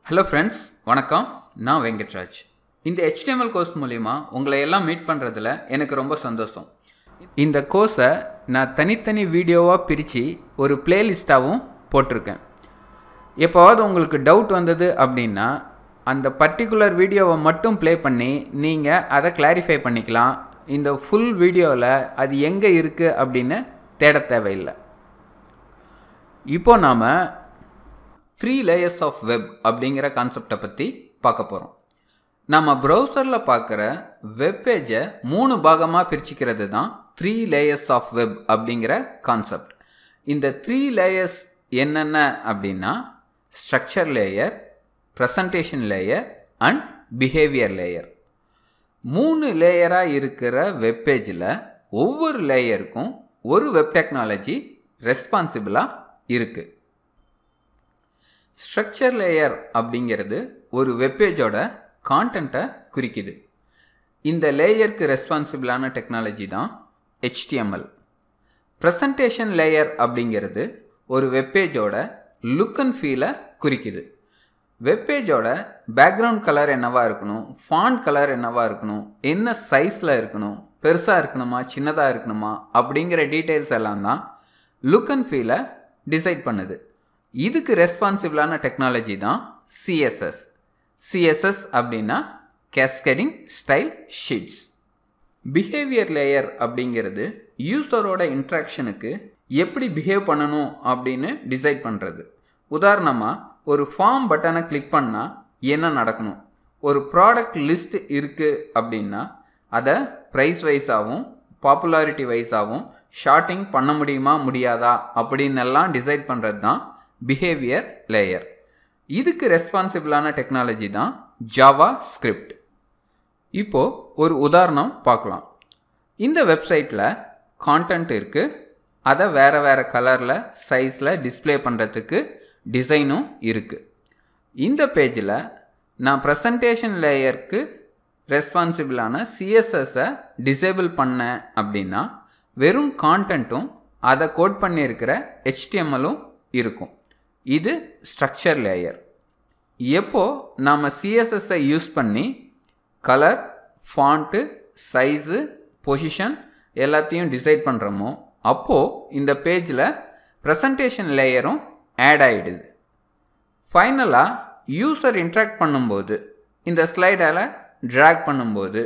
hello friends வணக்கம் நான் வெங்கட்ராஜ் இந்த HTML கோர்ஸ் மூலிமா உங்களை எல்லாம் மீட் பண்ணுறதுல எனக்கு ரொம்ப சந்தோஷம் இந்த கோர்ஸை நான் தனித்தனி வீடியோவாக பிரித்து ஒரு பிளேலிஸ்ட்டாகவும் போட்டிருக்கேன் எப்போவாவது உங்களுக்கு டவுட் வந்தது அப்படின்னா அந்த பர்டிகுலர் வீடியோவை மட்டும் ப்ளே பண்ணி நீங்கள் அதை கிளாரிஃபை பண்ணிக்கலாம் இந்த ஃபுல் வீடியோவில் அது எங்கே இருக்குது அப்படின்னு தேட தேவையில்லை இப்போ நாம் த்ரீ லேயர்ஸ் ஆஃப் வெப் அப்படிங்கிற கான்செப்டை பற்றி பார்க்க போகிறோம் நம்ம ப்ரௌசரில் பார்க்குற வெப் பேஜை மூணு பாகமாக பிரிச்சுக்கிறது தான் த்ரீ லேயர்ஸ் ஆஃப் வெப் அப்படிங்கிற கான்செப்ட் இந்த த்ரீ லேயர்ஸ் என்னென்ன அப்படின்னா structure layer presentation layer and behaviour layer மூணு லேயராக இருக்கிற வெப் பேஜில் ஒவ்வொரு லேயருக்கும் ஒரு வெப் டெக்னாலஜி ரெஸ்பான்சிபிளாக இருக்குது ஸ்ட்ரக்சர் லேயர் அப்படிங்கிறது ஒரு வெப்பேஜோட கான்டென்ட்டை குறிக்குது இந்த லேயருக்கு ரெஸ்பான்சிபிளான டெக்னாலஜி தான் HTML ப்ரெசன்டேஷன் லேயர் அப்படிங்கிறது ஒரு வெப்பேஜோட லுக் அண்ட் ஃபீலை குறிக்குது வெப்பேஜோட பேக்ரவுண்ட் கலர் என்னவாக இருக்கணும் ஃபாண்ட் கலர் என்னவாக இருக்கணும் என்ன சைஸில் இருக்கணும் பெருசாக இருக்கணுமா சின்னதாக இருக்கணுமா அப்படிங்கிற டீட்டெயில்ஸ் எல்லாம் தான் லுக் அண்ட் ஃபீலை டிசைட் பண்ணுது இதுக்கு ரெஸ்பான்சிபிளான டெக்னாலஜி தான் சிஎஸ்எஸ் சிஎஸ்எஸ் அப்படின்னா cascading style sheets behaviour layer அப்படிங்கிறது யூசரோட இன்ட்ராக்ஷனுக்கு எப்படி பிஹேவ் பண்ணணும் அப்படின்னு டிசைட் பண்ணுறது உதாரணமாக ஒரு ஃபார்ம் பட்டனை கிளிக் பண்ணால் என்ன நடக்கணும் ஒரு ப்ராடக்ட் லிஸ்ட் இருக்குது அப்படின்னா அதை ப்ரைஸ் வைஸாகவும் பாப்புலாரிட்டி வைஸாகவும் ஷார்ட்டிங் பண்ண முடியுமா முடியாதா அப்படின்னு எல்லாம் டிசைட் பண்ணுறது தான் பிஹேவியர் லேயர் இதுக்கு ரெஸ்பான்சிபிளான டெக்னாலஜி தான் ஜாவா ஸ்கிரிப்ட் இப்போது ஒரு உதாரணம் பார்க்கலாம் இந்த வெப்சைட்டில் கான்டென்ட் இருக்குது அதை வேறு வேறு கலரில் சைஸில் டிஸ்ப்ளே பண்ணுறதுக்கு டிசைனும் இருக்குது இந்த பேஜில் நான் ப்ரெசன்டேஷன் லேயருக்கு ரெஸ்பான்சிபிளான சிஎஸ்எஸை டிசேபிள் பண்ணேன் அப்படின்னா வெறும் கான்டென்ட்டும் அதை கோட் பண்ணியிருக்கிற ஹெச்டிஎம்எலும் இருக்கும் இது ஸ்ட்ரக்சர் லேயர் எப்போ நாம் சிஎஸ்எஸ்ஸை யூஸ் பண்ணி கலர் ஃபாண்ட்டு சைஸு பொசிஷன் எல்லாத்தையும் டிசைட் பண்ணுறோமோ அப்போது இந்த பேஜில் ப்ரெசன்டேஷன் லேயரும் ஆட் ஆகிடுது ஃபைனலாக யூசர் இன்ட்ராக்ட் பண்ணும்போது இந்த ஸ்லைடால் ட்ராக் பண்ணும்போது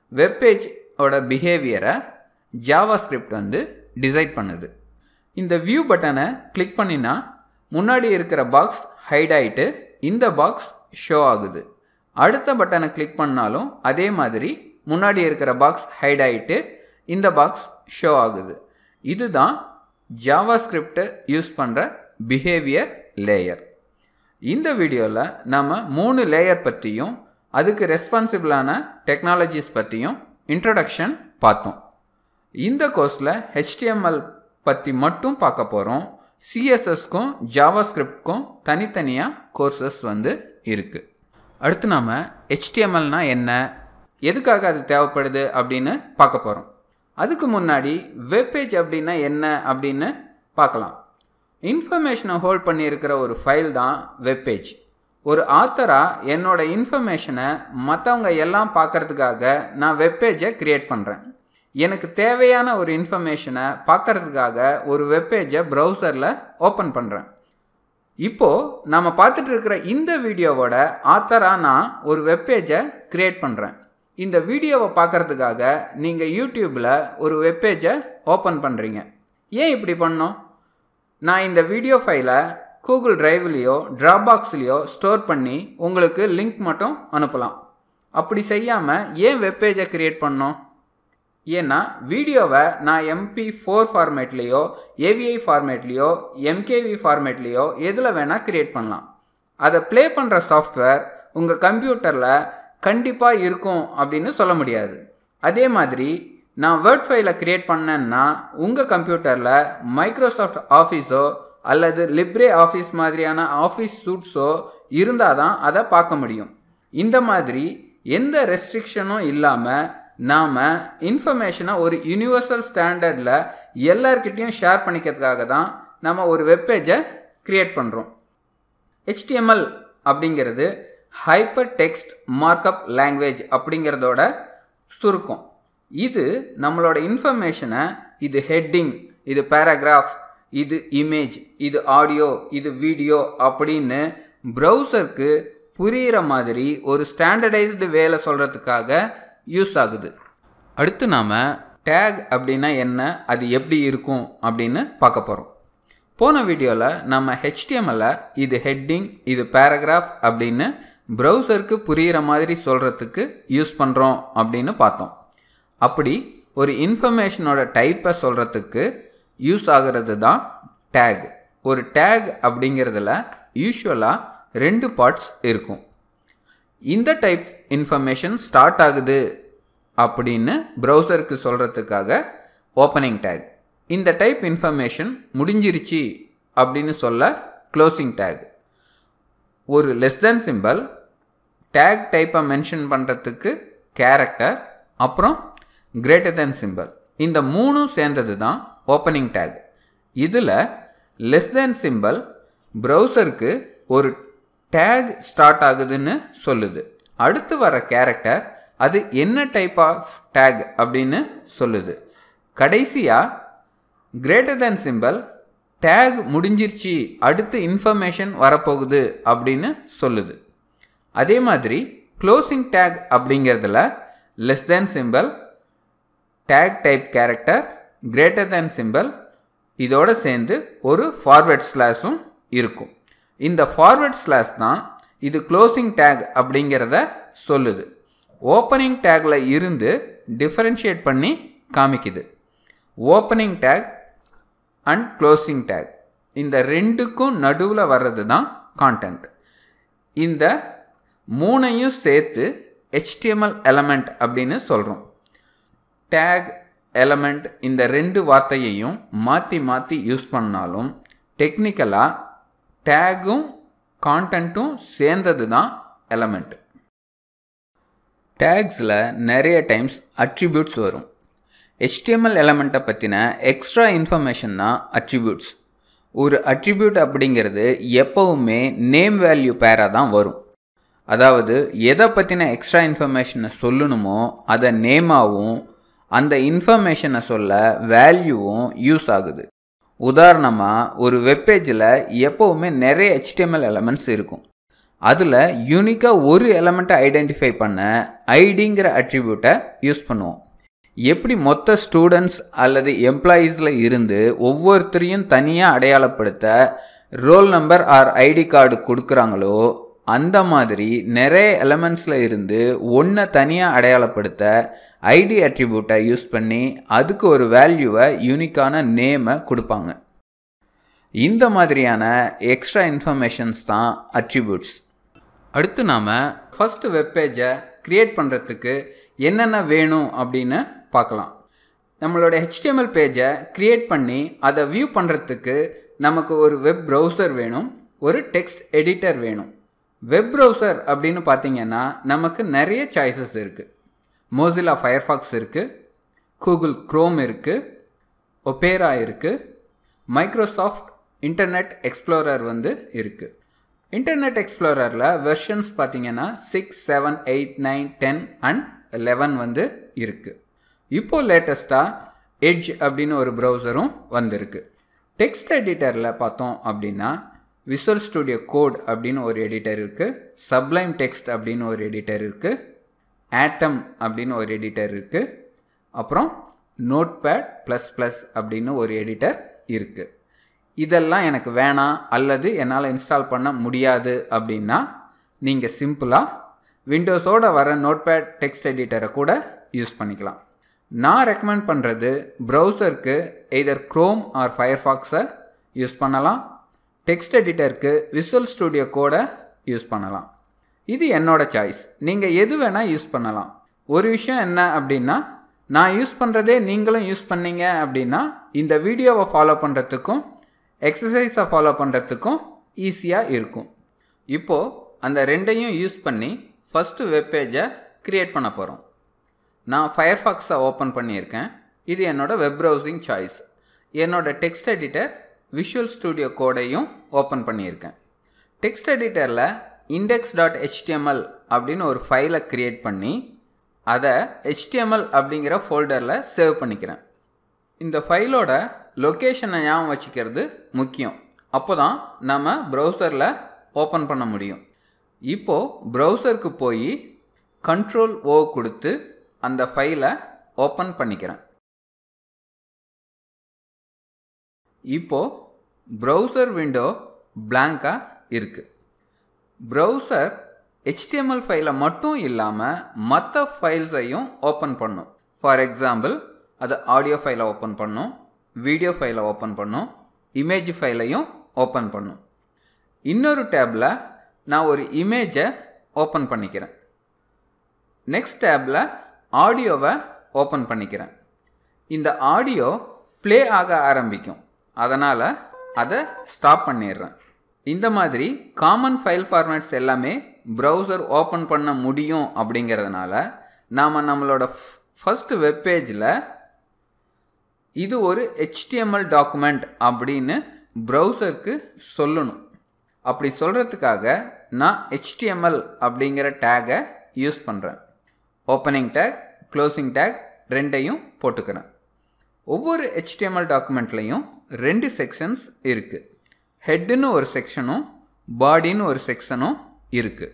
வெப்பேஜோட பிஹேவியரை ஜாவா ஸ்கிரிப்ட் வந்து டிசைட் பண்ணுது இந்த வியூ பட்டனை கிளிக் பண்ணினா முன்னாடி இருக்கிற பாக்ஸ் ஹைட் ஆகிட்டு இந்த பாக்ஸ் ஷோ ஆகுது அடுத்த பட்டனை கிளிக் பண்ணாலும் அதே மாதிரி முன்னாடி இருக்கிற பாக்ஸ் ஹைட் ஆகிட்டு இந்த பாக்ஸ் ஷோ ஆகுது இதுதான் ஜாவா ஸ்கிரிப்டை யூஸ் பண்ணுற பிஹேவியர் லேயர் இந்த வீடியோவில் நம்ம மூணு லேயர் பற்றியும் அதுக்கு ரெஸ்பான்சிபிளான டெக்னாலஜிஸ் பற்றியும் இன்ட்ரடக்ஷன் பார்த்தோம் இந்த கோர்ஸில் ஹெச்டிஎம்எல் பற்றி மட்டும் பார்க்க போகிறோம் சிஎஸ்எஸ்க்கும் ஜாவா ஸ்கிரிப்ட்க்கும் தனித்தனியாக கோர்சஸ் வந்து இருக்குது அடுத்து நாம் ஹெச்டிஎம்எல்னா என்ன எதுக்காக அது தேவைப்படுது அப்படின்னு பார்க்க போகிறோம் அதுக்கு முன்னாடி வெப்பேஜ் அப்படின்னா என்ன அப்படின்னு பார்க்கலாம் இன்ஃபர்மேஷனை ஹோல்ட் பண்ணியிருக்கிற ஒரு ஃபைல் தான் வெப்பேஜ் ஒரு ஆத்தராக என்னோட இன்ஃபர்மேஷனை மற்றவங்க எல்லாம் பார்க்கறதுக்காக நான் வெப்பேஜை க்ரியேட் பண்ணுறேன் எனக்கு தேவையான ஒரு இன்ஃபர்மேஷனை பார்க்கறதுக்காக ஒரு வெப்பேஜை ப்ரௌசரில் ஓப்பன் பண்ணுறேன் இப்போது நாம் பார்த்துட்டு இருக்கிற இந்த வீடியோவோட ஆத்தராக நான் ஒரு வெப்பேஜை க்ரியேட் பண்ணுறேன் இந்த வீடியோவை பார்க்குறதுக்காக நீங்கள் யூடியூப்பில் ஒரு வெப்பேஜை ஓப்பன் பண்ணுறீங்க ஏன் இப்படி பண்ணோம் நான் இந்த வீடியோ ஃபைலை கூகுள் ட்ரைவ்லேயோ ட்ராபாக்ஸ்லேயோ ஸ்டோர் பண்ணி உங்களுக்கு லிங்க் மட்டும் அனுப்பலாம் அப்படி செய்யாமல் ஏன் வெப்பேஜை க்ரியேட் பண்ணோம் ஏன்னா வீடியோவை நான் எம்பி ஃபோர் ஃபார்மேட்லேயோ ஏவிஐ ஃபார்மேட்லேயோ எம்கேவி ஃபார்மேட்லேயோ எதில் வேணால் க்ரியேட் பண்ணலாம் அதை ப்ளே பண்ணுற சாஃப்ட்வேர் உங்கள் கம்ப்யூட்டரில் கண்டிப்பாக இருக்கும் அப்படின்னு சொல்ல முடியாது அதே மாதிரி நான் வேர்ட் ஃபைலை க்ரியேட் பண்ணேன்னா உங்கள் கம்ப்யூட்டரில் மைக்ரோசாஃப்ட் ஆஃபீஸோ அல்லது லிப்ரே ஆஃபீஸ் மாதிரியான ஆஃபீஸ் சூட்ஸோ இருந்தால் தான் அதை பார்க்க முடியும் இந்த மாதிரி எந்த ரெஸ்ட்ரிக்ஷனும் இல்லாமல் நாம் இன்ஃபர்மேஷனை ஒரு யூனிவர்சல் ஸ்டாண்டர்டில் எல்லார்கிட்டேயும் ஷேர் பண்ணிக்கிறதுக்காக தான் நம்ம ஒரு வெப்பேஜை க்ரியேட் பண்ணுறோம் HTML அப்படிங்கிறது ஹைப்பர் டெக்ஸ்ட் மார்க்அப் லாங்குவேஜ் அப்படிங்கிறதோட சுருக்கம் இது நம்மளோட இன்ஃபர்மேஷனை இது ஹெட்டிங் இது பேராகிராஃப் இது இமேஜ் இது ஆடியோ இது வீடியோ அப்படின்னு ப்ரௌசருக்கு புரிகிற மாதிரி ஒரு ஸ்டாண்டர்டைஸ்டு வேலை சொல்கிறதுக்காக யூஸ் ஆகுது அடுத்து நாம் டேக் அப்படின்னா என்ன அது எப்படி இருக்கும் அப்படின்னு பார்க்க போகிறோம் போன வீடியோவில் நம்ம ஹெச்டிஎம்எல்ல இது ஹெட்டிங் இது பேராகிராஃப் அப்படின்னு ப்ரௌசருக்கு புரிகிற மாதிரி சொல்கிறதுக்கு யூஸ் பண்ணுறோம் அப்படின்னு பார்த்தோம் அப்படி ஒரு இன்ஃபர்மேஷனோட டைப்பை சொல்கிறதுக்கு யூஸ் ஆகிறது தான் டேக் ஒரு டேக் அப்படிங்கிறதுல யூஸ்வலாக ரெண்டு பார்ட்ஸ் இருக்கும் இந்த டைப் இன்ஃபர்மேஷன் ஸ்டார்ட் ஆகுது அப்படின்னு ப்ரௌசருக்கு சொல்கிறதுக்காக ஓப்பனிங் டேக் இந்த டைப் இன்ஃபர்மேஷன் முடிஞ்சிருச்சு அப்படின்னு சொல்ல க்ளோசிங் டேக் ஒரு லெஸ் தென் சிம்பிள் டேக் டைப்பை மென்ஷன் பண்ணுறதுக்கு கேரக்டர் அப்புறம் கிரேட்டர் தென் சிம்பிள் இந்த மூணும் சேர்ந்தது தான் ஓப்பனிங் டேக் இதில் லெஸ் தென் சிம்பிள் ப்ரௌசருக்கு ஒரு டேக் ஸ்டார்ட் ஆகுதுன்னு சொல்லுது அடுத்து வர கேரக்டர் அது என்ன டைப் ஆஃப் டேக் அப்படின்னு சொல்லுது கடைசியாக கிரேட்டர் தென் சிம்பிள் டேக் முடிஞ்சிருச்சு அடுத்து இன்ஃபர்மேஷன் வரப்போகுது அப்படின்னு சொல்லுது அதே மாதிரி க்ளோசிங் டேக் அப்படிங்கிறதுல less than symbol tag type character greater than symbol இதோடு சேர்ந்து ஒரு ஃபார்வர்ட் ஸ்லாஷும் இருக்கும் இந்த ஃபார்வர்ட் ஸ்லாஷ் தான் இது க்ளோசிங் டேக் அப்படிங்கிறத சொல்லுது ஓப்பனிங் டேக்கில் இருந்து டிஃபரன்ஷியேட் பண்ணி காமிக்குது opening tag and closing tag இந்த ரெண்டுக்கும் நடுவில் வர்றது தான் கான்டென்ட் இந்த மூணையும் சேர்த்து ஹெச்டிஎம்எல் எலமெண்ட் அப்படின்னு சொல்கிறோம் டேக் எலமெண்ட் இந்த ரெண்டு வார்த்தையையும் மாற்றி மாற்றி யூஸ் பண்ணாலும் டெக்னிக்கலாக டேகும் கான்டென்ட்டும் சேர்ந்தது தான் எலமெண்ட் டேக்ஸில் நிறைய டைம்ஸ் அட்ரிபியூட்ஸ் வரும் ஹெச்டிஎம்எல் எலமெண்ட்டை பற்றின எக்ஸ்ட்ரா இன்ஃபர்மேஷன் தான் அட்ரிபியூட்ஸ் ஒரு அட்ரிபியூட் அப்படிங்கிறது எப்போவுமே நேம் வேல்யூ பேராக தான் வரும் அதாவது எதை பற்றின எக்ஸ்ட்ரா இன்ஃபர்மேஷனை சொல்லணுமோ அதை நேமாகவும் அந்த இன்ஃபர்மேஷனை சொல்ல வேல்யூவும் யூஸ் ஆகுது உதாரணமாக ஒரு வெப்பேஜில் எப்போவுமே நிறைய ஹெச்டிஎம்எல் எலமெண்ட்ஸ் இருக்கும் அதில் யூனிக்காக ஒரு எலமெண்ட்டை ஐடென்டிஃபை பண்ண ஐடிங்கிற அட்ரிபியூட்டை யூஸ் பண்ணுவோம் எப்படி மொத்த ஸ்டூடெண்ட்ஸ் அல்லது எம்ப்ளாயீஸில் இருந்து ஒவ்வொருத்தரையும் தனியாக அடையாளப்படுத்த roll number or ID card கொடுக்குறாங்களோ அந்த மாதிரி நிறைய எலமெண்ட்ஸில் இருந்து ஒன்றை தனியாக அடையாளப்படுத்த ஐடி அட்ரிபியூட்டை யூஸ் பண்ணி அதுக்கு ஒரு வேல்யூவை யூனிக்கான நேமை கொடுப்பாங்க இந்த மாதிரியான எக்ஸ்ட்ரா இன்ஃபர்மேஷன்ஸ் தான் அட்ரிபியூட்ஸ் அடுத்து நாம் ஃபஸ்ட்டு வெப்பேஜை க்ரியேட் பண்ணுறதுக்கு என்னென்ன வேணும் அப்படின்னு பார்க்கலாம் நம்மளோட ஹெச்டிஎம்எல் பேஜை க்ரியேட் பண்ணி அதை வியூ பண்ணுறதுக்கு நமக்கு ஒரு வெப் ப்ரௌசர் வேணும் ஒரு டெக்ஸ்ட் எடிட்டர் வேணும் வெப் ப்ரௌசர் அப்படின்னு பார்த்தீங்கன்னா நமக்கு நிறைய சாய்ஸஸ் இருக்குது மோசிலா ஃபயர்ஃபாக்ஸ் இருக்குது கூகுள் க்ரோம் இருக்குது ஒபேரா இருக்குது மைக்ரோசாஃப்ட் இன்டர்நெட் எக்ஸ்ப்ளோரர் வந்து இருக்குது இன்டர்நெட் எக்ஸ்ப்ளோரரில் வெர்ஷன்ஸ் பார்த்தீங்கன்னா six seven eight nine ten and eleven வந்து இருக்குது இப்போது லேட்டஸ்ட்டாக எட்ஜ் அப்படின்னு ஒரு ப்ரௌசரும் வந்திருக்கு டெக்ஸ்ட் எடிட்டரில் பார்த்தோம் அப்படின்னா விசுவல் ஸ்டுடியோ கோட் அப்படின்னு ஒரு எடிட்டர் இருக்குது சப்ளைம் டெக்ஸ்ட் அப்படின்னு ஒரு எடிட்டர் இருக்குது ஆட்டம் அப்படின்னு ஒரு எடிட்டர் இருக்குது அப்புறம் நோட் பேட் ப்ளஸ் ப்ளஸ் அப்படின்னு ஒரு எடிட்டர் இருக்குது இதெல்லாம் எனக்கு வேணாம் அல்லது என்னால் இன்ஸ்டால் பண்ண முடியாது அப்படின்னா நீங்கள் சிம்பிளாக விண்டோஸோடு வர நோட்பேட் டெக்ஸ்ட் எடிட்டரை கூட யூஸ் பண்ணிக்கலாம் நான் ரெக்கமெண்ட் பண்ணுறது ப்ரௌசருக்கு எய்தர் க்ரோம் ஆர் ஃபயர்ஃபாக்ஸை யூஸ் பண்ணலாம் டெக்ஸ்ட் எடிட்டருக்கு விசுவல் ஸ்டுடியோ கோடை யூஸ் பண்ணலாம் இது என்னோட சாய்ஸ் நீங்கள் எது வேணால் யூஸ் பண்ணலாம் ஒரு விஷயம் என்ன அப்படின்னா நான் யூஸ் பண்ணுறதே நீங்களும் யூஸ் பண்ணீங்க அப்படின்னா இந்த வீடியோவை ஃபாலோ பண்ணுறதுக்கும் எக்ஸசைஸை ஃபாலோ பண்ணுறதுக்கும் ஈஸியாக இருக்கும் இப்போது அந்த ரெண்டையும் யூஸ் பண்ணி ஃபஸ்ட்டு வெப்பேஜை க்ரியேட் பண்ண போகிறோம் நான் ஃபயர்ஃபாக்ஸை ஓப்பன் பண்ணியிருக்கேன் இது என்னோடய வெப் ப்ரௌசிங் சாய்ஸ் என்னோடய டெக்ஸ்ட் எடிட்டர் விஷுவல் ஸ்டுடியோ கோடையும் ஓப்பன் பண்ணியிருக்கேன் டெக்ஸ்ட் எடிட்டரில் இண்டெக்ஸ் டாட் ஹெச்டிஎம்எல் அப்படின்னு ஒரு ஃபைலை க்ரியேட் பண்ணி அதை ஹெச்டிஎம்எல் அப்படிங்கிற ஃபோல்டரில் சேவ் பண்ணிக்கிறேன் இந்த ஃபைலோட லொக்கேஷனை ஞாபகம் வச்சுக்கிறது முக்கியம் அப்போ தான் நம்ம ப்ரௌசரில் ஓப்பன் பண்ண முடியும் இப்போது ப்ரௌசருக்கு போய் கண்ட்ரோல் ஓ கொடுத்து அந்த ஃபைலை ஓப்பன் பண்ணிக்கிறேன் இப்போது ப்ரௌசர் விண்டோ பிளாங்காக இருக்குது ப்ரௌசர் ஹெச்டிஎம்எல் ஃபைலை மட்டும் இல்லாமல் மற்ற ஃபைல்ஸையும் ஓப்பன் பண்ணும் ஃபார் எக்ஸாம்பிள் அது ஆடியோ ஃபைலை ஓப்பன் பண்ணும் வீடியோ ஃபைலை ஓப்பன் பண்ணும் இமேஜ் ஃபைலையும் ஓப்பன் பண்ணும் இன்னொரு டேப்பில் நான் ஒரு இமேஜை ஓப்பன் பண்ணிக்கிறேன் நெக்ஸ்ட் டேப்பில் ஆடியோவை ஓப்பன் பண்ணிக்கிறேன் இந்த ஆடியோ ப்ளே ஆக ஆரம்பிக்கும் அதனால் அதை ஸ்டாப் பண்ணிடுறேன் இந்த மாதிரி காமன் ஃபைல் ஃபார்மேட்ஸ் எல்லாமே ப்ரௌசர் ஓப்பன் பண்ண முடியும் அப்படிங்கிறதுனால நாம் நம்மளோட ஃபஸ்ட்டு வெப்பேஜில் இது ஒரு ஹெச்டிஎம்எல் டாக்குமெண்ட் அப்படின்னு ப்ரௌசருக்கு சொல்லணும் அப்படி சொல்கிறதுக்காக நான் ஹெச்டிஎம்எல் அப்படிங்கிற டேகை யூஸ் பண்ணுறேன் ஓப்பனிங் டேக் க்ளோசிங் டேக் ரெண்டையும் போட்டுக்கிறேன் ஒவ்வொரு ஹெச்டிஎம்எல் டாக்குமெண்ட்லேயும் ரெண்டு செக்ஷன்ஸ் இருக்குது ஹெட்டுன்னு ஒரு செக்ஷனும் பாடின்னு ஒரு செக்ஷனும் இருக்குது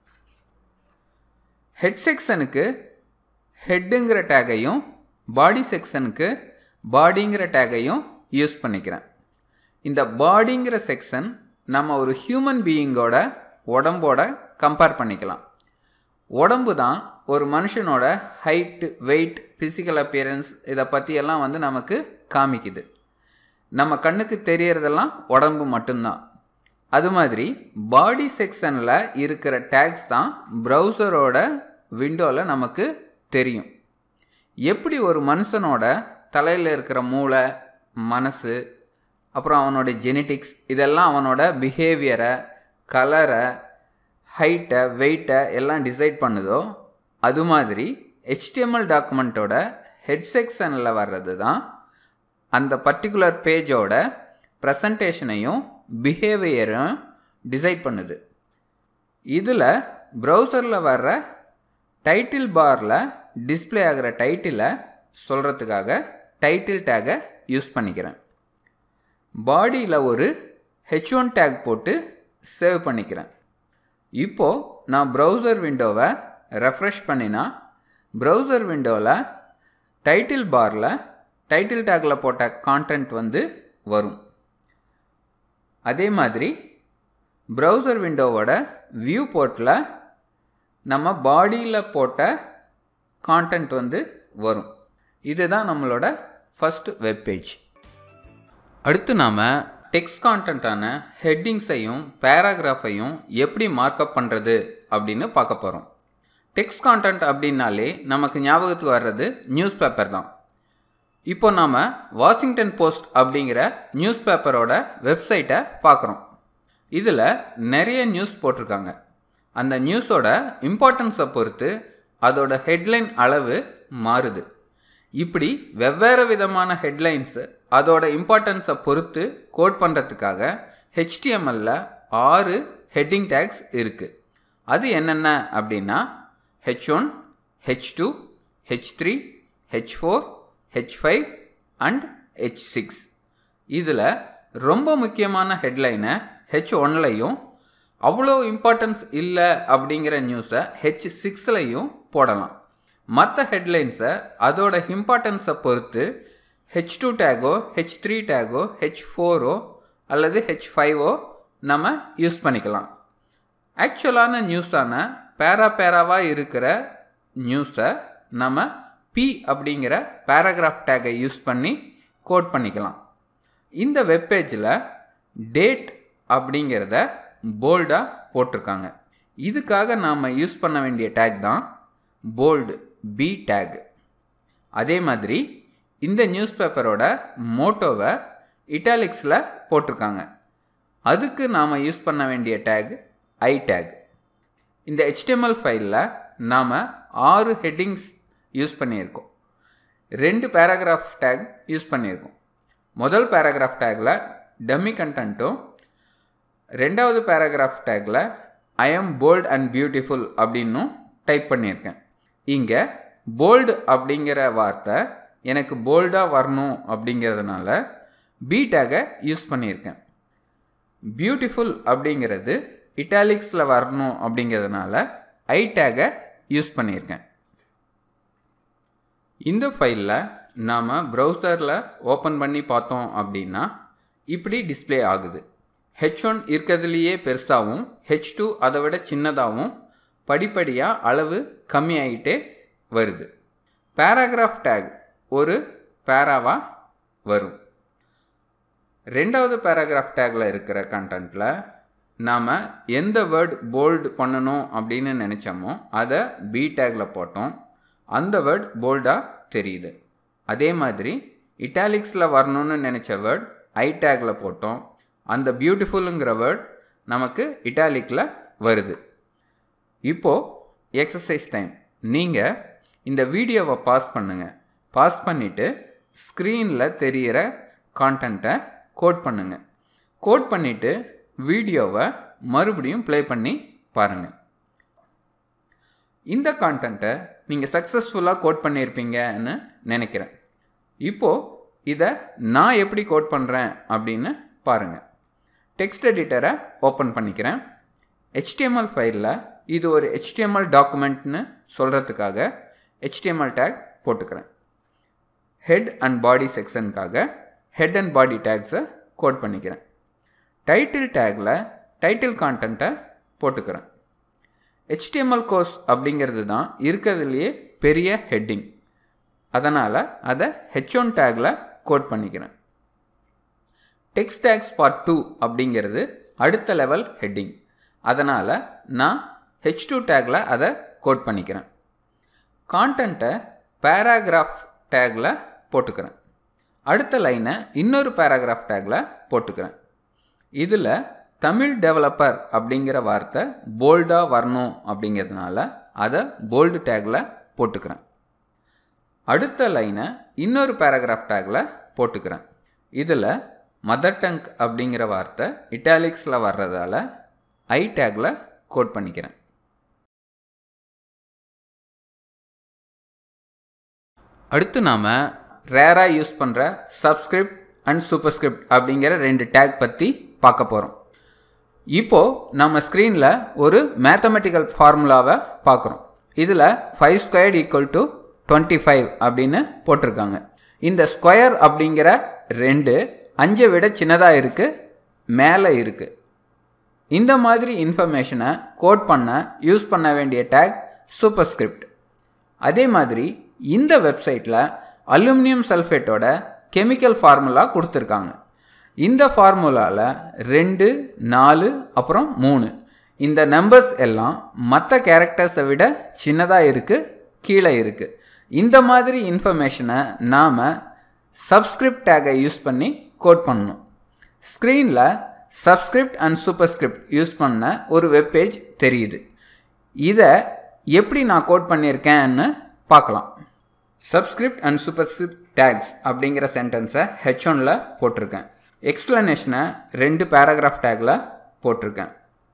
ஹெட் செக்ஷனுக்கு ஹெட்டுங்கிற டேகையும் பாடி செக்ஷனுக்கு பாடிங்கிற டேகையும் யூஸ் பண்ணிக்கிறேன் இந்த பாடிங்கிற செக்ஷன் நம்ம ஒரு ஹியூமன் பீயிங்கோட உடம்போட கம்பேர் பண்ணிக்கலாம் உடம்பு தான் ஒரு மனுஷனோட ஹைட்டு வெயிட் ஃபிசிக்கல் அப்பியரன்ஸ் இதை பற்றியெல்லாம் வந்து நமக்கு காமிக்குது நம்ம கண்ணுக்கு தெரியறதெல்லாம் உடம்பு மட்டும்தான் அது மாதிரி பாடி செக்ஷனில் இருக்கிற டேக்ஸ் தான் ப்ரௌசரோட விண்டோவில் நமக்கு தெரியும் எப்படி ஒரு மனுஷனோட தலையில் இருக்கிற மூளை மனசு அப்புறம் அவனோட ஜெனட்டிக்ஸ் இதெல்லாம் அவனோட பிஹேவியரை கலரை ஹைட்டை வெயிட்டை எல்லாம் டிசைட் பண்ணுதோ அது மாதிரி ஹெச்டிஎம்எல் டாக்குமெண்ட்டோட ஹெட் செக்ஷனில் வர்றது தான் அந்த பர்டிகுலர் பேஜோட ப்ரெசன்டேஷனையும் பிஹேவியரும் டிசைட் பண்ணுது இதில் ப்ரௌசரில் வர்ற டைட்டில் பாரில் டிஸ்பிளே ஆகிற டைட்டிலை சொல்கிறதுக்காக டைட்டில் டேகை யூஸ் பண்ணிக்கிறேன் பாடியில் ஒரு ஹெச் ஒன் டேக் போட்டு சேவ் பண்ணிக்கிறேன் இப்போது நான் ப்ரௌசர் விண்டோவை ரெஃப்ரெஷ் பண்ணினா ப்ரௌசர் விண்டோவில் டைட்டில் பாரில் டைட்டில் டேக்கில் போட்ட கான்டென்ட் வந்து வரும் அதே மாதிரி ப்ரௌசர் விண்டோவோட வியூ போர்ட்டில் நம்ம பாடியில் போட்ட கான்டென்ட் வந்து வரும் இதுதான் நம்மளோட ஃபஸ்ட் வெப்பேஜ் அடுத்து நாம் டெக்ஸ்ட் கான்டென்ட்டான ஹெட்டிங்ஸையும் பேராகிராஃபையும் எப்படி மார்க்கப் பண்ணுறது அப்படின்னு பார்க்க போகிறோம் டெக்ஸ்ட் கான்டென்ட் அப்படின்னாலே நமக்கு ஞாபகத்துக்கு வர்றது நியூஸ் பேப்பர் தான் இப்போ நாம் வாஷிங்டன் போஸ்ட் அப்படிங்கிற நியூஸ் பேப்பரோட வெப்சைட்டை பார்க்குறோம் இதில் நிறைய நியூஸ் போட்டிருக்காங்க அந்த நியூஸோட இம்பார்ட்டன்ஸை பொறுத்து அதோட ஹெட்லைன் அளவு மாறுது இப்படி வெவ்வேறு விதமான ஹெட்லைன்ஸு அதோட இம்பார்ட்டன்ஸை பொறுத்து கோட் பண்ணுறதுக்காக ஹெச்டிஎம்எல்ல ஆறு ஹெட்டிங் டேக்ஸ் இருக்குது அது என்னென்ன அப்படின்னா H one H two H three H four H five and H six இதில் ரொம்ப முக்கியமான ஹெட்லைனை ஹெச் ஒன்லையும் அவ்வளோ இம்பார்ட்டன்ஸ் இல்லை அப்படிங்கிற நியூஸை ஹெச் சிக்ஸ்லையும் போடலாம் மற்ற ஹெட்லைன்ஸை அதோட இம்பார்ட்டன்ஸை பொறுத்து ஹெச் டூ டேகோ ஹெச் த்ரீ டேகோ ஹெச் ஃபோரோ அல்லது ஹெச் ஃபைவோ நம்ம யூஸ் பண்ணிக்கலாம் ஆக்சுவலான நியூஸான பேரா பேராவாக இருக்கிற நியூஸை நம்ம பி அப்படிங்கிற பேராகிராஃப் டேகை யூஸ் பண்ணி கோட் பண்ணிக்கலாம் இந்த வெப்பேஜில் டேட் அப்படிங்கிறத போல்டாக போட்டிருக்காங்க இதுக்காக நாம் யூஸ் பண்ண வேண்டிய டேக் தான் போல்டு பி டேக் அதே மாதிரி இந்த நியூஸ் பேப்பரோட மோட்டோவை இட்டாலிக்ஸில் போட்டிருக்காங்க அதுக்கு நாம் யூஸ் பண்ண வேண்டிய டேக் ஐ டேக் இந்த ஹெச்டிஎம்எல் ஃபைலில் நாம் ஆறு ஹெட்டிங்ஸ் யூஸ் பண்ணியிருக்கோம் ரெண்டு பேராகிராஃப் டேக் யூஸ் பண்ணியிருக்கோம் முதல் பேராகிராஃப் டேக்கில் டம்மி கண்டென்ட்டும் ரெண்டாவது பேராகிராஃப் டேக்கில் I am bold and beautiful அப்படின்னும் டைப் பண்ணியிருக்கேன் இங்கே போல்டு அப்படிங்கிற வார்த்தை எனக்கு போல்டாக வரணும் அப்படிங்கிறதுனால பி டேகை யூஸ் பண்ணியிருக்கேன் பியூட்டிஃபுல் அப்படிங்கிறது இட்டாலிக்ஸில் வரணும் அப்படிங்கிறதுனால ஐ டேகை யூஸ் பண்ணியிருக்கேன் இந்த ஃபைலில் நாம் ப்ரௌசரில் ஓப்பன் பண்ணி பார்த்தோம் அப்படின்னா இப்படி டிஸ்ப்ளே ஆகுது ஹெச் ஒன் இருக்கிறதுலையே பெருசாகவும் ஹெச் டூ அதை விட சின்னதாகவும் படிப்படியாக அளவு கம்மியாயிட்டே வருது பேராகிராஃப் டேக் ஒரு பேராவாக வரும் ரெண்டாவது பேராகிராஃப் டேக்கில் இருக்கிற கண்டென்ட்டில் நாம் எந்த வேர்ட் போல்டு பண்ணணும் அப்படின்னு நினச்சோமோ அதை பி டேக்கில் போட்டோம் அந்த வேர்ட் போல்டாக தெரியுது அதே மாதிரி இட்டாலிக்ஸில் வரணும்னு நினச்ச வேர்ட் ஐ டேக்கில் போட்டோம் அந்த பியூட்டிஃபுல்லுங்கிற வேர்ட் நமக்கு இட்டாலிக்கில் வருது இப்போது எக்ஸசைஸ் டைம் நீங்கள் இந்த வீடியோவை பாஸ் பண்ணுங்கள் பாஸ் பண்ணிவிட்டு ஸ்க்ரீனில் தெரிகிற கான்டென்ட்டை கோட் பண்ணுங்கள் கோட் பண்ணிவிட்டு வீடியோவை மறுபடியும் ப்ளே பண்ணி பாருங்கள் இந்த கான்டென்ட்டை நீங்கள் சக்ஸஸ்ஃபுல்லாக கோட் பண்ணியிருப்பீங்கன்னு நினைக்கிறேன் இப்போது இதை நான் எப்படி கோட் பண்ணுறேன் அப்படின்னு பாருங்கள் டெக்ஸ்ட் எடிட்டரை ஓப்பன் பண்ணிக்கிறேன் ஹெச்டிஎம்எல் ஃபைலில் இது ஒரு ஹெச்டிஎம்எல் டாக்குமெண்ட்னு சொல்கிறதுக்காக ஹெச்டிஎம்எல் டேக் போட்டுக்கிறேன் ஹெட் அண்ட் பாடி செக்ஷனுக்காக ஹெட் அண்ட் பாடி டேக்ஸை கோட் பண்ணிக்கிறேன் டைட்டில் டேக்கில் டைட்டில் கான்டென்ட்டை போட்டுக்கிறேன் ஹெச்டிஎம்எல் கோர்ஸ் அப்படிங்கிறது தான் இருக்கிறதுலையே பெரிய ஹெட்டிங் அதனால் அதை ஹெச் ஒன் டேக்கில் கோட் பண்ணிக்கிறேன் டெக்ஸ்ட் டேக்ஸ் பார்ட் டூ அப்படிங்கிறது அடுத்த லெவல் ஹெட்டிங் அதனால் நான் ஹெச் டூ டேக்கில் அதை கோட் பண்ணிக்கிறேன் கான்டென்ட்டை பேராகிராஃப் டேக்கில் போட்டுக்கிறேன் அடுத்த லைனை இன்னொரு பேராகிராஃப் டேக்கில் போட்டுக்கிறேன் இதில் தமிழ் டெவலப்பர் அப்படிங்கிற வார்த்தை போல்டாக வரணும் அப்படிங்கிறதுனால அதை போல்டு டேக்கில் போட்டுக்கிறேன் அடுத்த லைனை இன்னொரு பேராகிராஃப் டேக்கில் போட்டுக்கிறேன் இதில் மதர் டங் அப்படிங்கிற வார்த்தை இட்டாலிக்ஸில் வர்றதால ஐ டேக்கில் கோட் பண்ணிக்கிறேன் அடுத்து நாம் ரேராக யூஸ் பண்ணுற சப்ஸ்கிரிப்ட் அண்ட் சூப்பர்ஸ்கிரிப்ட் அப்படிங்கிற ரெண்டு டேக் பற்றி பார்க்க போகிறோம் இப்போது நம்ம ஸ்க்ரீனில் ஒரு மேத்தமெட்டிக்கல் ஃபார்முலாவை பார்க்குறோம் இதில் five squared equal to twenty five அப்படின்னு போட்டிருக்காங்க இந்த ஸ்கொயர் அப்படிங்கிற ரெண்டு அஞ்சை விட சின்னதாக இருக்குது மேலே இருக்குது இந்த மாதிரி இன்ஃபர்மேஷனை கோட் பண்ண யூஸ் பண்ண வேண்டிய டேக் சூப்பர்ஸ்கிரிப்ட் அதே மாதிரி இந்த வெப்சைட்டில் அலுமினியம் சல்ஃபேட்டோட கெமிக்கல் ஃபார்முலா கொடுத்துருக்காங்க இந்த ஃபார்முலாவில் ரெண்டு நாலு அப்புறம் மூணு இந்த நம்பர்ஸ் எல்லாம் மற்ற கேரக்டர்ஸை விட சின்னதாக இருக்குது கீழே இருக்குது இந்த மாதிரி இன்ஃபர்மேஷனை நாம் சப்ஸ்கிரிப்ட் டேகை யூஸ் பண்ணி கோட் பண்ணணும் ஸ்க்ரீனில் சப்ஸ்கிரிப்ட் அண்ட் சூப்பர்ஸ்கிரிப்ட் யூஸ் பண்ண ஒரு வெப்பேஜ் தெரியுது இதை எப்படி நான் கோட் பண்ணியிருக்கேன்னு பார்க்கலாம் சப்ஸ்கிரிப்ட் அண்ட் சூப்பர்ஸ்கிரிப்ட் டேக்ஸ் அப்படிங்கிற சென்டென்ஸை ஹெச் ஒனில் போட்டிருக்கேன் எக்ஸ்ப்ளனேஷனை ரெண்டு பேராகிராஃப் டேக்கில் போட்டிருக்கேன்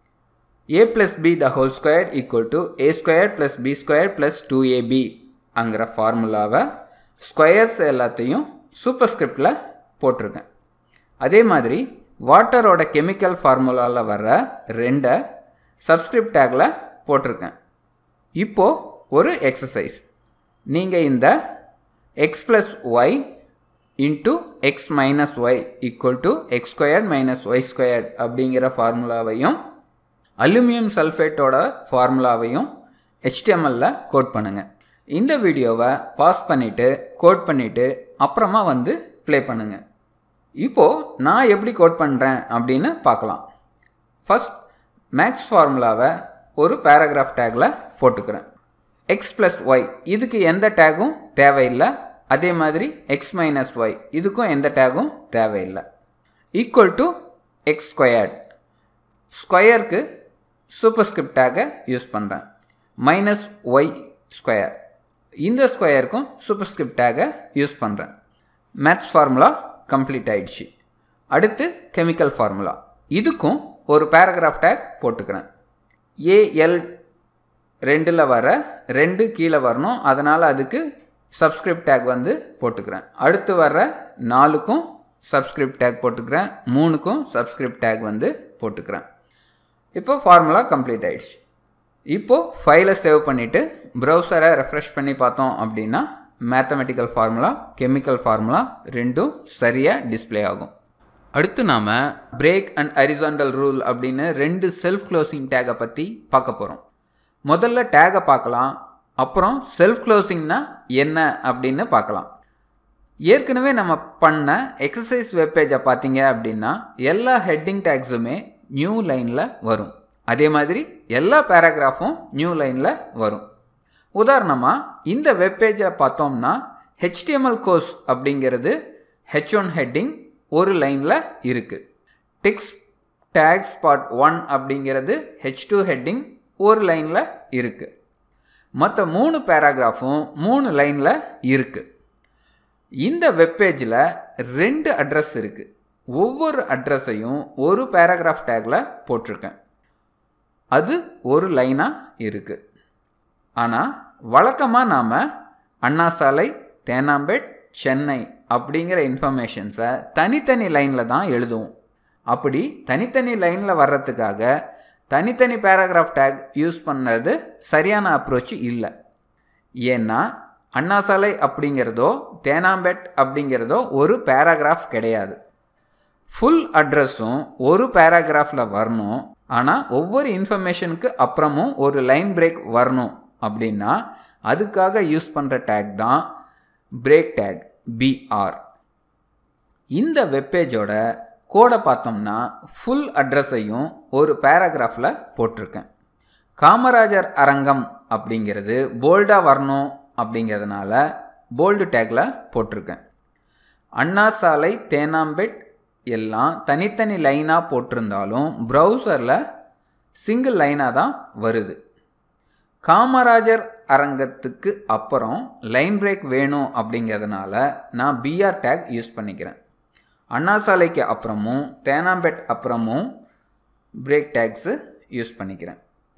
A plus B the whole square equal to A square plus B square plus two AB அங்கிற ஃபார்முலாவை ஸ்கொயர்ஸ் எல்லாத்தையும் சூப்பர்ஸ்கிரிப்டில் போட்டிருக்கேன் அதே மாதிரி வாட்டரோட கெமிக்கல் ஃபார்முலாவில் வர்ற ரெண்டை சப்ஸ்கிரிப்ட் டேக்கில் போட்டிருக்கேன் இப்போது ஒரு எக்ஸசைஸ் நீங்கள் இந்த X plus Y into X minus Y equal to X squared minus Y squared அப்படிங்கிற ஃபார்முலாவையும் அலுமினியம் சல்ஃபேட்டோட ஃபார்முலாவையும் ஹெச்டிஎம்எல்லில் கோட் பண்ணுங்கள் இந்த வீடியோவை பாஸ் பண்ணிவிட்டு கோட் பண்ணிவிட்டு அப்புறமா வந்து ப்ளே பண்ணுங்கள் இப்போது நான் எப்படி கோட் பண்ணுறேன் அப்படின்னு பார்க்கலாம் ஃபஸ்ட் மேக்ஸ் ஃபார்முலாவை ஒரு பேராகிராஃப் டேக்கில் போட்டுக்கிறேன் எக்ஸ் ப்ளஸ் ஒய் இதுக்கு எந்த டேகும் தேவையில்லை அதே மாதிரி எக்ஸ் மைனஸ் ஒய் இதுக்கும் எந்த டேகும் தேவையில்லை ஈக்குவல் டு எக்ஸ் ஸ்கொயர்ட் ஸ்கொயருக்கு சூப்பர்ஸ்கிரிப்ட் டேகை யூஸ் பண்ணுறேன் மைனஸ் ஒய் ஸ்கொயர் இந்த ஸ்கொயருக்கும் சூப்பர்ஸ்கிரிப்ட் டேகை யூஸ் பண்ணுறேன் மேத்ஸ் ஃபார்முலா கம்ப்ளீட் ஆயிடுச்சு அடுத்து கெமிக்கல் ஃபார்முலா இதுக்கும் ஒரு பேராகிராஃப் டேக் போட்டுக்கிறேன் ஏஎல் ரெண்டில் வர ரெண்டு கீழே வரணும் அதனால் அதுக்கு சப்ஸ்கிரிப்ட் டேக் வந்து போட்டுக்கிறேன் அடுத்து வர்ற நாலுக்கும் சப்ஸ்கிரிப்ட் டேக் போட்டுக்கிறேன் மூணுக்கும் சப்ஸ்கிரிப்ட் டேக் வந்து போட்டுக்கிறேன் இப்போ ஃபார்முலா கம்ப்ளீட் ஆயிடுச்சு இப்போது ஃபைலை சேவ் பண்ணிவிட்டு ப்ரௌசரை ரெஃப்ரெஷ் பண்ணி பார்த்தோம் அப்படின்னா மேத்தமெட்டிக்கல் ஃபார்முலா கெமிக்கல் ஃபார்முலா ரெண்டும் சரியாக டிஸ்ப்ளே ஆகும் அடுத்து நாம் பிரேக் அண்ட் அரிசாண்டல் ரூல் அப்படின்னு ரெண்டு செல்ஃப் க்ளோசிங் டேகை பற்றி பார்க்க போகிறோம் முதல்ல டேகை பார்க்கலாம் அப்புறம் செல்ஃப் க்ளோசிங்னா என்ன அப்படின்னு பார்க்கலாம் ஏற்கனவே நம்ம பண்ண எக்ஸசைஸ் வெப்பேஜை பார்த்தீங்க அப்படின்னா எல்லா ஹெட்டிங் டேக்ஸுமே நியூ லைனில் வரும் அதே மாதிரி எல்லா பேராகிராஃபும் நியூ லைனில் வரும் உதாரணமாக இந்த வெப்பேஜை பார்த்தோம்னா ஹெச்டிஎம்எல் கோர்ஸ் அப்படிங்கிறது ஹெச் ஒன் ஹெட்டிங் ஒரு லைனில் இருக்குது டெக்ஸ்ட் டேக்ஸ் பார்ட் ஒன் அப்படிங்கிறது ஹெச் டூ ஹெட்டிங் ஒரு லைனில் இருக்குது மற்ற மூணு பேராகிராஃபும் மூணு லைனில் இருக்குது இந்த வெப்பேஜில் ரெண்டு அட்ரஸ் இருக்குது ஒவ்வொரு அட்ரஸையும் ஒரு பேராகிராஃப் டேக்கில் போட்டிருக்கேன் அது ஒரு லைனாக இருக்குது ஆனால் வழக்கமாக நாம் அண்ணா சாலை தேனாம்பேட் சென்னை அப்படிங்கிற இன்ஃபர்மேஷன்ஸை தனித்தனி லைனில் தான் எழுதுவோம் அப்படி தனித்தனி லைனில் வர்றதுக்காக தனித்தனி பேராகிராஃப் டேக் யூஸ் பண்ணது சரியான அப்ரோச் இல்லை ஏன்னா அண்ணா சாலை அப்படிங்கிறதோ தேனாம்பேட் அப்படிங்கிறதோ ஒரு பேராகிராஃப் கிடையாது ஃபுல் அட்ரஸும் ஒரு பேராகிராஃபில் வரணும் ஆனால் ஒவ்வொரு இன்ஃபர்மேஷனுக்கு அப்புறமும் ஒரு லைன் பிரேக் வரணும் அப்படின்னா அதுக்காக யூஸ் பண்ணுற டேக் தான் பிரேக் டேக் பிஆர் இந்த வெப்பேஜோட கோடை பார்த்தோம்னா ஃபுல் அட்ரஸையும் ஒரு பேராகிராஃபில் போட்டிருக்கேன் காமராஜர் அரங்கம் அப்படிங்கிறது போல்டாக வரணும் அப்படிங்கிறதுனால போல்டு டேக்கில் போட்டிருக்கேன் அண்ணா சாலை தேனாம்பேட் எல்லாம் தனித்தனி லைனாக போட்டிருந்தாலும் ப்ரௌசரில் சிங்கிள் லைனாக தான் வருது காமராஜர் அரங்கத்துக்கு அப்புறம் லைன் பிரேக் வேணும் அப்படிங்கிறதுனால நான் பிஆர் டேக் யூஸ் பண்ணிக்கிறேன் அண்ணா சாலைக்கு அப்புறமும் தேனாம்பேட் அப்புறமும் பிரேக் டேக்ஸு யூஸ் பண்ணிக்கிறேன்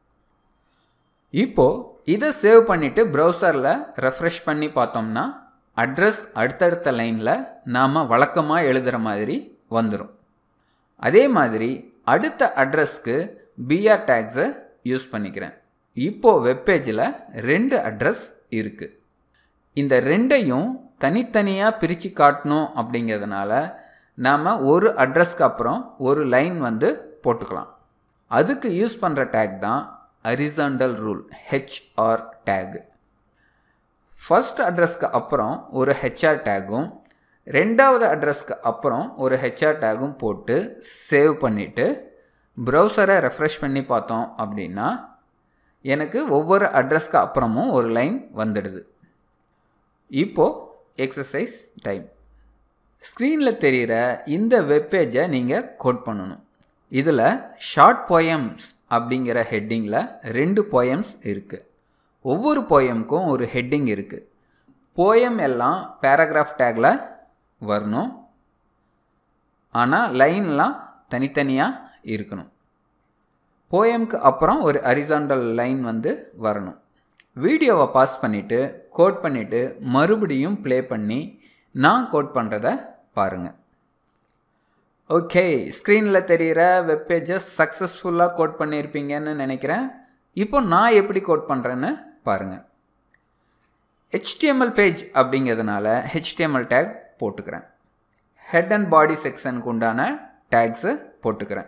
இப்போது இதை சேவ் பண்ணிவிட்டு ப்ரௌசரில் ரெஃப்ரெஷ் பண்ணி பார்த்தோம்னா அட்ரஸ் அடுத்தடுத்த லைனில் நாம் வழக்கமாக எழுதுகிற மாதிரி வந்துடும் அதே மாதிரி அடுத்த அட்ரஸ்க்கு பிஆர் டேக்ஸை யூஸ் பண்ணிக்கிறேன் இப்போது வெப்பேஜில் ரெண்டு அட்ரஸ் இருக்குது இந்த ரெண்டையும் தனித்தனியாக பிரித்து காட்டணும் அப்படிங்கிறதுனால நாம் ஒரு அட்ரஸ்க்கு அப்புறம் ஒரு லைன் வந்து போட்டுக்கலாம் அதுக்கு யூஸ் பண்ணுற டேக் தான் horizontal rule HR tag first அட்ரஸ்க்கு அப்புறம் ஒரு ஹெச்ஆர் டேகும் ரெண்டாவது அட்ரஸ்க்கு அப்புறம் ஒரு ஹெச்ஆர் டேகும் போட்டு சேவ் பண்ணிவிட்டு ப்ரௌசரை ரெஃப்ரெஷ் பண்ணி பார்த்தோம் அப்படின்னா எனக்கு ஒவ்வொரு அட்ரஸ்க்கு அப்புறமும் ஒரு லைன் வந்துடுது இப்போது எக்ஸசைஸ் டைம் ஸ்க்ரீனில் தெரிகிற இந்த வெப்பேஜை நீங்கள் கோட் பண்ணணும் இதில் ஷார்ட் போயம்ஸ் அப்படிங்கிற ஹெட்டிங்கில் ரெண்டு போயம்ஸ் இருக்குது ஒவ்வொரு போயமுக்கும் ஒரு ஹெட்டிங் இருக்குது போயம் எல்லாம் பேராகிராஃப் டேக்கில் வரணும் ஆனால் லைன்லாம் தனித்தனியாக இருக்கணும் போயம்க்கு அப்புறம் ஒரு அரிசாண்டல் லைன் வந்து வரணும் வீடியோவை பாஸ் பண்ணிவிட்டு கோட் பண்ணிவிட்டு மறுபடியும் ப்ளே பண்ணி நான் கோட் பண்ணுறத பாருங்கள் ஓகே ஸ்க்ரீனில் தெரிகிற வெப்பேஜஸ் சக்ஸஸ்ஃபுல்லாக கோட் பண்ணியிருப்பீங்கன்னு நினைக்கிறேன் இப்போ நான் எப்படி கோட் பண்ணுறேன்னு பாருங்கள் ஹெச்டிஎம்எல் பேஜ் அப்படிங்கிறதுனால ஹெச்டிஎம்எல் டேக் போட்டுக்கிறேன் ஹெட் அண்ட் பாடி செக்ஷனுக்கு உண்டான டேக்ஸு போட்டுக்கிறேன்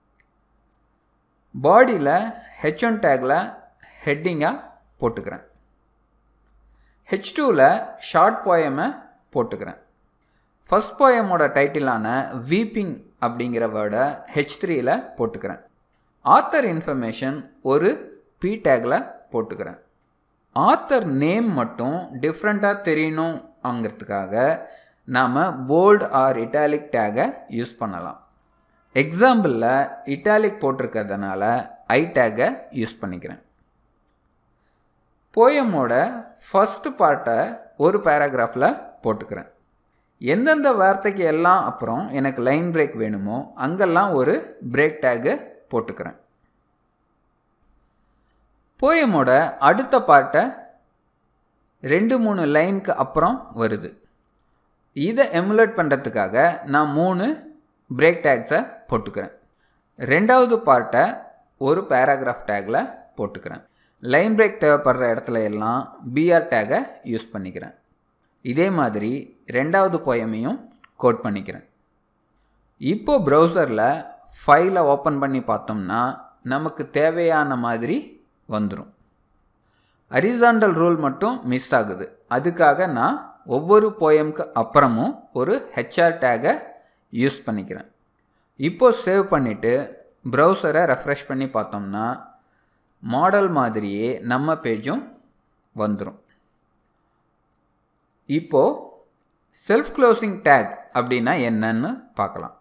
பாடியில் ஹெச் ஒன் டேக்கில் ஹெட்டிங்காக போட்டுக்கிறேன் ஹெச் டூவில் ஷார்ட் போயமை போட்டுக்கிறேன் ஃபஸ்ட் போயமோட டைட்டிலான வீப்பிங் அப்படிங்கிற வேர்டை ஹெச் த்ரீயில் போட்டுக்கிறேன் ஆத்தர் இன்ஃபர்மேஷன் ஒரு பி டேக்கில் போட்டுக்கிறேன் ஆத்தர் நேம் மட்டும் டிஃப்ரெண்ட்டாக தெரியணும் அங்கிறதுக்காக நாம் போல்டு ஆர் இட்டாலிக் டேகை யூஸ் பண்ணலாம் எக்ஸாம்பிளில் இட்டாலிக் போட்டிருக்கிறதுனால ஐ டேக்கை யூஸ் பண்ணிக்கிறேன் போயமோட ஃபஸ்ட்டு பார்ட்டை ஒரு பேராகிராஃபில் போட்டுக்கிறேன் எந்தெந்த வார்த்தைக்கு எல்லாம் அப்புறம் எனக்கு லைன் பிரேக் வேணுமோ அங்கெல்லாம் ஒரு பிரேக் டேகு போட்டுக்கிறேன் போயமோட அடுத்த பார்ட்டை ரெண்டு மூணு லைனுக்கு அப்புறம் வருது இதை எமுலேட் பண்ணுறதுக்காக நான் மூணு பிரேக் டேக்ஸை போட்டுக்கிறேன் ரெண்டாவது பார்ட்டை ஒரு பேராகிராஃப் டேக்கில் போட்டுக்கிறேன் லைன் பிரேக் தேவைப்படுற இடத்துல எல்லாம் பிஆர் டேகை யூஸ் பண்ணிக்கிறேன் இதே மாதிரி ரெண்டாவது போயமையும் கோட் பண்ணிக்கிறேன் இப்போ ப்ரௌசரில் ஃபைலை ஓப்பன் பண்ணி பார்த்தோம்னா நமக்கு தேவையான மாதிரி வந்துடும் அரிசாண்டல் ரூல் மட்டும் மிஸ் ஆகுது அதுக்காக நான் ஒவ்வொரு போயம்க்கு அப்புறமும் ஒரு ஹெச்ஆர் டேகை யூஸ் பண்ணிக்கிறேன் இப்போ சேவ் பண்ணிவிட்டு ப்ரௌசரை ரெஃப்ரெஷ் பண்ணி பார்த்தோம்னா மாடல் மாதிரியே நம்ம பேஜும் வந்துடும் இப்போது செல்ஃப் க்ளோசிங் டேக் அப்படின்னா என்னன்னு பார்க்கலாம்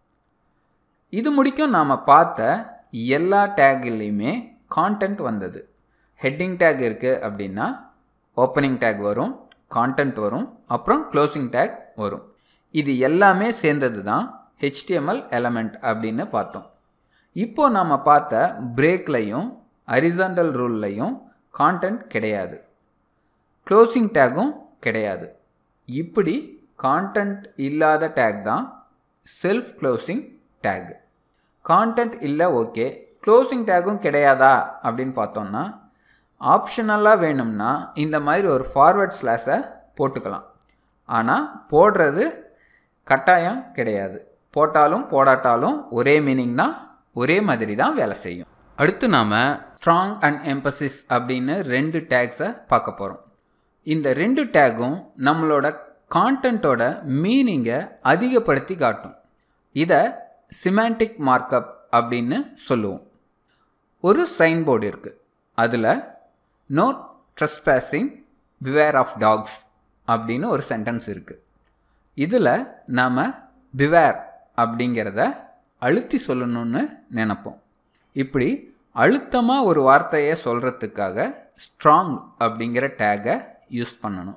இது முடிக்கும் நாம் பார்த்த எல்லா டேக்லேயுமே கான்டென்ட் வந்தது ஹெட்டிங் டேக் இருக்குது அப்படின்னா ஓப்பனிங் டேக் வரும் கான்டென்ட் வரும் அப்புறம் க்ளோசிங் டேக் வரும் இது எல்லாமே சேர்ந்தது தான் ஹெச்டிஎம்எல் எலமெண்ட் அப்படின்னு பார்த்தோம் இப்போ நாம் பார்த்த பிரேக்லையும் அரிசாண்டல் ரூல்லையும் கான்டென்ட் கிடையாது க்ளோசிங் டேக்கும் கிடையாது இப்படி கான்டென்ட் இல்லாத டேக் தான் செல்ஃப் க்ளோசிங் டேக் கான்டென்ட் இல்லை ஓகே க்ளோசிங் டேக்கும் கிடையாதா அப்படின்னு பார்த்தோம்னா ஆப்ஷனலாக வேணும்னா இந்த மாதிரி ஒரு ஃபார்வர்ட் ஸ்லாஷை போட்டுக்கலாம் ஆனால் போடுறது கட்டாயம் கிடையாது போட்டாலும் போடாட்டாலும் ஒரே மீனிங் தான் ஒரே மாதிரி தான் வேலை செய்யும் அடுத்து நாம் ஸ்ட்ராங் அண்ட் எம்பசிஸ் அப்படின்னு ரெண்டு டேக்ஸை பார்க்க போகிறோம் இந்த ரெண்டு டேகும் நம்மளோட கான்டென்ட்டோட மீனிங்கை அதிகப்படுத்தி காட்டும் இதை சிமாண்டிக் மார்க்கப் அப்படின்னு சொல்லுவோம் ஒரு சைன் போர்டு இருக்குது அதில் no trespassing beware of dogs அப்படின்னு ஒரு சென்டென்ஸ் இருக்குது இதில் நாம் பிவேர் அப்படிங்கிறத அழுத்தி சொல்லணும்னு நினப்போம் இப்படி அழுத்தமாக ஒரு வார்த்தையை சொல்கிறதுக்காக ஸ்ட்ராங் அப்படிங்கிற டேகை யூஸ் பண்ணணும்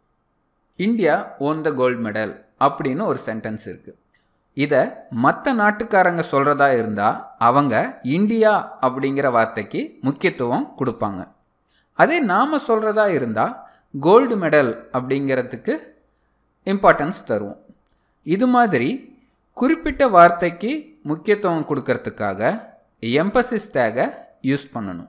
India won the gold medal அப்படின்னு ஒரு சென்டென்ஸ் இருக்குது இதை மற்ற நாட்டுக்காரங்க சொல்கிறதா இருந்தால் அவங்க இந்தியா அப்படிங்கிற வார்த்தைக்கு முக்கியத்துவம் கொடுப்பாங்க அதே நாம் சொல்கிறதா இருந்தால் கோல்டு மெடல் அப்படிங்கிறதுக்கு இம்பார்ட்டன்ஸ் தருவோம் இது மாதிரி குறிப்பிட்ட வார்த்தைக்கு முக்கியத்துவம் கொடுக்கறதுக்காக எம்பசிஸ் டேகை யூஸ் பண்ணணும்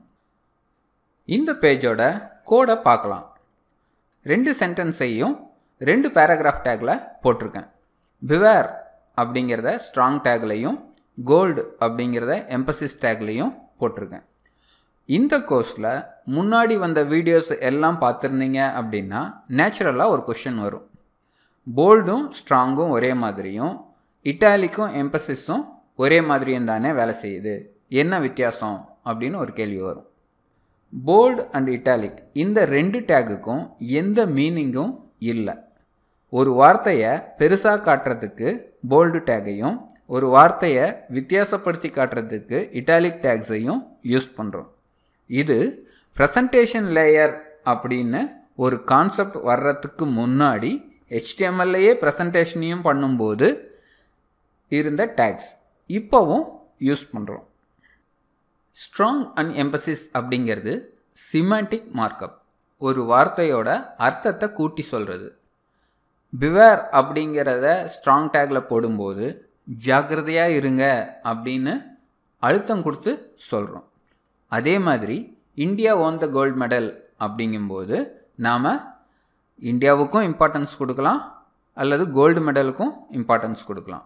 இந்த பேஜோட கோடை பார்க்கலாம் ரெண்டு சென்டென்ஸையும் ரெண்டு பேராகிராஃப் டேக்கில் போட்டிருக்கேன் பிவேர் அப்படிங்கிறத ஸ்ட்ராங் டேக்லையும் கோல்டு அப்படிங்கிறத எம்பசிஸ் டேக்லையும் போட்டிருக்கேன் இந்த கோர்ஸில் முன்னாடி வந்த வீடியோஸ் எல்லாம் பார்த்துருந்தீங்க அப்படின்னா நேச்சுரலாக ஒரு கொஷின் வரும் போல்டும் ஸ்ட்ராங்கும் ஒரே மாதிரியும் இட்டாலிக்கும் எம்பசிஸும் ஒரே மாதிரியும் தானே வேலை செய்யுது என்ன வித்தியாசம் அப்படின்னு ஒரு கேள்வி வரும் போல்டு அண்ட் இட்டாலிக் இந்த ரெண்டு டேகுக்கும் எந்த மீனிங்கும் இல்லை ஒரு வார்த்தையை பெருசாக காட்டுறதுக்கு போல்டு டேகையும் ஒரு வார்த்தையை வித்தியாசப்படுத்தி காட்டுறதுக்கு இட்டாலிக் டேக்ஸையும் யூஸ் பண்ணுறோம் இது ப்ரெசன்டேஷன் லேயர் அப்படின்னு ஒரு கான்செப்ட் வர்றதுக்கு முன்னாடி ஹெச்டிஎம்எல்லையே ப்ரெசன்டேஷனையும் பண்ணும்போது இருந்த டேக்ஸ் இப்போவும் யூஸ் பண்ணுறோம் ஸ்ட்ராங் அண்ட் எம்பசிஸ் அப்படிங்கிறது சிமாண்டிக் மார்க்கப் ஒரு வார்த்தையோட அர்த்தத்தை கூட்டி சொல்கிறது பிவேர் அப்படிங்கிறத ஸ்ட்ராங் டேக்கில் போடும்போது ஜாக்கிரதையாக இருங்க அப்படின்னு அழுத்தம் கொடுத்து சொல்கிறோம் அதே மாதிரி India won the gold medal அப்படிங்கும்போது நாம் இந்தியாவுக்கும் இம்பார்ட்டன்ஸ் கொடுக்கலாம் அல்லது கோல்டு மெடலுக்கும் இம்பார்ட்டன்ஸ் கொடுக்கலாம்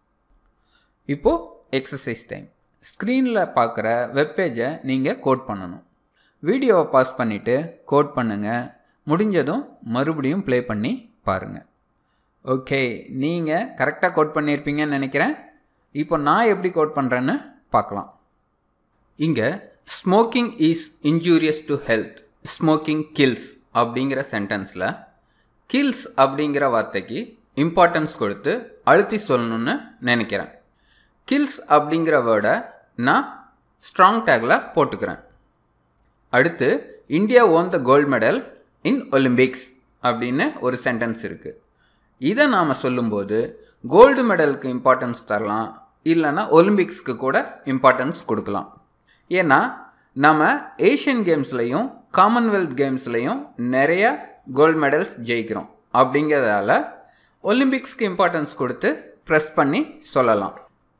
இப்போது எக்ஸசைஸ் டைம் ஸ்க்ரீனில் பார்க்குற வெப்பேஜை நீங்கள் கோட் பண்ணணும் வீடியோவை பாஸ் பண்ணிவிட்டு கோட் பண்ணுங்கள் முடிஞ்சதும் மறுபடியும் ப்ளே பண்ணி பாருங்கள் ஓகே நீங்கள் கரெக்டாக கோட் பண்ணியிருப்பீங்கன்னு நினைக்கிறேன் இப்போ நான் எப்படி கோட் பண்ணுறேன்னு பார்க்கலாம் இங்கே smoking is injurious to health smoking kills அப்படிங்கிற சென்டென்ஸில் கில்ஸ் அப்படிங்கிற வார்த்தைக்கு இம்பார்ட்டன்ஸ் கொடுத்து அழுத்தி சொல்லணும்னு நினைக்கிறேன் கில்ஸ் அப்படிங்கிற வேர்டை நான் ஸ்ட்ராங் டேக்கில் போட்டுக்கிறேன் அடுத்து India won the gold medal in Olympics அப்படின்னு ஒரு சென்டென்ஸ் இருக்குது இதை நாம் சொல்லும்போது கோல்டு மெடலுக்கு இம்பார்ட்டன்ஸ் தரலாம் இல்லைன்னா ஒலிம்பிக்ஸ்க்கு கூட இம்பார்ட்டன்ஸ் கொடுக்கலாம் ஏன்னா நம்ம ஏஷியன் கேம்ஸ்லையும் காமன்வெல்த் கேம்ஸ்லையும் நிறைய கோல்டு மெடல்ஸ் ஜெயிக்கிறோம் அப்படிங்கிறதால ஒலிம்பிக்ஸ்க்கு இம்பார்ட்டன்ஸ் கொடுத்து ப்ரெஸ் பண்ணி சொல்லலாம்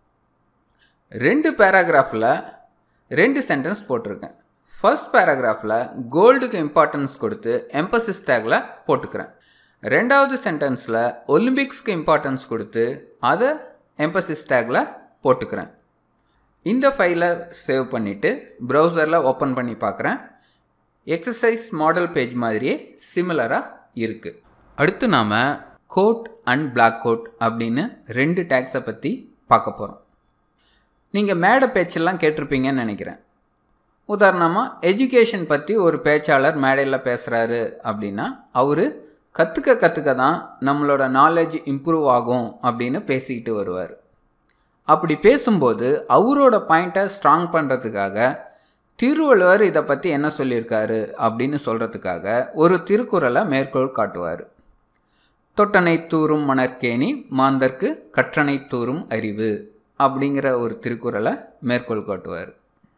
ரெண்டு பேராகிராஃபில் ரெண்டு சென்டென்ஸ் போட்டிருக்கேன் ஃபர்ஸ்ட் பேராகிராஃபில் கோல்டுக்கு இம்பார்ட்டன்ஸ் கொடுத்து எம்பசிஸ் டேக்கில் போட்டுக்கிறேன் ரெண்டாவது சென்டென்ஸில் ஒலிம்பிக்ஸ்க்கு இம்பார்ட்டன்ஸ் கொடுத்து அதை எம்பசிஸ் டேக்கில் போட்டுக்கிறேன் இந்த ஃபைலை சேவ் பண்ணிவிட்டு ப்ரௌசரில் ஓப்பன் பண்ணி பார்க்குறேன் எக்ஸசைஸ் மாடல் பேஜ் மாதிரியே சிமிலராக இருக்குது அடுத்து நாம் கோட் அண்ட் பிளாக் கோட் அப்படின்னு ரெண்டு டேக்ஸை பற்றி பார்க்க போகிறோம் நீங்கள் மேடை பேச்செல்லாம் கேட்டிருப்பீங்கன்னு நினைக்கிறேன் உதாரணமாக எஜுகேஷன் பற்றி ஒரு பேச்சாளர் மேடையில் பேசுகிறாரு அப்படின்னா அவர் கற்றுக்க கற்றுக்க தான் நம்மளோட நாலேஜ் இம்ப்ரூவ் ஆகும் அப்படின்னு பேசிக்கிட்டு வருவார் அப்படி பேசும்போது அவரோட பாயிண்ட்டை ஸ்ட்ராங் பண்ணுறதுக்காக திருவள்ளுவர் இதை பற்றி என்ன சொல்லியிருக்காரு அப்படின்னு சொல்கிறதுக்காக ஒரு திருக்குறளை மேற்கோள் காட்டுவார் தொட்டனை தூரும் மணற்கேணி மாந்தர்க்கு கற்றனை தூரும் அறிவு அப்படிங்கிற ஒரு திருக்குறளை மேற்கோள் காட்டுவார்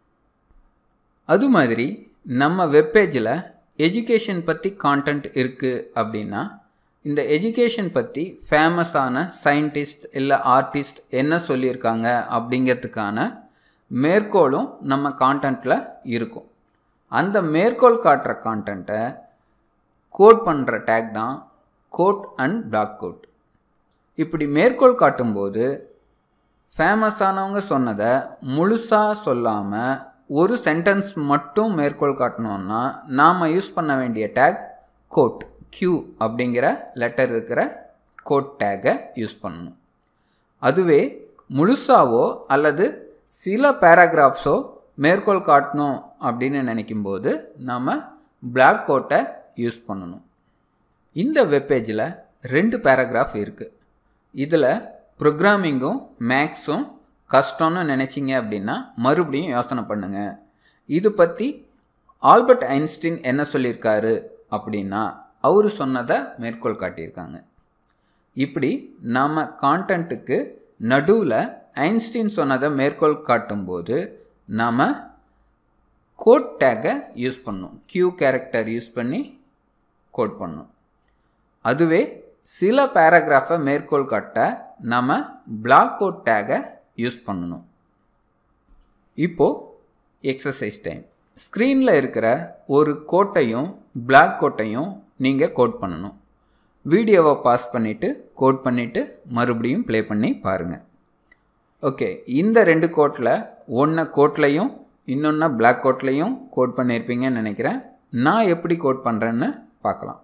அது மாதிரி நம்ம வெப்பேஜில் எஜுகேஷன் பற்றி கான்டென்ட் இருக்குது அப்படின்னா இந்த எஜுகேஷன் பற்றி ஃபேமஸான சயின்டிஸ்ட் இல்லை ஆர்டிஸ்ட் என்ன சொல்லியிருக்காங்க அப்படிங்கிறதுக்கான மேற்கோளும் நம்ம கான்டென்ட்டில் இருக்கும் அந்த மேற்கோள் காட்டுற கான்டென்ட்டை கோட் பண்ணுற டேக் தான் கோட் அண்ட் பிளாக் கோட் இப்படி மேற்கோள் காட்டும்போது ஃபேமஸானவங்க சொன்னதை முழுசாக சொல்லாமல் ஒரு சென்டென்ஸ் மட்டும் மேற்கோள் காட்டணும்னா நாம் யூஸ் பண்ண வேண்டிய டேக் கோட் கியூ அப்படிங்கிற லெட்டர் இருக்கிற கோட் டேக்கை யூஸ் பண்ணணும் அதுவே முழுசாவோ அல்லது சில பேராகிராஃப்ஸோ மேற்கோள் காட்டணும் அப்படின்னு நினைக்கும்போது நாம் பிளாக் கோட்டை யூஸ் பண்ணணும் இந்த வெப்பேஜில் ரெண்டு பேராகிராஃப் இருக்குது இதில் ப்ரோக்ராமிங்கும் மேக்ஸும் கஷ்டம்னு நினச்சிங்க அப்படின்னா மறுபடியும் யோசனை பண்ணுங்கள் இது பற்றி ஆல்பர்ட் ஐன்ஸ்டீன் என்ன சொல்லியிருக்காரு அப்படின்னா அவர் சொன்னதை மேற்கோள் காட்டியிருக்காங்க இப்படி நாம் கான்டென்ட்டுக்கு நடுவில் ஐன்ஸ்டீன் சொன்னதை மேற்கோள் காட்டும்போது நாம் கோட் டேக்கை யூஸ் பண்ணணும் கியூ கேரக்டர் யூஸ் பண்ணி கோட் பண்ணணும் அதுவே சில பேராகிராஃபை மேற்கோள் காட்ட நம்ம பிளாக் கோட் டேகை யூஸ் பண்ணணும் இப்போது எக்ஸசைஸ் டைம் ஸ்க்ரீனில் இருக்கிற ஒரு கோட்டையும் பிளாக் கோட்டையும் நீங்கள் கோட் பண்ணணும் வீடியோவை பாஸ் பண்ணிவிட்டு கோட் பண்ணிவிட்டு மறுபடியும் ப்ளே பண்ணி பாருங்கள் ஓகே இந்த ரெண்டு கோட்டில் ஒன்றை கோட்லையும் இன்னொன்று பிளாக் கோட்லையும் கோட் பண்ணியிருப்பீங்கன்னு நினைக்கிறேன் நான் எப்படி கோட் பண்ணுறேன்னு பார்க்கலாம்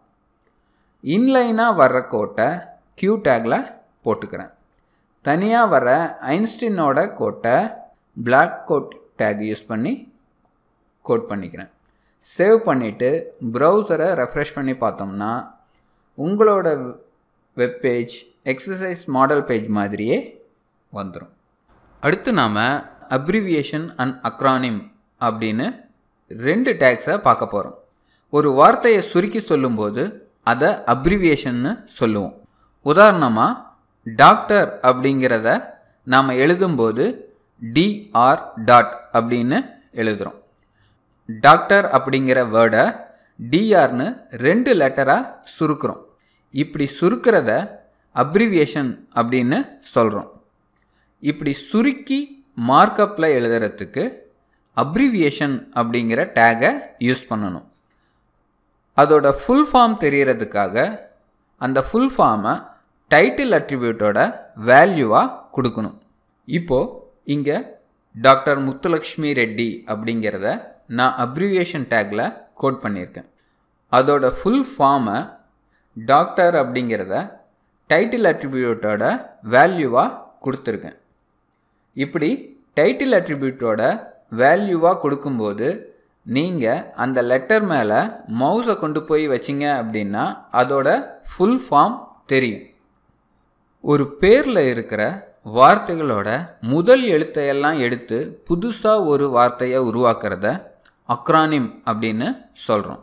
இன்லைனாக வர்ற கோட்டை க்யூ டேக்கில் போட்டுக்கிறேன் தனியாக வர ஐன்ஸ்டீனோட கோட்டை பிளாக் கோட் டேக் யூஸ் பண்ணி கோட் பண்ணிக்கிறேன் சேவ் பண்ணிவிட்டு ப்ரௌசரை ரெஃப்ரெஷ் பண்ணி பார்த்தோம்னா உங்களோட வெப்பேஜ் எக்ஸசைஸ் மாடல் பேஜ் மாதிரியே வந்துடும் அடுத்து நாம் அப்ரிவியேஷன் அண்ட் அக்ரானிம் அப்படின்னு ரெண்டு டேக்ஸை பார்க்க போகிறோம் ஒரு வார்த்தையை சுருக்கி சொல்லும்போது அதை அப்ரிவியேஷன்னு சொல்லுவோம் உதாரணமாக டாக்டர் அப்படிங்கிறத நாம் எழுதும்போது டிஆர் டாட் அப்படின்னு எழுதுகிறோம் டாக்டர் அப்படிங்கிற வேர்டை டிஆர்னு ரெண்டு லெட்டராக சுருக்கிறோம் இப்படி சுருக்கிறத அப்ரிவியேஷன் அப்படின்னு சொல்கிறோம் இப்படி சுருக்கி மார்க்கப்பில் எழுதுறதுக்கு அப்ரிவியேஷன் அப்படிங்கிற டேகை யூஸ் பண்ணணும் அதோட ஃபுல் ஃபார்ம் தெரியறதுக்காக அந்த ஃபுல் ஃபார்மை டைட்டில் அட்ரிபியூட்டோட வேல்யூவாக கொடுக்கணும் இப்போது இங்கே டாக்டர் முத்துலக்ஷ்மி ரெட்டி அப்படிங்கிறத நான் அப்ரிவியேஷன் டேக்கில் கோட் பண்ணியிருக்கேன் அதோட ஃபுல் ஃபார்மை டாக்டர் அப்படிங்கிறத டைட்டில் அட்ரிபியூட்டோட வேல்யூவாக கொடுத்துருக்கேன் இப்படி டைட்டில் அட்ரிபியூட்டோட வேல்யூவாக கொடுக்கும்போது நீங்கள் அந்த லெட்டர் மேலே மவுஸை கொண்டு போய் வச்சிங்க அப்படின்னா அதோட ஃபுல் ஃபார்ம் தெரியும் ஒரு பேரில் இருக்கிற வார்த்தைகளோட முதல் எழுத்தையெல்லாம் எடுத்து புதுசாக ஒரு வார்த்தையை உருவாக்குறத அக்ரானிம் அப்படின்னு சொல்கிறோம்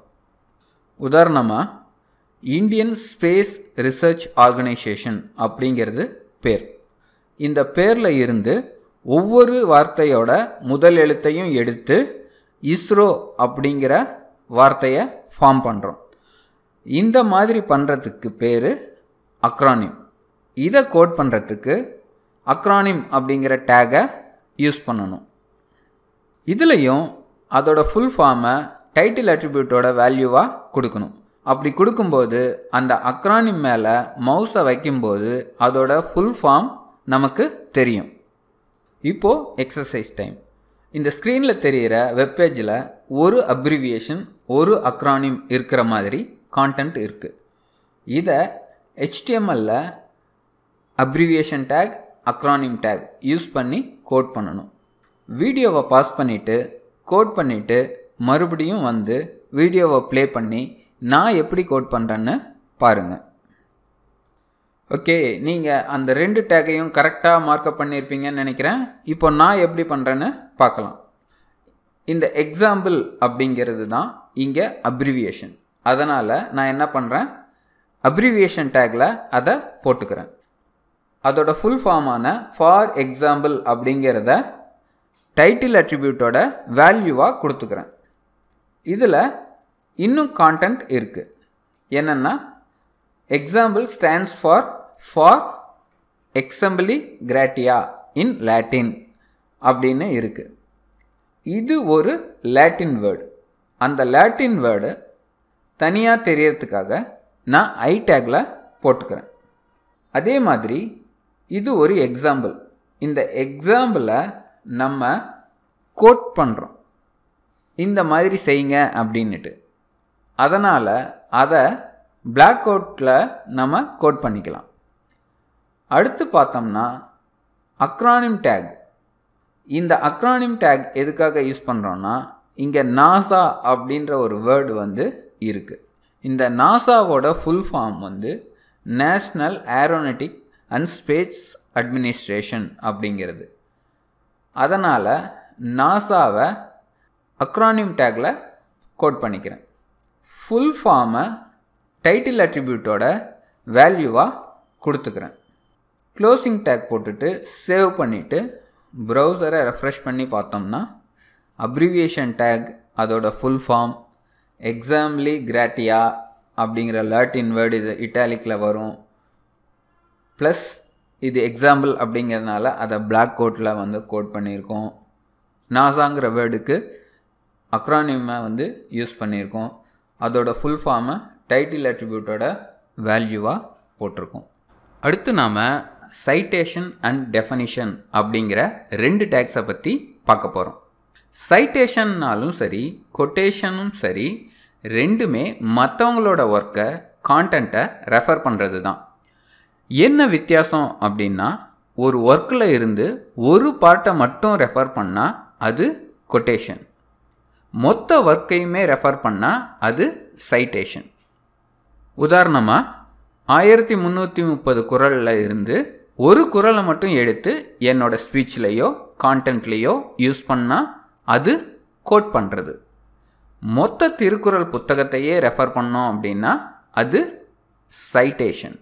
உதாரணமாக இந்தியன் ஸ்பேஸ் ரிசர்ச் ஆர்கனைசேஷன் அப்படிங்கிறது பேர் இந்த பேரில் இருந்து ஒவ்வொரு வார்த்தையோட முதல் எழுத்தையும் எடுத்து இஸ்ரோ அப்படிங்கிற வார்த்தையை ஃபார்ம் பண்ணுறோம் இந்த மாதிரி பண்ணுறதுக்கு பேர் அக்ரானிம் இதை கோட் பண்ணுறதுக்கு அக்ரானிம் அப்படிங்கிற டேகை யூஸ் பண்ணணும் இதுலேயும் அதோட ஃபுல் ஃபார்மை டைட்டில் அட்ரிபியூட்டோட வேல்யூவாக கொடுக்கணும் அப்படி கொடுக்கும்போது அந்த அக்ரானிம் மேலே மவுஸை வைக்கும்போது அதோட ஃபுல் ஃபார்ம் நமக்கு தெரியும் இப்போது எக்ஸசைஸ் டைம் இந்த ஸ்க்ரீனில் தெரிகிற வெப்பேஜில் ஒரு அப்ரிவியேஷன் ஒரு அக்ரானிம் இருக்கிற மாதிரி கான்டென்ட் இருக்குது இதை ஹெச்டிஎம்எல்ல abbreviation tag acronym tag use பண்ணி கோட் பண்ணணும் வீடியோவை பாஸ் பண்ணிவிட்டு கோட் பண்ணிவிட்டு மறுபடியும் வந்து வீடியோவை ப்ளே பண்ணி நான் எப்படி கோட் பண்ணுறேன்னு பாருங்கள் ஓகே நீங்கள் அந்த ரெண்டு டேக்கையும் கரெக்டாக மார்க்கப் பண்ணியிருப்பீங்கன்னு நினைக்கிறேன் இப்போ நான் எப்படி பண்ணுறேன்னு பார்க்கலாம் இந்த எக்ஸாம்பிள் அப்படிங்கிறது தான் இங்கே அப்ரிவியேஷன் அதனால் நான் என்ன பண்ணுறேன் அப்ரிவியேஷன் டேக்கில் அதை போட்டுக்கிறேன் அதோட ஃபுல் ஃபார்மான ஃபார் எக்ஸாம்பிள் அப்படிங்கிறத டைட்டில் அட்ரிபியூட்டோட வேல்யூவாக கொடுத்துக்கிறேன் இதில் இன்னும் கான்டென்ட் இருக்குது என்னென்னா example stands for for exempli gratia in Latin அப்படின்னு இருக்குது இது ஒரு லாட்டின் வேர்டு அந்த லாட்டின் வேர்டு தனியாக தெரியறதுக்காக நான் ஐ டேக்கில் போட்டுக்கிறேன் அதே மாதிரி இது ஒரு எக்ஸாம்பிள் இந்த எக்ஸாம்பிளை நம்ம கோட் பண்ணுறோம் இந்த மாதிரி செய்யுங்க அப்படின்னுட்டு அதனால் அதை பிளாக் அவுட்டில் நம்ம கோட் பண்ணிக்கலாம் அடுத்து பார்த்தோம்னா அக்ரானிம் டேக் இந்த அக்ரானிம் டேக் எதுக்காக யூஸ் பண்ணுறோன்னா இங்கே நாசா அப்படின்ற ஒரு வேர்டு வந்து இருக்குது இந்த நாசாவோட ஃபுல் ஃபார்ம் வந்து national aeronautic and space administration அப்படிங்கிறது அதனால் நாசாவை அக்ரானிம் டேக்கில் கோட் பண்ணிக்கிறேன் ஃபுல் ஃபார்மை டைட்டில் அட்ரிபியூட்டோட வேல்யூவாக கொடுத்துக்கிறேன் க்ளோசிங் டேக் போட்டுட்டு சேவ் பண்ணிவிட்டு ப்ரௌசரை ரெஃப்ரெஷ் பண்ணி பார்த்தோம்னா அப்ரிவியேஷன் டேக் அதோட ஃபுல் ஃபார்ம் எக்ஸாம்லி கிராட்டியா அப்படிங்கிற லாட்டின் வேர்டு இது இட்டாலிக்கில் வரும் ப்ளஸ் இது எக்ஸாம்பிள் அப்படிங்கிறதுனால அதை பிளாக் கோட்டில் வந்து கோட் பண்ணியிருக்கோம் நாசாங்கிற வேர்டுக்கு அக்ரானிமை வந்து யூஸ் பண்ணியிருக்கோம் அதோட ஃபுல் ஃபார்மை டைட்டில் அட்ரிபியூட்டோட வேல்யூவாக போட்டிருக்கோம் அடுத்து நாம் சைட்டேஷன் அண்ட் டெஃபனிஷன் அப்படிங்கிற ரெண்டு டேக்ஸை பற்றி பார்க்க போகிறோம் சைட்டேஷன்னாலும் சரி கொட்டேஷனும் சரி ரெண்டுமே மற்றவங்களோட ஒர்க்கை கான்டென்ட்டை ரெஃபர் பண்ணுறது தான் என்ன வித்தியாசம் அப்படின்னா ஒரு ஒர்க்கில் இருந்து ஒரு பார்ட்டை மட்டும் ரெஃபர் பண்ணால் அது கொட்டேஷன் மொத்த ஒர்க்கையுமே ரெஃபர் பண்ணால் அது சைட்டேஷன் உதாரணமாக ஆயிரத்தி முந்நூற்றி முப்பது குரலில் இருந்து ஒரு குரலை மட்டும் எடுத்து என்னோட ஸ்பீச்லேயோ கான்டென்ட்லேயோ யூஸ் பண்ணால் அது கோட் பண்ணுறது மொத்த திருக்குறள் புத்தகத்தையே ரெஃபர் பண்ணோம் அப்படின்னா அது சைட்டேஷன்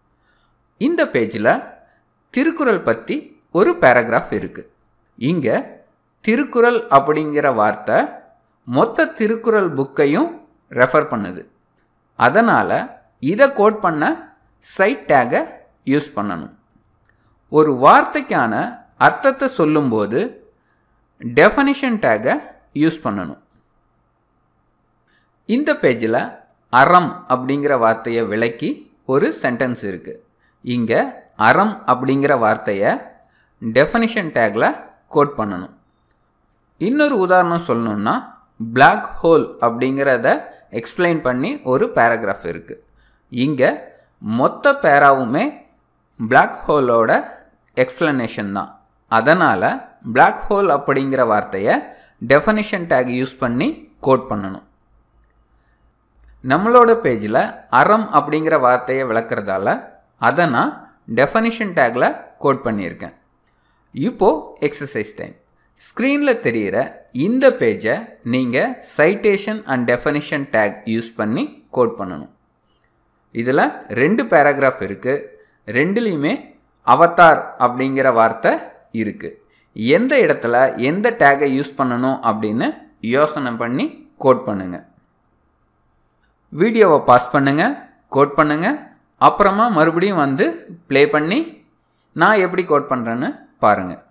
இந்த பேஜில் திருக்குறள் பற்றி ஒரு பேராகிராஃப் இருக்குது இங்கே திருக்குறள் அப்படிங்கிற வார்த்தை மொத்த திருக்குறள் புக்கையும் ரெஃபர் பண்ணுது அதனால் இதை கோட் பண்ண சைட் டேகை யூஸ் பண்ணணும் ஒரு வார்த்தைக்கான அர்த்தத்தை சொல்லும்போது டெஃபனிஷன் டேகை யூஸ் பண்ணணும் இந்த பேஜில் அறம் அப்படிங்கிற வார்த்தையை விளக்கி ஒரு சென்டென்ஸ் இருக்குது இங்கே அறம் அப்படிங்கிற வார்த்தையை டெஃபனிஷன் டேக்கில் கோட் பண்ணணும் இன்னொரு உதாரணம் சொல்லணுன்னா பிளாக் ஹோல் அப்படிங்கிறத எக்ஸ்பிளைன் பண்ணி ஒரு பேராகிராஃப் இருக்குது இங்கே மொத்த பேராவுமே பிளாக் ஹோலோட எக்ஸ்பிளனேஷன் தான் அதனால் பிளாக் ஹோல் அப்படிங்கிற வார்த்தையை டெஃபனிஷன் டேக் யூஸ் பண்ணி கோட் பண்ணணும் நம்மளோட பேஜில் அறம் அப்படிங்கிற வார்த்தையை விளக்குறதால அதை நான் டெஃபனிஷன் டேக்கில் கோட் பண்ணியிருக்கேன் இப்போது எக்ஸசைஸ் டைம் ஸ்க்ரீனில் தெரிகிற இந்த பேஜை நீங்கள் citation and definition tag use பண்ணி கோட் பண்ணணும் இதில் ரெண்டு பேராகிராஃப் இருக்குது ரெண்டுலேயுமே அவதார் அப்படிங்கிற வார்த்தை இருக்குது எந்த இடத்துல எந்த டேகை யூஸ் பண்ணணும் அப்படின்னு யோசனை பண்ணி கோட் பண்ணுங்கள் வீடியோவை பாஸ் பண்ணுங்கள் கோட் பண்ணுங்கள் அப்புறமா மறுபடியும் வந்து ப்ளே பண்ணி நான் எப்படி கோட் பண்ணுறேன்னு பாருங்கள்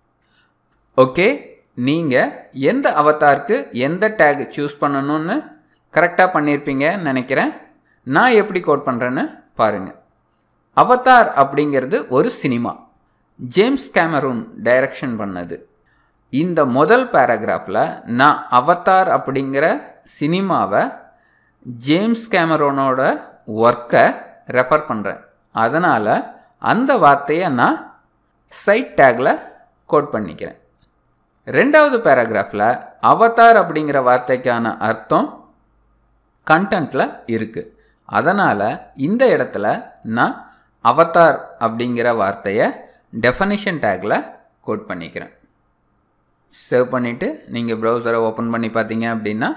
ஓகே நீங்கள் எந்த அவதாருக்கு எந்த டேக் சூஸ் பண்ணணும்னு கரெக்டாக பண்ணியிருப்பீங்கன்னு நினைக்கிறேன் நான் எப்படி கோட் பண்ணுறேன்னு பாருங்கள் அவதார் அப்படிங்கிறது ஒரு சினிமா ஜேம்ஸ் கேமரூன் டைரக்ஷன் பண்ணது இந்த முதல் பேராகிராஃபில் நான் அவதார் அப்படிங்கிற சினிமாவை ஜேம்ஸ் கேமரோனோட ஒர்க்கை ரெஃபர் பண்ணுறேன் அதனால் அந்த வார்த்தையை நான் சைட் டேக்கில் கோட் பண்ணிக்கிறேன் ரெண்டாவது பேராகிராஃபில் அவதார் அப்படிங்கிற வார்த்தைக்கான அர்த்தம் கண்டென்ட்டில் இருக்குது அதனால் இந்த இடத்துல நான் அவதார் அப்படிங்கிற வார்த்தையை டெஃபனிஷன் டேக்கில் கோட் பண்ணிக்கிறேன் சேவ் பண்ணிவிட்டு நீங்கள் ப்ரௌசரை ஓப்பன் பண்ணி பார்த்தீங்க அப்படின்னா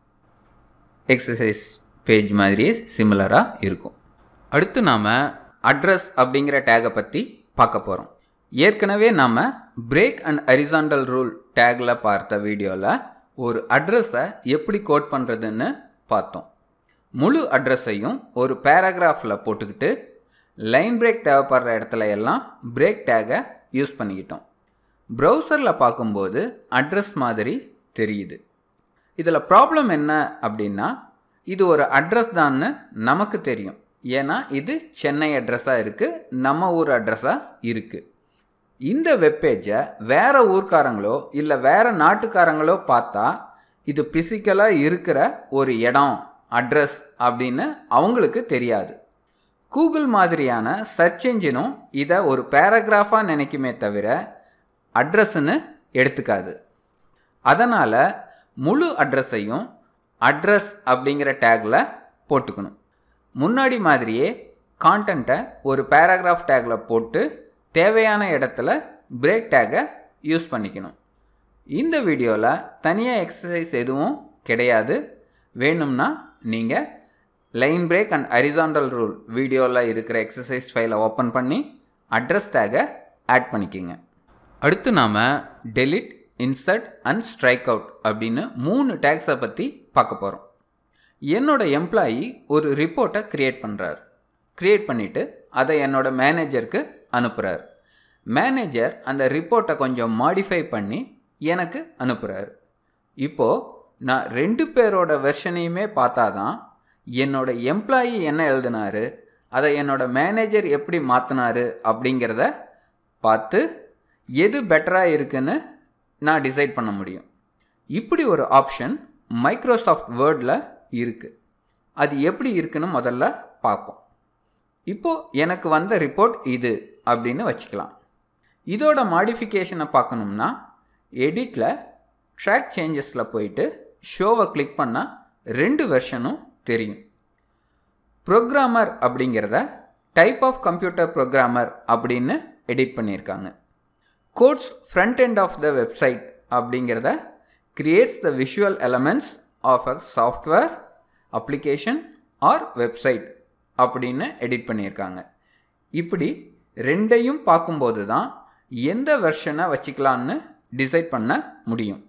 எக்ஸசைஸ் பேஜ் மாதிரியே சிமிலராக இருக்கும் அடுத்து நாம் அட்ரஸ் அப்படிங்கிற டேகை பற்றி பார்க்க போகிறோம் ஏற்கனவே நாம் பிரேக் அண்ட் அரிசாண்டல் ரூல் டேக்கில் பார்த்த வீடியோவில் ஒரு அட்ரஸை எப்படி கோட் பண்ணுறதுன்னு பார்த்தோம் முழு அட்ரஸையும் ஒரு பேராகிராஃபில் போட்டுக்கிட்டு லைன் பிரேக் தேவைப்படுற இடத்துல எல்லாம் பிரேக் டேகை யூஸ் பண்ணிக்கிட்டோம் ப்ரௌசரில் பார்க்கும்போது அட்ரஸ் மாதிரி தெரியுது இதில் ப்ராப்ளம் என்ன அப்படின்னா இது ஒரு அட்ரஸ் தான்னு நமக்கு தெரியும் ஏன்னா இது சென்னை அட்ரஸாக இருக்குது நம்ம ஊர் அட்ரஸாக இருக்குது இந்த வெப்பேஜை வேறு ஊர்க்காரங்களோ இல்லை வேறு நாட்டுக்காரங்களோ பார்த்தா இது ஃபிசிக்கலாக இருக்கிற ஒரு இடம் அட்ரஸ் அப்படின்னு அவங்களுக்கு தெரியாது கூகுள் மாதிரியான சர்ச் என்ஜினும் இதை ஒரு பேராகிராஃபாக நினைக்குமே தவிர அட்ரஸ்ன்னு எடுத்துக்காது அதனால் முழு அட்ரஸையும் அட்ரஸ் அப்படிங்கிற டேக்கில் போட்டுக்கணும் முன்னாடி மாதிரியே கான்டென்ட்டை ஒரு பேராகிராஃப் டேக்கில் போட்டு தேவையான இடத்துல பிரேக் டேக்கை யூஸ் பண்ணிக்கணும் இந்த வீடியோவில் தனியாக எக்ஸசைஸ் எதுவும் கிடையாது வேணும்னா நீங்கள் line break and horizontal rule வீடியோவில் இருக்கிற எக்ஸசைஸ் ஃபைலை ஓப்பன் பண்ணி அட்ரஸ் டேகை ஆட் பண்ணிக்கிங்க அடுத்து நாம் delete insert and strike out அப்படின்னு மூணு டேக்ஸை பற்றி பார்க்க போகிறோம் என்னோட எம்ப்ளாயி ஒரு ரிப்போர்ட்டை க்ரியேட் பண்ணுறார் க்ரியேட் பண்ணிவிட்டு அதை என்னோட மேனேஜருக்கு அனுப்புகிறார் மேனேஜர் அந்த ரிப்போர்ட்டை கொஞ்சம் மாடிஃபை பண்ணி எனக்கு அனுப்புகிறார் இப்போது நான் ரெண்டு பேரோட வெர்ஷனையுமே பார்த்தா தான் என்னோட எம்ப்ளாயி என்ன எழுதினாரு அதை என்னோட மேனேஜர் எப்படி மாற்றினாரு அப்படிங்கிறத பார்த்து எது பெட்டராக இருக்குன்னு நான் டிசைட் பண்ண முடியும் இப்படி ஒரு ஆப்ஷன் மைக்ரோசாஃப்ட் வேர்டில் இருக்குது அது எப்படி இருக்குன்னு முதல்ல பார்ப்போம் இப்போது எனக்கு வந்த ரிப்போர்ட் இது அப்படின்னு வச்சுக்கலாம் இதோட மாடிஃபிகேஷனை பார்க்கணும்னா எடிட்டில் ட்ராக் சேஞ்சஸில் போயிட்டு ஷோவை கிளிக் பண்ணால் ரெண்டு வெர்ஷனும் தெரியும் ப்ரோக்ராமர் அப்படிங்கிறத டைப் ஆஃப் கம்ப்யூட்டர் ப்ரோக்ராமர் அப்படின்னு எடிட் பண்ணியிருக்காங்க codes front end of the website அப்படிங்கிறத creates the visual elements of a software application or website அப்படின்னு எடிட் பண்ணியிருக்காங்க இப்படி ரெண்டையும் பார்க்கும்போது தான் எந்த வெர்ஷனை வச்சுக்கலான்னு டிசைட் பண்ண முடியும்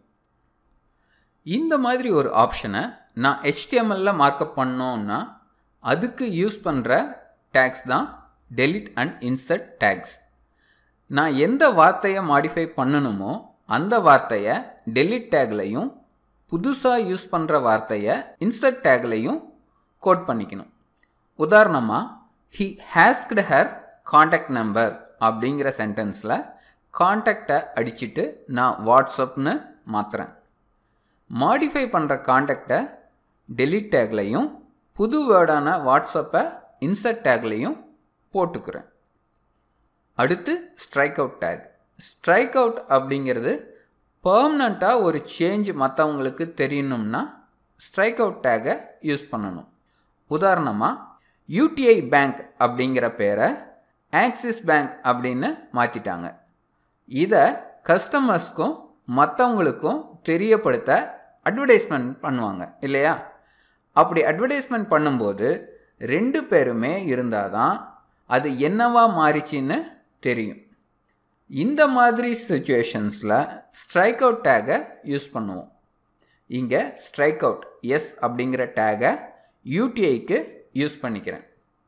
இந்த மாதிரி ஒரு ஆப்ஷனை நான் ஹெச்டிஎம்எல்ல மார்க்கப் பண்ணோன்னா அதுக்கு யூஸ் பண்ணுற டேக்ஸ் தான் டெலிட் அண்ட் இன்சர்ட் டேக்ஸ் நான் எந்த வார்த்தையை மாடிஃபை பண்ணணுமோ அந்த வார்த்தையை டெலிட் டேக்லையும் புதுசாக யூஸ் பண்ணுற வார்த்தையை இன்சர்ட் டேக்லையும் கோட் பண்ணிக்கணும் உதாரணமாக he asked her contact number அப்படிங்கிற சென்டென்ஸில் காண்டாக்டை அடிச்சுட்டு நான் வாட்ஸ்அப்னு மாற்றுறேன் மாடிஃபை பண்ணுற காண்டாக்டை டெலிட் டேக்லையும் புது வேர்டான வாட்ஸ்அப்பை இன்சர்ட் டேக்லையும் போட்டுக்கிறேன் அடுத்து strike out tag strike out அப்படிங்கிறது பர்மனண்ட்டாக ஒரு சேஞ்ச் மற்றவங்களுக்கு தெரியணும்னா ஸ்ட்ரைக் அவுட் டேகை யூஸ் பண்ணணும் உதாரணமாக யூடிஐ பேங்க் அப்படிங்கிற பேரை ஆக்சிஸ் பேங்க் அப்படின்னு மாற்றிட்டாங்க இதை கஸ்டமர்ஸ்க்கும் மற்றவங்களுக்கும் தெரியப்படுத்த அட்வர்டைஸ்மெண்ட் பண்ணுவாங்க இல்லையா அப்படி அட்வர்டைஸ்மெண்ட் பண்ணும்போது ரெண்டு பேருமே இருந்தால் தான் அது என்னவா மாறிச்சின்னு தெரியும் இந்த மாதிரி சுச்சுவேஷன்ஸில் ஸ்ட்ரைக் அவுட் டேகை யூஸ் பண்ணுவோம் இங்கே ஸ்ட்ரைக் அவுட் எஸ் அப்படிங்கிற டேகை யூடிஐக்கு யூஸ் பண்ணிக்கிறேன்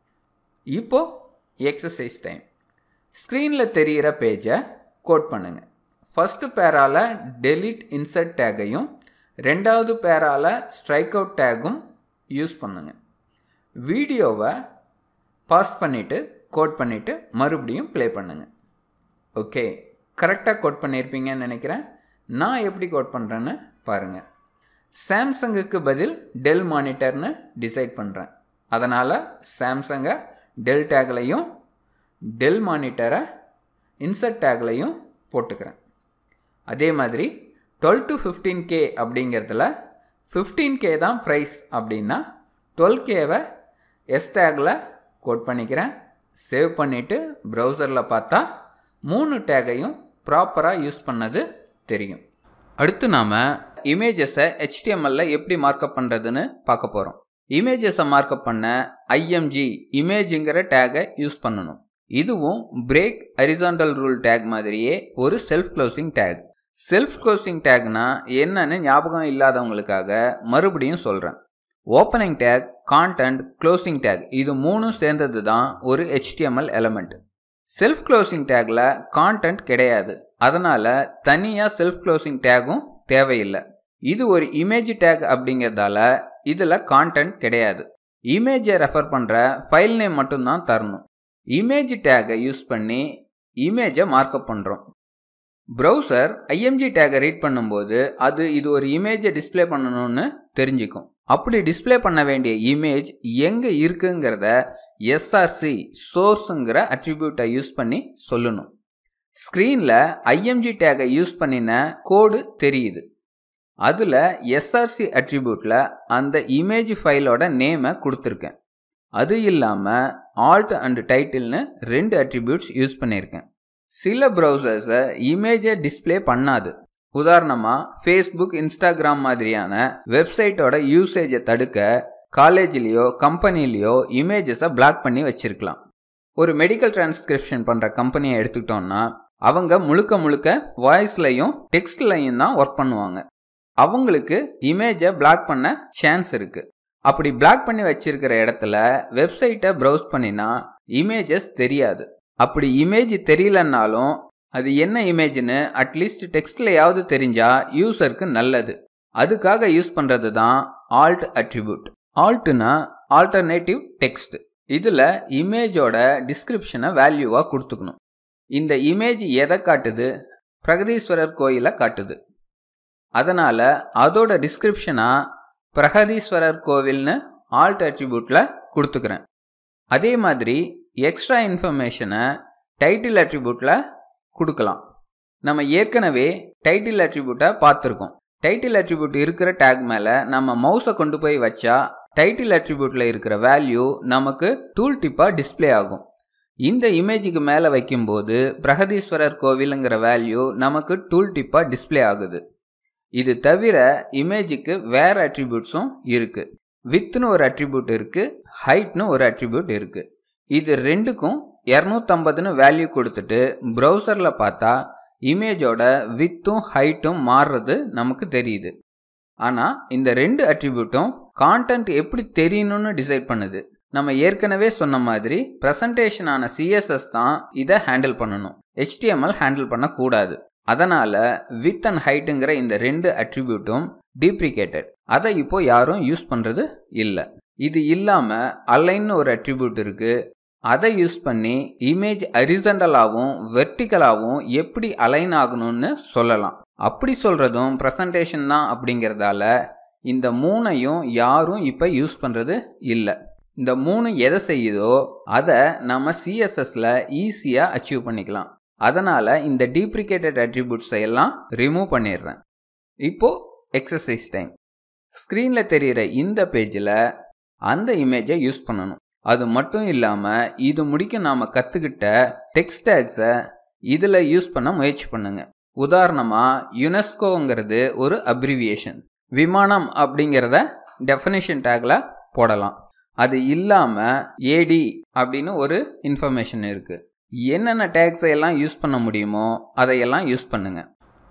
இப்போது எக்ஸசைஸ் டைம் ஸ்க்ரீனில் தெரிகிற பேஜை கோட் பண்ணுங்கள் ஃபஸ்ட்டு பேரால் டெலிட் இன்சர்ட் டேகையும் ரெண்டாவது பேரால் ஸ்ட்ரைக் அவுட் டேகும் யூஸ் பண்ணுங்கள் வீடியோவை பாஸ் பண்ணிவிட்டு கோட் பண்ணிவிட்டு மறுபடியும் ப்ளே பண்ணுங்கள் ஓகே கரெக்டாக கோட் பண்ணியிருப்பீங்கன்னு நினைக்கிறேன் நான் எப்படி கோட் பண்ணுறேன்னு பாருங்கள் சாம்சங்குக்கு பதில் டெல் மானிட்டர்னு டிசைட் பண்ணுறேன் அதனால் சாம்சங்கை டெல் டேக்லையும் டெல் மானிட்டரை இன்சர்ட் டேக்லையும் போட்டுக்கிறேன் அதே மாதிரி டுவெல் டு ஃபிஃப்டீன் கே அப்படிங்கிறதுல ஃபிஃப்டீன் கே தான் ப்ரைஸ் அப்படின்னா டுவெல் கேவை எஸ் டேக்கில் கோட் பண்ணிக்கிறேன் சேவ் பண்ணிவிட்டு ப்ரௌசரில் பார்த்தா மூணு டேகையும் ப்ராப்பராக யூஸ் பண்ணது தெரியும் அடுத்து நாம் இமேஜஸை ஹெச்டிஎம்எல்ல எப்படி மார்க்கப் பண்ணுறதுன்னு பார்க்க போகிறோம் இமேஜஸை மார்க்கப் பண்ண ஐஎம்ஜி இமேஜுங்கிற டேகை யூஸ் பண்ணணும் இதுவும் பிரேக் அரிசாண்டல் ரூல் டேக் மாதிரியே ஒரு self closing tag self closing டேக்னா என்னன்னு ஞாபகம் இல்லாதவங்களுக்காக மறுபடியும் சொல்கிறேன் opening tag content closing tag இது மூணும் சேர்ந்தது தான் ஒரு ஹெச்டிஎம்எல் எலமெண்ட் செல்ஃப் க்ளோசிங் டேக்கில் கான்டென்ட் கிடையாது அதனால் தனியாக செல்ஃப் க்ளோசிங் டேகும் தேவையில்லை இது ஒரு இமேஜ் டேக் அப்படிங்கிறதால இதில் கான்டென்ட் கிடையாது இமேஜை ரெஃபர் பண்ணுற ஃபைல் நேம் மட்டும்தான் தரணும் இமேஜ் டேகை யூஸ் பண்ணி இமேஜை மார்க்கப் பண்ணுறோம் ப்ரௌசர் ஐஎம்ஜி டேகை ரீட் பண்ணும்போது அது இது ஒரு இமேஜை டிஸ்பிளே பண்ணணும்னு தெரிஞ்சுக்கும் அப்படி டிஸ்பிளே பண்ண வேண்டிய இமேஜ் எங்கே இருக்குங்கிறத எஸ்ஆர்சி சோர்ஸுங்கிற அட்ரிபியூட்டை யூஸ் பண்ணி சொல்லணும் ஸ்க்ரீனில் ஐஎம்ஜி டேகை யூஸ் பண்ணின கோடு தெரியுது அதில் எஸ்ஆர்சி அட்ரிபியூட்டில் அந்த இமேஜ் ஃபைலோட நேமை கொடுத்துருக்கேன் அது இல்லாமல் ஆல்ட் அண்ட் டைட்டில்னு ரெண்டு அட்ரிபியூட்ஸ் யூஸ் பண்ணியிருக்கேன் சில ப்ரௌசர்ஸை இமேஜை டிஸ்பிளே பண்ணாது உதாரணமாக ஃபேஸ்புக் இன்ஸ்டாகிராம் மாதிரியான வெப்சைட்டோட யூசேஜை தடுக்க காலேஜ்லேயோ கம்பெனிலேயோ இமேஜஸை பிளாக் பண்ணி வச்சிருக்கலாம் ஒரு மெடிக்கல் டிரான்ஸ்கிரிப்ஷன் பண்ணுற கம்பெனியை எடுத்துக்கிட்டோம்னா அவங்க முழுக்க முழுக்க வாய்ஸ்லையும் டெக்ஸ்ட்லையும் தான் ஒர்க் பண்ணுவாங்க அவங்களுக்கு இமேஜை பிளாக் பண்ண சான்ஸ் இருக்குது அப்படி பிளாக் பண்ணி வச்சிருக்கிற இடத்துல வெப்சைட்டை ப்ரௌஸ் பண்ணினா இமேஜஸ் தெரியாது அப்படி இமேஜ் தெரியலன்னாலும் அது என்ன இமேஜ்னு அட்லீஸ்ட் டெக்ஸ்ட்லையாவது தெரிஞ்சா யூசருக்கு நல்லது அதுக்காக யூஸ் பண்ணுறது தான் ஆல்ட் அட்ரிபியூட் ஆல்ட்னா ஆல்டர்னேட்டிவ் டெக்ஸ்ட் இதில் இமேஜோட டிஸ்கிரிப்ஷனை வேல்யூவாக கொடுத்துக்கணும் இந்த இமேஜ் எதை காட்டுது பிரகதீஸ்வரர் கோயிலை காட்டுது அதனால் அதோட டிஸ்கிரிப்ஷனாக பிரகதீஸ்வரர் கோவில்னு ஆல்ட் அட்ரிபியூட்டில் கொடுத்துக்கிறேன் அதே மாதிரி எக்ஸ்ட்ரா இன்ஃபர்மேஷனை டைட்டில் அட்ரிபியூட்டில் கொடுக்கலாம் நம்ம ஏற்கனவே டைட்டில் அட்ரிபியூட்டை பார்த்துருக்கோம் டைட்டில் அட்ரிபியூட் இருக்கிற டேக் மேலே நம்ம மவுஸை கொண்டு போய் வச்சா டைட்டில் அட்ரிபியூட்டில் இருக்கிற வேல்யூ நமக்கு டூல் டிப்பாக டிஸ்பிளே ஆகும் இந்த இமேஜுக்கு மேலே வைக்கும்போது பிரகதீஸ்வரர் கோவிலுங்கிற வேல்யூ நமக்கு டூல் டிப்பாக டிஸ்பிளே ஆகுது இது தவிர இமேஜுக்கு வேறு அட்ரிபியூட்ஸும் இருக்குது வித்னு ஒரு அட்ரிபியூட் இருக்குது ஹைட்னு ஒரு அட்ரிபியூட் இருக்குது இது ரெண்டுக்கும் இரநூத்தம்பதுன்னு வேல்யூ கொடுத்துட்டு ப்ரௌசரில் பார்த்தா இமேஜோட வித்தும் ஹைட்டும் மாறுறது நமக்கு தெரியுது ஆனால் இந்த ரெண்டு அட்ரிபியூட்டும் கான்டென்ட் எப்படி தெரியணும்னு டிசைட் பண்ணுது நம்ம ஏற்கனவே சொன்ன மாதிரி ப்ரெசன்டேஷனான சிஎஸ்எஸ் தான் இதை ஹேண்டில் பண்ணணும் ஹெச்டிஎம்எல் ஹேண்டில் பண்ணக்கூடாது அதனால் வித் அண்ட் ஹைட்டுங்கிற இந்த ரெண்டு அட்ரிபியூட்டும் டீப்ரிகேட்டட் அதை இப்போ யாரும் யூஸ் பண்ணுறது இல்லை இது இல்லாமல் அலைன்னு ஒரு அட்ரிபியூட் இருக்குது அதை யூஸ் பண்ணி இமேஜ் அரிசண்டலாகவும் வெர்டிக்கலாகவும் எப்படி அலைன் ஆகணும்னு சொல்லலாம் அப்படி சொல்கிறதும் ப்ரெசன்டேஷன் தான் அப்படிங்கிறதால இந்த மூணையும் யாரும் இப்போ யூஸ் பண்ணுறது இல்லை இந்த மூணு எதை செய்யுதோ அதை நம்ம சிஎஸ்எஸில் ஈஸியாக அச்சீவ் பண்ணிக்கலாம் அதனால் இந்த டீப்ரிகேட்டட் அட்ரிபியூட்ஸை எல்லாம் ரிமூவ் பண்ணிடுறேன் இப்போது எக்ஸசைஸ் டைம் ஸ்க்ரீனில் தெரிகிற இந்த பேஜில் அந்த இமேஜை யூஸ் பண்ணணும் அது மட்டும் இல்லாமல் இது முடிக்க நாம் கற்றுக்கிட்ட டெக்ஸ்ட் டேக்ஸை இதில் யூஸ் பண்ண முயற்சி பண்ணுங்கள் உதாரணமாக யுனெஸ்கோங்கிறது ஒரு அப்ரிவியேஷன் விமானம் அப்படிங்கிறத டெஃபினேஷன் டேக்கில் போடலாம் அது இல்லாமல் ஏடி அப்படின்னு ஒரு இன்ஃபர்மேஷன் இருக்குது என்னென்ன டேக்ஸை எல்லாம் யூஸ் பண்ண முடியுமோ அதையெல்லாம் யூஸ் பண்ணுங்கள்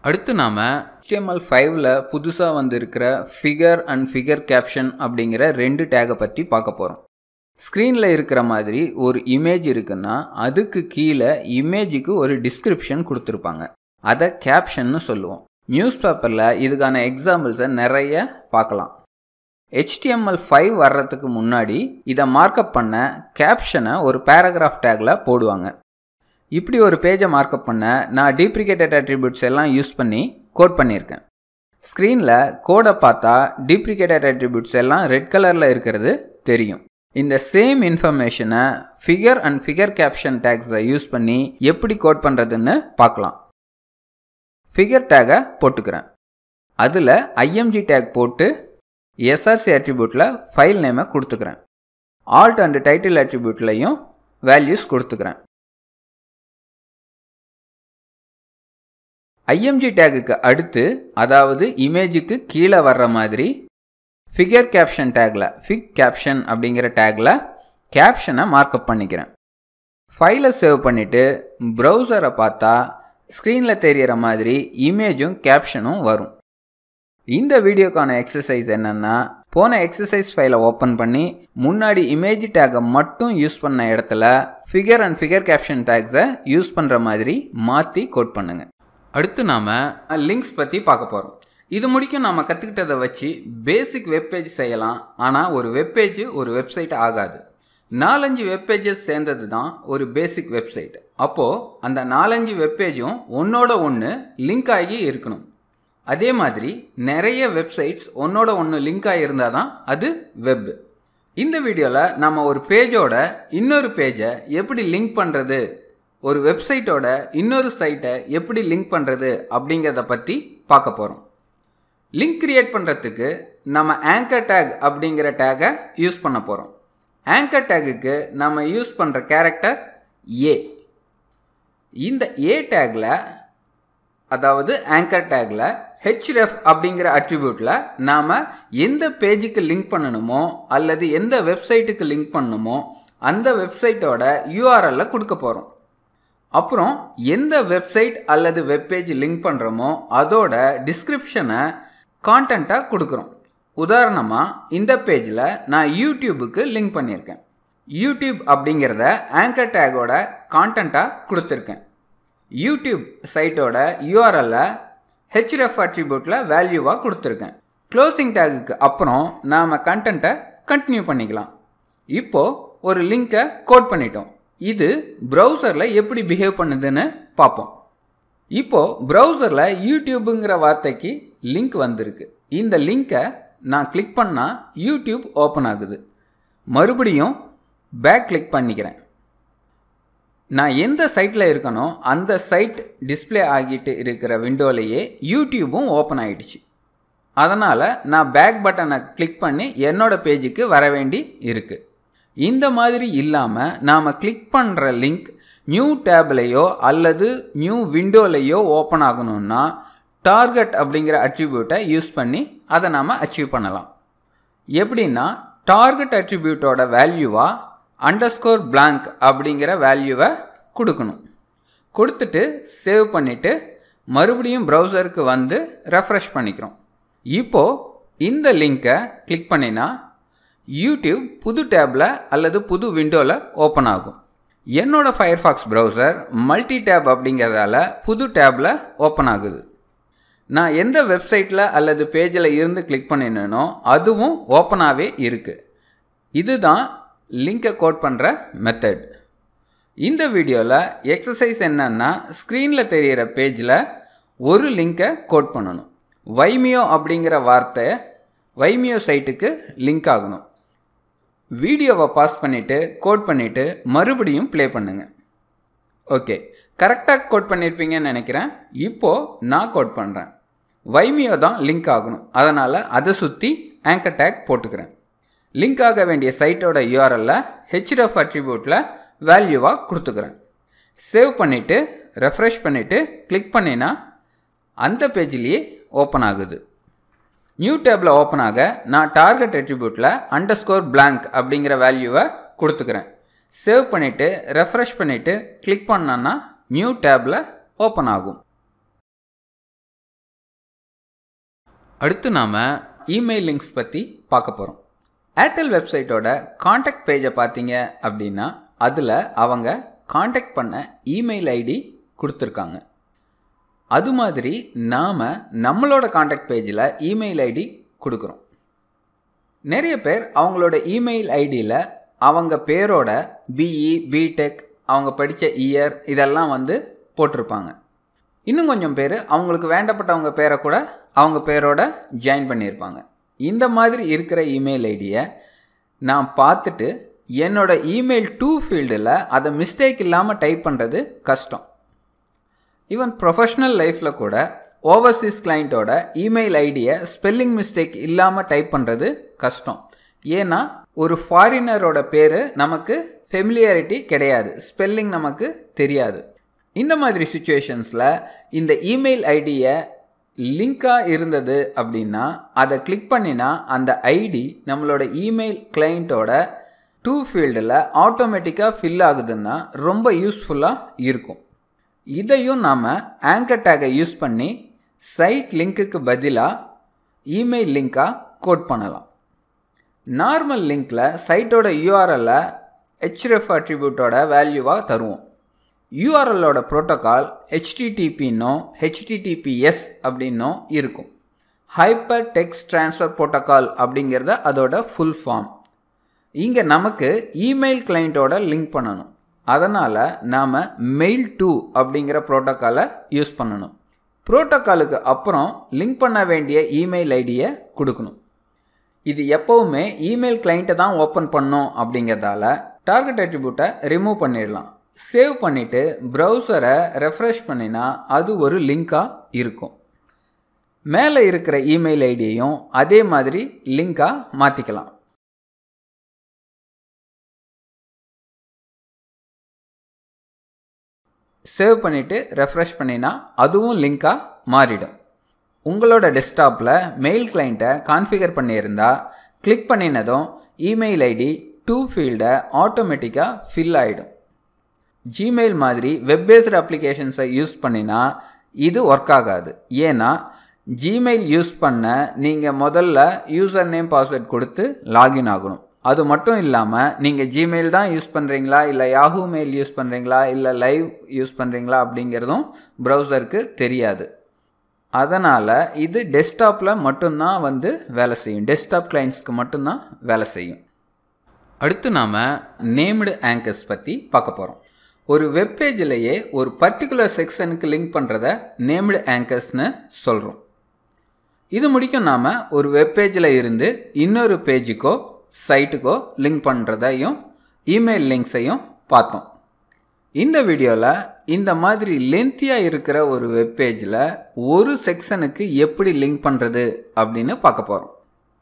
அடுத்து நாம் HTML ஃபைவ்ல புதுசாக வந்திருக்கிற ஃபிகர் அண்ட் ஃபிகர் கேப்ஷன் அப்படிங்கிற ரெண்டு டேகை பற்றி பார்க்க போகிறோம் ஸ்க்ரீனில் இருக்கிற மாதிரி ஒரு இமேஜ் இருக்குன்னா அதுக்கு கீழே இமேஜுக்கு ஒரு டிஸ்கிரிப்ஷன் கொடுத்துருப்பாங்க அதை கேப்ஷன்னு சொல்லுவோம் நியூஸ் பேப்பரில் இதுக்கான எக்ஸாம்பிள்ஸை நிறைய பார்க்கலாம் HTML ஃபைவ் வர்றதுக்கு முன்னாடி இதை மார்க்கப் பண்ண கேப்ஷனை ஒரு பேராகிராஃப் டேக்கில் போடுவாங்க இப்படி ஒரு பேஜை மார்க்கப் பண்ண நான் டீப்ரிகேட்டட் அட்ரிபியூட்ஸ் எல்லாம் யூஸ் பண்ணி கோட் பண்ணியிருக்கேன் ஸ்க்ரீனில் கோடை பார்த்தா டீப்ரிகேட்டட் அட்ரிபியூட்ஸ் எல்லாம் ரெட் கலரில் இருக்கிறது தெரியும் இந்த சேம் இன்ஃபர்மேஷனை ஃபிகர் அண்ட் ஃபிகர் கேப்ஷன் டேக்ஸை யூஸ் பண்ணி எப்படி கோட் பண்ணுறதுன்னு பார்க்கலாம் ஃபிகர் டேகை போட்டுக்கிறேன் அதில் ஐஎம்ஜி டேக் போட்டு எஸ்ஆர்சி அட்ரிபியூட்டில் ஃபைல் நேமை கொடுத்துக்கிறேன் ஆல்ட் அண்ட் டைட்டில் அட்ரிபியூட்லையும் வேல்யூஸ் கொடுத்துக்கிறேன் ஐஎம்ஜி டேகுக்கு அடுத்து அதாவது இமேஜுக்கு கீழே வர்ற மாதிரி ஃபிகர் கேப்ஷன் டேக்கில் ஃபிக் கேப்ஷன் அப்படிங்கிற டேக்கில் கேப்ஷனை மார்க்கப் பண்ணிக்கிறேன் ஃபைலை சேவ் பண்ணிவிட்டு ப்ரௌசரை பார்த்தா ஸ்க்ரீனில் தெரிகிற மாதிரி இமேஜும் கேப்ஷனும் வரும் இந்த வீடியோக்கான எக்ஸசைஸ் என்னென்னா போன எக்ஸசைஸ் ஃபைலை ஓப்பன் பண்ணி முன்னாடி இமேஜ் டேக்கை மட்டும் யூஸ் பண்ண இடத்துல ஃபிகர் அண்ட் ஃபிகர் கேப்ஷன் டேக்ஸை யூஸ் பண்ணுற மாதிரி மாற்றி கோட் பண்ணுங்கள் அடுத்து நாம் லிங்க்ஸ் பற்றி பார்க்க போகிறோம் இது முடிக்கும் நாம் கற்றுக்கிட்டதை வச்சு பேசிக் வெப்பேஜ் செய்யலாம் ஆனால் ஒரு வெப்பேஜ் ஒரு வெப்சைட் ஆகாது நாலஞ்சு வெப்பேஜஸ் சேர்ந்தது தான் ஒரு பேசிக் வெப்சைட் அப்போது அந்த நாலஞ்சு வெப்பேஜும் ஒன்றோட ஒன்று லிங்க் ஆகி இருக்கணும் அதே மாதிரி நிறைய வெப்சைட்ஸ் ஒன்றோட ஒன்று லிங்க் ஆகியிருந்தால் தான் அது வெப் இந்த வீடியோவில் நம்ம ஒரு பேஜோட இன்னொரு பேஜை எப்படி லிங்க் பண்ணுறது ஒரு வெப்சைட்டோட இன்னொரு சைட்டை எப்படி லிங்க் பண்ணுறது அப்படிங்கிறத பற்றி பார்க்க போகிறோம் லிங்க் கிரியேட் பண்ணுறதுக்கு நம்ம ஆங்கர் டேக் அப்படிங்கிற டேகை யூஸ் பண்ண போகிறோம் ஆங்கர் டேகுக்கு நம்ம யூஸ் பண்ணுற கேரக்டர் ஏ இந்த ஏ டேக்கில் அதாவது ஆங்கர் டேக்கில் ஹெச்ரெஃப் அப்படிங்கிற அட்ரிபியூட்டில் நாம் எந்த பேஜுக்கு லிங்க் பண்ணணுமோ அல்லது எந்த வெப்சைட்டுக்கு லிங்க் பண்ணணுமோ அந்த வெப்சைட்டோட யூஆர்எல்ல கொடுக்க போகிறோம் அப்புறம் எந்த வெப்சைட் அல்லது வெப்பேஜ் லிங்க் பண்ணுறோமோ அதோட டிஸ்கிரிப்ஷனை கான்டென்ட்டாக கொடுக்குறோம் உதாரணமாக இந்த பேஜில் நான் யூடியூபுக்கு லிங்க் பண்ணியிருக்கேன் யூடியூப் அப்படிங்கிறத ஆங்கர் டேகோட கான்டென்ட்டாக கொடுத்துருக்கேன் யூடியூப் சைட்டோட யூஆர்எல்ல ஹெச்ரெஃப் அட்ரிபியூட்டில் வேல்யூவாக கொடுத்துருக்கேன் க்ளோசிங் டேகுக்கு அப்புறம் நாம் கண்டென்ட்டை கண்டினியூ பண்ணிக்கலாம் இப்போது ஒரு லிங்க்கை கோட் பண்ணிட்டோம் இது ப்ரௌசரில் எப்படி பிஹேவ் பண்ணுதுன்னு பார்ப்போம் இப்போது ப்ரௌசரில் யூடியூப்புங்கிற வார்த்தைக்கு லிங்க் வந்திருக்கு இந்த லிங்க்கை நான் கிளிக் பண்ணால் யூடியூப் ஓப்பன் ஆகுது மறுபடியும் பேக் கிளிக் பண்ணிக்கிறேன் நான் எந்த சைட்டில் இருக்கனோ அந்த சைட் டிஸ்பிளே ஆகிட்டு இருக்கிற விண்டோலையே யூடியூபும் ஓப்பன் ஆகிடுச்சு அதனால் நான் பேக் பட்டனை கிளிக் பண்ணி என்னோடய பேஜுக்கு வர வேண்டி இருக்குது இந்த மாதிரி இல்லாமல் நாம் கிளிக் பண்ணுற லிங்க் நியூ டேப்லேயோ அல்லது நியூ விண்டோலையோ ஓப்பன் ஆகணும்னா டார்கெட் அப்படிங்கிற அட்ரிபியூட்டை யூஸ் பண்ணி அதை நாம் அச்சீவ் பண்ணலாம் எப்படின்னா டார்கெட் அட்ரிபியூட்டோட வேல்யூவாக அண்டர்ஸ்கோர் பிளாங்க் அப்படிங்கிற வேல்யூவை கொடுக்கணும் கொடுத்துட்டு சேவ் பண்ணிவிட்டு மறுபடியும் ப்ரௌசருக்கு வந்து ரெஃப்ரெஷ் பண்ணிக்கிறோம் இப்போது இந்த லிங்க்கை கிளிக் பண்ணினா யூடியூப் புது டேப்பில் அல்லது புது விண்டோவில் ஓப்பன் ஆகும் என்னோடய ஃபயர்ஃபாக்ஸ் ப்ரௌசர் மல்டி டேப் அப்படிங்கிறதால புது டேப்பில் ஓப்பன் ஆகுது நான் எந்த வெப்சைட்டில் அல்லது பேஜில் இருந்து கிளிக் பண்ணினேனோ அதுவும் ஓப்பனாகவே இருக்குது இதுதான் லிங்கை கோட் பண்ணுற மெத்தட் இந்த வீடியோவில் எக்ஸசைஸ் என்னன்னா ஸ்க்ரீனில் தெரிகிற பேஜில் ஒரு லிங்கை கோட் பண்ணணும் வைமியோ அப்படிங்கிற வார்த்தை வைமியோ சைட்டுக்கு லிங்க் ஆகணும் வீடியோவை பாஸ் பண்ணிவிட்டு கோட் பண்ணிவிட்டு மறுபடியும் ப்ளே பண்ணுங்கள் ஓகே கரெக்டாக கோட் பண்ணியிருப்பீங்கன்னு நினைக்கிறேன் இப்போது நான் கோட் பண்ணுறேன் வைமியோ தான் லிங்க் ஆகணும் அதனால் அதை சுற்றி ஆங்கர் டேக் போட்டுக்கிறேன் லிங்க் ஆக வேண்டிய சைட்டோட யூஆர்எல்ல ஹெச்டிஎஃப் அட்ரிபியூட்டில் வேல்யூவாக கொடுத்துக்கிறேன் சேவ் பண்ணிவிட்டு ரெஃப்ரெஷ் பண்ணிவிட்டு கிளிக் பண்ணினா அந்த பேஜ்லேயே ஓப்பன் ஆகுது நியூ டேப்பில் ஓப்பன் ஆக நான் டார்கெட் அட்ரிபியூட்டில் அண்டர் ஸ்கோர் பிளாங்க் அப்படிங்கிற வேல்யூவை கொடுத்துக்கிறேன் சேவ் பண்ணிவிட்டு ரெஃப்ரெஷ் பண்ணிவிட்டு கிளிக் பண்ணேன்னா நியூ டேப்பில் ஓப்பன் ஆகும் அடுத்து நாம் இமெயில் லிங்க்ஸ் பற்றி பார்க்க போகிறோம் ஏர்டெல் வெப்சைட்டோட காண்டாக்ட் பேஜை பார்த்தீங்க அப்படின்னா அதில் அவங்க காண்டாக்ட் பண்ண இமெயில் ஐடி கொடுத்துருக்காங்க அது மாதிரி நாம் நம்மளோட காண்டாக்ட் பேஜில் இமெயில் ஐடி கொடுக்குறோம் நிறைய பேர் அவங்களோட இமெயில் ஐடியில் அவங்க பேரோட பிஇ பிடெக் அவங்க படித்த இயர் இதெல்லாம் வந்து போட்டிருப்பாங்க இன்னும் கொஞ்சம் பேர் அவங்களுக்கு வேண்டப்பட்டவங்க பேரை கூட அவங்க பேரோட ஜாயின் பண்ணியிருப்பாங்க இந்த மாதிரி இருக்கிற இமெயில் ஐடியை நான் பார்த்துட்டு என்னோட இமெயில் டூ ஃபீல்டில் அதை மிஸ்டேக் இல்லாமல் டைப் பண்ணுறது கஷ்டம் ஈவன் ப்ரொஃபஷ்னல் லைஃப்பில் கூட ஓவர்சீஸ் கிளைண்ட்டோட இமெயில் ஐடியை ஸ்பெல்லிங் மிஸ்டேக் இல்லாமல் டைப் பண்ணுறது கஷ்டம் ஏன்னா ஒரு ஃபாரினரோட பேர் நமக்கு ஃபெமிலியாரிட்டி கிடையாது ஸ்பெல்லிங் நமக்கு தெரியாது இந்த மாதிரி சுச்சுவேஷன்ஸில் இந்த இமெயில் ஐடியை லிங்காக இருந்தது அப்படின்னா அதை கிளிக் பண்ணினா அந்த ஐடி நம்மளோட இமெயில் கிளைண்ட்டோட டூ ஃபீல்டில் ஆட்டோமேட்டிக்காக ஃபில் ஆகுதுன்னா ரொம்ப யூஸ்ஃபுல்லாக இருக்கும் இதையும் நாம் ஆங்கர் டேகை யூஸ் பண்ணி சைட் லிங்க்குக்கு பதிலாக இமெயில் லிங்காக கோட் பண்ணலாம் நார்மல் லிங்க்கில் சைட்டோட யூஆர்எல்லை ஹெச்ரெஃப் அட்ரிபியூட்டோட வேல்யூவாக தருவோம் யூஆர்எல்லோட ப்ரோட்டோகால் ஹெச்டிடிபின்னோ ஹெச்டிடிபிஎஸ் அப்படின்னும் இருக்கும் ஹைப்பர் டெக்ஸ்ட் ட்ரான்ஸ்ஃபர் ப்ரோட்டோகால் அப்படிங்கிறத அதோட ஃபுல் ஃபார்ம் இங்கே நமக்கு இமெயில் கிளைண்ட்டோட லிங்க் பண்ணணும் அதனால் நாம் மெயில் டூ அப்படிங்கிற ப்ரோட்டோக்காலை யூஸ் பண்ணணும் ப்ரோட்டோக்காலுக்கு அப்புறம் லிங்க் பண்ண வேண்டிய இமெயில் ஐடியை கொடுக்கணும் இது எப்போவுமே இமெயில் கிளைண்ட்டை தான் ஓப்பன் பண்ணும் அப்படிங்கிறதால டார்கெட் அட்ரிபியூட்டை ரிமூவ் பண்ணிடலாம் சேவ் பண்ணிவிட்டு ப்ரௌசரை ரெஃப்ரெஷ் பண்ணினா அது ஒரு லிங்காக இருக்கும் மேலே இருக்கிற இமெயில் ஐடியையும் அதே மாதிரி லிங்காக மாற்றிக்கலாம் சேவ் பண்ணிவிட்டு ரெஃப்ரெஷ் பண்ணினா அதுவும் லிங்காக மாறிடும் உங்களோட டெஸ்க்டாப்பில் மெயில் கிளைண்ட்டை கான்ஃபிகர் பண்ணியிருந்தால் கிளிக் பண்ணினதும் இமெயில் ஐடி டூ ஃபீல்டை ஆட்டோமேட்டிக்காக ஃபில் ஆகிடும் ஜிமெயில் மாதிரி வெப் பேஸ்டு அப்ளிகேஷன்ஸை யூஸ் பண்ணினா இது ஒர்க் ஆகாது ஏன்னா ஜிமெயில் யூஸ் பண்ண நீங்கள் முதல்ல யூசர் நேம் பாஸ்வேர்ட் கொடுத்து லாகின் ஆகணும் அது மட்டும் இல்லாமல் நீங்கள் ஜிமெயில் தான் யூஸ் பண்ணுறீங்களா இல்லை யாஹூ மெயில் யூஸ் பண்ணுறீங்களா இல்லை லைவ் யூஸ் பண்ணுறீங்களா அப்படிங்கிறதும் ப்ரௌசருக்கு தெரியாது அதனால் இது டெஸ்க்டாப்பில் மட்டும்தான் வந்து வேலை செய்யும் டெஸ்க்டாப் கிளைண்ட்ஸ்க்கு மட்டும்தான் வேலை செய்யும் அடுத்து நாம் நேம்டு ஆங்கர்ஸ் பற்றி பார்க்க போகிறோம் ஒரு வெப்பேஜிலேயே ஒரு பர்டிகுலர் செக்ஷனுக்கு லிங்க் பண்ணுறத நேம்டு ஆங்கர்ஸ்னு சொல்கிறோம் இது முடிக்கும் நாம் ஒரு வெப்பேஜில் இருந்து இன்னொரு பேஜுக்கோ சைட்டுக்கோ லிங்க் பண்ணுறதையும் இமெயில் லிங்க்ஸையும் பார்த்தோம் இந்த வீடியோவில் இந்த மாதிரி லென்த்தியாக இருக்கிற ஒரு வெப்பேஜில் ஒரு செக்ஷனுக்கு எப்படி லிங்க் பண்ணுறது அப்படின்னு பார்க்க போகிறோம்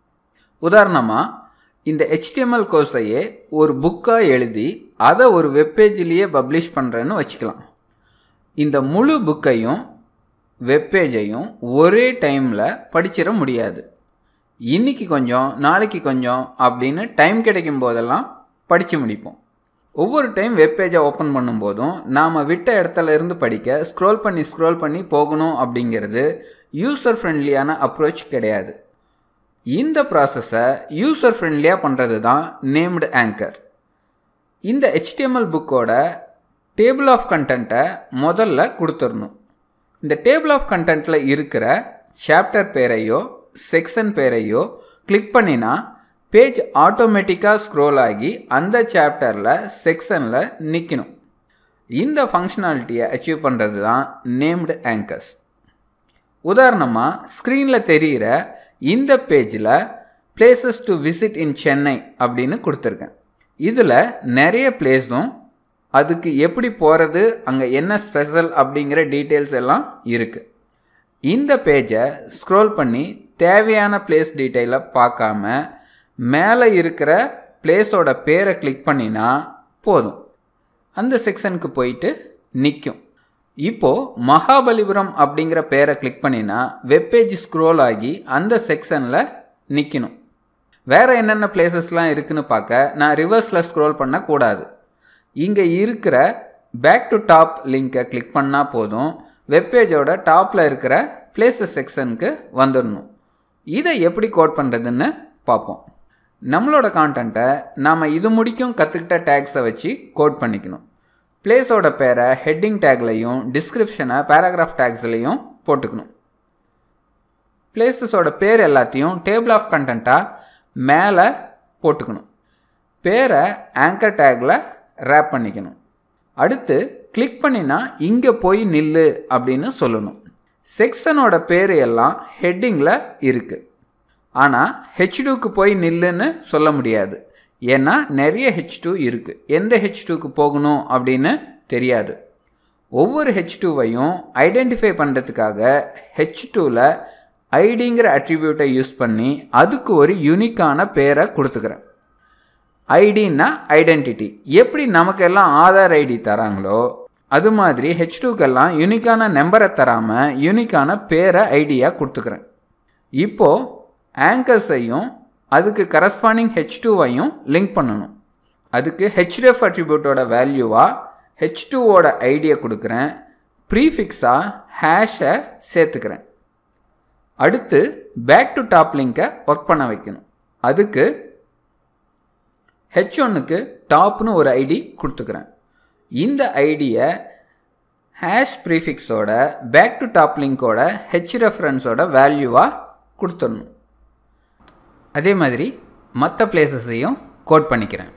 உதாரணமாக இந்த ஹெச்டிஎம்எல் கோர்ஸையே ஒரு புக்காக எழுதி அதை ஒரு வெப்பேஜிலேயே பப்ளிஷ் பண்ணுறேன்னு வச்சுக்கலாம் இந்த முழு புக்கையும் வெப்பேஜையும் ஒரே டைமில் படிச்சிட முடியாது இன்றைக்கி கொஞ்சம் நாளைக்கு கொஞ்சம் அப்படின்னு டைம் கிடைக்கும் போதெல்லாம் படித்து முடிப்போம் ஒவ்வொரு டைம் வெப்பேஜை ஓப்பன் பண்ணும்போதும் நாம் விட்ட இடத்துல இருந்து படிக்க ஸ்க்ரோல் பண்ணி ஸ்க்ரோல் பண்ணி போகணும் அப்படிங்கிறது யூசர் ஃப்ரெண்ட்லியான அப்ரோச் கிடையாது இந்த ப்ராசஸை யூசர் ஃப்ரெண்ட்லியாக பண்ணுறது தான் நேம்டு ஆங்கர் இந்த ஹெச்டிஎம்எல் புக்கோட டேபிள் ஆஃப் கண்டென்ட்டை முதல்ல கொடுத்துடணும் இந்த டேபிள் ஆஃப் கண்டென்ட்டில் இருக்கிற சாப்டர் பேரையோ செக்ஷன் பேரையோ கிளிக் பண்ணினா பேஜ் ஆட்டோமேட்டிக்காக ஸ்க்ரோல் ஆகி அந்த சாப்டரில் செக்ஷனில் நிற்கணும் இந்த ஃபங்க்ஷனாலிட்டியை அச்சீவ் பண்ணுறது தான் நேம்டு ஆங்கர்ஸ் உதாரணமாக ஸ்க்ரீனில் தெரிகிற இந்த பேஜில் places to visit in Chennai அப்படின்னு கொடுத்துருக்கேன் இதில் நிறைய பிளேஸும் அதுக்கு எப்படி போகிறது அங்கே என்ன ஸ்பெஷல் அப்படிங்கிற டீட்டெயில்ஸ் எல்லாம் இருக்குது இந்த பேஜை ஸ்க்ரோல் பண்ணி தேவையான பிளேஸ் டீட்டெயிலை பார்க்காம மேலே இருக்கிற பிளேஸோட பேரை கிளிக் பண்ணினா போதும் அந்த செக்ஷனுக்கு போயிட்டு நிற்கும் இப்போது மகாபலிபுரம் அப்படிங்கிற பேரை கிளிக் பண்ணினா வெப்பேஜ் ஸ்க்ரோல் ஆகி அந்த செக்ஷனில் நிற்கணும் வேறு என்னென்ன பிளேசஸ்லாம் இருக்குன்னு பார்க்க நான் ரிவர்ஸில் ஸ்க்ரோல் பண்ணக்கூடாது இங்கே இருக்கிற பேக் டு டாப் லிங்கை கிளிக் பண்ணால் போதும் வெப்பேஜோட டாப்பில் இருக்கிற பிளேசஸ் செக்ஷனுக்கு வந்துடணும் இதை எப்படி கோட் பண்ணுறதுன்னு பார்ப்போம் நம்மளோட கான்டென்ட்டை நாம் இது முடிக்கும் கற்றுக்கிட்ட டேக்ஸை வச்சு கோட் பண்ணிக்கணும் பிளேஸோட பேரை ஹெட்டிங் டேக்லையும் டிஸ்கிரிப்ஷனை பேராகிராஃப் டேக்ஸ்லையும் போட்டுக்கணும் பிளேசஸோட பேர் எல்லாத்தையும் டேபிள் ஆஃப் கண்டென்ட்டாக மேலே போட்டுக்கணும் பேரை ஆங்கர் டேக்கில் ரேப் பண்ணிக்கணும் அடுத்து கிளிக் பண்ணினா இங்கே போய் நில்லு அப்படின்னு சொல்லணும் செக்ஷனோட பேர் எல்லாம் ஹெட்டிங்கில் இருக்குது ஆனால் ஹெச் டூக்கு போய் நில்லுன்னு சொல்ல முடியாது ஏன்னா நிறைய ஹெச் டூ இருக்குது எந்த ஹெச் டூக்கு போகணும் அப்படின்னு தெரியாது ஒவ்வொரு ஹெச் டூவையும் ஐடென்டிஃபை பண்ணுறதுக்காக ஹெச் டூவில் ஐடிங்கிற அட்ரிபியூட்டை யூஸ் பண்ணி அதுக்கு ஒரு யூனிக்கான பேரை கொடுத்துக்கிறேன் ஐடின்னா ஐடென்டிட்டி எப்படி நமக்கெல்லாம் ஆதார் ஐடி தராங்களோ அது மாதிரி ஹெச் டூக்கெல்லாம் யூனிக்கான நம்பரை தராமல் யூனிக்கான பேரை ஐடியாக கொடுத்துக்கிறேன் இப்போது ஆங்கர்ஸையும் அதுக்கு கரஸ்பாண்டிங் ஹெச் டூவையும் லிங்க் பண்ணணும் அதுக்கு ஹெச்டிஎஃப் அட்ரிபியூட்டோட வேல்யூவாக ஹெச் டூவோட ஐடியை கொடுக்குறேன் ப்ரீஃபிக்ஸாக ஹேஷை சேர்த்துக்கிறேன் அடுத்து பேக் டு டாப் லிங்கை ஒர்க் பண்ண வைக்கணும் அதுக்கு ஹெச் ஒன்னுக்கு டாப்னு ஒரு ஐடி கொடுத்துக்கிறேன் இந்த ஐடியை ஹேஷ் ப்ரீஃபிக்ஸோட பேக் டு டாப் லிங்கோட ஹெச் ரெஃபரன்ஸோட வேல்யூவாக கொடுத்துடணும் அதே மாதிரி மற்ற பிளேசஸையும் கோட் பண்ணிக்கிறேன்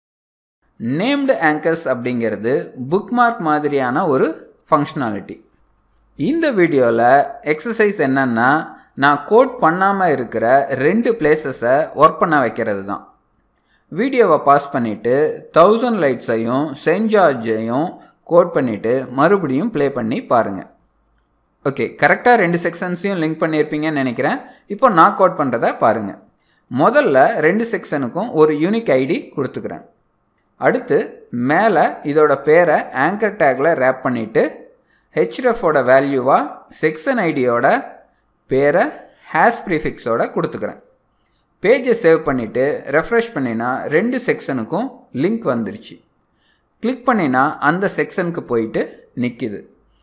நேம்டு ஆங்கர்ஸ் அப்படிங்கிறது புக்மார்க் மாதிரியான ஒரு ஃபங்க்ஷனாலிட்டி இந்த வீடியோவில் எக்ஸசைஸ் என்னன்னா நான் கோட் பண்ணாமல் இருக்கிற ரெண்டு பிளேசஸை ஒர்க் பண்ண வைக்கிறது தான் வீடியோவை பாஸ் பண்ணிவிட்டு தௌசண்ட் லைட்ஸையும் சென்ட் ஜார்ஜையும் கோட் பண்ணிவிட்டு மறுபடியும் ப்ளே பண்ணி பாருங்கள் ஓகே கரெக்டாக ரெண்டு செக்ஷன்ஸையும் லிங்க் பண்ணியிருப்பீங்கன்னு நினைக்கிறேன் இப்போ நான் கோட் பண்ணுறத பாருங்கள் முதல்ல ரெண்டு செக்ஷனுக்கும் ஒரு யூனிக் ஐடி கொடுத்துக்கிறேன் அடுத்து மேலே இதோட பேரை ஆங்கர் டேக்கில் ரேப் பண்ணிவிட்டு ஹெச்ரெஃபோட வேல்யூவாக செக்ஷன் ஐடியோட பேரை ஹேஷ் ப்ரீஃபிக்ஸோட கொடுத்துக்கிறேன் பேஜை சேவ் பண்ணிவிட்டு ரெஃப்ரெஷ் பண்ணினா ரெண்டு செக்ஷனுக்கும் லிங்க் வந்துருச்சு கிளிக் பண்ணினா அந்த செக்ஷனுக்கு போயிட்டு நிற்கிது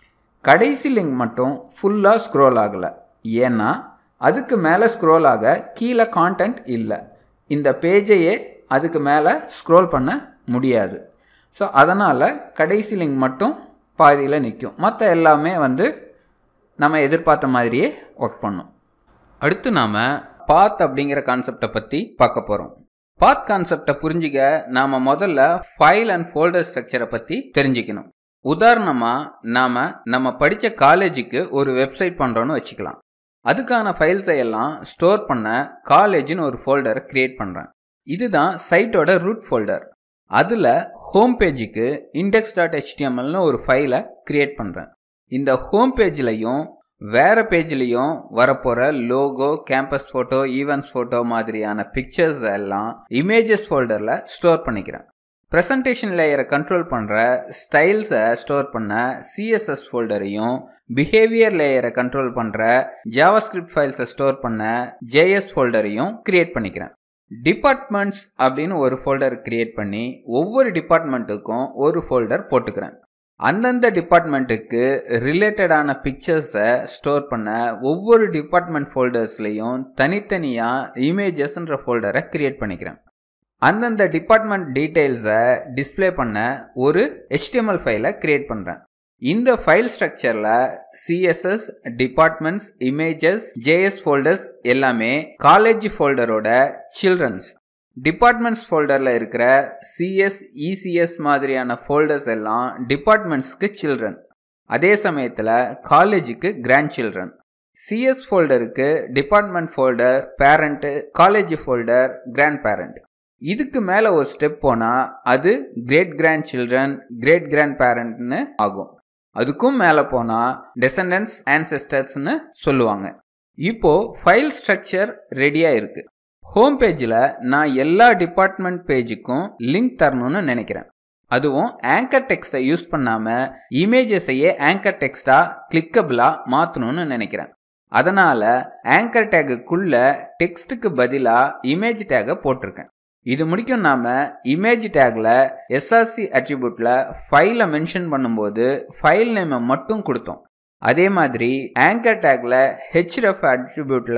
கடைசி லிங்க் மட்டும் ஃபுல்லாக ஸ்க்ரோல் ஆகலை ஏன்னா அதுக்கு மேலே ஸ்க்ரோல் ஆக கீழே கான்டென்ட் இல்லை இந்த பேஜையே அதுக்கு மேலே ஸ்க்ரோல் பண்ண முடியாது ஸோ அதனால் கடைசி லிங்க் மட்டும் பாதியில் நிற்கும் மற்ற எல்லாமே வந்து நம்ம எதிர்பார்த்த மாதிரியே ஒர்க் பண்ணும் அடுத்து நாம் பாத் அப்படிங்கிற கான்செப்டை பற்றி பார்க்க போகிறோம் பாத் கான்செப்டை புரிஞ்சிக்க நாம் முதல்ல ஃபைல் அண்ட் ஃபோல்டர் ஸ்ட்ரக்சரை பற்றி தெரிஞ்சுக்கணும் உதாரணமாக நாம் நம்ம படித்த காலேஜுக்கு ஒரு வெப்சைட் பண்ணுறோன்னு வச்சுக்கலாம் அதுக்கான ஃபைல்ஸை எல்லாம் ஸ்டோர் பண்ண காலேஜ்னு ஒரு ஃபோல்டரை க்ரியேட் பண்ணுறேன் இதுதான் சைட்டோட ரூட் ஃபோல்டர் அதில் ஹோம் பேஜுக்கு இண்டெக்ஸ் டாட் ஹெச்டிஎம்எல்னு ஒரு ஃபைலை க்ரியேட் பண்ணுறேன் இந்த ஹோம் பேஜ்லையும் வேறு பேஜ்லேயும் வரப்போகிற logo campus photo events photo மாதிரியான பிக்சர்ஸ் எல்லாம் இமேஜஸ் ஃபோல்டரில் ஸ்டோர் பண்ணிக்கிறேன் ப்ரெசன்டேஷன் லேயரை கண்ட்ரோல் பண்ணுற ஸ்டைல்ஸை ஸ்டோர் பண்ண சிஎஸ்எஸ் ஃபோல்டரையும் பிஹேவியர் லேயரை கண்ட்ரோல் பண்ணுற ஜாவாஸ்கிரிப்ட் ஃபைல்ஸை ஸ்டோர் பண்ண ஜேஎஸ் ஃபோல்டரையும் கிரியேட் பண்ணிக்கிறேன் டிபார்ட்மெண்ட்ஸ் அப்படின்னு ஒரு ஃபோல்டர் கிரியேட் பண்ணி ஒவ்வொரு டிபார்ட்மெண்ட்டுக்கும் ஒரு ஃபோல்டர் போட்டுக்கிறேன் அந்தந்த டிபார்ட்மெண்ட்டுக்கு ரிலேட்டடான பிக்சர்ஸை ஸ்டோர் பண்ண ஒவ்வொரு டிபார்ட்மெண்ட் ஃபோல்டர்ஸ்லையும் தனித்தனியாக இமேஜஸ்ன்ற ஃபோல்டரை கிரியேட் பண்ணிக்கிறேன் அந்தந்த டிபார்ட்மெண்ட் டீட்டெயில்ஸை டிஸ்பிளே பண்ண ஒரு ஹெச்டிஎம்எல் ஃபைலை கிரியேட் பண்ணுறேன் இந்த ஃபைல் ஸ்ட்ரக்சரில் CSS departments images JS folders எல்லாமே காலேஜ் ஃபோல்டரோட சில்ட்ரன்ஸ் டிபார்ட்மெண்ட்ஸ் ஃபோல்டரில் இருக்கிற சிஎஸ் இசிஎஸ் மாதிரியான ஃபோல்டர்ஸ் எல்லாம் டிபார்ட்மெண்ட்ஸ்க்கு சில்ட்ரன் அதே சமயத்தில் காலேஜுக்கு கிராண்ட் சில்ட்ரன் சிஎஸ் ஃபோல்டருக்கு department folder parent college folder grand parent இதுக்கு மேலே ஒரு ஸ்டெப் போனால் அது great grand children great grand பேரண்ட்னு ஆகும் அதுக்கும் மேலே போனால் டெசண்டன்ஸ் ஆன்செஸ்டர்ஸ்னு சொல்லுவாங்க இப்போ ஃபைல் ஸ்ட்ரக்சர் ரெடியாக இருக்கு ஹோம் பேஜில் நான் எல்லா டிபார்ட்மெண்ட் பேஜுக்கும் லிங்க் தரணும்னு நினைக்கிறேன் அதுவும் ஆங்கர் டெக்ஸ்ட்டை யூஸ் பண்ணாமல் இமேஜஸையே ஆங்கர் டெக்ஸ்டாக கிளிக்கபிளாக மாற்றணும்னு நினைக்கிறேன் அதனால் ஆங்கர் டேகுக்குள்ள டெக்ஸ்ட்டுக்கு பதிலாக இமேஜ் டேகை போட்டிருக்கேன் இது முடிக்கும் நாம இமேஜ் டேக்ல எஸ்ஆர்சி அட்ரிபியூட்ல ஃபைலை மென்ஷன் பண்ணும்போது ஃபைல் நேமை மட்டும் கொடுத்தோம் அதே மாதிரி ஆங்கர் டேக்ல ஹெச்ரெஃப் அட்ரிபியூட்ல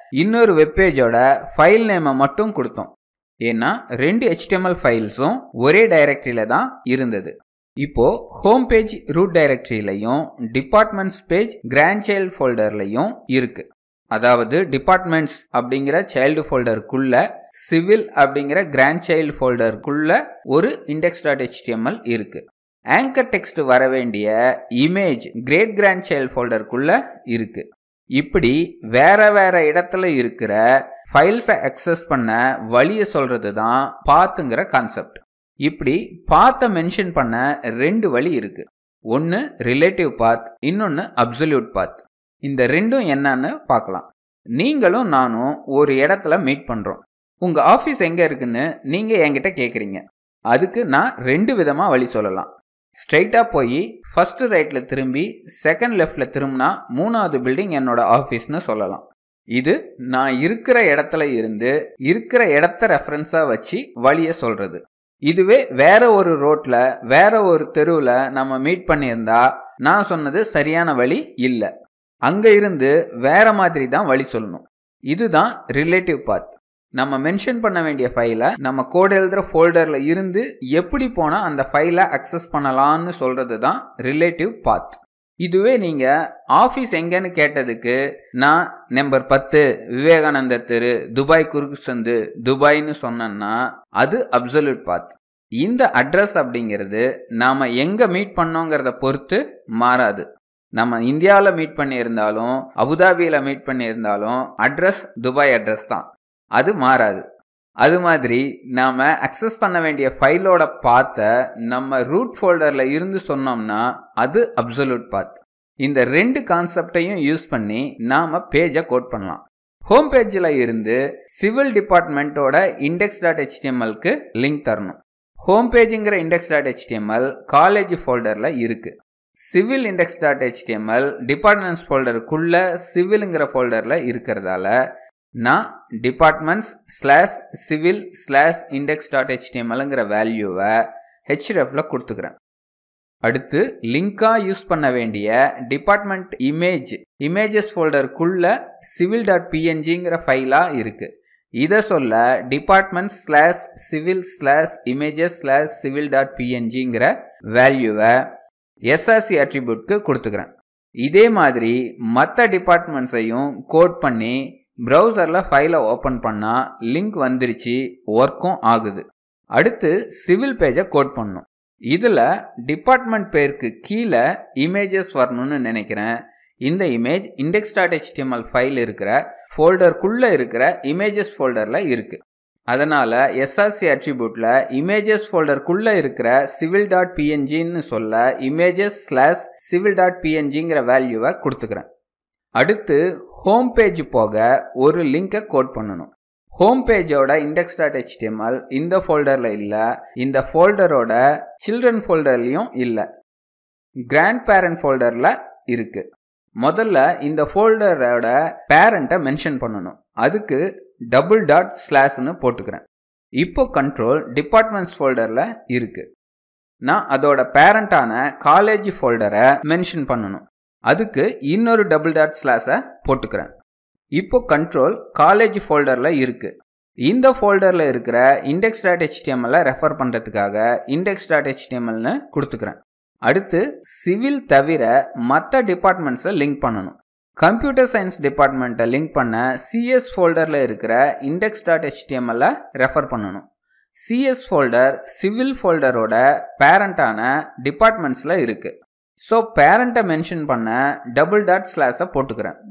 இன்னொரு வெப்பேஜோட ஃபைல் நேமை மட்டும் கொடுத்தோம் ஏன்னா ரெண்டு HTML ஃபைல்ஸும் ஒரே டைரக்டரியில தான் இருந்தது இப்போ ஹோம் பேஜ் ரூட் டைரக்டரியிலையும் டிபார்ட்மெண்ட்ஸ் பேஜ் கிராண்ட் சைல்டு ஃபோல்டர்லையும் இருக்கு அதாவது டிபார்ட்மெண்ட்ஸ் அப்படிங்கிற சைல்டு ஃபோல்டருக்குள்ள சிவில் அப்படிங்கிற கிராண்ட் சைல்டு ஃபோல்டருக்குள்ள ஒரு இண்டெக்ஸ் டாட் ஹெச்டிஎம்எல் இருக்கு ஆங்கர் டெக்ஸ்ட் வர வேண்டிய இமேஜ் கிரேட் கிராண்ட் சைல்டு ஃபோல்டருக்குள்ள இருக்கு இப்படி வேற வேற இடத்துல இருக்கிற ஃபைல்ஸை அக்சஸ் பண்ண வழியை சொல்றது தான் பாத்துங்கிற கான்செப்ட் இப்படி பாத்தை மென்ஷன் பண்ண ரெண்டு வழி இருக்கு ஒன்று ரிலேட்டிவ் பாத் இன்னொன்று அப்சல்யூட் பாத் இந்த ரெண்டும் என்னன்னு பார்க்கலாம் நீங்களும் நானும் ஒரு இடத்துல மீட் பண்ணுறோம் உங்கள் ஆஃபீஸ் எங்கே இருக்குன்னு நீங்கள் என்கிட்ட கேட்குறீங்க அதுக்கு நான் ரெண்டு விதமாக வழி சொல்லலாம் ஸ்ட்ரைட்டாக போய் ஃபர்ஸ்ட் ரைட்டில் திரும்பி செகண்ட் லெஃப்டில் திரும்பினா மூணாவது பில்டிங் என்னோட ஆஃபீஸ்னு சொல்லலாம் இது நான் இருக்கிற இடத்துல இருந்து இருக்கிற இடத்த ரெஃபரன்ஸாக வச்சு வழியை சொல்கிறது இதுவே வேற ஒரு ரோட்ல வேற ஒரு தெருவில் நம்ம மீட் பண்ணியிருந்தா நான் சொன்னது சரியான வழி இல்லை அங்க இருந்து வேற மாதிரி தான் வழி சொல்லணும் இதுதான் ரிலேட்டிவ் பாத் நம்ம மென்ஷன் பண்ண வேண்டிய ஃபைலை நம்ம கோட் எழுதுகிற ஃபோல்டரில் இருந்து எப்படி போனால் அந்த ஃபைலை அக்சஸ் பண்ணலான்னு சொல்கிறது தான் ரிலேட்டிவ் பாத் இதுவே நீங்கள் ஆஃபீஸ் எங்கன்னு கேட்டதுக்கு நான் நம்பர் பத்து விவேகானந்தர் தெரு துபாய் குறுக்கு சந்து துபாய்னு சொன்னேன்னா அது அப்சல்யூட் பாத் இந்த அட்ரஸ் அப்படிங்கிறது நாம் எங்கே மீட் பண்ணோங்கிறத பொறுத்து மாறாது நம்ம இந்தியாவில் மீட் பண்ணியிருந்தாலும் அபுதாபியில் மீட் பண்ணியிருந்தாலும் அட்ரஸ் துபாய் அட்ரஸ் தான் அது மாறாது அது மாதிரி நாம் அக்சஸ் பண்ண வேண்டிய ஃபைலோட பாத்தை நம்ம ரூட் ஃபோல்டரில் இருந்து சொன்னோம்னா அது அப்சல்யூட் பாத் இந்த ரெண்டு கான்செப்டையும் யூஸ் பண்ணி நாம் பேஜை கோட் பண்ணலாம் ஹோம் பேஜில் இருந்து சிவில் டிபார்ட்மெண்ட்டோட இண்டெக்ஸ் டாட் ஹெச்டிஎம்எல்க்கு லிங்க் தரணும் ஹோம் பேஜுங்கிற இண்டெக்ஸ் டாட் ஹெச்டிஎம்எல் காலேஜ் ஃபோல்டரில் இருக்குது civil index dot HTML departments ஃபோல்டருக்குள்ள சிவிலுங்கிற ஃபோல்டரில் இருக்கிறதால நான் departments slash civil slash index dot ஹெச்டிஎம்எல்ங்கிற வேல்யூவை ஹெச்ரெஃப்ல கொடுத்துக்கிறேன் அடுத்து லிங்காக யூஸ் பண்ண வேண்டிய டிபார்ட்மெண்ட் இமேஜ் இமேஜஸ் ஃபோல்டருக்குள்ள சிவில் டாட் பிஎன்ஜிங்கிற ஃபைலாக இருக்குது இதை சொல்ல department slash civil slash images slash civil dot பிஎன்ஜிங்கிற வேல்யூவை எஸ்ஆர்சி அட்ரிபியூட்க்கு கொடுத்துக்கிறேன் இதே மாதிரி மற்ற டிபார்ட்மெண்ட்ஸையும் கோட் பண்ணி ப்ரௌசரில் ஃபைலை ஓப்பன் பண்ணால் லிங்க் வந்துருச்சு ஒர்க்கும் ஆகுது அடுத்து சிவில் பேஜை கோட் பண்ணும் இதில் டிபார்ட்மெண்ட் பேருக்கு கீழே இமேஜஸ் வரணும்னு நினைக்கிறேன் இந்த image index dot HTML file இருக்கிற ஃபோல்டருக்குள்ளே இருக்கிற இமேஜஸ் ஃபோல்டரில் இருக்குது அதனால் எஸ்ஆர்சி அட்ரிபியூட்டில் இமேஜஸ் ஃபோல்டருக்குள்ளே இருக்கிற சிவில் டாட் பிஎன்ஜின்னு சொல்ல இமேஜஸ் ஸ்லாஷ் சிவில் டாட் பிஎன்ஜிங்கிற வேல்யூவை கொடுத்துக்கிறேன் அடுத்து ஹோம் பேஜ் போக ஒரு லிங்கை கோட் பண்ணணும் ஹோம் பேஜோட இண்டெக்ஸ் டாட் ஹெச்டிஎம்எல் இந்த ஃபோல்டரில் இல்லை இந்த ஃபோல்டரோட சில்ட்ரன் ஃபோல்டர்லையும் இல்லை கிராண்ட் பேரண்ட் ஃபோல்டரில் இருக்குது முதல்ல இந்த ஃபோல்டரோட பேரண்ட்டை மென்ஷன் பண்ணணும் அதுக்கு டபுள் டாட் ஸ்லாஷ்னு போட்டுக்கிறேன் இப்போ கண்ட்ரோல் டிபார்ட்மெண்ட்ஸ் ஃபோல்டரில் இருக்குது நான் அதோட பேரண்டான காலேஜ் ஃபோல்டரை மென்ஷன் பண்ணணும் அதுக்கு இன்னொரு டபுள் டாட் ஸ்லாஷை போட்டுக்கிறேன் இப்போ கண்ட்ரோல் காலேஜ் ஃபோல்டரில் இருக்குது இந்த ஃபோல்டரில் இருக்கிற இண்டெக்ஸ் டாட் ஹெச்டிஎம்எல்லை ரெஃபர் பண்ணுறதுக்காக இண்டெக்ஸ் டாட் ஹெச்டிஎம்எல்னு கொடுத்துக்கிறேன் அடுத்து சிவில் தவிர மற்ற டிபார்ட்மெண்ட்ஸை லிங்க் பண்ணணும் கம்ப்யூட்டர் சயின்ஸ் டிபார்ட்மெண்ட்டை லிங்க் பண்ண சிஎஸ் ஃபோல்டரில் இருக்கிற இண்டெக்ஸ் டாட் ஹெச்டிஎம்எல்ல ரெஃபர் பண்ணணும் சிஎஸ் ஃபோல்டர் சிவில் ஃபோல்டரோட பேரண்டான டிபார்ட்மெண்ட்ஸில் இருக்குது ஸோ பேரண்ட்டை மென்ஷன் பண்ண டபுள் டாட் ஸ்லாஸை போட்டுக்கிறேன்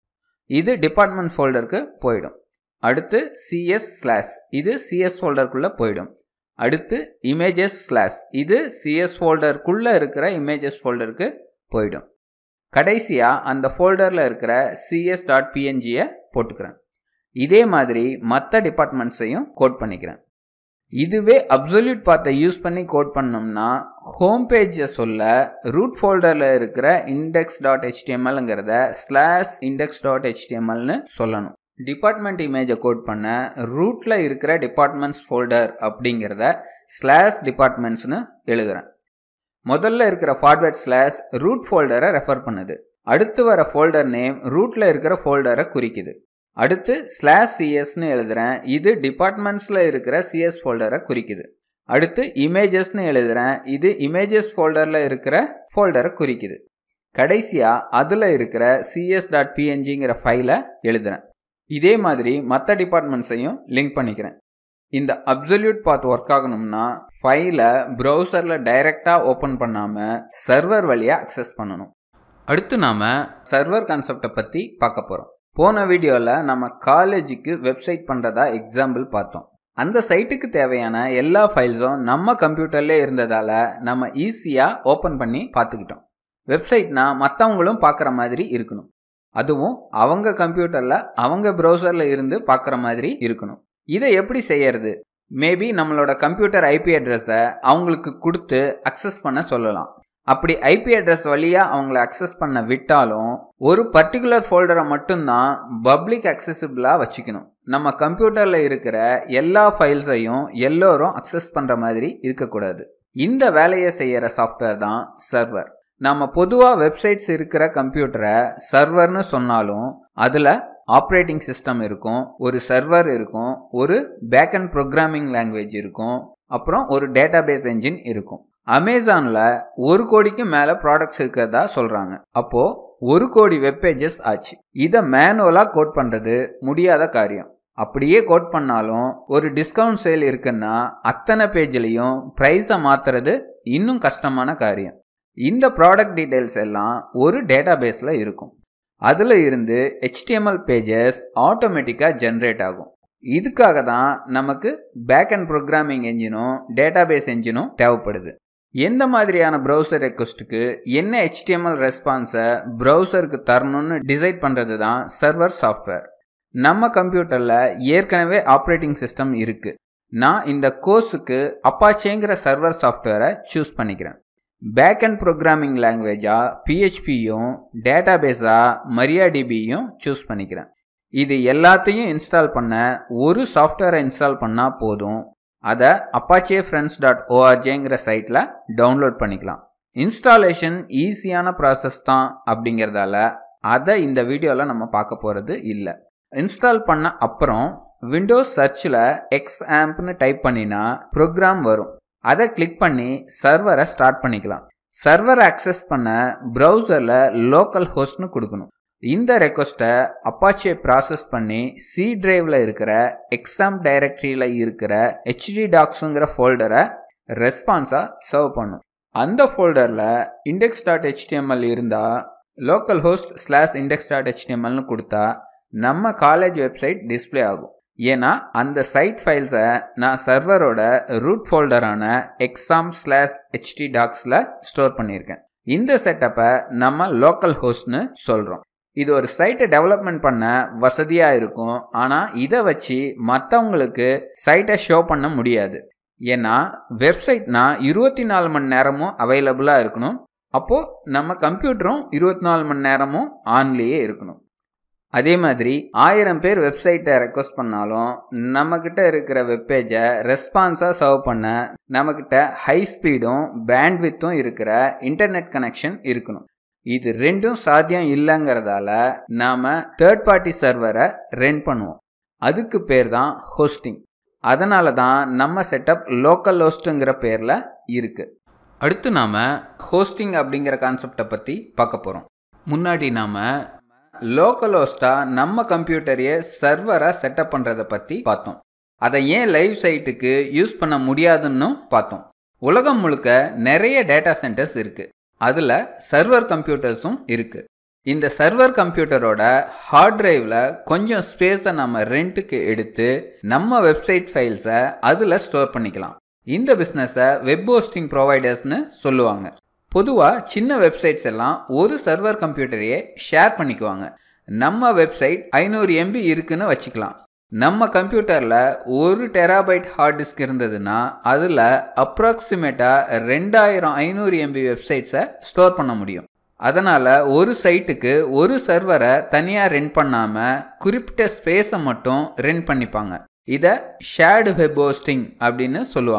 இது டிபார்ட்மெண்ட் ஃபோல்டருக்கு போயிடும் அடுத்து சிஎஸ் ஸ்லாஷ் இது சிஎஸ் ஃபோல்டருக்குள்ளே போயிடும் அடுத்து இமேஜஸ் ஸ்லாஷ் இது சிஎஸ் ஃபோல்டருக்குள்ளே இருக்கிற இமேஜஸ் ஃபோல்டருக்கு போயிடும் கடைசியாக அந்த ஃபோல்டரில் இருக்கிற சிஎஸ் டாட் பிஎன்ஜியை போட்டுக்கிறேன் இதே மாதிரி மற்ற டிபார்ட்மெண்ட்ஸையும் கோட் பண்ணிக்கிறேன் இதுவே அப்சல்யூட் பாத்தை யூஸ் பண்ணி கோட் பண்ணோம்னா ஹோம் பேஜை சொல்ல ரூட் ஃபோல்டரில் இருக்கிற இண்டெக்ஸ் டாட் ஹெச்டிஎம்எல்ங்கிறத ஸ்லாஷ் இண்டெக்ஸ் டாட் ஹெச்டிஎம்எல்னு சொல்லணும் டிபார்ட்மெண்ட் இமேஜை கோட் பண்ண ரூட்டில் இருக்கிற டிபார்ட்மெண்ட்ஸ் ஃபோல்டர் அப்படிங்கிறத ஸ்லாஷ் டிபார்ட்மெண்ட்ஸ்னு எழுதுகிறேன் முதல்ல இருக்கிற ஃபார்வேர்ட் ஸ்லாஷ் ரூட் ஃபோல்டரை ரெஃபர் பண்ணுது அடுத்து வர ஃபோல்டர் நேம் ரூட்டில் இருக்கிற ஃபோல்டரை குறிக்குது அடுத்து ஸ்லாஷ் சிஎஸ்னு எழுதுகிறேன் இது டிபார்ட்மெண்ட்ஸில் இருக்கிற சிஎஸ் ஃபோல்டரை குறிக்குது அடுத்து இமேஜஸ்னு எழுதுகிறேன் இது இமேஜஸ் ஃபோல்டரில் இருக்கிற ஃபோல்டரை குறிக்குது கடைசியாக அதில் இருக்கிற சிஎஸ் டாட் பிஎன்ஜிங்கிற ஃபைலை எழுதுகிறேன் இதே மாதிரி மற்ற டிபார்ட்மெண்ட்ஸையும் லிங்க் பண்ணிக்கிறேன் இந்த அப்சல்யூட் பாத் ஒர்க் ஆகணும்னா ஃபைலை ப்ரௌசரில் டைரெக்டாக ஓப்பன் பண்ணாமல் சர்வர் வழியாக அக்சஸ் பண்ணணும் அடுத்து நாம் சர்வர் கான்செப்டை பற்றி பார்க்க போகிறோம் போன வீடியோவில் நம்ம காலேஜுக்கு வெப்சைட் பண்ணுறதா எக்ஸாம்பிள் பார்த்தோம் அந்த சைட்டுக்கு தேவையான எல்லா ஃபைல்ஸும் நம்ம கம்ப்யூட்டர்லேயே இருந்ததால் நம்ம ஈஸியாக ஓப்பன் பண்ணி பார்த்துக்கிட்டோம் வெப்சைட்னா மற்றவங்களும் பார்க்குற மாதிரி இருக்கணும் அதுவும் அவங்க கம்ப்யூட்டரில் அவங்க ப்ரௌசரில் இருந்து பார்க்குற மாதிரி இருக்கணும் இதை எப்படி செய்யறது மேபி நம்மளோட கம்ப்யூட்டர் ஐபி அட்ரஸை அவங்களுக்கு கொடுத்து அக்சஸ் பண்ண சொல்லலாம் அப்படி ஐபி அட்ரஸ் வழியாக அவங்கள அக்சஸ் பண்ண விட்டாலும் ஒரு பர்டிகுலர் ஃபோல்டரை மட்டும்தான் பப்ளிக் அக்சசிபிளாக வச்சுக்கணும் நம்ம கம்ப்யூட்டரில் இருக்கிற எல்லா ஃபைல்ஸையும் எல்லோரும் அக்சஸ் பண்ணுற மாதிரி இருக்கக்கூடாது இந்த வேலையை செய்கிற சாஃப்ட்வேர் தான் சர்வர் நம்ம பொதுவாக வெப்சைட்ஸ் இருக்கிற கம்ப்யூட்டரை சர்வர்னு சொன்னாலும் அதில் ஆப்ரேட்டிங் சிஸ்டம் இருக்கும் ஒரு சர்வர் இருக்கும் ஒரு பேக் அண்ட் ப்ரோக்ராமிங் லாங்குவேஜ் இருக்கும் அப்புறம் ஒரு டேட்டாபேஸ் என்ஜின் இருக்கும் அமேசானில் ஒரு கோடிக்கு மேலே ப்ராடக்ட்ஸ் இருக்கிறதா சொல்கிறாங்க அப்போது ஒரு கோடி வெப்பேஜஸ் ஆச்சு இதை மேனுவலாக கோட் பண்ணுறது முடியாத காரியம் அப்படியே கோட் பண்ணாலும் ஒரு டிஸ்கவுண்ட் சேல் இருக்குன்னா அத்தனை பேஜ்லேயும் ப்ரைஸை மாற்றுறது இன்னும் கஷ்டமான காரியம் இந்த ப்ராடக்ட் டீட்டெயில்ஸ் எல்லாம் ஒரு டேட்டாபேஸில் இருக்கும் அதில் இருந்து ஹெச்டிஎம்எல் பேஜஸ் ஆட்டோமேட்டிக்காக ஜென்ரேட் ஆகும் இதுக்காக தான் நமக்கு பேக் அண்ட் ப்ரோக்ராமிங் என்ஜினும் டேட்டாபேஸ் என்ஜினும் தேவைப்படுது எந்த மாதிரியான ப்ரௌசர் ரெக்வஸ்ட்டுக்கு என்ன ஹெச்டிஎம்எல் ரெஸ்பான்ஸை ப்ரௌசருக்கு தரணும்னு டிசைட் பண்ணுறது தான் சர்வர் சாஃப்ட்வேர் நம்ம கம்ப்யூட்டரில் ஏற்கனவே ஆப்ரேட்டிங் சிஸ்டம் இருக்குது நான் இந்த கோர்ஸுக்கு அப்பாச்சேங்கிற சர்வர் சாஃப்ட்வேரை சூஸ் பண்ணிக்கிறேன் பேக் அண்ட் ப்ரோக்ராமிங் லாங்குவேஜாக பிஹெச்பியும் டேட்டாபேஸாக மரியாடிபியும் சூஸ் பண்ணிக்கிறேன் இது எல்லாத்தையும் இன்ஸ்டால் பண்ண ஒரு சாஃப்ட்வேரை இன்ஸ்டால் பண்ணால் போதும் அதை அப்பாச்சே ஃப்ரெண்ட்ஸ் டாட் ஓஆர்ஜேங்கிற சைட்டில் டவுன்லோட் பண்ணிக்கலாம் இன்ஸ்டாலேஷன் ஈஸியான ப்ராசஸ் தான் அப்படிங்கிறதால அதை இந்த வீடியோவில் நம்ம பார்க்க போகிறது இல்லை இன்ஸ்டால் பண்ண அப்புறம் விண்டோஸ் சர்ச்சில் எக்ஸ் ஆம்ப்னு டைப் பண்ணினா ப்ரோக்ராம் வரும் அதை கிளிக் பண்ணி சர்வரை ஸ்டார்ட் பண்ணிக்கலாம் சர்வரை அக்சஸ் பண்ண ப்ரௌசரில் லோக்கல் ஹோஸ்ட்னு கொடுக்கணும் இந்த ரெக்வஸ்ட்டை அப்பாச்சே ப்ராசஸ் பண்ணி சி டிரைவில் இருக்கிற எக்ஸாம் டைரக்டரியில் இருக்கிற ஹெச்டி டாக்ஸுங்கிற ஃபோல்டரை ரெஸ்பான்ஸாக சர்வ் பண்ணும் அந்த ஃபோல்டரில் இண்டெக்ஸ் டாட் ஹெச்டிஎம்எல் இருந்தால் local host slash index dot ஹெச்டிஎம்எல்னு கொடுத்தா நம்ம காலேஜ் வெப்சைட் டிஸ்பிளே ஆகும் ஏன்னா அந்த சைட் ஃபைல்ஸை நான் சர்வரோட ரூட் ஃபோல்டரான எக்ஸாம் ஸ்லாஷ் ஹெச்டி டாக்ஸில் ஸ்டோர் பண்ணியிருக்கேன் இந்த செட்டப்பை நம்ம லோக்கல் ஹோஸ்ட்னு சொல்கிறோம் இது ஒரு சைட்டை டெவலப்மெண்ட் பண்ண வசதியாக இருக்கும் ஆனால் இதை வச்சு மற்றவங்களுக்கு சைட்டை ஷோ பண்ண முடியாது ஏன்னா வெப்சைட்னா இருபத்தி நாலு மணி நேரமும் அவைலபிளாக இருக்கணும் அப்போது நம்ம கம்ப்யூட்டரும் இருபத்தி நாலு மணி நேரமும் ஆன்லேயே இருக்கணும் அதே மாதிரி ஆயிரம் பேர் வெப்சைட்டை ரெக்வஸ்ட் பண்ணாலும் நம்மக்கிட்ட இருக்கிற வெப்பேஜை ரெஸ்பான்ஸாக சர்வ் பண்ண நம்மக்கிட்ட ஹை ஸ்பீடும் பேண்ட்வித்தும் இருக்கிற இன்டர்நெட் கனெக்ஷன் இருக்கணும் இது ரெண்டும் சாத்தியம் இல்லைங்கிறதால நாம் தேர்ட் பார்ட்டி சர்வரை ரென் பண்ணுவோம் அதுக்கு பேர் தான் ஹோஸ்டிங் அதனால தான் நம்ம செட்டப் லோக்கல் ஹோஸ்ட்டுங்கிற பேரில் இருக்குது அடுத்து நாம் ஹோஸ்டிங் அப்படிங்கிற கான்செப்டை பற்றி பார்க்க போகிறோம் முன்னாடி நாம் லோக்கல் ஹோஸ்ட்டாக நம்ம கம்ப்யூட்டரையே சர்வராக செட்டப் பண்ணுறதை பற்றி பார்த்தோம் அதை ஏன் லைவ் சைட்டுக்கு யூஸ் பண்ண முடியாதுன்னு பார்த்தோம் உலகம் முழுக்க நிறைய டேட்டா சென்டர்ஸ் இருக்குது அதில் சர்வர் கம்ப்யூட்டர்ஸும் இருக்குது இந்த சர்வர் கம்ப்யூட்டரோட ஹார்ட் டிரைவில் கொஞ்சம் ஸ்பேஸை நம்ம ரெண்ட்டுக்கு எடுத்து நம்ம வெப்சைட் ஃபைல்ஸை அதில் ஸ்டோர் பண்ணிக்கலாம் இந்த பிஸ்னஸை வெப் ஹோஸ்டிங் ப்ரொவைடர்ஸ்னு சொல்லுவாங்க பொதுவாக சின்ன வெப்சைட்ஸ் எல்லாம் ஒரு சர்வர் கம்ப்யூட்டரையே ஷேர் பண்ணிக்குவாங்க நம்ம வெப்சைட் ஐநூறு எம்பி இருக்குன்னு வச்சுக்கலாம் நம்ம கம்ப்யூட்டரில் ஒரு டெராபைட் ஹார்ட் டிஸ்க் இருந்ததுன்னா அதில் அப்ராக்சிமேட்டாக ரெண்டாயிரம் ஐநூறு எம்பி வெப்சைட்ஸை ஸ்டோர் பண்ண முடியும் அதனால் ஒரு சைட்டுக்கு ஒரு சர்வரை தனியாக ரென் பண்ணாமல் குறிப்பிட்ட ஸ்பேஸை மட்டும் ரென் பண்ணிப்பாங்க இதை ஷேர்டு வெப் ஹோஸ்டிங் அப்படின்னு சொல்லுவாங்க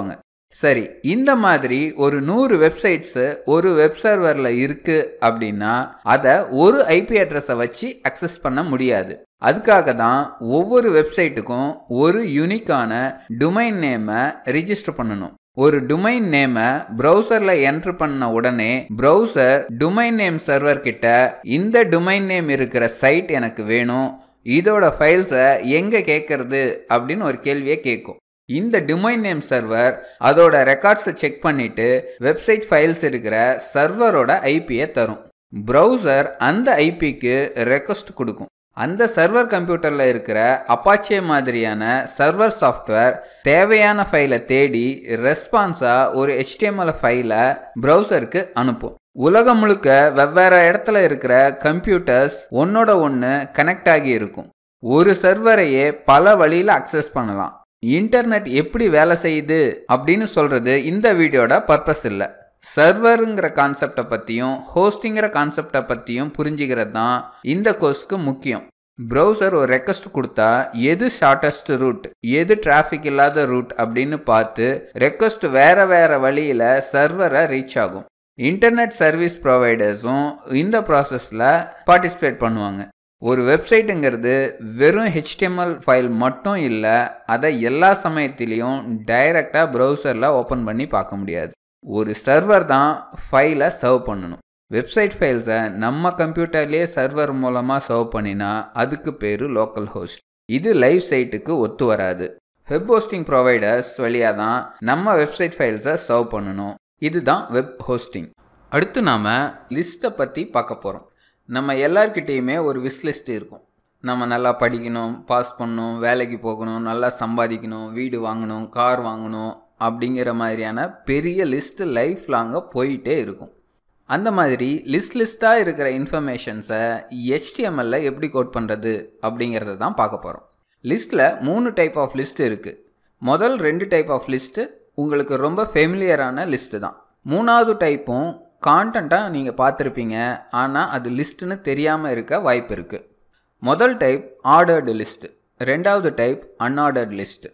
சரி இந்த மாதிரி ஒரு நூறு வெப்சைட்ஸு ஒரு வெப் சர்வரில் இருக்குது அப்படின்னா அதை ஒரு ஐபி அட்ரஸை வச்சு அக்சஸ் பண்ண முடியாது அதுக்காக தான் ஒவ்வொரு வெப்சைட்டுக்கும் ஒரு யூனிக்கான டுமைன் நேமை ரிஜிஸ்டர் பண்ணணும் ஒரு டுமைன் நேமை ப்ரௌசரில் என்ட்ரு பண்ண உடனே ப்ரௌசர் டுமைன் நேம் சர்வர் கிட்ட இந்த டுமைன் நேம் இருக்கிற சைட் எனக்கு வேணும் இதோட ஃபைல்ஸை எங்கே கேட்கறது அப்படின்னு ஒரு கேள்வியை கேட்கும் இந்த டிமைன் நேம் சர்வர் அதோட ரெக்கார்ட்ஸை செக் பண்ணிட்டு வெப்சைட் ஃபைல்ஸ் இருக்கிற சர்வரோட ஐபியை தரும் ப்ரௌசர் அந்த ஐபிக்கு ரெக்வஸ்ட் கொடுக்கும் அந்த சர்வர் கம்ப்யூட்டரில் இருக்கிற அப்பாச்சே மாதிரியான சர்வர் சாஃப்ட்வேர் தேவையான ஃபைலை தேடி ரெஸ்பான்ஸாக ஒரு HTML ஃபைலை ப்ரௌசருக்கு அனுப்பும் உலகம் முழுக்க வெவ்வேறு இடத்துல இருக்கிற கம்ப்யூட்டர்ஸ் ஒன்னோட ஒன்று கனெக்ட் ஆகி இருக்கும் ஒரு சர்வரையே பல வழியில் அக்சஸ் பண்ணலாம் இன்டர்நெட் எப்படி வேலை செய்யுது அப்படின்னு சொல்கிறது இந்த வீடியோட பர்பஸ் இல்லை சர்வருங்கிற கான்செப்டை பற்றியும் ஹோஸ்டிங்கிற கான்செப்டை பற்றியும் புரிஞ்சுக்கிறது தான் இந்த கோர்ஸ்க்கு முக்கியம் ப்ரௌசர் ஒரு ரெக்வஸ்ட் கொடுத்தா எது ஷார்ட்டஸ்ட் ரூட் எது டிராஃபிக் இல்லாத ரூட் அப்படின்னு பார்த்து ரெக்வஸ்ட் வேற வேற வழியில் சர்வரை ரீச் ஆகும் இன்டர்நெட் சர்வீஸ் ப்ரொவைடர்ஸும் இந்த ப்ராசஸில் பார்ட்டிசிபேட் பண்ணுவாங்க ஒரு வெப்சைட்டுங்கிறது வெறும் ஹெச்டிஎம்எல் ஃபைல் மட்டும் இல்லை அதை எல்லா சமயத்திலையும் டைரெக்டாக ப்ரௌசரில் ஓப்பன் பண்ணி பார்க்க முடியாது ஒரு சர்வர் தான் ஃபைலை சர்வ் பண்ணணும் வெப்சைட் ஃபைல்ஸை நம்ம கம்ப்யூட்டர்லேயே சர்வர் மூலமாக சர்வ் பண்ணினா அதுக்கு பேர் லோக்கல் ஹோஸ்ட் இது லைவ் சைட்டுக்கு ஒத்து வராது வெப் ஹோஸ்டிங் ப்ரொவைடர்ஸ் வழியாக தான் நம்ம வெப்சைட் ஃபைல்ஸை சர்வ் பண்ணணும் இதுதான் வெப் ஹோஸ்டிங் அடுத்து நாம் லிஸ்ட்டை பற்றி பார்க்க போகிறோம் நம்ம எல்லார்கிட்டேயுமே ஒரு விஷ் லிஸ்ட் இருக்கும் நம்ம நல்லா படிக்கணும் பாஸ் பண்ணணும் வேலைக்கு போகணும் நல்லா சம்பாதிக்கணும் வீடு வாங்கணும் கார் வாங்கணும் அப்படிங்கிற மாதிரியான பெரிய லிஸ்ட்டு லைஃப் லாங்காக போயிட்டே இருக்கும் அந்த மாதிரி லிஸ்ட் லிஸ்ட்டாக இருக்கிற இன்ஃபர்மேஷன்ஸை ஹெச்டிஎம்எல்ல எப்படி கோட் பண்ணுறது அப்படிங்கிறத தான் பார்க்க போகிறோம் லிஸ்ட்டில் மூணு டைப் ஆஃப் லிஸ்ட் இருக்குது முதல் ரெண்டு டைப் ஆஃப் லிஸ்ட்டு உங்களுக்கு ரொம்ப ஃபெமிலியரான லிஸ்ட்டு தான் மூணாவது டைப்பும் கான்டண்ட்டாக நீங்கள் பார்த்துருப்பீங்க ஆனால் அது லிஸ்ட்டுன்னு தெரியாமல் இருக்க வாய்ப்பு இருக்குது முதல் டைப் ஆர்டர்டு லிஸ்ட்டு ரெண்டாவது டைப் அன்ஆர்டர்டு லிஸ்ட்டு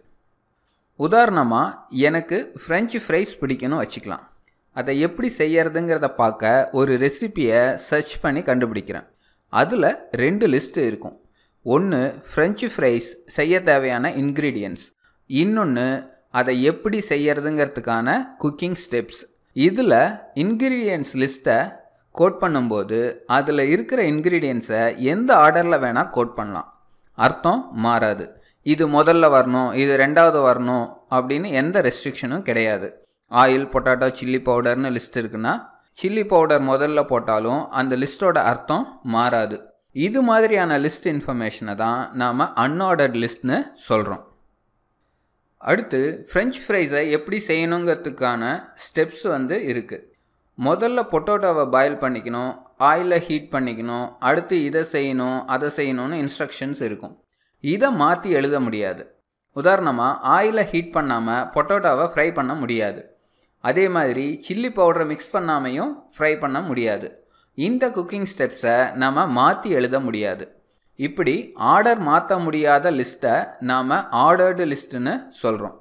உதாரணமாக எனக்கு ஃப்ரெஞ்சு ஃப்ரைஸ் பிடிக்கும்னு வச்சுக்கலாம் அதை எப்படி செய்யறதுங்கிறத பார்க்க ஒரு ரெசிப்பியை சர்ச் பண்ணி கண்டுபிடிக்கிறேன் அதில் ரெண்டு லிஸ்ட்டு இருக்கும் ஒன்று ஃப்ரெஞ்சு ஃப்ரைஸ் செய்ய தேவையான இன்க்ரீடியன்ட்ஸ் இன்னொன்று அதை எப்படி செய்யறதுங்கிறதுக்கான குக்கிங் ஸ்டெப்ஸ் இதில் இன்க்ரீடியன்ட்ஸ் லிஸ்ட்டை கோட் பண்ணும்போது அதில் இருக்கிற இன்க்ரீடியன்ஸை எந்த ஆர்டரில் வேணால் கோட் பண்ணலாம் அர்த்தம் மாறாது இது முதல்ல வரணும் இது ரெண்டாவது வரணும் அப்படின்னு எந்த ரெஸ்ட்ரிக்ஷனும் கிடையாது ஆயில் பொட்டாட்டோ சில்லி பவுடர்னு லிஸ்ட் இருக்குன்னா சில்லி பவுடர் முதல்ல போட்டாலும் அந்த லிஸ்ட்டோட அர்த்தம் மாறாது இது மாதிரியான லிஸ்ட் இன்ஃபர்மேஷனை தான் நாம் அன்ஆர்டர்ட் லிஸ்ட்னு சொல்கிறோம் அடுத்து ஃப்ரெஞ்ச் ஃப்ரைஸை எப்படி செய்யணுங்கிறதுக்கான ஸ்டெப்ஸ் வந்து இருக்குது முதல்ல பொட்டோட்டோவை பாயில் பண்ணிக்கணும் ஆயிலை ஹீட் பண்ணிக்கணும் அடுத்து இதை செய்யணும் அதை செய்யணும்னு இன்ஸ்ட்ரக்ஷன்ஸ் இருக்கும் இதை மாற்றி எழுத முடியாது உதாரணமாக ஆயிலை ஹீட் பண்ணாமல் பொட்டோட்டோவை ஃப்ரை பண்ண முடியாது அதே மாதிரி சில்லி பவுடரை மிக்ஸ் பண்ணாமையும் ஃப்ரை பண்ண முடியாது இந்த குக்கிங் ஸ்டெப்ஸை நம்ம மாற்றி எழுத முடியாது இப்படி ஆர்டர் மாற்ற முடியாத லிஸ்ட்டை நாம் ஆர்டர்டு லிஸ்ட்டுன்னு சொல்கிறோம்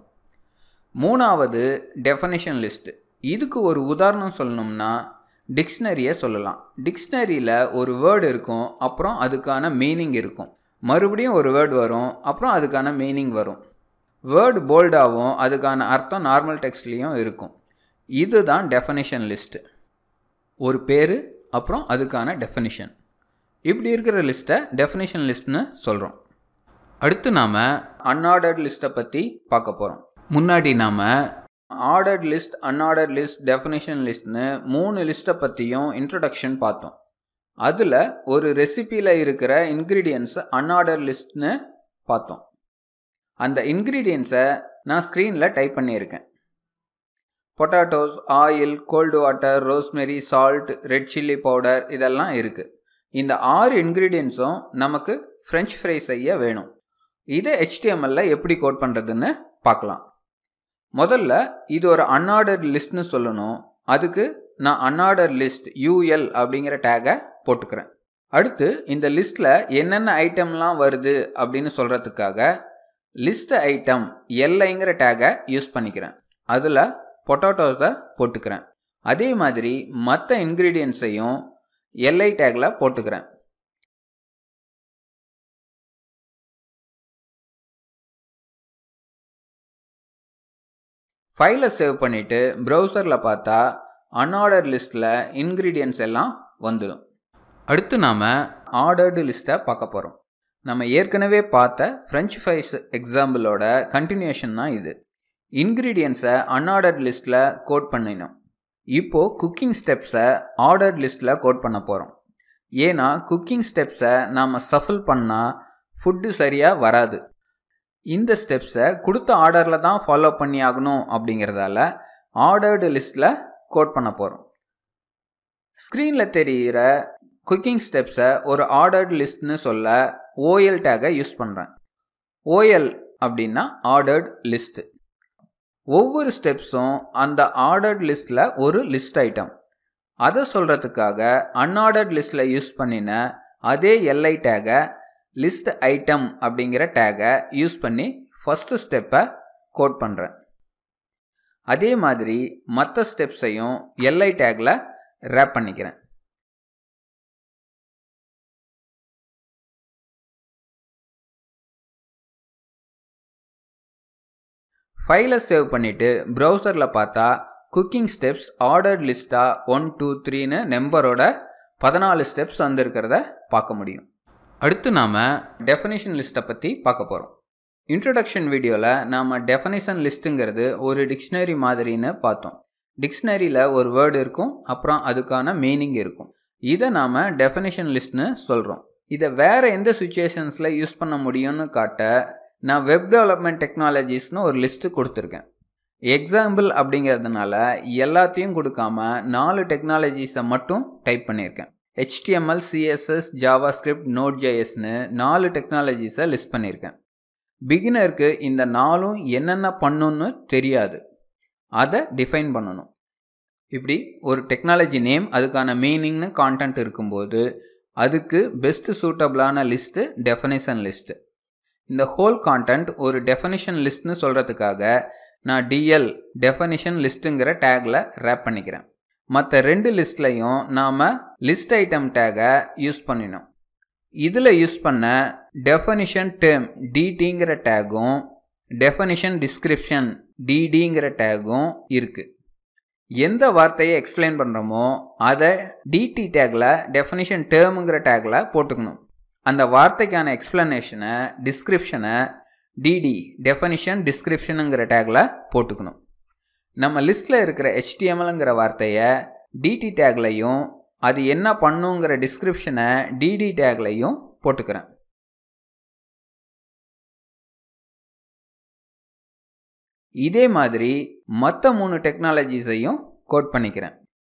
மூணாவது டெஃபனிஷன் லிஸ்ட்டு இதுக்கு ஒரு உதாரணம் சொல்லணும்னா டிக்ஷனரியை சொல்லலாம் டிக்ஷனரியில் ஒரு வேர்டு இருக்கும் அப்புறம் அதுக்கான மீனிங் இருக்கும் மறுபடியும் ஒரு வேர்டு வரும் அப்புறம் அதுக்கான மீனிங் வரும் வேர்டு போல்டாகவும் அதுக்கான அர்த்தம் நார்மல் டெக்ஸ்ட்லேயும் இருக்கும் இதுதான் டெஃபனிஷன் லிஸ்ட்டு ஒரு பேர் அப்புறம் அதுக்கான டெஃபனிஷன் இப்படி இருக்கிற லிஸ்ட்டை டெஃபனிஷன் லிஸ்ட்னு சொல்கிறோம் அடுத்து நாம் அன்ஆர்டர்ட் லிஸ்ட்டை பற்றி பார்க்க போகிறோம் முன்னாடி நாம் ordered list unordered list definition லிஸ்ட்னு மூணு லிஸ்ட்டை பற்றியும் இன்ட்ரடக்ஷன் பார்த்தோம் அதில் ஒரு ரெசிப்பியில் இருக்கிற இன்க்ரீடியன்ஸ் அன்ஆர்டர் லிஸ்ட்னு பார்த்தோம் அந்த இன்க்ரீடியன்ஸை நான் ஸ்க்ரீனில் டைப் பண்ணியிருக்கேன் potatoes oil cold water rosemary salt red chilli powder இதெல்லாம் இருக்குது இந்த ஆறு இன்க்ரீடியன்ஸும் நமக்கு ஃப்ரெஞ்ச் ஃப்ரை செய்ய வேணும் இதை ஹெச்டிஎம்எல்ல எப்படி கோட் பண்ணுறதுன்னு பார்க்கலாம் முதல்ல இது ஒரு அன்ஆர்டர்ட் லிஸ்ட்னு சொல்லணும் அதுக்கு நான் அன்ஆர்டர் லிஸ்ட் யூஎல் அப்படிங்கிற டேகை போட்டுக்கிறேன் அடுத்து இந்த லிஸ்ட்டில் என்னென்ன ஐட்டம்லாம் வருது அப்படின்னு சொல்கிறதுக்காக லிஸ்ட் ஐட்டம் எல்ஐங்கிற டேகை யூஸ் பண்ணிக்கிறேன் அதில் பொட்டோட்டோஸை போட்டுக்கிறேன் அதே மாதிரி மற்ற இன்க்ரீடியன்ஸையும் எல்ஐ டேக்கில் போட்டுக்கிறேன் ஃபைலை சேவ் பண்ணிவிட்டு ப்ரௌசரில் பார்த்தா அன்ஆர்டர் லிஸ்ட்டில் இன்க்ரீடியன்ஸ் எல்லாம் வந்துடும் அடுத்து நாம் ஆர்டர்டு லிஸ்ட்டை பார்க்க போகிறோம் நம்ம ஏற்கனவே பார்த்த ஃப்ரெஞ்ச் ஃப்ரைஸ் எக்ஸாம்பிளோட கண்டினியூஷன் தான் இது இன்க்ரீடியன்ஸை அன்ஆர்டர்ட் லிஸ்ட்டில் கோட் பண்ணினோம் இப்போது குக்கிங் ஸ்டெப்ஸை ஆர்டர்ட் லிஸ்ட்டில் கோட் பண்ண போகிறோம் ஏன்னா குக்கிங் ஸ்டெப்ஸை நாம் சஃபில் பண்ணால் ஃபுட்டு சரியாக வராது இந்த ஸ்டெப்ஸை கொடுத்த ஆர்டரில் தான் ஃபாலோ பண்ணி ஆகணும் அப்படிங்கிறதால ஆர்டர்டு லிஸ்ட்டில் கோட் பண்ண போகிறோம் ஸ்க்ரீனில் தெரிகிற குக்கிங் ஸ்டெப்ஸை ஒரு ஆர்டர்டு லிஸ்ட்னு சொல்ல ஓஎல் டேகை யூஸ் பண்ணுறேன் ஓஎல் அப்படின்னா ஆர்டர்ட் லிஸ்ட்டு ஒவ்வொரு ஸ்டெப்ஸும் அந்த ஆர்டர்ட் லிஸ்ட்டில் ஒரு லிஸ்ட் ஐட்டம் அதை சொல்கிறதுக்காக அன்ஆர்டர்ட் லிஸ்ட்டில் யூஸ் பண்ணின அதே எல்ஐ டேகை லிஸ்ட் ஐட்டம் அப்படிங்கிற டேகை யூஸ் பண்ணி ஃபஸ்ட்டு ஸ்டெப்பை கோட் பண்ணுறேன் அதே மாதிரி மற்ற ஸ்டெப்ஸையும் எல்ஐ டேக்கில் ரேப் பண்ணிக்கிறேன் ஃபைலை சேவ் பண்ணிவிட்டு ப்ரௌசரில் பார்த்தா குக்கிங் ஸ்டெப்ஸ் ஆர்டர்ட் லிஸ்ட்டாக ஒன் டூ த்ரீன்னு நம்பரோட பதினாலு ஸ்டெப்ஸ் வந்திருக்கிறத பார்க்க முடியும் அடுத்து நாம் டெஃபனிஷன் லிஸ்ட்டை பற்றி பார்க்க போகிறோம் இன்ட்ரடக்ஷன் வீடியோவில் நாம் டெஃபனிஷன் லிஸ்ட்டுங்கிறது ஒரு டிக்ஷனரி மாதிரின்னு பார்த்தோம் டிக்ஷனரியில் ஒரு வேர்டு இருக்கும் அப்புறம் அதுக்கான மீனிங் இருக்கும் இதை நாம் டெஃபனிஷன் லிஸ்ட்னு சொல்கிறோம் இதை வேறு எந்த சுச்சுவேஷன்ஸில் யூஸ் பண்ண முடியும்னு காட்ட நான் வெப் டெவலப்மெண்ட் டெக்னாலஜிஸ்னு ஒரு லிஸ்ட்டு கொடுத்துருக்கேன் எக்ஸாம்பிள் அப்படிங்கிறதுனால எல்லாத்தையும் கொடுக்காம நாலு டெக்னாலஜிஸை மட்டும் டைப் பண்ணியிருக்கேன் HTML CSS JavaScript node ஜேஎஸ்னு நாலு டெக்னாலஜிஸை லிஸ்ட் பண்ணியிருக்கேன் பிகினருக்கு இந்த நாலும் என்னென்ன பண்ணுன்னு தெரியாது அதை டிஃபைன் பண்ணணும் இப்படி ஒரு டெக்னாலஜி நேம் அதுக்கான மீனிங்னு கான்டென்ட் இருக்கும்போது அதுக்கு பெஸ்ட் சூட்டபிளான லிஸ்ட்டு டெஃபனிஷன் லிஸ்ட்டு இந்த ஹோல் கான்டென்ட் ஒரு டெஃபனிஷன் லிஸ்ட்னு சொல்கிறதுக்காக நான் டிஎல் டெஃபனிஷன் லிஸ்ட்டுங்கிற டேக்கில் ரேப் பண்ணிக்கிறேன் மற்ற ரெண்டு லிஸ்ட்லையும் நாம் லிஸ்ட் ஐட்டம் டேகை யூஸ் பண்ணினோம் இதில் யூஸ் பண்ண டெஃபனிஷன் டேர்ம் டிடிங்கிற டேகும் டெஃபனிஷன் டிஸ்கிரிப்ஷன் டிடிங்கிற டேகும் இருக்குது எந்த வார்த்தையை எக்ஸ்பிளைன் பண்ணுறோமோ அதை டிடி டேக்கில் டெஃபனிஷன் டேர்முங்கிற டேக்கில் போட்டுக்கணும் அந்த வார்த்தைக்கான எக்ஸ்ப்ளனேஷனை டிஸ்கிரிப்ஷனை டிடி டெஃபனிஷன் டிஸ்கிரிப்ஷனுங்கிற டேக்கில் போட்டுக்கணும் நம்ம லிஸ்ட்டில் இருக்கிற ஹெச்டிஎம்எல்ங்கிற வார்த்தையை டிடி டேக்லையும் அது என்ன பண்ணுங்கிற டிஸ்கிரிப்ஷனை டிடி டேக்லையும் போட்டுக்கிறேன் இதே மாதிரி மற்ற மூணு டெக்னாலஜிஸையும் கோட் பண்ணிக்கிறேன்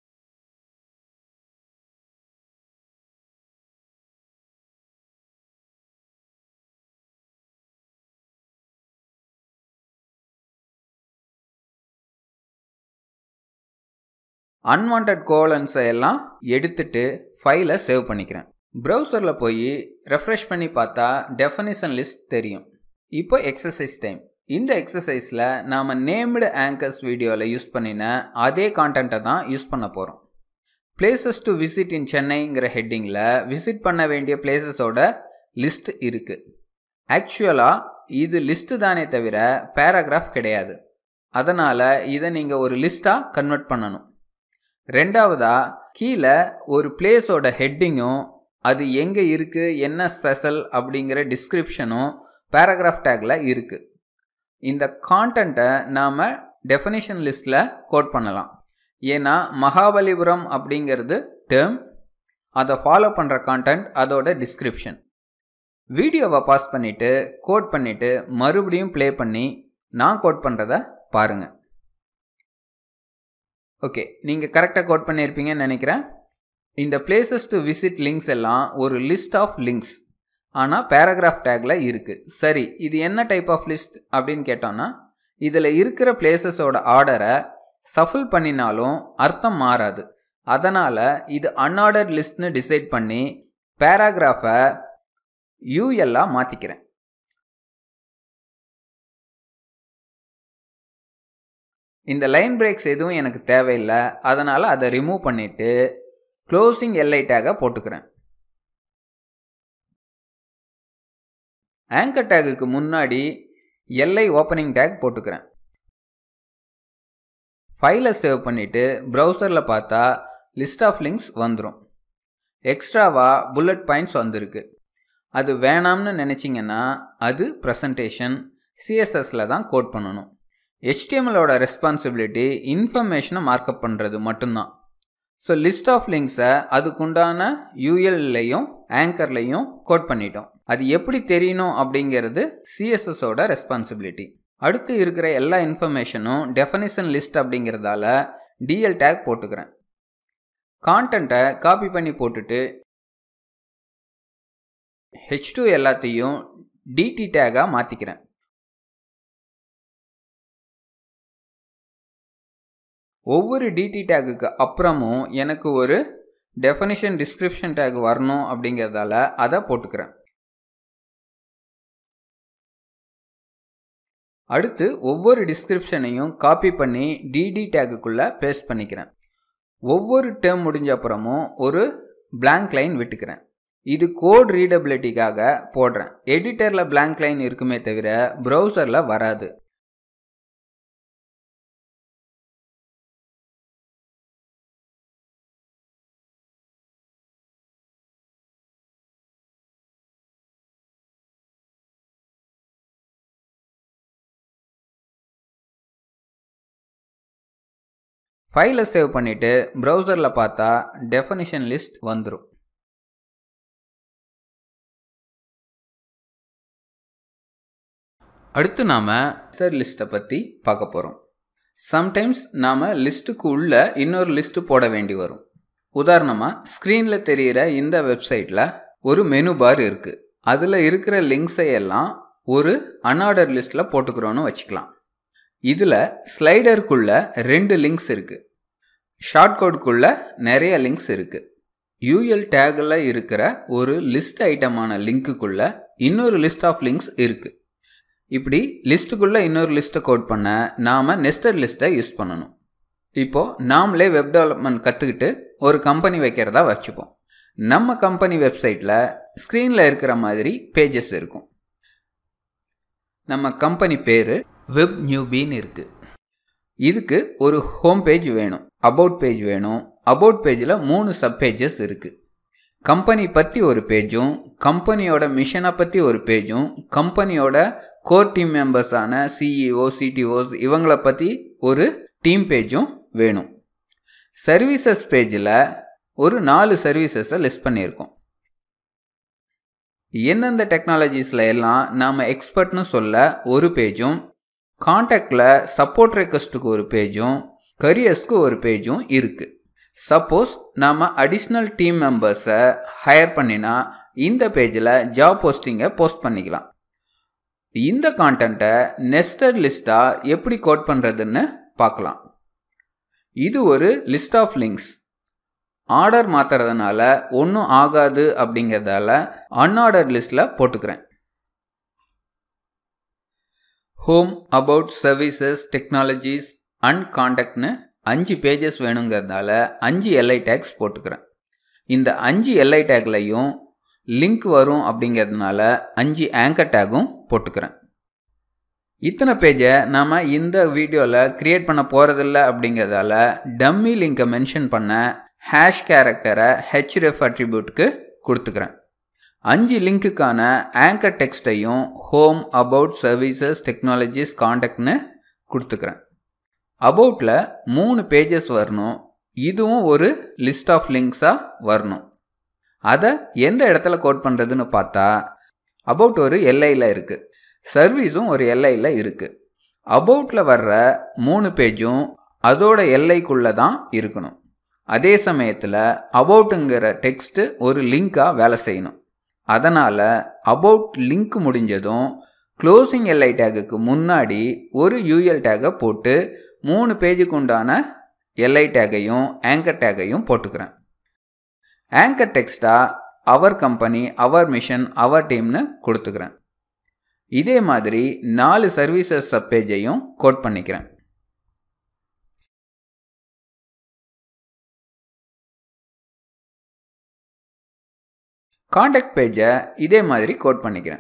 அன்வான்ட் கோலன்ஸை எல்லாம் எடுத்துட்டு ஃபைலை சேவ் பண்ணிக்கிறேன் ப்ரௌசரில் போய் ரெஃப்ரெஷ் பண்ணி பார்த்தா டெஃபனிஷன் லிஸ்ட் தெரியும் இப்போ எக்ஸசைஸ் டைம் இந்த எக்ஸசைஸில் நாம் நேம்டு ஆங்கர்ஸ் வீடியோவில் யூஸ் பண்ணின அதே கான்டென்ட்டை தான் யூஸ் பண்ண போகிறோம் பிளேசஸ் டு விசிட் இன் சென்னைங்கிற ஹெட்டிங்கில் விசிட் பண்ண வேண்டிய பிளேசஸோட லிஸ்ட் இருக்குது ஆக்சுவலாக இது லிஸ்ட்டு தானே தவிர பேராகிராஃப் கிடையாது அதனால் இதை நீங்கள் ஒரு லிஸ்ட்டாக கன்வெர்ட் பண்ணணும் ரெண்டாவதாக கீழே ஒரு பிளேஸோட ஹெட்டிங்கும் அது எங்கே இருக்குது என்ன ஸ்பெஷல் அப்படிங்கிற டிஸ்கிரிப்ஷனும் பேராகிராஃப் டேக்கில் இருக்குது இந்த கான்டென்ட்டை நாம் டெஃபனிஷன் லிஸ்ட்டில் கோட் பண்ணலாம் ஏன்னா மகாபலிபுரம் அப்படிங்கிறது டேர்ம் அதை ஃபாலோ பண்ணுற கான்டென்ட் அதோட டிஸ்கிரிப்ஷன் வீடியோவை பாஸ் பண்ணிவிட்டு கோட் பண்ணிவிட்டு மறுபடியும் ப்ளே பண்ணி நான் கோட் பண்ணுறத பாருங்கள் ஓகே நீங்கள் கரெக்டாக கோட் பண்ணியிருப்பீங்கன்னு நினைக்கிறேன் இந்த பிளேசஸ் டு விசிட் லிங்க்ஸ் எல்லாம் ஒரு லிஸ்ட் ஆஃப் லிங்க்ஸ் ஆனால் பேராகிராஃப் டேக்கில் இருக்குது சரி இது என்ன டைப் ஆஃப் லிஸ்ட் அப்படின்னு கேட்டோன்னா இதில் இருக்கிற பிளேசஸோட ஆர்டரை சஃபில் பண்ணினாலும் அர்த்தம் மாறாது அதனால் இது அன்ஆர்டர்ட் லிஸ்ட்னு டிசைட் பண்ணி பேராகிராஃபை யூஎல்லாக மாற்றிக்கிறேன் இந்த லைன் பிரேக்ஸ் எதுவும் எனக்கு தேவையில்லை அதனால் அதை ரிமூவ் பண்ணிவிட்டு க்ளோசிங் எல்ஐ டேகை போட்டுக்கிறேன் ஆங்கர் டேகுக்கு முன்னாடி எல்ஐ ஓப்பனிங் டேக் போட்டுக்கிறேன் ஃபைலை சேவ் பண்ணிவிட்டு ப்ரௌசரில் பார்த்தா லிஸ்ட் ஆஃப் லிங்க்ஸ் வந்துடும் எக்ஸ்ட்ராவாக புல்லட் பாயிண்ட்ஸ் வந்திருக்கு அது வேணாம்னு நினச்சிங்கன்னா அது ப்ரெசன்டேஷன் சிஎஸ்எஸில் தான் கோட் பண்ணணும் ஹெச்டிஎம்எலோட ரெஸ்பான்சிபிலிட்டி இன்ஃபர்மேஷனை மார்க்கப் பண்ணுறது மட்டும்தான் ஸோ லிஸ்ட் ஆஃப் லிங்க்ஸை அதுக்குண்டான யூஎல்லையும் ஆங்கர்லையும் கோட் பண்ணிட்டோம் அது எப்படி தெரியணும் அப்படிங்கிறது சிஎஸ்எஸோட ரெஸ்பான்சிபிலிட்டி அடுத்து இருக்கிற எல்லா இன்ஃபர்மேஷனும் டெஃபனிஷன் லிஸ்ட் அப்படிங்கிறதால டிஎல் டேக் போட்டுக்கிறேன் கான்டென்ட்டை காப்பி பண்ணி போட்டுட்டு ஹெச் டூ எல்லாத்தையும் டிடி டேகாக மாற்றிக்கிறேன் ஒவ்வொரு டிடி டேகுக்கு அப்புறமும் எனக்கு ஒரு டெஃபனிஷன் டிஸ்கிரிப்ஷன் டேக் வரணும் அப்படிங்கிறதால அதை போட்டுக்கிறேன் அடுத்து ஒவ்வொரு டிஸ்கிரிப்ஷனையும் காப்பி பண்ணி டிடி டேகுக்குள்ளே பேஸ்ட் பண்ணிக்கிறேன் ஒவ்வொரு டேர்ம் முடிஞ்ச அப்புறமும் ஒரு பிளாங்க் லைன் விட்டுக்கிறேன் இது கோட் ரீடபிலிட்டிக்காக போடுறேன் எடிட்டரில் பிளாங்க் லைன் இருக்குமே தவிர ப்ரௌசரில் வராது ஃபைலை சேவ் பண்ணிவிட்டு ப்ரௌசரில் பார்த்தா டெஃபனிஷன் லிஸ்ட் வந்துடும் அடுத்து நாம் லிஸ்டர் லிஸ்ட்டை பற்றி பார்க்க போகிறோம் சம்டைம்ஸ் நாம் லிஸ்ட்டுக்கு உள்ள இன்னொரு லிஸ்ட்டு போட வேண்டி வரும் உதாரணமாக ஸ்க்ரீனில் தெரிகிற இந்த வெப்சைட்டில் ஒரு மெனு பார் இருக்குது அதில் இருக்கிற லிங்க்ஸை எல்லாம் ஒரு அன்ஆர்டர் லிஸ்ட்டில் போட்டுக்கிறோன்னு வச்சுக்கலாம் இதில் ஸ்லைடருக்குள்ள ரெண்டு லிங்க்ஸ் இருக்குது ஷார்ட் கோடுக்குள்ள நிறைய லிங்க்ஸ் இருக்குது யூஎல் டேகில் இருக்கிற ஒரு லிஸ்ட் ஐட்டமான லிங்க்குக்குள்ள இன்னொரு லிஸ்ட் ஆஃப் லிங்க்ஸ் இருக்குது இப்படி லிஸ்ட்டுக்குள்ளே இன்னொரு லிஸ்ட்டை கோட் பண்ண நாம் நெஸ்டட் லிஸ்ட்டை யூஸ் பண்ணணும் இப்போது நாமளே வெப் டெவலப்மெண்ட் கற்றுக்கிட்டு ஒரு கம்பெனி வைக்கிறதா வச்சுப்போம் நம்ம கம்பெனி வெப்சைட்டில் ஸ்க்ரீனில் இருக்கிற மாதிரி பேஜஸ் இருக்கும் நம்ம கம்பெனி பேர் வெப் நியூபின்னு இருக்குது இதுக்கு ஒரு ஹோம் பேஜ் வேணும் அபவுட் பேஜ் வேணும் அபவுட் பேஜில் மூணு சப் பேஜஸ் இருக்குது கம்பெனி பற்றி ஒரு பேஜும் கம்பெனியோட மிஷனை பற்றி ஒரு பேஜும் கம்பெனியோட கோர் டீம் மெம்பர்ஸான சிஇஓ சிடிஓஸ் இவங்களை பற்றி ஒரு டீம் பேஜும் வேணும் சர்வீசஸ் பேஜில் ஒரு நாலு சர்வீசஸை லிஸ்ட் பண்ணியிருக்கோம் எந்தெந்த டெக்னாலஜிஸில் எல்லாம் நாம் எக்ஸ்பர்ட்னு சொல்ல ஒரு பேஜும் காண்டாக்டில் சப்போர்ட் ரெக்வஸ்ட்டுக்கு ஒரு பேஜும் கரியர்ஸ்க்கு ஒரு பேஜும் இருக்குது சப்போஸ் நாம் அடிஷ்னல் டீம் மெம்பர்ஸை ஹையர் பண்ணினா இந்த பேஜில் ஜாப் போஸ்டிங்கை போஸ்ட் பண்ணிக்கலாம் இந்த கான்டென்ட்டை நெஸ்டட் லிஸ்ட்டாக எப்படி கோட் பண்ணுறதுன்னு பார்க்கலாம் இது ஒரு லிஸ்ட் ஆஃப் லிங்க்ஸ் ஆர்டர் மாற்றுறதுனால ஒன்றும் ஆகாது அப்படிங்கிறதால அன்ஆர்டர் லிஸ்ட்டில் போட்டுக்கிறேன் home about services technologies and காண்டாக்ட்னு அஞ்சு பேஜஸ் வேணுங்கிறதால அஞ்சு எல்ஐ டேக்ஸ் போட்டுக்கிறேன் இந்த அஞ்சு எல்ஐ டேக்லையும் லிங்க் வரும் அப்படிங்கிறதுனால அஞ்சு ஆங்கர் டேகும் போட்டுக்கிறேன் இத்தனை பேஜை நாம் இந்த வீடியோவில் க்ரியேட் பண்ண போகிறதில்ல அப்படிங்கிறதால டம்மி லிங்கை மென்ஷன் பண்ண ஹேஷ் கேரக்டரை ஹெச்ரெஃப் அட்ரிபியூட்க்கு கொடுத்துக்கிறேன் அஞ்சு லிங்க்குக்கான ஆங்கர் டெக்ஸ்ட்டையும் ஹோம் அபவுட் சர்வீசஸ் டெக்னாலஜிஸ் காண்டாக்ட்னு கொடுத்துக்கிறேன் அபவுட்டில் மூணு பேஜஸ் வரணும் இதுவும் ஒரு லிஸ்ட் ஆஃப் லிங்க்ஸாக வரணும் அதை எந்த இடத்துல கோட் பண்ணுறதுன்னு பார்த்தா அபவுட் ஒரு எல்ஐயில் இருக்குது சர்வீஸும் ஒரு எல்ஐயில் இருக்குது அபவுட்டில் வர்ற மூணு பேஜும் அதோட எல்லைக்குள்ளே தான் இருக்கணும் அதே சமயத்தில் அபவுட்டுங்கிற டெக்ஸ்ட்டு ஒரு லிங்காக வேலை செய்யணும் அதனால் அபவுட் லிங்க் முடிஞ்சதும் க்ளோசிங் எல்ஐ டேகுக்கு முன்னாடி ஒரு யூஎல் டேகை போட்டு மூணு பேஜுக்கு உண்டான எல்ஐ டேகையும் ஆங்கர் டேகையும் போட்டுக்கிறேன் ஆங்கர் டெக்ஸ்ட்டாக our company our mission our டீம்னு கொடுத்துக்கிறேன் இதே மாதிரி நாலு சர்வீசஸ் சப் பேஜையும் கோட் பண்ணிக்கிறேன் காண்டாக்ட் பேஜை இதே மாதிரி கோட் பண்ணிக்கிறேன்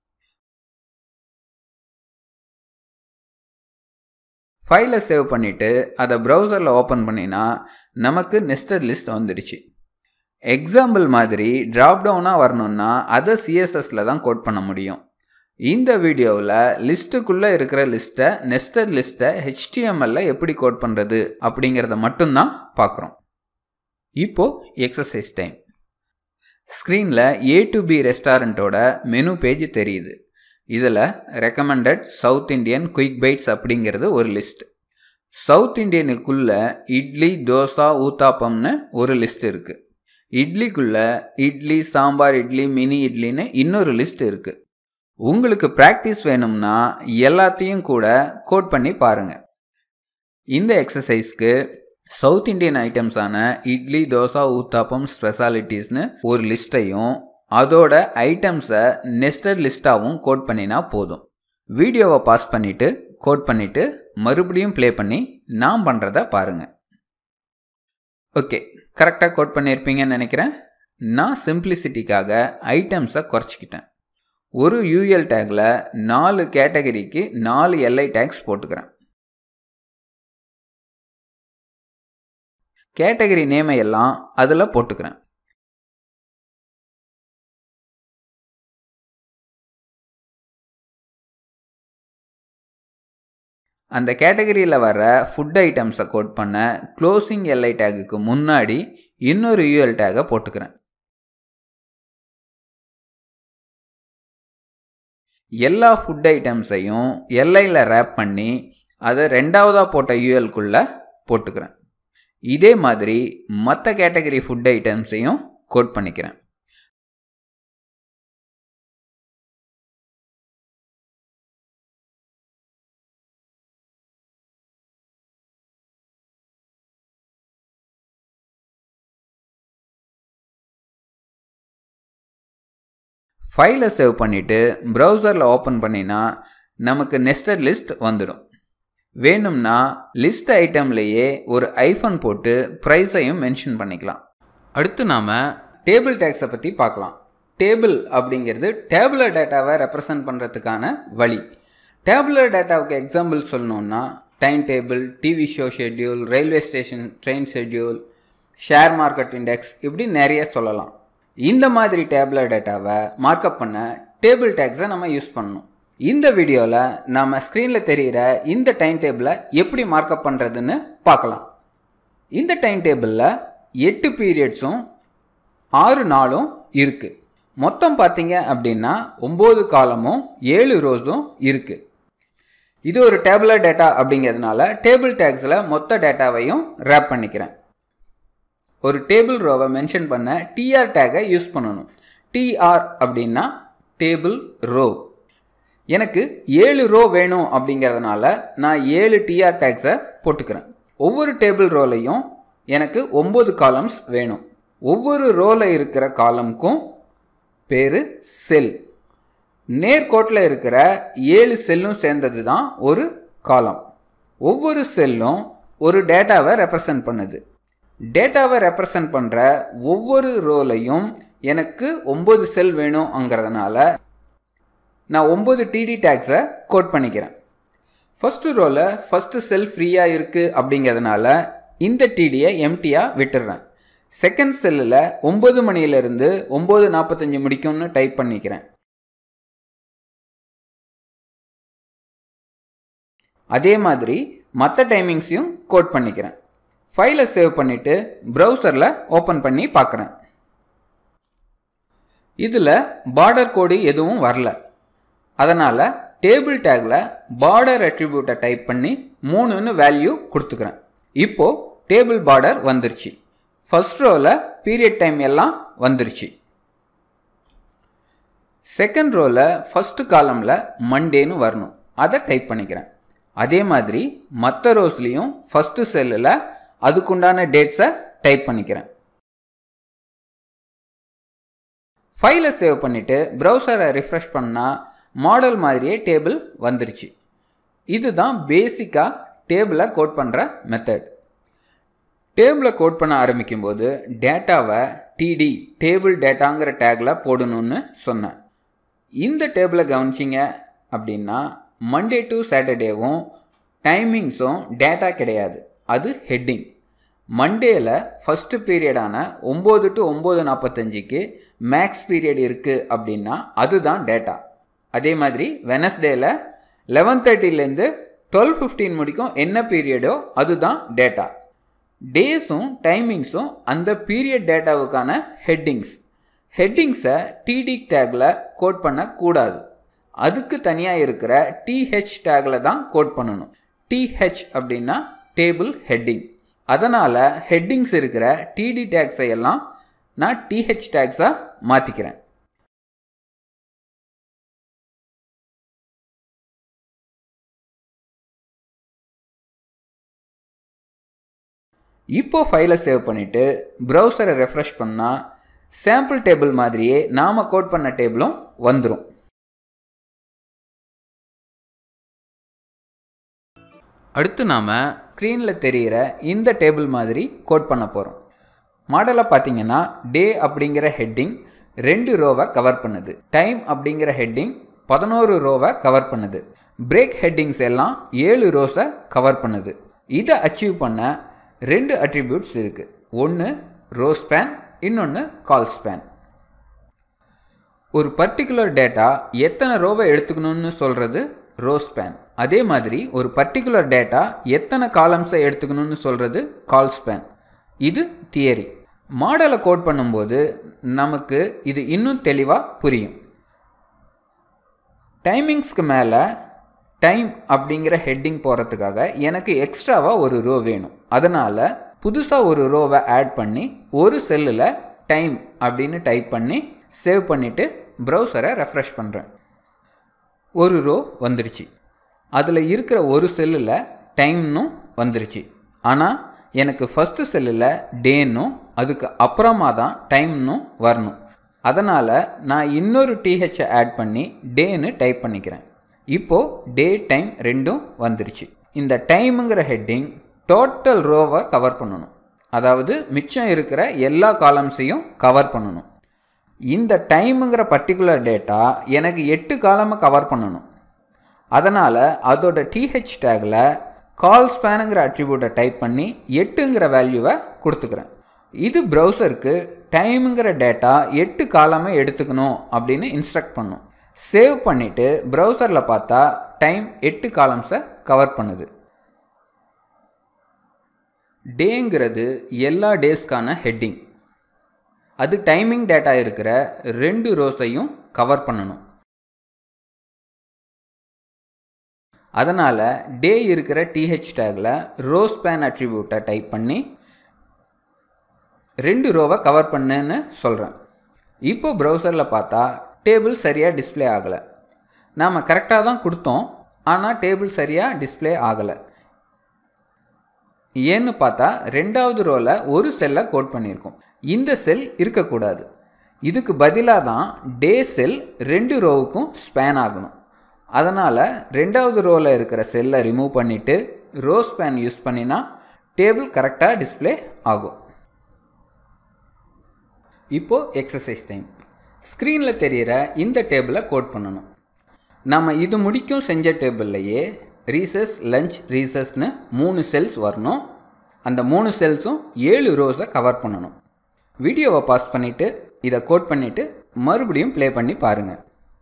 ஃபைலை சேவ் பண்ணிவிட்டு அதை ப்ரௌசரில் ஓப்பன் பண்ணினா நமக்கு நெஸ்டட் லிஸ்ட் வந்துடுச்சு எக்ஸாம்பிள் மாதிரி ட்ராப் டவுனாக வரணுன்னா அதை சிஎஸ்எஸில் தான் கோட் பண்ண முடியும் இந்த வீடியோவில் லிஸ்ட்டுக்குள்ளே இருக்கிற லிஸ்ட்டை நெஸ்டட் லிஸ்ட்டை ஹெச்டிஎம்எல்ல எப்படி கோட் பண்ணுறது அப்படிங்கிறத மட்டும்தான் பார்க்குறோம் இப்போது எக்ஸசைஸ் டைம் ஸ்க்ரீனில் ஏ டு பி ரெஸ்டாரண்ட்டோட மெனு பேஜ் தெரியுது இதில் recommended south Indian quick bites அப்படிங்கிறது ஒரு லிஸ்ட் சவுத் இண்டியனுக்குள்ள இட்லி தோசா ஊத்தாப்பம்னு ஒரு லிஸ்ட் இருக்குது இட்லிக்குள்ள இட்லி சாம்பார் இட்லி மினி இட்லின்னு இன்னொரு லிஸ்ட் இருக்குது உங்களுக்கு ப்ராக்டிஸ் வேணும்னா எல்லாத்தையும் கூட கோட் பண்ணி பாருங்கள் இந்த எக்ஸசைஸ்க்கு சவுத் இண்டியன் ஐட்டம்ஸான இட்லி தோசா ஊத்தாப்பம் ஸ்பெஷாலிட்டிஸ்னு ஒரு லிஸ்ட்டையும் அதோட ஐட்டம்ஸை நெஸ்டட் லிஸ்ட்டாகவும் கோட் பண்ணினா போதும் வீடியோவை பாஸ் பண்ணிவிட்டு கோட் பண்ணிவிட்டு மறுபடியும் ப்ளே பண்ணி நான் பண்ணுறத பாருங்கள் ஓகே கரெக்டாக கோட் பண்ணியிருப்பீங்கன்னு நினைக்கிறேன் நான் சிம்பிளிசிட்டிக்காக ஐட்டம்ஸை குறைச்சிக்கிட்டேன் ஒரு யூஎல் டேக்கில் நாலு கேட்டகரிக்கு நாலு எல்ஐ டேக்ஸ் போட்டுக்கிறேன் கேட்டகரி நேமை எல்லாம் அதில் போட்டுக்கிறேன் அந்த கேட்டகரியில் வர ஃபுட் ஐட்டம்ஸை கோட் பண்ண க்ளோசிங் எல்ஐ டேகுக்கு முன்னாடி இன்னொரு யூஎல் டேகை போட்டுக்கிறேன் எல்லா ஃபுட் ஐட்டம்ஸையும் எல்ஐயில் ரேப் பண்ணி அதை ரெண்டாவதாக போட்ட யூஎல்குள்ளே போட்டுக்கிறேன் இதே மாதிரி மற்ற கேட்டகரி ஃபுட் ஐட்டம்ஸையும் கோட் பண்ணிக்கிறேன் ஃபைலை சேவ் பண்ணிவிட்டு ப்ரௌசரில் ஓப்பன் பண்ணினா நமக்கு நெஸ்டட் லிஸ்ட் வந்துடும் வேணும்னா லிஸ்ட் ஐட்டம்லேயே ஒரு ஐஃபோன் போட்டு ப்ரைஸையும் மென்ஷன் பண்ணிக்கலாம் அடுத்து நாம் டேபிள் டேக்ஸை பற்றி பார்க்கலாம் டேபிள் அப்படிங்கிறது டேபுலர் டேட்டாவை ரெப்ரசன்ட் பண்ணுறதுக்கான வழி டேபுலர் டேட்டாவுக்கு எக்ஸாம்பிள் சொல்லணுன்னா time table TV show schedule railway station train schedule share market index இப்படி நிறைய சொல்லலாம் இந்த மாதிரி டேபிளர் டேட்டாவை மார்க்கப் பண்ண டேபிள் டேக்ஸை நம்ம யூஸ் பண்ணணும் இந்த வீடியோவில் நம்ம ஸ்க்ரீனில் தெரிகிற இந்த டைம் டேபிளை எப்படி மார்க்கப் பண்ணுறதுன்னு பார்க்கலாம் இந்த டைம் டேபிளில் எட்டு பீரியட்ஸும் ஆறு நாளும் இருக்குது மொத்தம் பார்த்தீங்க அப்படின்னா ஒம்பது காலமும் ஏழு ரோஸும் இருக்குது இது ஒரு டேபிளர் டேட்டா அப்படிங்கிறதுனால டேபிள் டேக்ஸில் மொத்த டேட்டாவையும் ரேப் பண்ணிக்கிறேன் ஒரு டேபிள் ரோவை மென்ஷன் பண்ண டிஆர் டேகை யூஸ் பண்ணணும் டிஆர் அப்படின்னா டேபிள் ரோ எனக்கு ஏழு ரோ வேணும் அப்படிங்கிறதுனால நான் ஏழு டிஆர் டேக்ஸை போட்டுக்கிறேன் ஒவ்வொரு டேபிள் ரோலையும் எனக்கு ஒம்பது காலம்ஸ் வேணும் ஒவ்வொரு ரோவில் இருக்கிற காலமுக்கும் பேர் செல் நேர்கோட்டில் இருக்கிற ஏழு செல்லும் சேர்ந்தது தான் ஒரு காலம் ஒவ்வொரு செல்லும் ஒரு டேட்டாவை ரெப்ரசன்ட் பண்ணுது டேட்டாவை ரெப்ரசன்ட் பண்ணுற ஒவ்வொரு ரோலையும் எனக்கு ஒம்பது செல் வேணுங்கிறதுனால நான் ஒம்பது டிடி டேக்ஸை கோட் பண்ணிக்கிறேன் ஃபஸ்ட்டு ரோவில் ஃபஸ்ட்டு செல் ஃப்ரீயாக இருக்குது அப்படிங்கிறதுனால இந்த டிடியை எம்டியாக விட்டுடுறேன் செகண்ட் செல்லில் ஒம்பது மணியிலிருந்து ஒம்பது நாற்பத்தஞ்சு முடிக்கும்னு டைப் பண்ணிக்கிறேன் அதே மாதிரி மற்ற டைமிங்ஸையும் கோட் பண்ணிக்கிறேன் ஃபைலை சேவ் பண்ணிவிட்டு ப்ரௌசரில் ஓப்பன் பண்ணி பார்க்குறேன் இதில் பார்டர் கோடு எதுவும் வரல அதனால் டேபிள் டேக்கில் பார்டர் அட்ரிபியூட்டை டைப் பண்ணி மூணுன்னு வேல்யூ கொடுத்துக்கிறேன் இப்போது டேபிள் பார்டர் வந்துருச்சு ஃபஸ்ட் ரோவில் பீரியட் டைம் எல்லாம் வந்துருச்சு செகண்ட் ரோவில் ஃபஸ்ட்டு காலமில் மண்டேன்னு வரணும் அதை டைப் பண்ணிக்கிறேன் அதே மாதிரி மற்ற ரோஸ்லேயும் ஃபஸ்ட்டு செல்லில் அதுக்குண்டான டேட்ஸை டைப் பண்ணிக்கிறேன் ஃபைலை சேவ் பண்ணிவிட்டு ப்ரௌசரை ரிஃப்ரெஷ் பண்ணால் மாடல் மாதிரியே டேபிள் வந்துருச்சு இதுதான் பேசிக்காக டேபிளை கோட் பண்ணுற மெத்தட் டேபிளை கோட் பண்ண ஆரம்பிக்கும்போது டேட்டாவை டிடி டேபிள் டேட்டாங்கிற டேக்கில் போடணும்னு சொன்னேன் இந்த டேபிளை கவனிச்சிங்க அப்படின்னா மண்டே டு சாட்டர்டேவும் டைமிங்ஸும் டேட்டா கிடையாது அது ஹெட்டிங் மண்டேல ஃபஸ்ட்டு பீரியடான ஒம்பது டு ஒம்பது நாற்பத்தஞ்சுக்கு மேக்ஸ் பீரியட் இருக்குது அப்படின்னா அதுதான் டேட்டா அதே மாதிரி வெனஸ்டேல லெவன் தேர்ட்டிலேருந்து டுவெல் ஃபிஃப்டீன் முடிக்கும் என்ன பீரியடோ அதுதான் டேட்டா டேஸும் டைமிங்ஸும் அந்த பீரியட் டேட்டாவுக்கான ஹெட்டிங்ஸ் ஹெட்டிங்ஸை டிடி டேக்கில் கோட் பண்ணக்கூடாது அதுக்கு தனியாக இருக்கிற டிஹெச் டேக்கில் தான் கோட் பண்ணணும் டிஹெச் அப்படின்னா டேபிள் ஹெட்டிங் அதனால் ஹெட்டிங்ஸ் இருக்கிற டிடி டேக்ஸை எல்லாம் நான் டிஹெச் டேக்ஸாக மாற்றிக்கிறேன் இப்போ ஃபைலை சேவ் பண்ணிவிட்டு ப்ரௌசரை ரெஃப்ரெஷ் பண்ணால் சாம்பிள் டேபிள் மாதிரியே நாம் கோட் பண்ண டேபிளும் வந்துடும் அடுத்து நாம் ஸ்க்ரீனில் தெரிகிற இந்த டேபிள் மாதிரி கோட் பண்ண போகிறோம் மாடலை பார்த்தீங்கன்னா டே அப்படிங்கிற ஹெட்டிங் ரெண்டு ரோவை கவர் பண்ணுது டைம் அப்படிங்கிற ஹெட்டிங் பதினோரு ரோவை கவர் பண்ணுது பிரேக் ஹெட்டிங்ஸ் எல்லாம் ஏழு ரோஸை கவர் பண்ணுது இதை அச்சீவ் பண்ண ரெண்டு அட்ரிபியூட்ஸ் இருக்குது ஒன்று ரோ ஸ்பேன் இன்னொன்று கால் ஸ்பேன் ஒரு பர்டிகுலர் டேட்டா எத்தனை ரோவை எடுத்துக்கணும்னு சொல்கிறது ரோ ஸ்பேன் அதே மாதிரி ஒரு பர்டிகுலர் டேட்டா எத்தனை காலம்ஸை எடுத்துக்கணும்னு சொல்கிறது கால் ஸ்பேன் இது தியரி மாடலை கோட் பண்ணும்போது நமக்கு இது இன்னும் தெளிவாக புரியும் டைமிங்ஸ்க்கு மேலே டைம் அப்படிங்கிற ஹெட்டிங் போகிறதுக்காக எனக்கு எக்ஸ்ட்ராவாக ஒரு ரோ வேணும் அதனால் புதுசாக ஒரு ரோவை ஆட் பண்ணி ஒரு செல்லில் டைம் அப்படின்னு டைப் பண்ணி சேவ் பண்ணிவிட்டு ப்ரௌசரை ரெஃப்ரெஷ் பண்ணுறேன் ஒரு ரோ வந்துருச்சு அதில் இருக்கிற ஒரு செல்லில் டைம்னும் வந்துருச்சு ஆனால் எனக்கு ஃபஸ்ட்டு செல்லில் டேன்னும் அதுக்கு அப்புறமா தான் டைம்னும் வரணும் அதனால் நான் இன்னொரு டிஹெச்சை ஆட் பண்ணி டேன்னு டைப் பண்ணிக்கிறேன் இப்போது டே டைம் ரெண்டும் வந்துருச்சு இந்த டைமுங்கிற ஹெட்டிங் டோட்டல் ரோவை கவர் பண்ணணும் அதாவது மிச்சம் இருக்கிற எல்லா காலம்ஸையும் கவர் பண்ணணும் இந்த டைமுங்கிற பர்டிகுலர் டேட்டா எனக்கு எட்டு காலமை கவர் பண்ணணும் அதனால் அதோட டிஹெச் டேகில் கால் ஸ்பேனுங்கிற அட்ரிபியூட்டை டைப் பண்ணி எட்டுங்கிற வேல்யூவை கொடுத்துக்கிறேன் இது ப்ரௌசருக்கு டைமுங்கிற டேட்டா எட்டு காலமே எடுத்துக்கணும் அப்படின்னு இன்ஸ்ட்ரக்ட் பண்ணும் சேவ் பண்ணிவிட்டு ப்ரௌசரில் பார்த்தா டைம் எட்டு காலம்ஸை கவர் பண்ணுது டேங்கிறது எல்லா டேஸ்க்கான ஹெட்டிங் அது டைமிங் டேட்டா இருக்கிற ரெண்டு ரோஸையும் கவர் பண்ணணும் அதனால் டே இருக்கிற டிஹெச் டேகில் ரோஸ் பேன் அட்ரிபியூட்டை டைப் பண்ணி ரெண்டு ரோவை கவர் பண்ணுன்னு சொல்கிறேன் இப்போ ப்ரௌசரில் பார்த்தா டேபிள் சரியாக டிஸ்பிளே ஆகலை நாம் கரெக்டாக தான் கொடுத்தோம் ஆனால் டேபிள் சரியாக டிஸ்பிளே ஆகலை ஏன்னு பார்த்தா ரெண்டாவது ரோவில் ஒரு செல்லை கோட் பண்ணியிருக்கோம் இந்த செல் இருக்கக்கூடாது இதுக்கு பதிலாக தான் டே செல் ரெண்டு ரோவுக்கும் ஸ்பேன் ஆகணும் அதனால் ரெண்டாவது ரோவில் இருக்கிற செல்லை ரிமூவ் பண்ணிவிட்டு ரோ ஸ்பேன் யூஸ் பண்ணினா டேபிள் கரெக்டாக டிஸ்பிளே ஆகும் இப்போது எக்ஸசைஸ் டைம் ஸ்க்ரீனில் தெரிகிற இந்த டேபிளை கோட் பண்ணணும் நம்ம இது முடிக்கும் செஞ்ச டேபிள்லையே ரீசஸ் லஞ்ச் ரீசஸ்னு மூணு செல்ஸ் வரணும் அந்த மூணு செல்ஸும் ஏழு ரோஸை கவர் பண்ணணும் வீடியோவை பாஸ் பண்ணிவிட்டு இதை கோட் பண்ணிவிட்டு மறுபடியும் ப்ளே பண்ணி பாருங்கள்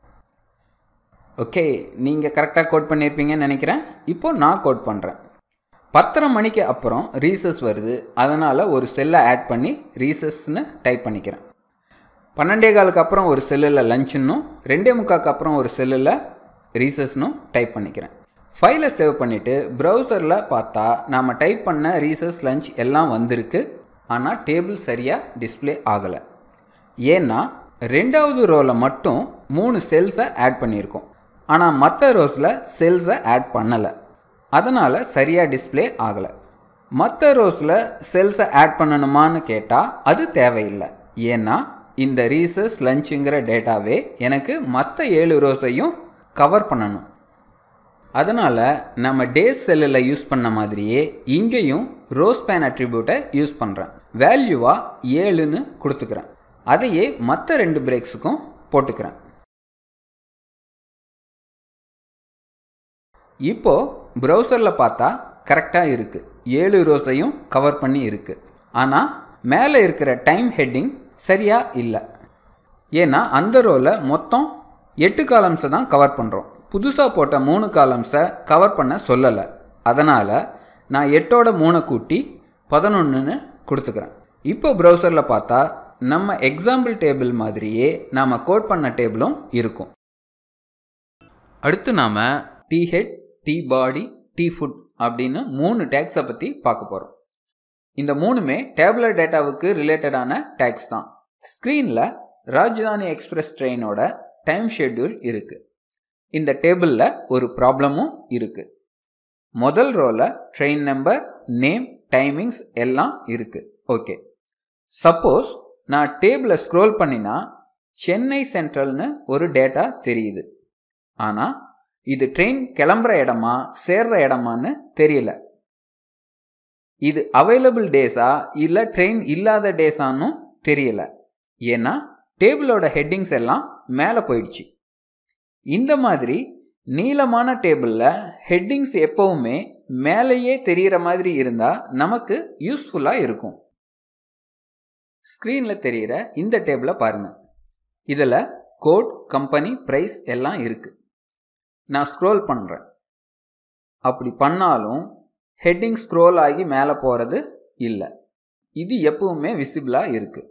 ஓகே நீங்கள் கரெக்டாக கோட் பண்ணியிருப்பீங்கன்னு நினைக்கிறேன் இப்போது நான் கோட் பண்ணுறேன் பத்தரை மணிக்கு அப்புறம் ரீசஸ் வருது அதனால் ஒரு செல்லை ஆட் பண்ணி ரீசஸ்னு டைப் பண்ணிக்கிறேன் பன்னெண்டே காலுக்கு அப்புறம் ஒரு செல்லில் லஞ்சுன்னும் ரெண்டே முக்காக்கு அப்புறம் ஒரு செல்லில் ரீசஸ்னும் டைப் பண்ணிக்கிறேன் ஃபைலை சேவ் பண்ணிவிட்டு ப்ரௌசரில் பார்த்தா நாம் டைப் பண்ண ரீசஸ் லஞ்ச் எல்லாம் வந்திருக்கு ஆனால் டேபிள் சரியாக டிஸ்பிளே ஆகலை ஏன்னா ரெண்டாவது ரோவில் மட்டும் மூணு செல்ஸை ஆட் பண்ணியிருக்கோம் ஆனால் மற்ற ரோஸில் செல்ஸை ஆட் பண்ணலை அதனால் சரியாக டிஸ்பிளே ஆகலை மற்ற ரோஸில் செல்ஸை ஆட் பண்ணணுமான்னு கேட்டால் அது தேவையில்லை ஏன்னா இந்த ரீசஸ் லஞ்சுங்கிற டேட்டாவே எனக்கு மற்ற ஏழு ரோஸையும் கவர் பண்ணணும் அதனால் நம்ம டேஸ் செல்லில் யூஸ் பண்ண மாதிரியே இங்கேயும் ரோஸ் பேன் அட்ரிபியூட்டை யூஸ் பண்ணுறேன் வேல்யூவாக ஏழுன்னு கொடுத்துக்கிறேன் அதையே மற்ற ரெண்டு பிரேக்ஸுக்கும் போட்டுக்கிறேன் இப்போ ப்ரௌசரில் பார்த்தா கரெக்டாக இருக்குது ஏழு ரோஸையும் கவர் பண்ணி இருக்குது ஆனால் மேலே இருக்கிற டைம் ஹெட்டிங் சரியாக இல்லை ஏன்னா அந்த ரோவில் மொத்தம் எட்டு காலம்ஸை தான் கவர் பண்ணுறோம் புதுசாக போட்ட மூணு காலம்ஸை கவர் பண்ண சொல்லலை அதனால் நான் எட்டோட மூணை கூட்டி பதினொன்றுன்னு கொடுத்துக்கிறேன் இப்போ ப்ரௌசரில் பார்த்தா நம்ம எக்ஸாம்பிள் டேபிள் மாதிரியே நாம் கோட் பண்ண டேபிளும் இருக்கும் அடுத்து நாம் T head T body T foot அப்படின்னு மூணு டேக்ஸை பற்றி பார்க்க போகிறோம் இந்த மூணுமே டேப்லர் டேட்டாவுக்கு ரிலேட்டடான டேக்ஸ் தான் ஸ்க்ரீனில் ராஜ்தானி எக்ஸ்பிரஸ் ட்ரெயினோட டைம் ஷெட்யூல் இருக்குது இந்த டேபிளில் ஒரு ப்ராப்ளமும் இருக்குது முதல் ரோவில் ட்ரெயின் நம்பர் நேம் டைமிங்ஸ் எல்லாம் இருக்குது ஓகே சப்போஸ் நான் டேபிளை ஸ்க்ரோல் பண்ணினா சென்னை சென்ட்ரல்னு ஒரு டேட்டா தெரியுது ஆனால் இது ட்ரெயின் கிளம்புற இடமா சேர்ற இடமான்னு தெரியல இது அவைலபிள் டேஸா இல்லை ட்ரெயின் இல்லாத டேஸானும் தெரியல ஏன்னா டேபிளோட ஹெட்டிங்ஸ் எல்லாம் மேலே போயிடுச்சு இந்த மாதிரி நீளமான டேபிளில் ஹெட்டிங்ஸ் எப்போவுமே மேலேயே தெரிகிற மாதிரி இருந்தால் நமக்கு யூஸ்ஃபுல்லாக இருக்கும் ஸ்க்ரீனில் தெரிகிற இந்த டேபிளை பாருங்கள் இதில் கோட் கம்பெனி ப்ரைஸ் எல்லாம் இருக்குது நான் ஸ்க்ரோல் பண்ணுறேன் அப்படி பண்ணாலும் ஹெட்டிங் ஸ்க்ரோல் ஆகி மேலே போகிறது இல்லை இது எப்பவுமே விசிபிளாக இருக்குது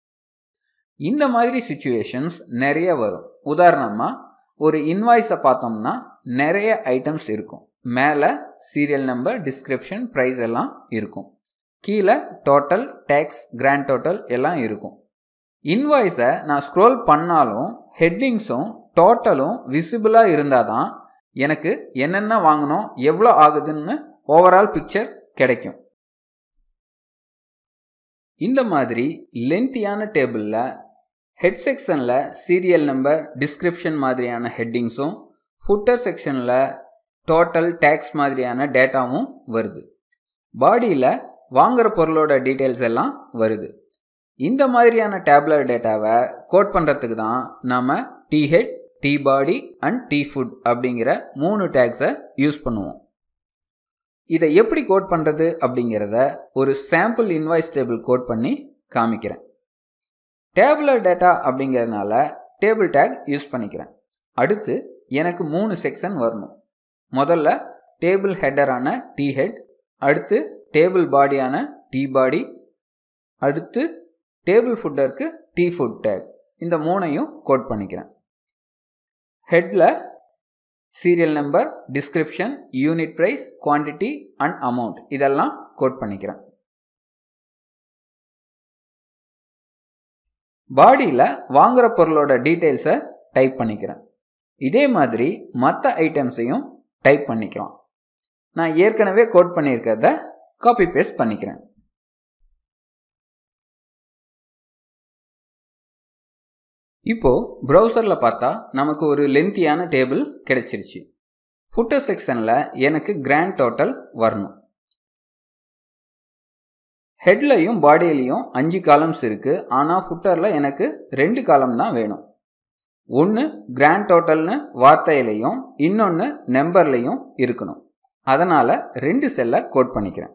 இந்த மாதிரி சுச்சுவேஷன்ஸ் நிறைய வரும் உதாரணமாக ஒரு இன்வாய்ஸை பார்த்தோம்னா நிறைய ஐட்டம்ஸ் இருக்கும் மேலே சீரியல் நம்பர் டிஸ்கிரிப்ஷன் ப்ரைஸ் எல்லாம் இருக்கும் கீழே டோட்டல் டேக்ஸ் கிராண்ட் டோட்டல் எல்லாம் இருக்கும் இன்வாய்ஸை நான் ஸ்க்ரோல் பண்ணாலும் ஹெட்டிங்ஸும் டோட்டலும் விசிபிளாக இருந்தால் தான் எனக்கு என்னென்ன வாங்கணும் எவ்வளோ ஆகுதுன்னு ஓவரால் பிக்சர் கிடைக்கும் இந்த மாதிரி லென்த்தியான டேபிளில் ஹெட் செக்ஷனில் சீரியல் நம்பர் டிஸ்கிரிப்ஷன் மாதிரியான ஹெட்டிங்ஸும் ஃபுட்டர் செக்ஷனில் டோட்டல் டேக்ஸ் மாதிரியான டேட்டாவும் வருது பாடியில் வாங்குகிற பொருளோட டீட்டெயில்ஸ் எல்லாம் வருது இந்த மாதிரியான டேப்லர் டேட்டாவை கோட் பண்ணுறதுக்கு தான் நாம் T head T body and T foot அப்படிங்கிற மூணு டேக்ஸை யூஸ் பண்ணுவோம் இதை எப்படி கோட் பண்ணுறது அப்படிங்கிறத ஒரு சாம்பிள் இன்வாய்ஸ் டேபிள் கோட் பண்ணி காமிக்கிறேன் டேபிளர் டேட்டா அப்படிங்கிறதுனால டேபிள் டேக் யூஸ் பண்ணிக்கிறேன் அடுத்து எனக்கு மூணு செக்ஷன் வரணும் முதல்ல டேபிள் ஹெட்டரான டி ஹெட் அடுத்து டேபிள் பாடியான டி பாடி அடுத்து டேபிள் ஃபுட்டருக்கு டி ஃபுட் டேக் இந்த மூணையும் கோட் பண்ணிக்கிறேன் ஹெட்டில் serial number description unit price quantity and amount இதெல்லாம் கோட் பண்ணிக்கிறேன் பாடியில் வாங்குகிற பொருளோட டீட்டெயில்ஸை டைப் பண்ணிக்கிறேன் இதே மாதிரி மற்ற ஐட்டம்ஸையும் டைப் பண்ணிக்கலாம் நான் ஏற்கனவே கோட் பண்ணியிருக்கிறத காப்பி பேஸ்ட் பண்ணிக்கிறேன் இப்போது ப்ரௌசரில் பார்த்தா நமக்கு ஒரு லென்த்தியான டேபிள் கிடைச்சிருச்சு ஃபுட்டர் செக்ஷனில் எனக்கு கிராண்ட் டோட்டல் வரணும் ஹெட்லையும் பாடியிலையும் அஞ்சு காலம்ஸ் இருக்குது ஆனால் ஃபுட்டரில் எனக்கு ரெண்டு காலம் தான் வேணும் ஒன்று கிராண்ட் டோட்டல்னு வார்த்தையிலையும் இன்னொன்று நம்பர்லையும் இருக்கணும் அதனால் ரெண்டு செல்லை கோட் பண்ணிக்கிறேன்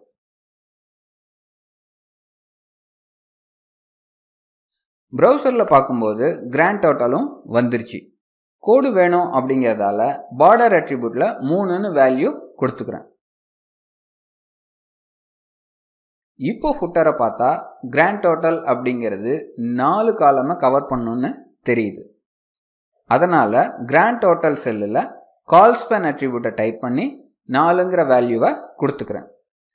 ப்ரௌசரில் பார்க்கும்போது கிராண்ட் டோட்டலும் வந்துருச்சு கோடு வேணும் அப்படிங்கிறதால பார்டர் அட்ரிபியூட்டில் மூணுன்னு வேல்யூ கொடுத்துக்கிறேன் இப்போ ஃபுட்டரை பார்த்தா கிராண்ட் டோட்டல் அப்படிங்கிறது நாலு காலமை கவர் பண்ணணுன்னு தெரியுது அதனால் கிராண்ட் டோட்டல் செல்லில் கால் ஸ்பேன் அட்ரிபியூட்டை டைப் பண்ணி நாலுங்கிற வேல்யூவை கொடுத்துக்கிறேன்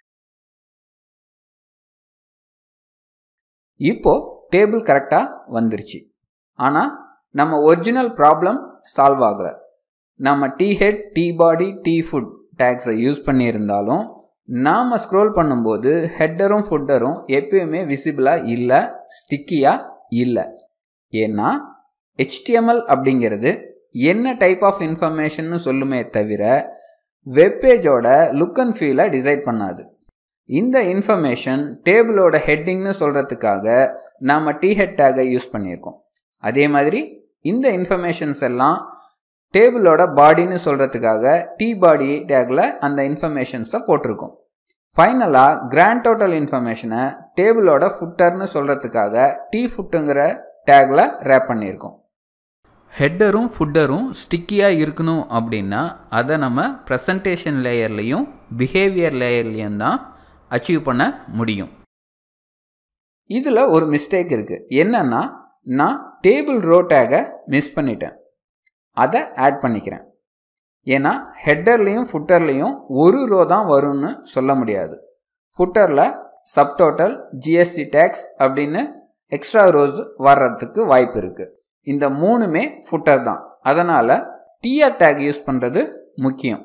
இப்போ டேபிள் கரெக்டாக வந்துருச்சு ஆனால் நம்ம ஒரிஜினல் ப்ராப்ளம் சால்வ் ஆகலை நம்ம T head T body T foot டேக்ஸை யூஸ் பண்ணியிருந்தாலும் நாம் ஸ்க்ரோல் பண்ணும்போது ஹெட்டரும் ஃபுட்டரும் எப்பயுமே விசிபிளாக இல்லை ஸ்டிக்கியாக இல்லை ஏன்னா ஹெச்டிஎம்எல் அப்படிங்கிறது என்ன டைப் ஆஃப் இன்ஃபர்மேஷன்னு சொல்லுமே தவிர வெப்பேஜோட லுக் அண்ட் ஃபீலை டிசைட் பண்ணாது இந்த இன்ஃபர்மேஷன் டேபிளோட ஹெட்டிங்னு சொல்கிறதுக்காக நாம் டிஹெட் டேகை யூஸ் பண்ணியிருக்கோம் அதே மாதிரி இந்த இன்ஃபர்மேஷன்ஸ் எல்லாம் டேபிளோட பாடின்னு சொல்கிறதுக்காக டி பாடி டேக்கில் அந்த இன்ஃபர்மேஷன்ஸை போட்டிருக்கோம் ஃபைனலாக கிராண்ட் டோட்டல் இன்ஃபர்மேஷனை டேபிளோட ஃபுட்டர்னு சொல்கிறதுக்காக டி ஃபுட்டுங்கிற டேக்கில் ரேப் பண்ணியிருக்கோம் ஹெட்டரும் ஃபுட்டரும் ஸ்டிக்கியாக இருக்கணும் அப்படின்னா அதை நம்ம ப்ரெசன்டேஷன் லேயர்லேயும் பிஹேவியர் லேயர்லேயும் தான் அச்சீவ் பண்ண முடியும் இதில் ஒரு மிஸ்டேக் இருக்குது என்னன்னா நான் டேபிள் ரோ டேகை மிஸ் பண்ணிட்டேன் அதை ஆட் பண்ணிக்கிறேன் ஏன்னா ஹெட்டர்லேயும் ஃபுட்டர்லேயும் ஒரு ரோ தான் வரும்னு சொல்ல முடியாது ஃபுட்டரில் சப்டோட்டல் ஜிஎஸ்டி டேக்ஸ் அப்படின்னு எக்ஸ்ட்ரா ரோஸ் வர்றதுக்கு வாய்ப்பு இருக்குது இந்த மூணுமே ஃபுட்டர் தான் அதனால் டிஆர் டேக் யூஸ் பண்ணுறது முக்கியம்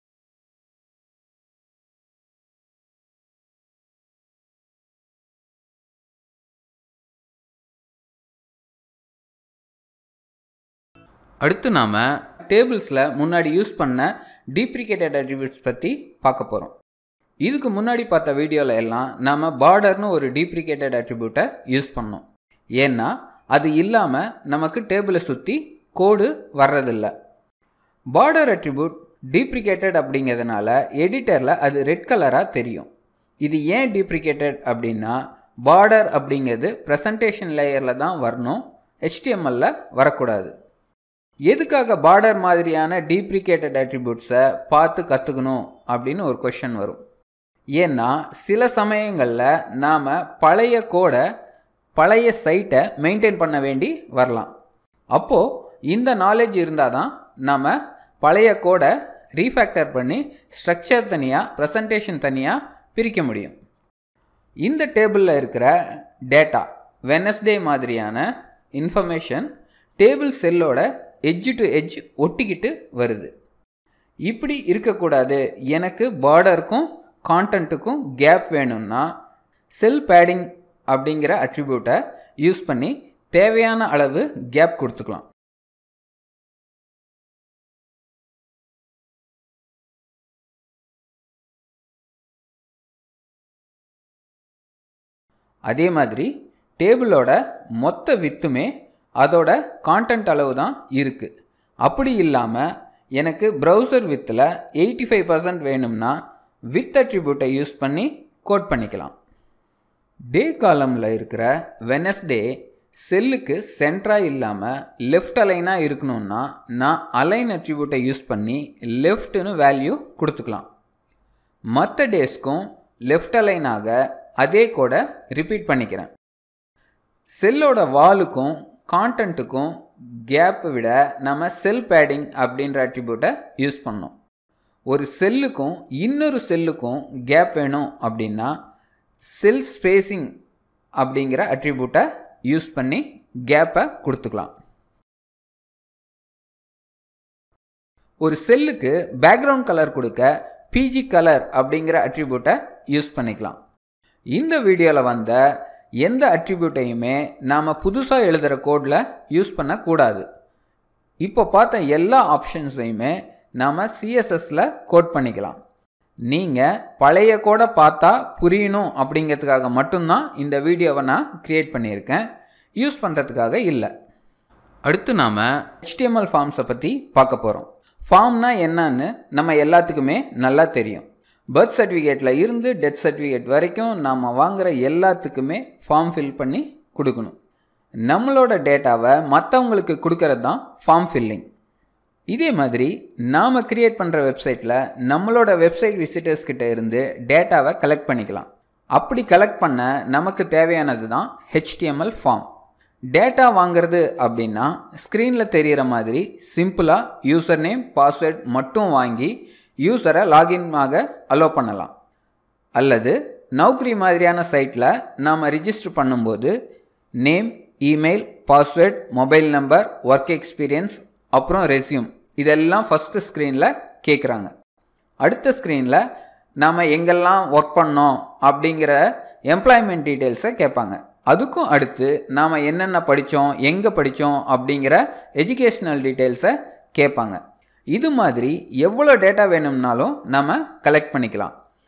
அடுத்து நாம் டேபிள்ஸில் முன்னாடி யூஸ் பண்ண டீப்ரிகேட்டட் அட்ரிபியூட்ஸ் பற்றி பார்க்க போகிறோம் இதுக்கு முன்னாடி பார்த்த வீடியோவில் எல்லாம் நாம் பார்டர்னு ஒரு டீப்ரிகேட்டட் அட்ரிபியூட்டை யூஸ் பண்ணோம் ஏன்னா அது இல்லாமல் நமக்கு டேபிளை சுற்றி கோடு வர்றதில்ல பார்டர் அட்ரிபியூட் டீப்ரிகேட்டட் அப்படிங்கிறதுனால எடிட்டரில் அது ரெட் கலராக தெரியும் இது ஏன் டீப்ரிகேட்டட் அப்படின்னா பார்டர் அப்படிங்கிறது ப்ரெசன்டேஷன் லேயரில் தான் வரணும் ஹெச்டிஎம்எல்ல வரக்கூடாது எதுக்காக பார்டர் மாதிரியான டீப்ரிகேட்டட் அட்ரிபியூட்ஸை பார்த்து கற்றுக்கணும் அப்படின்னு ஒரு கொஷன் வரும் ஏன்னா சில சமயங்களில் நாம் பழைய கோடை பழைய சைட்டை மெயின்டைன் பண்ண வேண்டி வரலாம் அப்போது இந்த நாலேஜ் இருந்தால் தான் நம்ம பழைய கோடை ரீஃபேக்டர் பண்ணி ஸ்ட்ரக்சர் தனியாக ப்ரெசன்டேஷன் தனியாக பிரிக்க முடியும் இந்த டேபிளில் இருக்கிற டேட்டா வெனஸ்டே மாதிரியான இன்ஃபர்மேஷன் டேபிள் செல்லோட எட்ஜ் டு எட்ஜ் ஒட்டிக்கிட்டு வருது இப்படி இருக்கக்கூடாது எனக்கு பார்டருக்கும் கான்டென்ட்டுக்கும் கேப் வேணும்னா செல் பேடிங் அப்படிங்கிற அட்ரிபியூட்டை யூஸ் பண்ணி தேவையான அளவு கேப் கொடுத்துக்கலாம் அதே மாதிரி டேபிளோட மொத்த வித்துமே அதோட கான்டென்ட் அளவு தான் இருக்குது அப்படி இல்லாமல் எனக்கு ப்ரௌசர் வித்தில் எயிட்டி ஃபைவ் பர்சன்ட் வேணும்னா வித் அட்ரிபியூட்டை யூஸ் பண்ணி கோட் பண்ணிக்கலாம் டே காலமில் இருக்கிற வெனஸ்டே செல்லுக்கு சென்டராக இல்லாமல் லெஃப்ட் அலைனாக இருக்கணும்னா நான் அலைன் அட்ரிபியூட்டை யூஸ் பண்ணி லெஃப்ட்னு வேல்யூ கொடுத்துக்கலாம் மற்ற டேஸ்க்கும் லெஃப்ட் அலைனாக அதே கோடை ரிப்பீட் பண்ணிக்கிறேன் செல்லோட வாலுக்கும் கான்டென்ட்டுக்கும் கேப்பை விட நம்ம செல் பேடிங் அப்படின்ற அட்ரிபியூட்டை யூஸ் பண்ணோம் ஒரு செல்லுக்கும் இன்னொரு செல்லுக்கும் கேப் வேணும் அப்படின்னா செல் ஸ்பேசிங் அப்படிங்கிற அட்ரிபியூட்டை யூஸ் பண்ணி கேப்பை கொடுத்துக்கலாம் ஒரு செல்லுக்கு பேக்ரவுண்ட் கலர் கொடுக்க பிஜி கலர் அப்படிங்கிற அட்ரிபியூட்டை யூஸ் பண்ணிக்கலாம் இந்த வீடியோவில் வந்த எந்த அட்ரிபியூட்டையுமே நாம் புதுசாக எழுதுகிற கோடில் யூஸ் பண்ணக்கூடாது இப்போ பார்த்த எல்லா ஆப்ஷன்ஸையுமே நாம் சிஎஸ்எஸில் கோட் பண்ணிக்கலாம் நீங்கள் பழைய கோடை பார்த்தா புரியணும் அப்படிங்கிறதுக்காக மட்டும்தான் இந்த வீடியோவை நான் க்ரியேட் பண்ணியிருக்கேன் யூஸ் பண்ணுறதுக்காக இல்லை அடுத்து நாம் HTML ஃபார்ம்ஸை பற்றி பார்க்க போகிறோம் ஃபார்ம்னா என்னன்னு நம்ம எல்லாத்துக்குமே நல்லா தெரியும் பர்த் சர்டிஃபிகேட்டில் இருந்து டெத் சர்டிஃபிகேட் வரைக்கும் நாம் வாங்குகிற எல்லாத்துக்குமே ஃபார்ம் ஃபில் பண்ணி கொடுக்கணும் நம்மளோட டேட்டாவை மற்றவங்களுக்கு கொடுக்கறது தான் ஃபார்ம் ஃபில்லிங் இதே மாதிரி நாம் க்ரியேட் பண்ணுற வெப்சைட்டில் நம்மளோட வெப்சைட் விசிட்டர்ஸ் கிட்ட இருந்து டேட்டாவை கலெக்ட் பண்ணிக்கலாம் அப்படி கலெக்ட் பண்ண நமக்கு தேவையானது தான் ஹெச்டிஎம்எல் ஃபார்ம் டேட்டா வாங்குறது அப்படின்னா ஸ்க்ரீனில் தெரிகிற மாதிரி சிம்பிளாக யூசர் நேம் பாஸ்வேர்ட் மட்டும் வாங்கி யூசரை லாகின் ஆக அலோவ் பண்ணலாம் அல்லது நௌக்ரி மாதிரியான சைட்டில் நாம் ரிஜிஸ்டர் பண்ணும்போது name email password mobile number work experience அப்புறம் ரெஸ்யூம் இதெல்லாம் ஃபஸ்ட்டு ஸ்க்ரீனில் கேட்குறாங்க அடுத்த ஸ்க்ரீனில் நாம் எங்கெல்லாம் ஒர்க் பண்ணோம் அப்படிங்கிற எம்ப்ளாய்மெண்ட் டீட்டெயில்ஸை கேட்பாங்க அதுக்கும் அடுத்து நாம் என்னென்ன படித்தோம் எங்கே படித்தோம் அப்படிங்கிற எஜுகேஷ்னல் டீட்டெயில்ஸை கேட்பாங்க இது மாதிரி எவ்வளோ டேட்டா வேணும்னாலும் நம்ம கலெக்ட் பண்ணிக்கலாம்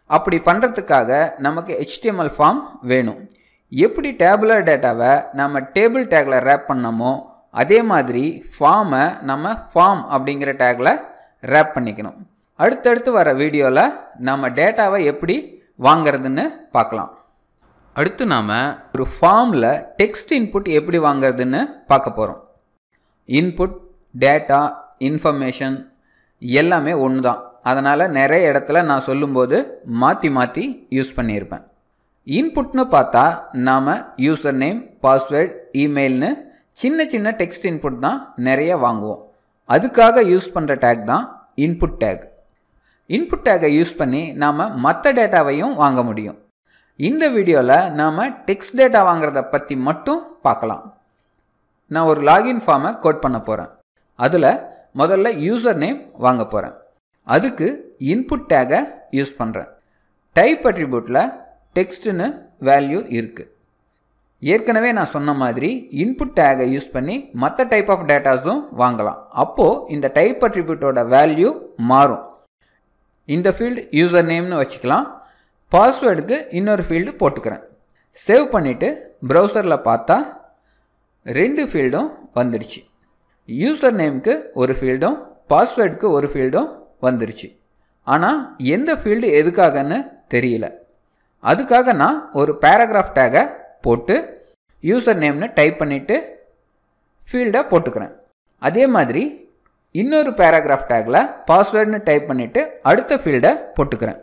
அப்படி பண்ணுறதுக்காக நமக்கு HTML ஃபார்ம் வேணும் எப்படி டேபுலர் டேட்டாவை நம்ம டேபிள் டேக்கில் ரேப் பண்ணமோ அதே மாதிரி ஃபார்மை நம்ம ஃபார்ம் அப்படிங்கிற டேக்கில் ரேப் பண்ணிக்கணும் அடுத்தடுத்து வர வீடியோவில் நம்ம டேட்டாவை எப்படி வாங்கிறதுன்னு பார்க்கலாம் அடுத்து நாம் ஒரு ஃபார்மில் டெக்ஸ்ட் இன்புட் எப்படி வாங்குறதுன்னு பார்க்க போகிறோம் இன்புட் டேட்டா இன்ஃபர்மேஷன் எல்லாமே ஒன்று தான் அதனால் நிறைய இடத்துல நான் சொல்லும்போது மாற்றி மாற்றி யூஸ் பண்ணியிருப்பேன் இன்புட்னு பார்த்தா நாம் யூசர் நேம் பாஸ்வேர்ட் இமெயில்னு சின்ன சின்ன டெக்ஸ்ட் இன்புட் தான் நிறைய வாங்குவோம் அதுக்காக யூஸ் பண்ணுற டேக் தான் இன்புட் டேக் இன்புட் டேக்கை யூஸ் பண்ணி நாம் மற்ற டேட்டாவையும் வாங்க முடியும் இந்த வீடியோவில் நாம் டெக்ஸ்ட் டேட்டா வாங்குறத பற்றி மட்டும் பார்க்கலாம் நான் ஒரு லாகின் ஃபார்மை கோட் பண்ண போகிறேன் அதில் முதல்ல யூசர் நேம் வாங்க போகிறேன் அதுக்கு இன்புட் டேகை யூஸ் பண்ணுறேன் டைப் அட்ரிபியூட்டில் டெக்ஸ்ட்டுன்னு வேல்யூ இருக்குது ஏற்கனவே நான் சொன்ன மாதிரி இன்புட் டேகை யூஸ் பண்ணி மற்ற டைப் ஆஃப் டேட்டாஸும் வாங்கலாம் அப்போது இந்த டைப் அட்ரிபியூட்டோட வேல்யூ மாறும் இந்த ஃபீல்டு யூசர் நேம்னு வச்சுக்கலாம் பாஸ்வேர்டுக்கு இன்னொரு ஃபீல்டு போட்டுக்கிறேன் சேவ் பண்ணிவிட்டு ப்ரௌசரில் பார்த்தா ரெண்டு ஃபீல்டும் வந்துடுச்சு யூசர் நேமுக்கு ஒரு ஃபீல்டும் பாஸ்வேர்டுக்கு ஒரு ஃபீல்டும் வந்துருச்சு ஆனால் எந்த ஃபீல்டு எதுக்காகன்னு தெரியல அதுக்காக நான் ஒரு பேராகிராஃப் டேகை போட்டு யூசர் நேம்னு டைப் பண்ணிவிட்டு ஃபீல்டை போட்டுக்கிறேன் அதே மாதிரி இன்னொரு பேராகிராஃப் டேக்கில் பாஸ்வேர்டுன்னு டைப் பண்ணிவிட்டு அடுத்த ஃபீல்டை போட்டுக்கிறேன்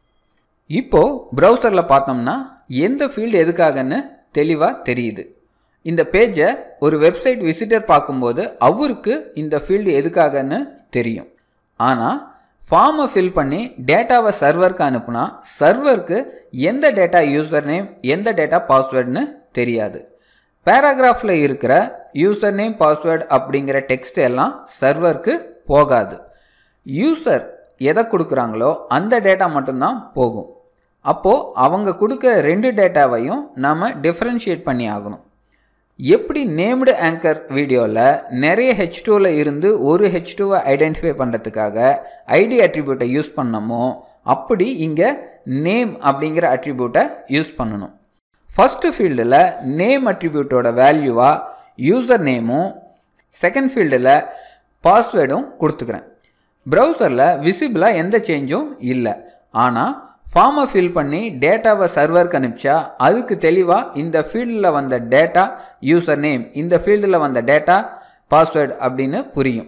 இப்போது ப்ரௌசரில் பார்த்தோம்னா எந்த ஃபீல்டு எதுக்காகன்னு தெளிவாக தெரியுது இந்த பேஜை ஒரு வெப்சைட் விசிட்டர் பார்க்கும்போது அவருக்கு இந்த ஃபீல்டு எதுக்காகன்னு தெரியும் ஆனால் ஃபார்மை ஃபில் பண்ணி டேட்டாவை சர்வருக்கு அனுப்புனா சர்வருக்கு எந்த டேட்டா யூசர் நேம் எந்த டேட்டா பாஸ்வேர்டுன்னு தெரியாது பேராகிராஃபில் இருக்கிற யூசர் நேம் பாஸ்வேர்டு அப்படிங்கிற டெக்ஸ்ட் எல்லாம் சர்வருக்கு போகாது யூசர் எதை கொடுக்குறாங்களோ அந்த டேட்டா மட்டும்தான் போகும் அப்போது அவங்க கொடுக்குற ரெண்டு டேட்டாவையும் நாம் டிஃப்ரென்ஷியேட் பண்ணி ஆகணும் எப்படி நேம்டு ஆங்கர் வீடியோவில் நிறைய ஹெச் டூவில் இருந்து ஒரு ஹெச் டூவை ஐடென்டிஃபை பண்ணுறதுக்காக ஐடி அட்ரிபியூட்டை யூஸ் பண்ணமோ அப்படி இங்கே நேம் அப்படிங்கிற அட்ரிபியூட்டை யூஸ் பண்ணணும் ஃபஸ்ட்டு ஃபீல்டில் நேம் அட்ரிபியூட்டோட வேல்யூவாக யூசர் நேமும் செகண்ட் ஃபீல்டில் பாஸ்வேர்டும் கொடுத்துக்கிறேன் ப்ரௌசரில் விசிபிளாக எந்த சேஞ்சும் இல்லை ஆனால் ஃபார்மை ஃபில் பண்ணி டேட்டாவை சர்வருக்கு அனுப்பிச்சா அதுக்கு தெளிவாக இந்த ஃபீல்டில் வந்த டேட்டா யூசர் நேம் இந்த ஃபீல்டில் வந்த டேட்டா பாஸ்வேர்டு அப்படின்னு புரியும்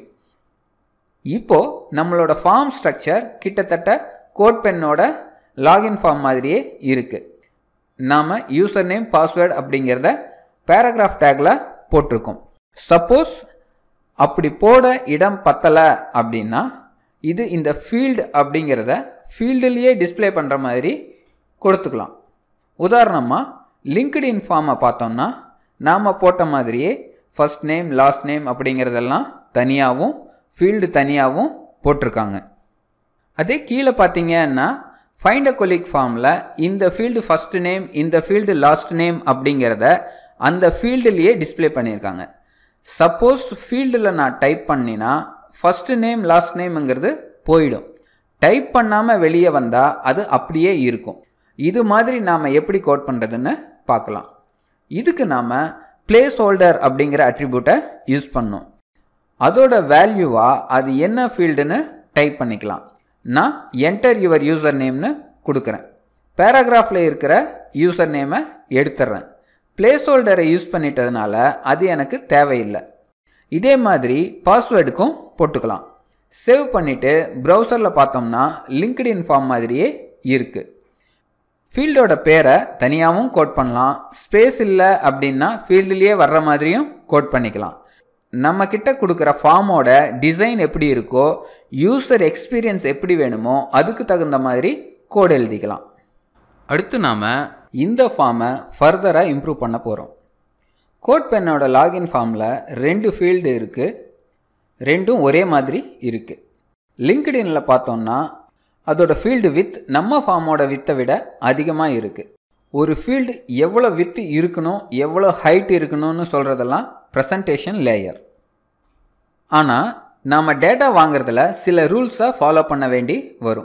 இப்போது நம்மளோட ஃபார்ம் ஸ்ட்ரக்சர் கிட்டத்தட்ட கோட் பென்னோட லாகின் ஃபார்ம் மாதிரியே இருக்குது நாம் யூசர் நேம் பாஸ்வேர்டு அப்படிங்கிறத பேராகிராஃப் டேக்கில் போட்டிருக்கோம் சப்போஸ் அப்படி போட இடம் பத்தலை அப்படின்னா இது இந்த ஃபீல்டு அப்படிங்கிறத ஃபீல்டுலேயே டிஸ்பிளே பண்ணுற மாதிரி கொடுத்துக்கலாம் உதாரணமாக லிங்க்டு இன் ஃபார்மை பார்த்தோம்னா நாம் போட்ட மாதிரியே ஃபஸ்ட் நேம் லாஸ்ட் நேம் அப்படிங்கிறதெல்லாம் தனியாகவும் ஃபீல்டு தனியாகவும் போட்டிருக்காங்க அதே கீழே பார்த்தீங்கன்னா ஃபைண்ட் அ கொலிக் ஃபார்மில் இந்த ஃபீல்டு ஃபஸ்ட்டு நேம் இந்த ஃபீல்டு லாஸ்ட் நேம் அப்படிங்கிறத அந்த ஃபீல்டுலேயே டிஸ்பிளே பண்ணியிருக்காங்க சப்போஸ் ஃபீல்டில் நான் டைப் பண்ணினா ஃபஸ்ட்டு நேம் லாஸ்ட் நேம்ங்கிறது போயிடும் டைப் பண்ணாமல் வெளியே வந்தால் அது அப்படியே இருக்கும் இது மாதிரி நாம் எப்படி கோட் பண்ணுறதுன்னு பார்க்கலாம் இதுக்கு நாம் பிளேஸ் ஹோல்டர் அப்படிங்கிற அட்ரிபியூட்டை யூஸ் பண்ணோம் அதோட வேல்யூவாக அது என்ன ஃபீல்டுன்னு டைப் பண்ணிக்கலாம் நான் என்டர் யுவர் யூசர் நேம்னு கொடுக்குறேன் பேராகிராஃபில் இருக்கிற யூசர் நேமை எடுத்துட்றேன் பிளேஸ் ஹோல்டரை யூஸ் பண்ணிட்டதுனால அது எனக்கு தேவையில்லை இதே மாதிரி பாஸ்வேர்டுக்கும் போட்டுக்கலாம் சேவ் பண்ணிவிட்டு ப்ரௌசரில் பார்த்தோம்னா லிங்க்டு இன் ஃபார்ம் மாதிரியே இருக்குது ஃபீல்டோட பேரை தனியாகவும் கோட் பண்ணலாம் ஸ்பேஸ் இல்லை அப்படின்னா ஃபீல்டுலேயே வர்ற மாதிரியும் கோட் பண்ணிக்கலாம் நம்ம கிட்ட கொடுக்குற ஃபார்மோட டிசைன் எப்படி இருக்கோ யூசர் எக்ஸ்பீரியன்ஸ் எப்படி வேணுமோ அதுக்கு தகுந்த மாதிரி கோட் எழுதிக்கலாம் அடுத்து நாம் இந்த ஃபார்மை ஃபர்தராக இம்ப்ரூவ் பண்ண போகிறோம் கோட் பென்னோட லாகின் ஃபார்மில் ரெண்டு ஃபீல்டு இருக்குது ரெண்டும் ஒரே மாதிரி இருக்குது லிங்க்டின்ல பார்த்தோம்னா அதோட ஃபீல்டு வித் நம்ம ஃபார்மோட வித்தை விட அதிகமாக இருக்குது ஒரு ஃபீல்டு எவ்வளோ வித்து இருக்கணும் எவ்வளோ ஹைட் இருக்கணும்னு சொல்கிறதெல்லாம் ப்ரெசன்டேஷன் லேயர் ஆனால் நாம் டேட்டா வாங்குறதுல சில ரூல்ஸை ஃபாலோ பண்ண வேண்டி வரும்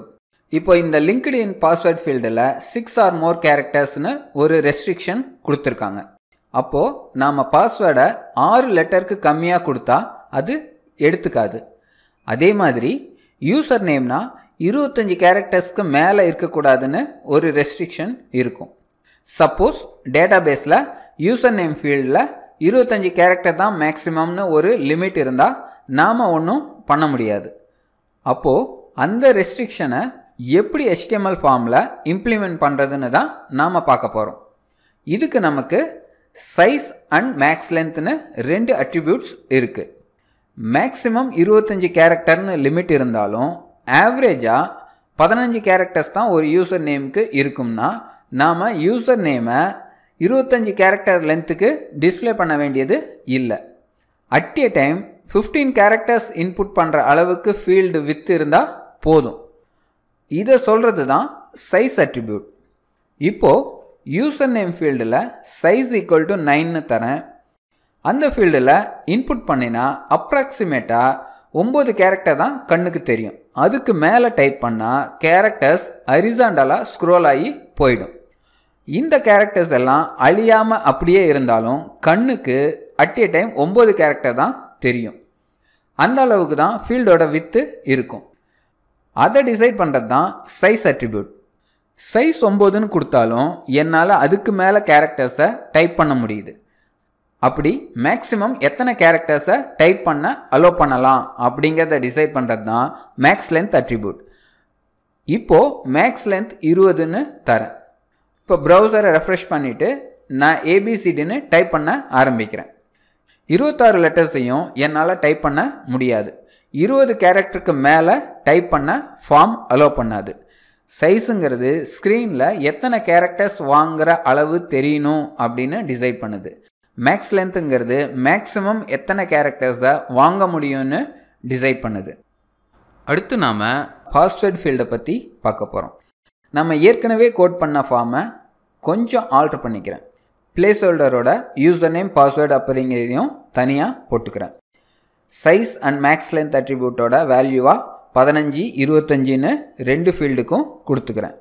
இப்போ இந்த லிங்க்டு இன் பாஸ்வேர்ட் ஃபீல்டில் சிக்ஸ் ஆர் மோர் கேரக்டர்ஸ்னு ஒரு ரெஸ்ட்ரிக்ஷன் கொடுத்துருக்காங்க அப்போது நாம் பாஸ்வேர்டை ஆறு லெட்டருக்கு கம்மியாக கொடுத்தா அது எடுத்துக்காது அதே மாதிரி யூசர் நேம்னா இருபத்தஞ்சி கேரக்டர்ஸ்க்கு மேலே இருக்கக்கூடாதுன்னு ஒரு ரெஸ்ட்ரிக்ஷன் இருக்கும் சப்போஸ் டேட்டாபேஸில் யூசர் நேம் ஃபீல்டில் இருபத்தஞ்சி கேரக்டர் தான் மேக்ஸிமம்னு ஒரு லிமிட் இருந்தால் நாம் ஒன்றும் பண்ண முடியாது அப்போது அந்த ரெஸ்ட்ரிக்ஷனை எப்படி HTML ஃபார்மில் இம்ப்ளிமெண்ட் பண்ணுறதுன்னு தான் நாம் பார்க்க போகிறோம் இதுக்கு நமக்கு சைஸ் அண்ட் மேக்ஸ் லென்த்னு ரெண்டு அட்ரிபியூட்ஸ் இருக்குது மேக்ஸிமம் இருபத்தஞ்சி கேரக்டர்னு லிமிட் இருந்தாலும் ஆவரேஜாக பதினஞ்சு கேரக்டர்ஸ் தான் ஒரு யூசர் நேமுக்கு இருக்கும்னா நாம் யூசர் நேமை இருபத்தஞ்சி கேரக்டர் லென்த்துக்கு டிஸ்ப்ளே பண்ண வேண்டியது இல்லை at a time fifteen characters input பண்ணுற அளவுக்கு ஃபீல்டு வித் இருந்தால் போதும் இதை சொல்கிறது தான் சைஸ் அட்ரிபியூட் இப்போது யூசர் நேம் ஃபீல்டில் சைஸ் ஈக்குவல் டு நைன்னு தரேன் அந்த ஃபீல்டில் இன்புட் பண்ணினா அப்ராக்சிமேட்டாக ஒம்பது கேரக்டர் தான் கண்ணுக்கு தெரியும் அதுக்கு மேலே டைப் பண்ணால் கேரக்டர்ஸ் அரிசாண்டலாக ஸ்க்ரோல் ஆகி போயிடும் இந்த கேரக்டர்ஸ் எல்லாம் அழியாமல் அப்படியே இருந்தாலும் கண்ணுக்கு அட் எ டைம் ஒம்பது கேரக்டர் தான் தெரியும் அந்த அளவுக்கு தான் ஃபீல்டோட வித்து இருக்கும் அதை டிசைட் பண்ணுறது தான் சைஸ் அட்ரிபியூட் சைஸ் ஒம்போதுன்னு கொடுத்தாலும் என்னால் அதுக்கு மேலே கேரக்டர்ஸை டைப் பண்ண முடியுது அப்படி மேக்ஸிமம் எத்தனை கேரக்டர்ஸை டைப் பண்ண அலோ பண்ணலாம் அப்படிங்கிறத டிசைட் பண்ணுறது தான் மேக்ஸ் லென்த் அட்ரிபியூட் இப்போது மேக்ஸ் லென்த் இருபதுன்னு தரேன் இப்போ ப்ரௌசரை ரெஃப்ரெஷ் பண்ணிவிட்டு நான் ஏபிசிடின்னு டைப் பண்ண ஆரம்பிக்கிறேன் இருபத்தாறு லெட்டர்ஸையும் என்னால் டைப் பண்ண முடியாது இருபது கேரக்டருக்கு மேலே டைப் பண்ண ஃபார்ம் அலோ பண்ணாது சைஸுங்கிறது ஸ்க்ரீனில் எத்தனை கேரக்டர்ஸ் வாங்குகிற அளவு தெரியணும் அப்படின்னு டிசைட் பண்ணுது மேக்ஸ் லென்த்துங்கிறது மேக்ஸிமம் எத்தனை கேரக்டர்ஸை வாங்க முடியும்னு டிசைட் பண்ணுது அடுத்து நாம் பாஸ்வேர்ட் ஃபீல்டை பற்றி பார்க்க போகிறோம் நம்ம ஏற்கனவே கோட் பண்ண ஃபார்மை கொஞ்சம் ஆல்ட்ரு பண்ணிக்கிறேன் பிளேஸ் ஹோல்டரோட யூசர் நேம் பாஸ்வேர்டு அப்படிங்கிறதையும் தனியாக போட்டுக்கிறேன் சைஸ் அண்ட் மேக்ஸ் லென்த் அட்ரிபியூட்டோட வேல்யூவாக பதினஞ்சு இருபத்தஞ்சின்னு ரெண்டு ஃபீல்டுக்கும் கொடுத்துக்கிறேன்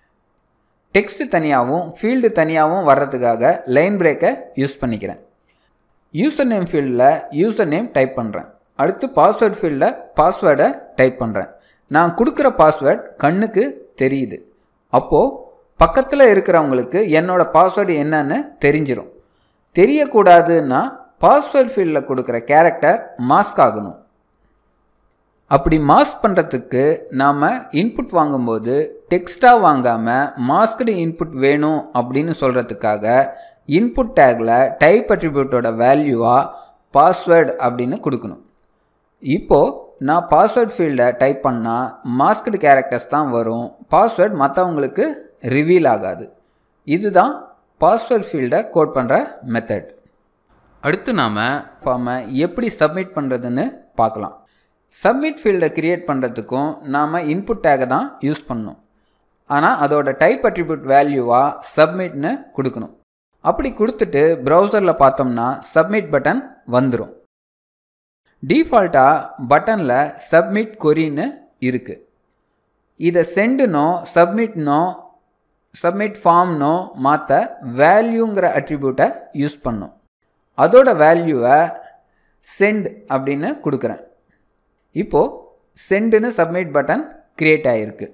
டெக்ஸ்ட் தனியாகவும் ஃபீல்டு தனியாகவும் வர்றதுக்காக லைன் பிரேக்கை யூஸ் பண்ணிக்கிறேன் யூசர் நேம் ஃபீல்டில் யூசர் நேம் டைப் பண்ணுறேன் அடுத்து பாஸ்வேர்ட் ஃபீல்டில் பாஸ்வேர்டை டைப் பண்ணுறேன் நான் கொடுக்குற பாஸ்வேர்ட் கண்ணுக்கு தெரியுது அப்போது பக்கத்தில் இருக்கிறவங்களுக்கு என்னோடய பாஸ்வேர்டு என்னன்னு தெரிஞ்சிடும் தெரியக்கூடாதுன்னா பாஸ்வேர்ட் ஃபீல்டில் கொடுக்குற கேரக்டர் மாஸ்க் ஆகணும் அப்படி மாஸ்க் பண்ணுறதுக்கு நாம் இன்புட் வாங்கும்போது டெக்ஸ்ட்டாக வாங்காமல் மாஸ்க்டு இன்புட் வேணும் அப்படின்னு சொல்கிறதுக்காக இன்புட் டேக்கில் டைப் அட்ரிபியூட்டோட வேல்யூவாக பாஸ்வேர்டு அப்படின்னு கொடுக்கணும் இப்போது நான் பாஸ்வேர்ட் ஃபீல்டை டைப் பண்ணால் மாஸ்க்டு கேரக்டர்ஸ் தான் வரும் பாஸ்வேர்ட் மற்றவங்களுக்கு ரிவீல் ஆகாது இதுதான் பாஸ்வேர்ட் ஃபீல்டை கோட் பண்ணுற மெத்தட் அடுத்து நாம் ஃபார்மை எப்படி சப்மிட் பண்ணுறதுன்னு பார்க்கலாம் சப்மிட் ஃபீல்டை க்ரியேட் பண்ணுறதுக்கும் நாம் இன்புட் டேகை தான் யூஸ் பண்ணணும் ஆனால் அதோட டைப் அட்ரிபியூட் வேல்யூவாக சப்மிட்னு கொடுக்கணும் அப்படி கொடுத்துட்டு ப்ரௌசரில் பார்த்தோம்னா சப்மிட் பட்டன் வந்துடும் டிஃபால்ட்டாக பட்டனில் சப்மிட் கொரின்னு இருக்குது இதை சென்டுனோ சப்மிட்னோ சப்மிட் ஃபார்ம்னோ மாற்ற வேல்யூங்கிற அட்ரிபியூட்டை யூஸ் பண்ணும் அதோட வேல்யூவை சென்ட் அப்படின்னு கொடுக்குறேன் இப்போது சென்டுன்னு சப்மிட் பட்டன் க்ரியேட் ஆகிருக்கு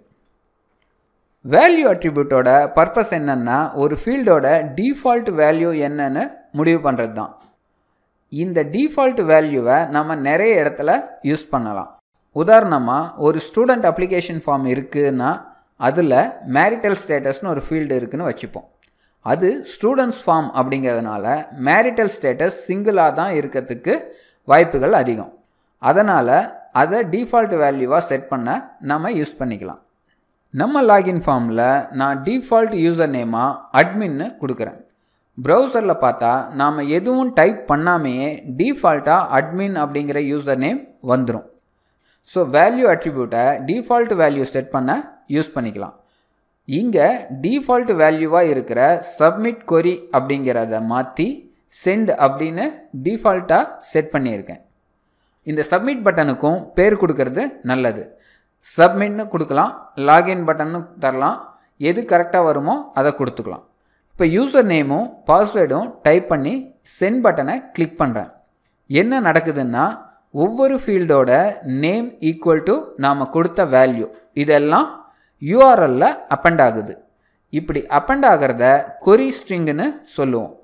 வேல்யூ அட்ரிபியூட்டோட பர்பஸ் என்னென்னா ஒரு ஃபீல்டோட டிஃபால்ட் வேல்யூ என்னன்னு முடிவு பண்ணுறது தான் இந்த டிஃபால்ட் வேல்யூவை நம்ம நிறைய இடத்துல யூஸ் பண்ணலாம் உதாரணமாக ஒரு ஸ்டூடெண்ட் அப்ளிகேஷன் ஃபார்ம் இருக்குன்னா அதில் மேரிட்டல் ஸ்டேட்டஸ்னு ஒரு ஃபீல்டு இருக்குன்னு வச்சுப்போம் அது ஸ்டூடெண்ட்ஸ் ஃபார்ம் அப்படிங்கிறதுனால மேரிட்டல் ஸ்டேட்டஸ் சிங்கிளாக தான் இருக்கிறதுக்கு வாய்ப்புகள் அதிகம் அதனால் அதை டிஃபால்ட் வேல்யூவாக செட் பண்ண நம்ம யூஸ் பண்ணிக்கலாம் நம்ம லாகின் ஃபார்மில் நான் டிஃபால்ட் யூசர் நேமாக அட்மின்னு கொடுக்குறேன் ப்ரௌசரில் பார்த்தா நாம் எதுவும் டைப் பண்ணாமையே டிஃபால்ட்டாக அட்மின் அப்படிங்கிற யூசர் நேம் வந்துடும் ஸோ வேல்யூ அட்ரிபியூட்டை டிஃபால்ட் வேல்யூ செட் பண்ண யூஸ் பண்ணிக்கலாம் இங்கே டிஃபால்ட் வேல்யூவாக இருக்கிற சப்மிட் கொரி அப்படிங்கிறத மாற்றி சென்ட் அப்படின்னு டிஃபால்ட்டாக செட் பண்ணியிருக்கேன் இந்த சப்மிட் பட்டனுக்கும் பேர் கொடுக்கறது நல்லது சப்மிட்னு கொடுக்கலாம் லாகின் பட்டன்னு தரலாம் எது கரெக்டாக வருமோ அதை கொடுத்துக்கலாம் இப்போ யூசர் நேமும் பாஸ்வேர்டும் டைப் பண்ணி சென்ட் பட்டனை கிளிக் பண்ணுறேன் என்ன நடக்குதுன்னா ஒவ்வொரு ஃபீல்டோட நேம் ஈக்குவல் டு நாம் கொடுத்த வேல்யூ இதெல்லாம் யூஆர்எல்ல அப்பண்ட் ஆகுது இப்படி அப்பண்ட் ஆகிறத கொரி ஸ்ட்ரிங்குன்னு சொல்லுவோம்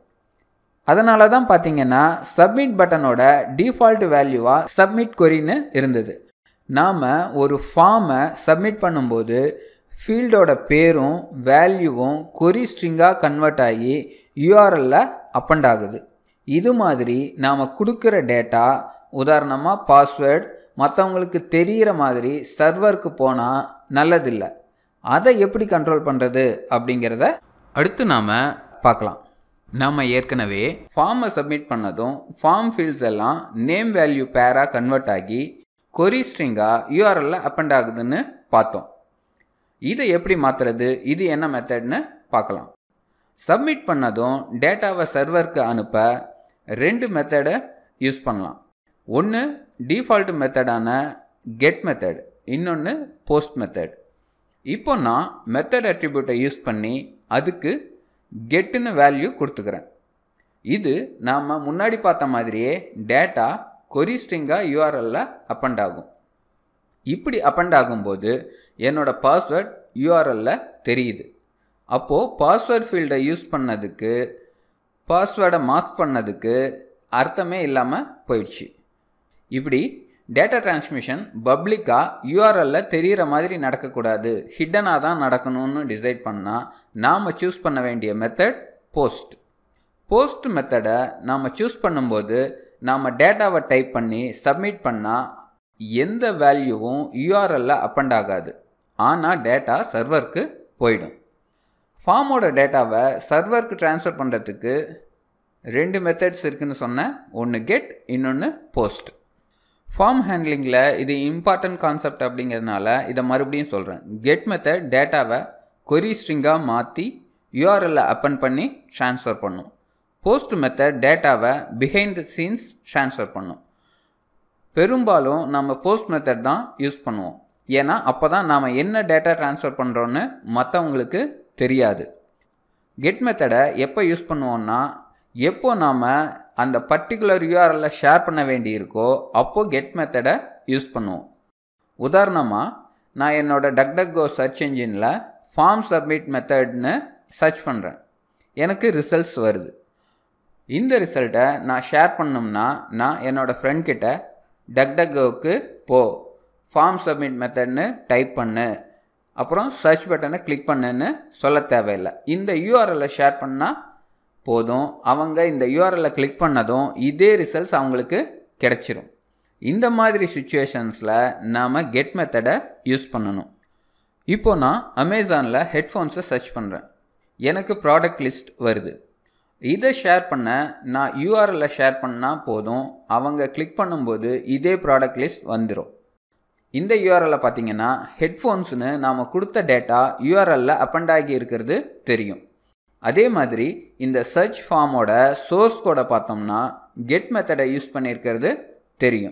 அதனால தான் பார்த்தீங்கன்னா சப்மிட் பட்டனோட டிஃபால்ட் வேல்யூவாக சப்மிட் கொரின்னு இருந்தது நாம் ஒரு ஃபார்மை சப்மிட் பண்ணும்போது ஃபீல்டோட பேரும் வேல்யூவும் கொரி ஸ்ட்ரிங்காக கன்வெர்ட் ஆகி யூஆர்எல்ல அப்பண்ட் ஆகுது இது மாதிரி நாம் கொடுக்குற டேட்டா உதாரணமாக பாஸ்வேர்டு மற்றவங்களுக்கு தெரிகிற மாதிரி சர்வருக்கு போனால் நல்லதில்லை அதை எப்படி கண்ட்ரோல் பண்ணுறது அப்படிங்கிறத அடுத்து நாம் பார்க்கலாம் நம்ம ஏற்கனவே ஃபார்மை சப்மிட் பண்ணதும் ஃபார்ம் ஃபீல்ட்ஸ் எல்லாம் நேம் வேல்யூ பேராக கன்வெர்ட் ஆகி கொரி ஸ்ட்ரிங்காக யூஆர்எல்ல அப்பண்ட் ஆகுதுன்னு பார்த்தோம் இதை எப்படி மாற்றுறது இது என்ன மெத்தட்னு பார்க்கலாம் சப்மிட் பண்ணதும் டேட்டாவை சர்வருக்கு அனுப்ப ரெண்டு மெத்தடை யூஸ் பண்ணலாம் ஒன்று டிஃபால்ட் மெத்தடான கெட் மெத்தட் இன்னொன்று போஸ்ட் மெத்தட் இப்போ நான் மெத்தட் அட்ரிபியூட்டை யூஸ் பண்ணி அதுக்கு கெட்டுன்னு வேல்யூ கொடுத்துக்கிறேன் இது நாம் முன்னாடி பார்த்த மாதிரியே டேட்டா கொரி ஸ்ட்ரிங்காக யூஆர்எல்ல அப்பண்ட் ஆகும் இப்படி அப்பண்ட் ஆகும்போது என்னோட பாஸ்வேர்ட் யூஆர்எல்ல தெரியுது அப்போது பாஸ்வேர்ட் ஃபீல்டை யூஸ் பண்ணதுக்கு பாஸ்வேர்டை மாஸ்க் பண்ணதுக்கு அர்த்தமே இல்லாமல் போயிடுச்சு இப்படி டேட்டா டிரான்ஸ்மிஷன் பப்ளிக்காக யூஆர்எல்ல தெரிகிற மாதிரி நடக்கக்கூடாது ஹிட்டனாக தான் நடக்கணும்னு டிசைட் பண்ணால் நாம் சூஸ் பண்ண வேண்டிய மெத்தட் போஸ்ட் போஸ்ட் மெத்தடை நாம் சூஸ் பண்ணும்போது நாம் டேட்டாவை டைப் பண்ணி சப்மிட் பண்ணால் எந்த வேல்யூவும் யூஆர்எல்ல அப்பண்ட் ஆகாது ஆனால் டேட்டா சர்வருக்கு போயிடும் ஃபார்மோட டேட்டாவை சர்வருக்கு ட்ரான்ஸ்ஃபர் பண்ணுறதுக்கு ரெண்டு மெத்தட்ஸ் இருக்குன்னு சொன்னேன் ஒன்று கெட் இன்னொன்று போஸ்ட் ஃபார்ம் ஹேண்ட்லிங்கில் இது இம்பார்ட்டன்ட் கான்செப்ட் அப்படிங்கிறதுனால இதை மறுபடியும் சொல்கிறேன் கெட் மெத்தட் டேட்டாவை கொரி ஸ்ட்ரிங்காக மாற்றி யூஆர்எல்ல அப்பன் பண்ணி ட்ரான்ஸ்ஃபர் பண்ணும் போஸ்ட் மெத்தட் டேட்டாவை பிஹைண்ட் த சீன்ஸ் ட்ரான்ஸ்ஃபர் பண்ணும் பெரும்பாலும் நம்ம போஸ்ட் மெத்தட் தான் யூஸ் பண்ணுவோம் ஏன்னா அப்போ தான் நாம் என்ன டேட்டா ட்ரான்ஸ்ஃபர் பண்ணுறோன்னு மற்றவங்களுக்கு தெரியாது கெட் மெத்தடை எப்போ யூஸ் பண்ணுவோம்னா எப்போ நாம் அந்த பர்டிகுலர் யூஆர்எல்ல ஷேர் பண்ண வேண்டியிருக்கோ அப்போது கெட் மெத்தடை யூஸ் பண்ணுவோம் உதாரணமாக நான் என்னோடய டக்டக்கோ சர்ச் என்ஜினில் ஃபார்ம் சப்மிட் மெத்தட்னு சர்ச் பண்ணுறேன் எனக்கு ரிசல்ட்ஸ் வருது இந்த ரிசல்ட்டை நான் ஷேர் பண்ணோம்னா நான் என்னோடய ஃப்ரெண்ட்கிட்ட டக்டக்கோவுக்கு போ ஃபார்ம் சப்மிட் மெத்தட்னு டைப் பண்ணு அப்புறம் சர்ச் பட்டனை கிளிக் பண்ணுன்னு சொல்ல தேவையில்லை இந்த யூஆர்எல்ல ஷேர் பண்ணால் போதும் அவங்க இந்த யூஆர்எல்ல கிளிக் பண்ணதும் இதே ரிசல்ட்ஸ் அவங்களுக்கு கிடச்சிரும் இந்த மாதிரி சுச்சுவேஷன்ஸில் நாம் கெட் மெத்தடை யூஸ் பண்ணணும் இப்போ நான் அமேசானில் ஹெட்ஃபோன்ஸை சர்ச் பண்ணுறேன் எனக்கு ப்ராடக்ட் லிஸ்ட் வருது இதை ஷேர் பண்ண நான் யூஆர்எல்ல ஷேர் பண்ணால் போதும் அவங்க கிளிக் பண்ணும்போது இதே ப்ராடக்ட் லிஸ்ட் வந்துடும் இந்த யூஆர்எல்ல பார்த்தீங்கன்னா ஹெட்ஃபோன்ஸ்னு நாம் கொடுத்த டேட்டா யூஆர்எல்ல அப்பண்ட் ஆகி இருக்கிறது தெரியும் அதே மாதிரி இந்த சர்ச் ஃபார்மோட சோர்ஸ் கோடை பார்த்தோம்னா கெட் மெத்தடை யூஸ் பண்ணியிருக்கிறது தெரியும்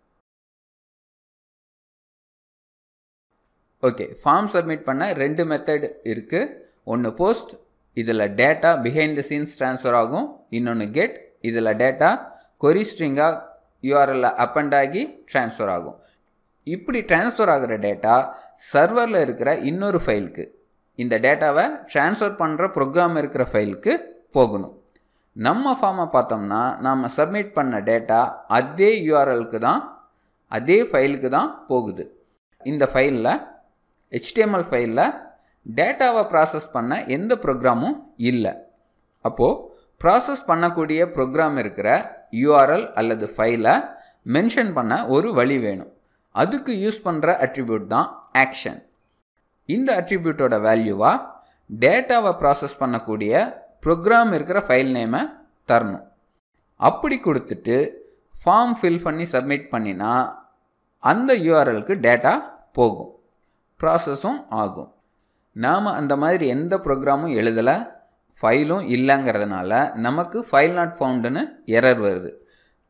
ஓகே ஃபார்ம் சப்மிட் பண்ண ரெண்டு மெத்தட் இருக்குது ஒன்று போஸ்ட் இதில் data behind the scenes transfer ஆகும் இன்னொன்று கெட் இதில் டேட்டா கொரி ஸ்ட்ரிங்காக யூஆர்எல்ல அப்பண்ட் ஆகி ட்ரான்ஸ்ஃபர் ஆகும் இப்படி ட்ரான்ஸ்ஃபர் ஆகிற டேட்டா சர்வரில் இருக்கிற இன்னொரு ஃபைலுக்கு இந்த டேட்டாவை ட்ரான்ஸ்ஃபர் பண்ணுற ப்ரோக்ராம் இருக்கிற ஃபைலுக்கு போகணும் நம்ம ஃபார்மை பார்த்தோம்னா நாம் சப்மிட் பண்ண டேட்டா அதே யூஆர்எலுக்கு தான் அதே ஃபைலுக்கு தான் போகுது இந்த ஃபைலில் ஹெச்டிஎம்எல் ஃபைலில் டேட்டாவை ப்ராசஸ் பண்ண எந்த ப்ரோக்ராமும் இல்லை அப்போது ப்ராசஸ் பண்ணக்கூடிய ப்ரோக்ராம் இருக்கிற யூஆர்எல் அல்லது ஃபைலை மென்ஷன் பண்ண ஒரு வழி வேணும் அதுக்கு யூஸ் பண்ணுற அட்ரிபியூட் தான் ஆக்ஷன் இந்த அட்ரிபியூட்டோட வேல்யூவாக டேட்டாவை ப்ராசஸ் பண்ணக்கூடிய ப்ரோக்ராம் இருக்கிற ஃபைல் நேமை தரணும் அப்படி கொடுத்துட்டு ஃபார்ம் ஃபில் பண்ணி சப்மிட் பண்ணினா அந்த யூஆர்எலுக்கு டேட்டா போகும் ப்ராசஸும் ஆகும் நாம் அந்த மாதிரி எந்த ப்ரோக்ராமும் எழுதலை ஃபைலும் இல்லைங்கிறதுனால நமக்கு ஃபைல் நாட் ஃபவுண்டுன்னு எரர் வருது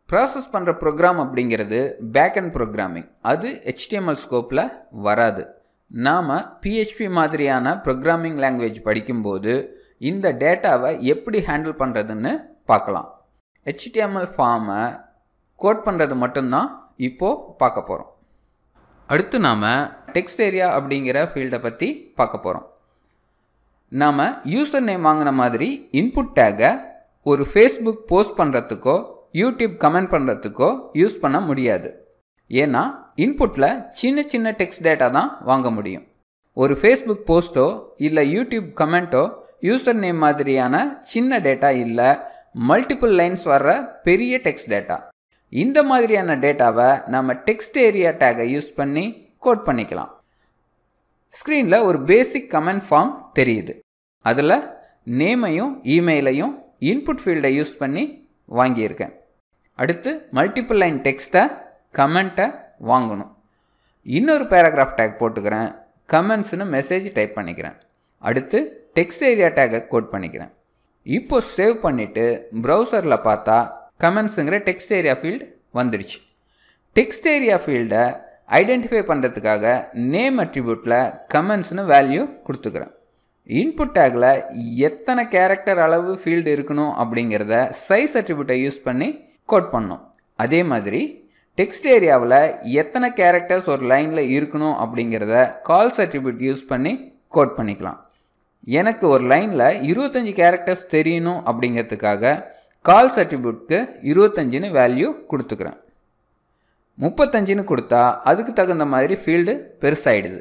ப்ராசஸ் பண்ணுற ப்ரோக்ராம் அப்படிங்கிறது பேக் அண்ட் ப்ரோக்ராமிங் அது ஹெச்டிஎம்எல் ஸ்கோப்பில் வராது நாம் பிஹெச்பி மாதிரியான ப்ரோக்ராமிங் லாங்குவேஜ் படிக்கும்போது இந்த டேட்டாவை எப்படி ஹேண்டில் பண்ணுறதுன்னு பார்க்கலாம் ஹெச்டிஎம்எல் ஃபார்மை கோட் பண்ணுறது மட்டும்தான் இப்போது பார்க்க போகிறோம் அடுத்து நாம் டெக்ஸ்ட் ஏரியா அப்படிங்கிற ஃபீல்டை பற்றி பார்க்க போகிறோம் நாம் யூசர் நேம் வாங்கின மாதிரி இன்புட் டேகை ஒரு ஃபேஸ்புக் போஸ்ட் பண்ணுறதுக்கோ யூடியூப் கமெண்ட் பண்ணுறதுக்கோ யூஸ் பண்ண முடியாது ஏன்னா இன்புட்டில் சின்ன சின்ன டெக்ஸ்ட் டேட்டா தான் வாங்க முடியும் ஒரு ஃபேஸ்புக் போஸ்ட்டோ இல்லை யூடியூப் கமெண்ட்டோ யூசர் நேம் மாதிரியான சின்ன டேட்டா இல்லை மல்டிபிள் லைன்ஸ் வர்ற பெரிய டெக்ஸ்ட் டேட்டா இந்த மாதிரியான டேட்டாவை நம்ம டெக்ஸ்ட் ஏரியா டேகை யூஸ் பண்ணி கோட் பண்ணிக்கலாம் ஸ்க்ரீனில் ஒரு பேசிக் கமெண்ட் ஃபார்ம் தெரியுது அதில் நேமையும் இமெயிலையும் இன்புட் ஃபீல்டை யூஸ் பண்ணி வாங்கியிருக்கேன் அடுத்து மல்டிபிள் லைன் டெக்ஸ்ட்டை கமெண்ட்டை வாங்கணும் இன்னொரு பேராகிராஃப் டேக் போட்டுக்கிறேன் கமெண்ட்ஸ்னு மெசேஜ் டைப் பண்ணிக்கிறேன் அடுத்து டெக்ஸ்ட் ஏரியா டேக்கை கோட் பண்ணிக்கிறேன் இப்போ சேவ் பண்ணிவிட்டு ப்ரௌசரில் பார்த்தா கமெண்ட்ஸுங்கிற டெக்ஸ்ட் ஏரியா ஃபீல்டு வந்துடுச்சு டெக்ஸ்ட் ஏரியா ஃபீல்டை ஐடென்டிஃபை பண்ணுறதுக்காக நேம் அட்ரிபியூட்டில் கமெண்ட்ஸ்னு வேல்யூ கொடுத்துக்கிறேன் இன்புட் டேக்கில் எத்தனை கேரக்டர் அளவு ஃபீல்டு இருக்கணும் அப்படிங்கிறத சைஸ் அட்ரிபியூட்டை யூஸ் பண்ணி கோட் பண்ணோம் அதே மாதிரி டெக்ஸ்ட் ஏரியாவில் எத்தனை கேரக்டர்ஸ் ஒரு லைனில் இருக்கணும் அப்படிங்கிறத கால்ஸ் அட்ரிபியூட் யூஸ் பண்ணி கோட் பண்ணிக்கலாம் எனக்கு ஒரு லைனில் இருபத்தஞ்சி கேரக்டர்ஸ் தெரியணும் அப்படிங்கிறதுக்காக கால்ஸ் அட்ரிபியூட்க்கு இருபத்தஞ்சின்னு வேல்யூ கொடுத்துக்கிறேன் முப்பத்தஞ்சுன்னு கொடுத்தா அதுக்கு தகுந்த மாதிரி ஃபீல்டு பெருசாயிடுது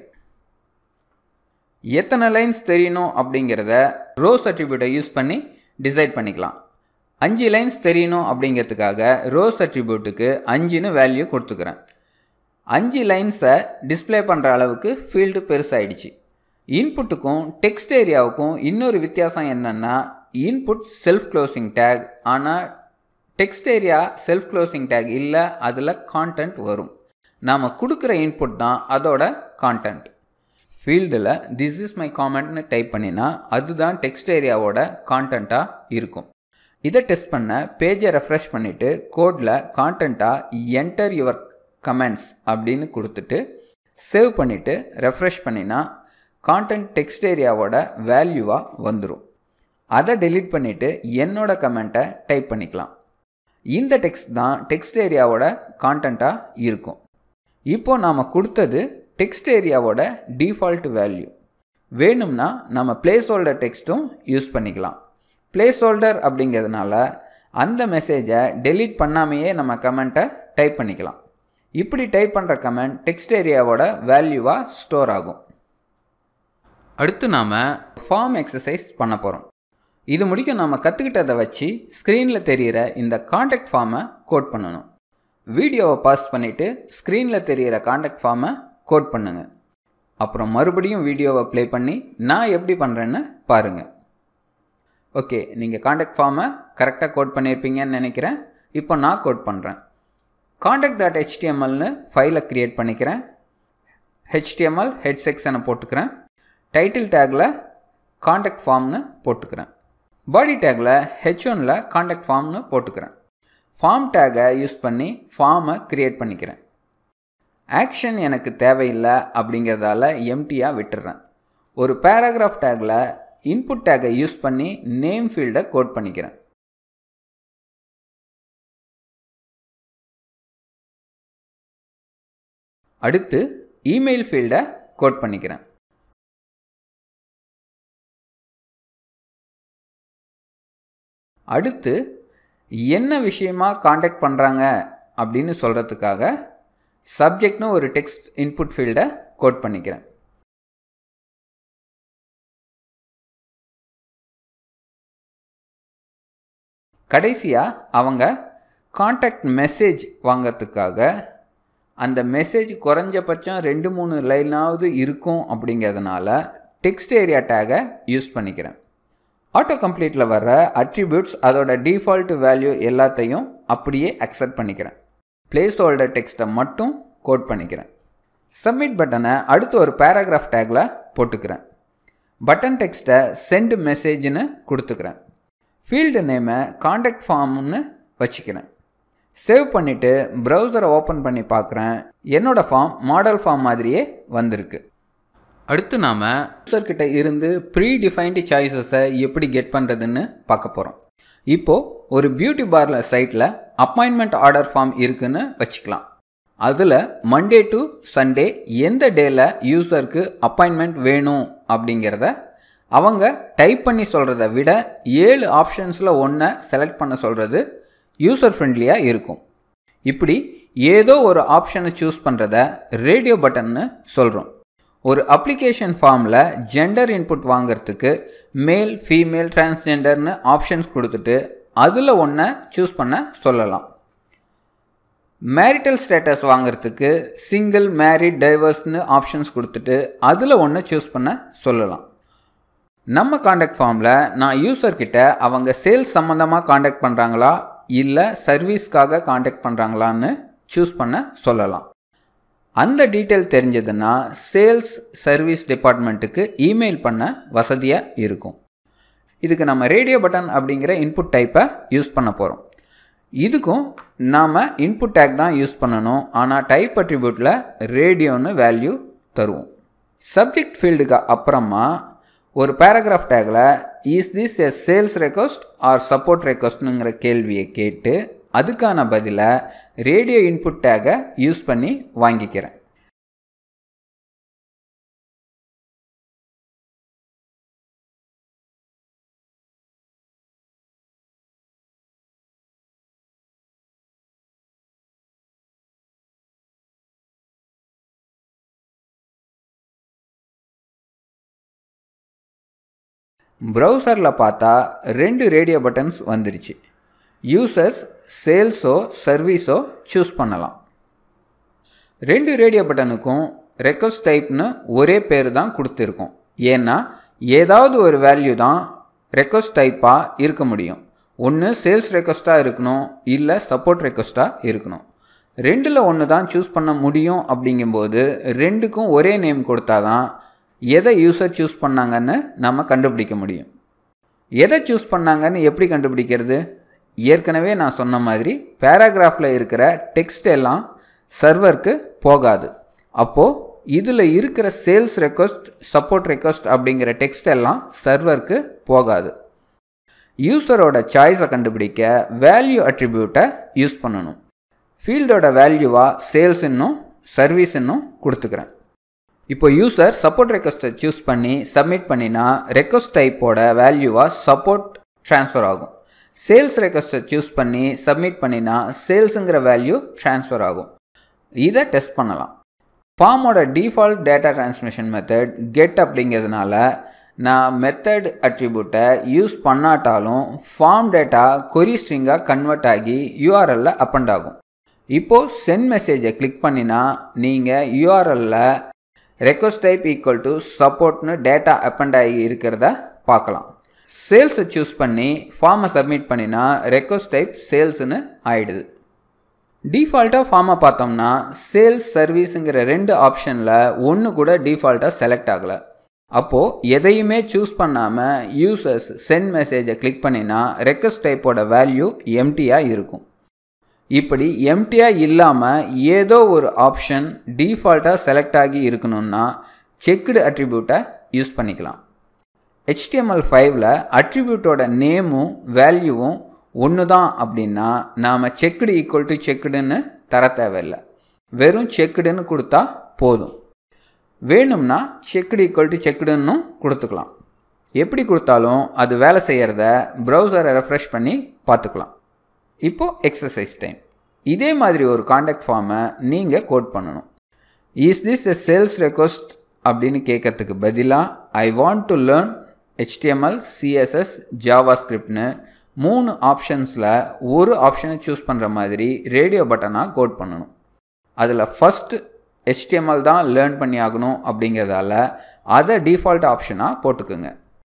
எத்தனை லைன்ஸ் தெரியணும் அப்படிங்கிறத ரோஸ் அட்ரிபியூட்டை யூஸ் பண்ணி டிசைட் பண்ணிக்கலாம் அஞ்சு லைன்ஸ் தெரியணும் அப்படிங்கிறதுக்காக ரோஸ் அட்ரிபியூட்டுக்கு அஞ்சுன்னு வேல்யூ கொடுத்துக்கிறேன் அஞ்சு லைன்ஸை டிஸ்பிளே பண்ணுற அளவுக்கு ஃபீல்டு பெருசாயிடுச்சு இன்புட்டுக்கும் டெக்ஸ்ட் ஏரியாவுக்கும் இன்னொரு வித்தியாசம் என்னென்னா இன்புட் செல்ஃப் க்ளோசிங் டேக் ஆனால் text area self closing tag இல்லை அதில் கான்டென்ட் வரும் நாம் கொடுக்குற இன்புட் தான் அதோட கான்டென்ட் ஃபீல்டில் திஸ் இஸ் மை காமெண்ட்னு டைப் பண்ணினா அதுதான் டெக்ஸ்ட் ஏரியாவோட கான்டென்ட்டாக இருக்கும் இதை டெஸ்ட் பண்ண பேஜை ரெஃப்ரெஷ் பண்ணிவிட்டு கோடில் கான்டென்ட்டாக என்டர் யுவர் கமெண்ட்ஸ் அப்படின்னு கொடுத்துட்டு சேவ் பண்ணிவிட்டு ரெஃப்ரெஷ் பண்ணினா கான்டென்ட் டெக்ஸ்ட் ஏரியாவோட வேல்யூவாக வந்துடும் அதை டெலீட் பண்ணிவிட்டு என்னோட கமெண்ட்டை டைப் பண்ணிக்கலாம் இந்த டெக்ஸ்ட் தான் டெக்ஸ்ட் ஏரியாவோட கான்டென்ட்டாக இருக்கும் இப்போ நாம் கொடுத்தது டெக்ஸ்ட் ஏரியாவோட டிஃபால்ட் வேல்யூ வேணும்னா நம்ம பிளேஸ் ஹோல்டர் டெக்ஸ்ட்டும் யூஸ் பண்ணிக்கலாம் பிளேஸ் ஹோல்டர் அப்படிங்கிறதுனால அந்த மெசேஜை டெலீட் பண்ணாமையே நம்ம கமெண்ட்டை டைப் பண்ணிக்கலாம் இப்படி டைப் பண்ணுற கமெண்ட் டெக்ஸ்ட் ஏரியாவோட வேல்யூவாக ஸ்டோர் ஆகும் அடுத்து நாம் ஃபார்ம் எக்ஸசைஸ் பண்ண போகிறோம் இது முடிக்க நாம் கற்றுக்கிட்டதை வச்சு ஸ்க்ரீனில் தெரிகிற இந்த காண்டாக்ட் ஃபார்மை கோட் பண்ணணும் வீடியோவை பாஸ் பண்ணிவிட்டு ஸ்க்ரீனில் தெரிகிற காண்டாக்ட் ஃபார்மை கோட் பண்ணுங்கள் அப்புறம் மறுபடியும் வீடியோவை ப்ளே பண்ணி நான் எப்படி பண்ணுறேன்னு பாருங்கள் ஓகே நீங்கள் காண்டாக்ட் ஃபார்மை கரெக்டாக கோட் பண்ணியிருப்பீங்கன்னு நினைக்கிறேன் இப்போ நான் கோட் பண்ணுறேன் காண்டாக்ட் டாட் ஹெச்டிஎம்எல்னு ஃபைலை க்ரியேட் பண்ணிக்கிறேன் ஹெச்டிஎம்எல் ஹெட் செக்ஷனை போட்டுக்கிறேன் டைட்டில் டேக்கில் காண்டாக்ட் ஃபார்ம்னு போட்டுக்கிறேன் பாடி டேக்கில் ஹெச் ஒனில் காண்டாக்ட் ஃபார்ம்னு போட்டுக்கிறேன் ஃபார்ம் டேக்கை யூஸ் பண்ணி ஃபார்மை க்ரியேட் பண்ணிக்கிறேன் ஆக்ஷன் எனக்கு தேவையில்லை அப்படிங்கிறதால எம்டியாக விட்டுறேன் ஒரு பேராகிராஃப் டேக்கில் இன்புட் டேக்கை யூஸ் பண்ணி நேம் ஃபீல்டை கோட் பண்ணிக்கிறேன் அடுத்து இமெயில் ஃபீல்டை கோட் பண்ணிக்கிறேன் அடுத்து என்ன விஷயமா காண்டாக்ட் பண்ணுறாங்க அப்படின்னு சொல்கிறதுக்காக சப்ஜெக்ட்னு ஒரு டெக்ஸ்ட் இன்புட் ஃபீல்டை கோட் பண்ணிக்கிறேன் கடைசியாக அவங்க காண்டாக்ட் மெசேஜ் வாங்கிறதுக்காக அந்த மெசேஜ் குறைஞ்சபட்சம் ரெண்டு மூணு லைனாவது இருக்கும் அப்படிங்கிறதுனால டெக்ஸ்ட் ஏரியா டேகை யூஸ் பண்ணிக்கிறேன் ஆட்டோ கம்ப்ளீட்டில் வர்ற அட்ரிபியூட்ஸ் அதோட டிஃபால்ட் வேல்யூ எல்லாத்தையும் அப்படியே அக்செப்ட் பண்ணிக்கிறேன் பிளேஸ் ஹோல்டர் டெக்ஸ்ட்டை மட்டும் கோட் பண்ணிக்கிறேன் சப்மிட் பட்டனை அடுத்து ஒரு பேராகிராஃப் டேக்கில் போட்டுக்கிறேன் பட்டன் டெக்ஸ்ட்டை சென்ட் மெசேஜ்னு கொடுத்துக்கிறேன் ஃபீல்டு நேமை காண்டாக்ட் ஃபார்ம்னு வச்சுக்கிறேன் சேவ் பண்ணிவிட்டு ப்ரௌசரை ஓப்பன் பண்ணி பார்க்குறேன் என்னோடய ஃபார்ம் மாடல் ஃபார்ம் மாதிரியே வந்திருக்கு அடுத்து நாம் யூசர்கிட்ட இருந்து ப்ரீ டிஃபைன்டு சாய்ஸஸை எப்படி கெட் பண்ணுறதுன்னு பார்க்க போகிறோம் இப்போது ஒரு பியூட்டி பார்லர் சைட்டில் அப்பாயின்மெண்ட் ஆர்டர் ஃபார்ம் இருக்குன்னு வச்சுக்கலாம் அதில் மண்டே டு சண்டே எந்த டேயில் யூசருக்கு அப்பாயின்மெண்ட் வேணும் அப்படிங்கிறத அவங்க டைப் பண்ணி சொல்கிறத விட ஏழு ஆப்ஷன்ஸில் ஒன்றை செலக்ட் பண்ண சொல்கிறது யூசர் ஃப்ரெண்ட்லியாக இருக்கும் இப்படி ஏதோ ஒரு ஆப்ஷனை சூஸ் பண்ணுறத ரேடியோ பட்டன்னு சொல்கிறோம் ஒரு அப்ளிகேஷன் ஃபார்மில் ஜெண்டர் இன்புட் வாங்கிறதுக்கு மேல் ஃபீமேல் டிரான்ஸ்ஜெண்டர்னு ஆப்ஷன்ஸ் கொடுத்துட்டு அதில் ஒன்றை சூஸ் பண்ண சொல்லலாம் மேரிட்டல் ஸ்டேட்டஸ் வாங்கிறதுக்கு சிங்கிள் மேரிட் டைவர்ஸ்னு ஆப்ஷன்ஸ் கொடுத்துட்டு அதில் ஒன்று சூஸ் பண்ண சொல்லலாம் நம்ம காண்டாக்ட் ஃபார்மில் நான் யூசர்கிட்ட அவங்க சேல்ஸ் சம்மந்தமாக காண்டாக்ட் பண்ணுறாங்களா இல்லை சர்வீஸ்க்காக காண்டாக்ட் பண்ணுறாங்களான்னு சூஸ் பண்ண சொல்லலாம் அந்த டீட்டெயில் தெரிஞ்சதுன்னா சேல்ஸ் சர்வீஸ் டிபார்ட்மெண்ட்டுக்கு இமெயில் பண்ண வசதியாக இருக்கும் இதுக்கு நம்ம ரேடியோ பட்டன் அப்படிங்கிற இன்புட் டைப்பை யூஸ் பண்ண போகிறோம் இதுக்கும் நாம் இன்புட் டேக் தான் யூஸ் பண்ணணும் ஆனால் டைப் அட்ரிபியூட்டில் ரேடியோன்னு வேல்யூ தருவோம் சப்ஜெக்ட் ஃபீல்டுக்கு அப்புறமா ஒரு பேராகிராஃப் டேக்கில் is this a sales request or support ரெக்வஸ்ட்னுங்கிற கேள்வியை கேட்டு அதுக்கான பதிலை ரேடியோ இன்புட் டேகை யூஸ் பண்ணி வாங்கிக்கிறேன் ப்ரௌசரில் பார்த்தா ரெண்டு ரேடியோ பட்டன்ஸ் வந்துருச்சு யூசர்ஸ் சேல்ஸோ சர்வீஸோ சூஸ் பண்ணலாம் ரெண்டு ரேடியோ பட்டனுக்கும் ரெக்வஸ்ட் டைப்னு ஒரே பேர் தான் கொடுத்துருக்கோம் ஏன்னா ஏதாவது ஒரு வேல்யூ தான் ரெக்வஸ்ட் டைப்பாக இருக்க முடியும் ஒன்று சேல்ஸ் ரெக்வஸ்ட்டாக இருக்கணும் இல்லை சப்போர்ட் ரெக்வஸ்ட்டாக இருக்கணும் ரெண்டில் ஒன்று தான் சூஸ் பண்ண முடியும் அப்படிங்கும்போது ரெண்டுக்கும் ஒரே நேம் கொடுத்தா தான் எதை யூசர் சூஸ் பண்ணாங்கன்னு நம்ம கண்டுபிடிக்க முடியும் எதை சூஸ் பண்ணாங்கன்னு எப்படி கண்டுபிடிக்கிறது ஏற்கனவே நான் சொன்ன மாதிரி பேராகிராஃபில் இருக்கிற டெக்ஸ்ட் எல்லாம் சர்வருக்கு போகாது அப்போது இதில் இருக்கிற சேல்ஸ் ரெக்வஸ்ட் சப்போர்ட் ரெக்வஸ்ட் அப்படிங்கிற டெக்ஸ்ட் எல்லாம் சர்வருக்கு போகாது யூசரோட சாய்ஸை கண்டுபிடிக்க வேல்யூ அட்ரிபியூட்டை யூஸ் பண்ணணும் ஃபீல்டோட வேல்யூவாக சேல்ஸ் இன்னும் சர்வீஸ் இன்னும் கொடுத்துக்கிறேன் இப்போ யூசர் சப்போர்ட் ரெக்வஸ்ட்டை சூஸ் பண்ணி சப்மிட் பண்ணினா ரெக்வஸ்ட் டைப்போட வேல்யூவாக சப்போர்ட் ட்ரான்ஸ்ஃபர் ஆகும் சேல்ஸ் ரெக்வஸ்ட்டை சூஸ் பண்ணி சப்மிட் பண்ணினா சேல்ஸுங்கிற வேல்யூ ட்ரான்ஸ்ஃபர் ஆகும் இதை டெஸ்ட் பண்ணலாம் ஃபார்மோட default data transmission method get அப்படிங்கிறதுனால நான் மெத்தட் அட்ரிபியூட்டை யூஸ் பண்ணாட்டாலும் ஃபார்ம் டேட்டா கொரி ஸ்ட்ரிங்காக கன்வெர்ட் ஆகி யூஆர்எல்ல அப்பண்ட் ஆகும் இப்போது சென்ட் மெசேஜை கிளிக் பண்ணினா நீங்கள் யூஆர்எல்ல ரெக்வஸ்ட் டைப் ஈக்குவல் டு சப்போர்ட்னு டேட்டா அப்பண்ட் ஆகி இருக்கிறத பார்க்கலாம் சேல்ஸை சூஸ் பண்ணி ஃபார்மை சப்மிட் பண்ணினா ரெக்வஸ்ட் டைப் சேல்ஸ்னு ஆயிடுது டிஃபால்ட்டாக ஃபார்மை பார்த்தோம்னா சேல்ஸ் சர்வீஸுங்கிற ரெண்டு ஆப்ஷனில் ஒன்று கூட டிஃபால்ட்டாக செலக்ட் ஆகலை அப்போது எதையுமே சூஸ் பண்ணாமல் யூசர்ஸ் சென்ட் மெசேஜை கிளிக் பண்ணினா ரெக்வஸ்ட் டைப்போட வேல்யூ எம்டியாக இருக்கும் இப்படி எம்டியாக இல்லாமல் ஏதோ ஒரு ஆப்ஷன் டிஃபால்ட்டாக செலக்ட் ஆகி இருக்கணும்னா செக்குடு அட்ரிபியூட்டை யூஸ் பண்ணிக்கலாம் ஹெச்டிஎம்எல் ஃபைவ்ல அட்ரிபியூட்டோட நேமும் வேல்யூவும் ஒன்று தான் அப்படின்னா நாம் செக்குடு ஈக்குவல் டு செக்குடுன்னு தர தேவையில்லை வெறும் செக்குடுன்னு கொடுத்தா போதும் வேணும்னா செக்குடு ஈக்குவல் டு செக்குடுன்னு கொடுத்துக்கலாம் எப்படி கொடுத்தாலும் அது வேலை செய்கிறத ப்ரௌசரை ரெஃப்ரெஷ் பண்ணி பார்த்துக்கலாம் இப்போது எக்ஸசைஸ் டைம் இதே மாதிரி ஒரு காண்டாக்ட் ஃபார்மை நீங்கள் கோட் பண்ணணும் is this a sales request அப்படின்னு கேட்கறதுக்கு பதிலாக I want to learn HTML CSS ஜாவா ஸ்கிரிப்ட்னு மூணு ஆப்ஷன்ஸில் ஒரு ஆப்ஷனை சூஸ் பண்ணுற மாதிரி ரேடியோ பட்டனாக கோட் பண்ணணும் அதில் ஃபஸ்ட்டு ஹெச்டிஎம்எல் தான் லேர்ன் பண்ணி ஆகணும் அப்படிங்கிறதால அதை டிஃபால்ட் ஆப்ஷனாக போட்டுக்குங்க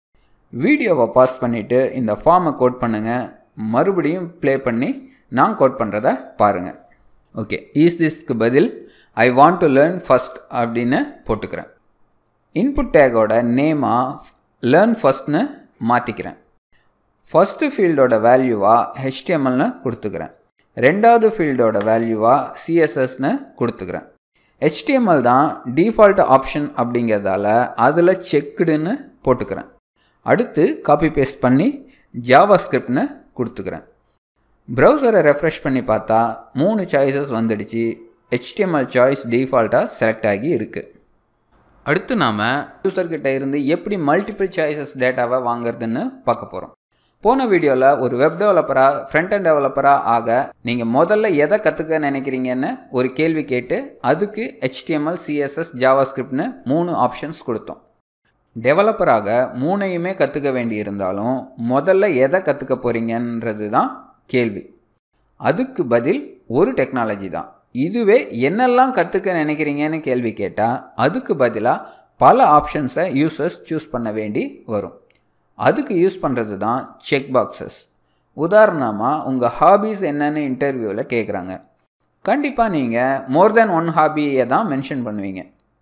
வீடியோவை பாஸ் பண்ணிவிட்டு இந்த ஃபார்மை கோட் பண்ணுங்கள் மறுபடியும் ப்ளே பண்ணி நான் கோட் பண்ணுறத பாருங்கள் ஓகே ஈஸ் திஸ்க்கு பதில் I want to learn first அப்படின்னு போட்டுக்கிறேன் இன்புட் டேகோட நேமாக லேர்ன் ஃபஸ்ட்னு மாற்றிக்கிறேன் ஃபஸ்ட்டு ஃபீல்டோட வேல்யூவாக ஹெச்டிஎம்எல்னு கொடுத்துக்கிறேன் ரெண்டாவது ஃபீல்டோட வேல்யூவாக சிஎஸ்எஸ்னு கொடுத்துக்கிறேன் HTML தான் டிஃபால்ட் ஆப்ஷன் அப்படிங்கிறதால அதில் செக்குடுன்னு போட்டுக்கிறேன் அடுத்து காப்பி பேஸ்ட் பண்ணி ஜாவா ஸ்கிரிப்ட்னு கொடுத்துக்கிறேன் ப்ரௌசரை ரெஃப்ரெஷ் பண்ணி பார்த்தா மூணு சாய்ஸஸ் வந்துடுச்சு HTML சாய்ஸ் டிஃபால்ட்டாக செலக்ட் ஆகி இருக்குது அடுத்து நாம் யூசர்கிட்ட இருந்து எப்படி மல்டிபிள் சாய்ஸஸ் டேட்டாவை வாங்குறதுன்னு பார்க்க போகிறோம் போன வீடியோவில் ஒரு வெப் டெவலப்பராக ஃப்ரண்ட் அண்ட் டெவலப்பராக ஆக நீங்கள் முதல்ல எதை கற்றுக்க நினைக்கிறீங்கன்னு ஒரு கேள்வி கேட்டு அதுக்கு HTML சிஎஸ்எஸ் ஜாவாஸ்கிரிப்ட்னு மூணு ஆப்ஷன்ஸ் கொடுத்தோம் டெவலப்பராக மூணையுமே கற்றுக்க வேண்டி இருந்தாலும் முதல்ல எதை கற்றுக்க போகிறீங்கன்றது தான் கேள்வி அதுக்கு பதில் ஒரு டெக்னாலஜி தான் இதுவே என்னெல்லாம் கற்றுக்க நினைக்கிறீங்கன்னு கேள்வி கேட்டால் அதுக்கு பதிலாக பல ஆப்ஷன்ஸை யூசர்ஸ் சூஸ் பண்ண வேண்டி வரும் அதுக்கு யூஸ் பண்ணுறது தான் செக் பாக்ஸஸ் உதாரணமாக உங்கள் ஹாபீஸ் என்னன்னு இன்டர்வியூவில் கேட்குறாங்க கண்டிப்பாக நீங்கள் மோர் தென் ஒன் ஹாபியை தான் மென்ஷன் பண்ணுவீங்க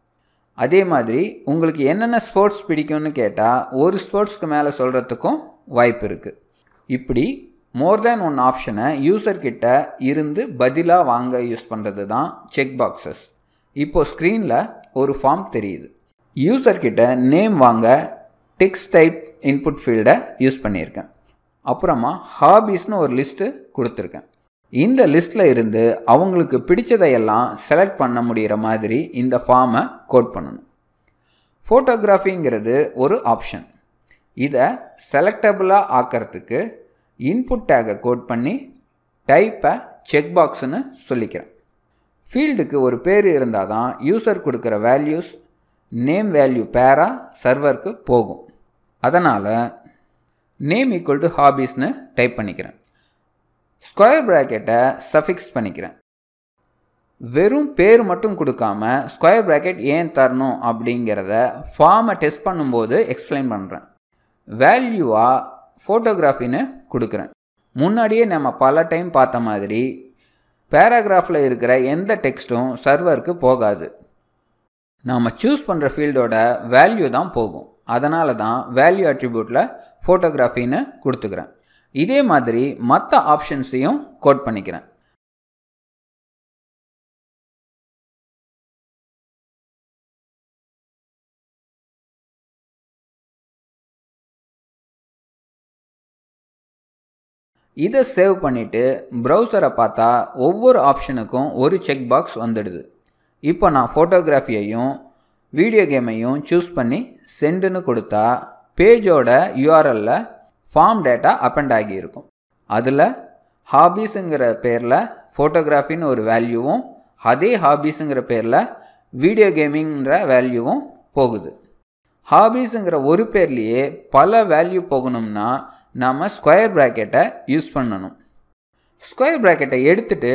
அதே மாதிரி உங்களுக்கு என்னென்ன ஸ்போர்ட்ஸ் பிடிக்கும்னு கேட்டால் ஒரு ஸ்போர்ட்ஸ்க்கு மேலே சொல்கிறதுக்கும் வாய்ப்பு இருக்குது இப்படி மோர் தேன் ஒன் ஆப்ஷனை யூசர்கிட்ட இருந்து பதிலாக வாங்க யூஸ் பண்ணுறது தான் செக் பாக்ஸஸ் இப்போது ஸ்க்ரீனில் ஒரு ஃபார்ம் தெரியுது யூசர்கிட்ட நேம் வாங்க டெக்ஸ்ட் டைப் இன்புட் ஃபீல்டை யூஸ் பண்ணியிருக்கேன் அப்புறமா ஹாபீஸ்னு ஒரு லிஸ்ட்டு கொடுத்துருக்கேன் இந்த லிஸ்ட்டில் இருந்து அவங்களுக்கு பிடிச்சதையெல்லாம் செலக்ட் பண்ண முடிகிற மாதிரி இந்த ஃபார்மை கோட் பண்ணணும் ஃபோட்டோகிராஃபிங்கிறது ஒரு ஆப்ஷன் இதை செலக்டபுளாக ஆக்கிறதுக்கு இன்புட் டேகை கோட் பண்ணி டைப்பை செக் பாக்ஸ்னு சொல்லிக்கிறேன் ஃபீல்டுக்கு ஒரு பேர் இருந்தால் தான் யூசர் கொடுக்குற வேல்யூஸ் நேம் வேல்யூ பேராக சர்வருக்கு போகும் அதனால் நேம் ஈக்குவல் டு ஹாபீஸ்னு டைப் பண்ணிக்கிறேன் ஸ்கொயர் ப்ராக்கெட்டை சஃபிக்ஸ் பண்ணிக்கிறேன் வெறும் பேர் மட்டும் கொடுக்காம ஸ்கொயர் ப்ராக்கெட் ஏன் தரணும் அப்படிங்கிறத ஃபார்மை டெஸ்ட் பண்ணும்போது எக்ஸ்பிளைன் பண்ணுறேன் வேல்யூவாக ஃபோட்டோகிராஃபின்னு கொடுக்குறேன் முன்னாடியே நம்ம பல டைம் பார்த்த மாதிரி பேராகிராஃபில் இருக்கிற எந்த டெக்ஸ்ட்டும் சர்வருக்கு போகாது நாம் சூஸ் பண்ணுற ஃபீல்டோட வேல்யூ தான் போகும் அதனால தான் வேல்யூ அட்ரிபியூட்டில் ஃபோட்டோகிராஃபின்னு கொடுத்துக்கிறேன் இதே மாதிரி மற்ற ஆப்ஷன்ஸையும் கோட் பண்ணிக்கிறேன் இதை சேவ் பண்ணிவிட்டு ப்ரௌசரை பார்த்தா ஒவ்வொரு ஆப்ஷனுக்கும் ஒரு செக் பாக்ஸ் வந்துடுது இப்போ நான் ஃபோட்டோகிராஃபியையும் வீடியோ கேமையும் சூஸ் பண்ணி சென்டுன்னு கொடுத்தா பேஜோட யூஆர்எல்ல ஃபார்ம் டேட்டா அப்பண்ட் ஆகியிருக்கும் அதில் ஹாபீஸுங்கிற பேரில் ஃபோட்டோகிராஃபின்னு ஒரு வேல்யூவும் அதே ஹாபீஸுங்கிற பேரில் வீடியோ கேமிங்கிற வேல்யூவும் போகுது ஹாபீஸுங்கிற ஒரு பேர்லேயே பல வேல்யூ போகணும்னா நாம் ஸ்கொயர் ப்ராக்கெட்டை யூஸ் பண்ணணும் ஸ்கொயர் ப்ராக்கெட்டை எடுத்துட்டு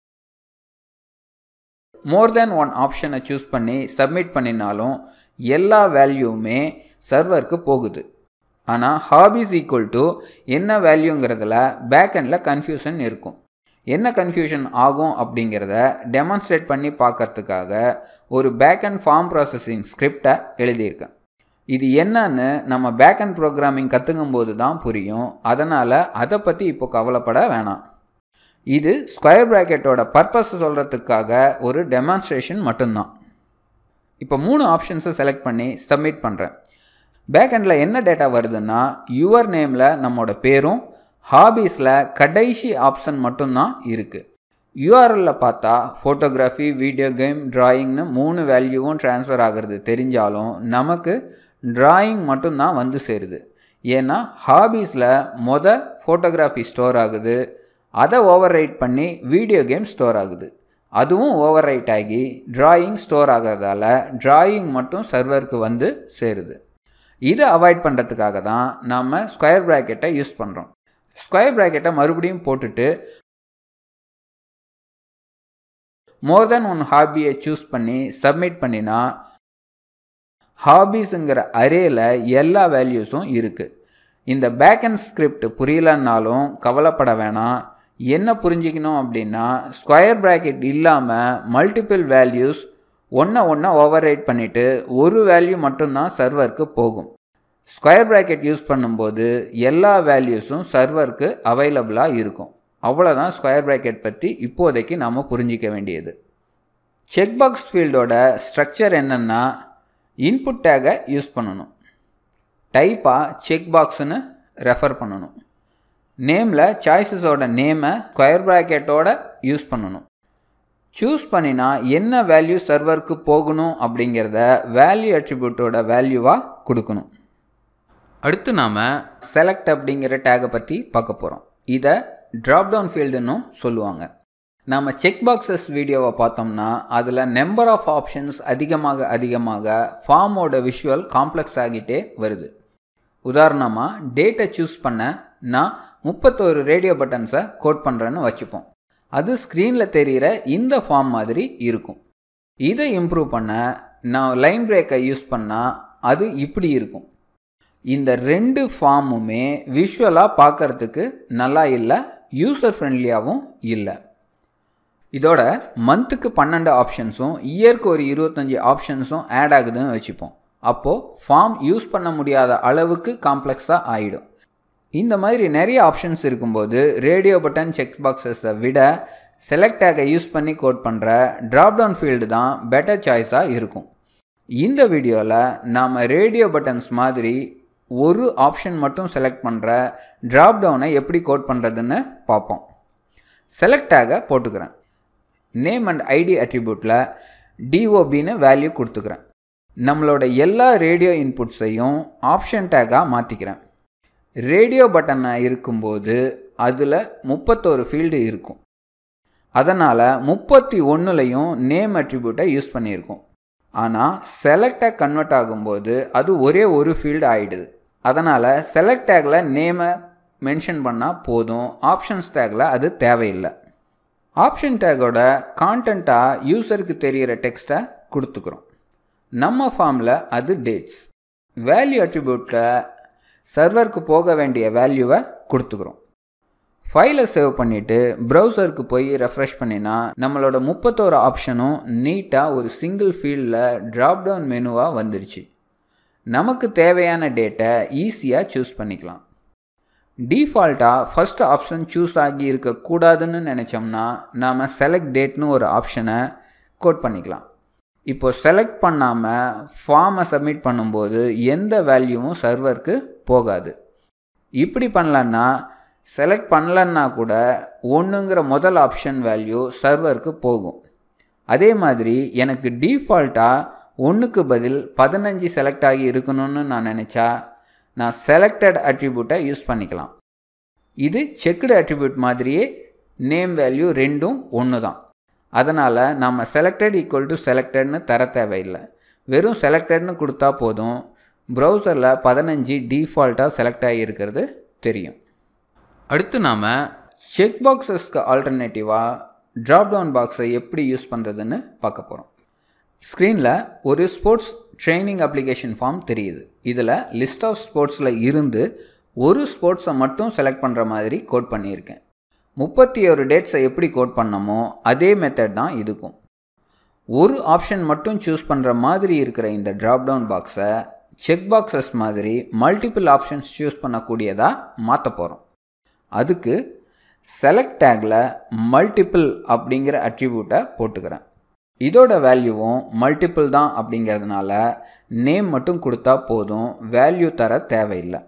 மோர் தேன் ஒன் ஆப்ஷனை சூஸ் பண்ணி சப்மிட் பண்ணினாலும் எல்லா வேல்யூவுமே சர்வருக்கு போகுது ஆனால் ஹாபீஸ் ஈக்குவல் டு என்ன வேல்யூங்கிறதுல பேக்கெண்டில் கன்ஃபியூஷன் இருக்கும் என்ன கன்ஃபியூஷன் ஆகும் அப்படிங்கிறத டெமான்ஸ்ட்ரேட் பண்ணி பார்க்கறதுக்காக ஒரு பேக்கெண்ட் ஃபார்ம் ப்ராசஸிங் ஸ்கிரிப்டை எழுதியிருக்கேன் இது என்னன்னு நம்ம பேக்கெண்ட் ப்ரோக்ராமிங் கற்றுக்கும் போது தான் புரியும் அதனால் அதை பற்றி இப்போ கவலைப்பட வேணாம் இது ஸ்கொயர் ப்ராக்கெட்டோட பர்பஸ் சொல்கிறதுக்காக ஒரு டெமான்ஸ்ட்ரேஷன் மட்டும்தான் இப்போ மூணு ஆப்ஷன்ஸை செலக்ட் பண்ணி சப்மிட் பண்ணுறேன் பேக்கெண்டில் என்ன டேட்டா வருதுன்னா யுவர் நேமில் நம்மளோட பேரும் ஹாபீஸில் கடைசி ஆப்ஷன் மட்டும்தான் இருக்குது யூஆர்எல்ல பார்த்தா ஃபோட்டோகிராஃபி வீடியோ கேம் ட்ராயிங்னு மூணு வேல்யூவும் ட்ரான்ஸ்ஃபர் ஆகிறது தெரிஞ்சாலும் நமக்கு ட்ராயிங் மட்டும்தான் வந்து சேருது ஏன்னா ஹாபீஸில் மொத ஃபோட்டோகிராஃபி ஸ்டோர் ஆகுது அதை ஓவர் ரைட் பண்ணி வீடியோ கேம் ஸ்டோர் ஆகுது அதுவும் ஓவர் ரைட் ஆகி ட்ராயிங் ஸ்டோர் ஆகிறதால ட்ராயிங் மட்டும் சர்வருக்கு வந்து சேருது இதை அவாய்ட் பண்ணுறதுக்காக தான் நாம் ஸ்கொயர் ப்ராக்கெட்டை யூஸ் பண்ணுறோம் ஸ்கொயர் ப்ராக்கெட்டை மறுபடியும் போட்டுட்டு மோர் தென் ஒன் ஹாபியை சூஸ் பண்ணி சப்மிட் பண்ணினா ஹாபீஸுங்கிற அரேல எல்லா வேல்யூஸும் இருக்குது இந்த பேக்கண்ட் ஸ்கிரிப்ட் புரியலன்னாலும் கவலைப்பட வேணாம் என்ன புரிஞ்சிக்கணும் அப்படின்னா ஸ்கொயர் ப்ராக்கெட் இல்லாமல் மல்டிபிள் வேல்யூஸ் ஒன்றை ஒன்றை ஓவர் ரைட் பண்ணிவிட்டு ஒரு வேல்யூ மட்டும்தான் சர்வருக்கு போகும் ஸ்கொயர் ப்ராக்கெட் யூஸ் பண்ணும்போது எல்லா வேல்யூஸும் சர்வருக்கு அவைலபிளாக இருக்கும் அவ்வளோதான் ஸ்கொயர் ப்ராக்கெட் பற்றி இப்போதைக்கு நாம் புரிஞ்சிக்க வேண்டியது செக் பாக்ஸ் ஃபீல்டோட ஸ்ட்ரக்சர் என்னென்னா இன்புட் டேகை யூஸ் பண்ணணும் டைப்பாக செக் பாக்ஸ்னு ரெஃபர் பண்ணணும் நேமில் சாய்ஸஸோட நேமை ஸ்கொயர் ப்ராக்கெட்டோட யூஸ் பண்ணணும் சூஸ் பண்ணினா என்ன வேல்யூ சர்வருக்கு போகணும் அப்படிங்கிறத வேல்யூ அட்ரிபியூட்டோட வேல்யூவாக கொடுக்கணும் அடுத்து நாம் செலக்ட் அப்படிங்கிற டேகை பற்றி பார்க்க போகிறோம் இதை ட்ராப் டவுன் ஃபீல்டுன்னும் சொல்லுவாங்க நாம் செக் பாக்ஸஸ் வீடியோவை பார்த்தோம்னா அதில் நம்பர் ஆஃப் ஆப்ஷன்ஸ் அதிகமாக அதிகமாக ஃபார்மோட விஷுவல் காம்ப்ளெக்ஸ் ஆகிட்டே வருது உதாரணமாக டேட்டை சூஸ் பண்ண நான் முப்பத்தோரு ரேடியோ பட்டன்ஸை கோட் பண்ணுறேன்னு வச்சுப்போம் அது ஸ்க்ரீனில் தெரிகிற இந்த ஃபார்ம் மாதிரி இருக்கும் இதை இம்ப்ரூவ் பண்ண நான் லைன் பிரேக்கை யூஸ் பண்ணால் அது இப்படி இருக்கும் இந்த ரெண்டு ஃபார்முமே விஷுவலாக பார்க்குறதுக்கு நல்லா இல்லை யூசர் ஃப்ரெண்ட்லியாகவும் இல்லை இதோட மந்த்துக்கு பன்னெண்டு ஆப்ஷன்ஸும் இயருக்கு ஒரு இருபத்தஞ்சி ஆப்ஷன்ஸும் ஆட் ஆகுதுன்னு வச்சுப்போம் அப்போது ஃபார்ம் யூஸ் பண்ண முடியாத அளவுக்கு காம்ப்ளெக்ஸாக ஆகிடும் இந்த மாதிரி நிறைய ஆப்ஷன்ஸ் இருக்கும்போது ரேடியோ பட்டன் செக் பாக்ஸஸை விட செலக்ட் டேகை யூஸ் பண்ணி கோட் பண்ணுற ட்ராப் டவுன் ஃபீல்டு தான் பெட்டர் சாய்ஸாக இருக்கும் இந்த வீடியோவில் நாம் ரேடியோ பட்டன்ஸ் மாதிரி ஒரு ஆப்ஷன் மட்டும் செலக்ட் பண்ணுற ட்ராப் டவுனை எப்படி கோட் பண்ணுறதுன்னு பார்ப்போம் செலக்ட் டேகை போட்டுக்கிறேன் நேம் அண்ட் ஐடி அட்ரிபியூட்டில் டிஓபின்னு வேல்யூ கொடுத்துக்கிறேன் நம்மளோட எல்லா ரேடியோ இன்புட்ஸையும் ஆப்ஷன் டேக்காக மாற்றிக்கிறேன் ரேடியோ பட்டனாக இருக்கும்போது அதில் முப்பத்தோரு ஃபீல்டு இருக்கும் அதனால் முப்பத்தி ஒன்றுலையும் நேம் அட்ரிபியூட்டை யூஸ் பண்ணியிருக்கோம் ஆனால் செலக்டாக கன்வெர்ட் ஆகும்போது அது ஒரே ஒரு ஃபீல்டு ஆகிடுது அதனால் செலக்ட் டேக்கில் நேமை மென்ஷன் பண்ணால் போதும் ஆப்ஷன்ஸ் டேக்கில் அது தேவையில்லை ஆப்ஷன் டேக்கோட கான்டென்ட்டாக யூசருக்கு தெரிகிற டெக்ஸ்ட்டை கொடுத்துக்கிறோம் நம்ம ஃபார்மில் அது டேட்ஸ் வேல்யூ அட்ரிபியூட்டில் சர்வருக்கு போக வேண்டிய வேல்யூவை கொடுத்துக்கிறோம் ஃபைலை சேவ் பண்ணிவிட்டு ப்ரௌசருக்கு போய் ரெஃப்ரெஷ் பண்ணினா நம்மளோட முப்பத்தோரு ஆப்ஷனும் நீட்டாக ஒரு சிங்கிள் ஃபீல்டில் ட்ராப் டவுன் மெனுவாக வந்துருச்சு நமக்கு தேவையான டேட்டை ஈஸியாக சூஸ் பண்ணிக்கலாம் டிஃபால்ட்டாக ஃபஸ்ட் ஆப்ஷன் சூஸ் ஆகி இருக்கக்கூடாதுன்னு நினச்சோம்னா நாம் செலக்ட் டேட்னு ஒரு ஆப்ஷனை கோட் பண்ணிக்கலாம் இப்போ செலக்ட் பண்ணாமல் ஃபார்மை சப்மிட் பண்ணும்போது எந்த வேல்யூவும் சர்வருக்கு போகாது இப்படி பண்ணலன்னா செலக்ட் பண்ணலன்னா கூட ஒன்றுங்கிற முதல் ஆப்ஷன் வேல்யூ சர்வருக்கு போகும் அதே மாதிரி எனக்கு டிஃபால்ட்டாக ஒன்றுக்கு பதில் பதினஞ்சு செலக்ட் ஆகி இருக்கணும்னு நான் நினச்சா நான் செலக்டட் அட்ரிபியூட்டை யூஸ் பண்ணிக்கலாம் இது செக்குடு அட்ரிபியூட் மாதிரியே நேம் வேல்யூ ரெண்டும் ஒன்று தான் அதனால் நம்ம செலக்டட் ஈக்குவல் டு செலக்டட்னு தர தேவையில்லை வெறும் செலக்டட்னு கொடுத்தா போதும் ப்ரௌசரில் பதினஞ்சு டிஃபால்ட்டாக செலக்ட் ஆகியிருக்கிறது தெரியும் அடுத்து நாம் செக் பாக்ஸஸ்க்கு ஆல்டர்னேட்டிவாக ட்ராப் டவுன் பாக்ஸை எப்படி யூஸ் பண்ணுறதுன்னு பார்க்க போகிறோம் ஸ்க்ரீனில் ஒரு ஸ்போர்ட்ஸ் ட்ரைனிங் அப்ளிகேஷன் ஃபார்ம் தெரியுது இதில் லிஸ்ட் ஆஃப் ஸ்போர்ட்ஸில் இருந்து ஒரு ஸ்போர்ட்ஸை மட்டும் செலக்ட் பண்ணுற மாதிரி கோட் பண்ணியிருக்கேன் முப்பத்தி ஒரு டேட்ஸை எப்படி கோட் பண்ணமோ அதே மெத்தட் தான் இதுக்கும் ஒரு ஆப்ஷன் மட்டும் சூஸ் பண்ணுற மாதிரி இருக்கிற இந்த ட்ராப் டவுன் பாக்ஸை செக் பாக்ஸஸ் மாதிரி மல்டிபிள் ஆப்ஷன்ஸ் சூஸ் பண்ணக்கூடியதாக மாற்ற போகிறோம் அதுக்கு செலக்ட் டேக்கில் மல்டிபிள் அப்படிங்கிற அட்ரிபியூட்டை போட்டுக்கிறேன் இதோட வேல்யூவும் மல்டிபிள் தான் அப்படிங்கிறதுனால நேம் மட்டும் கொடுத்தா போதும் வேல்யூ தர தேவையில்லை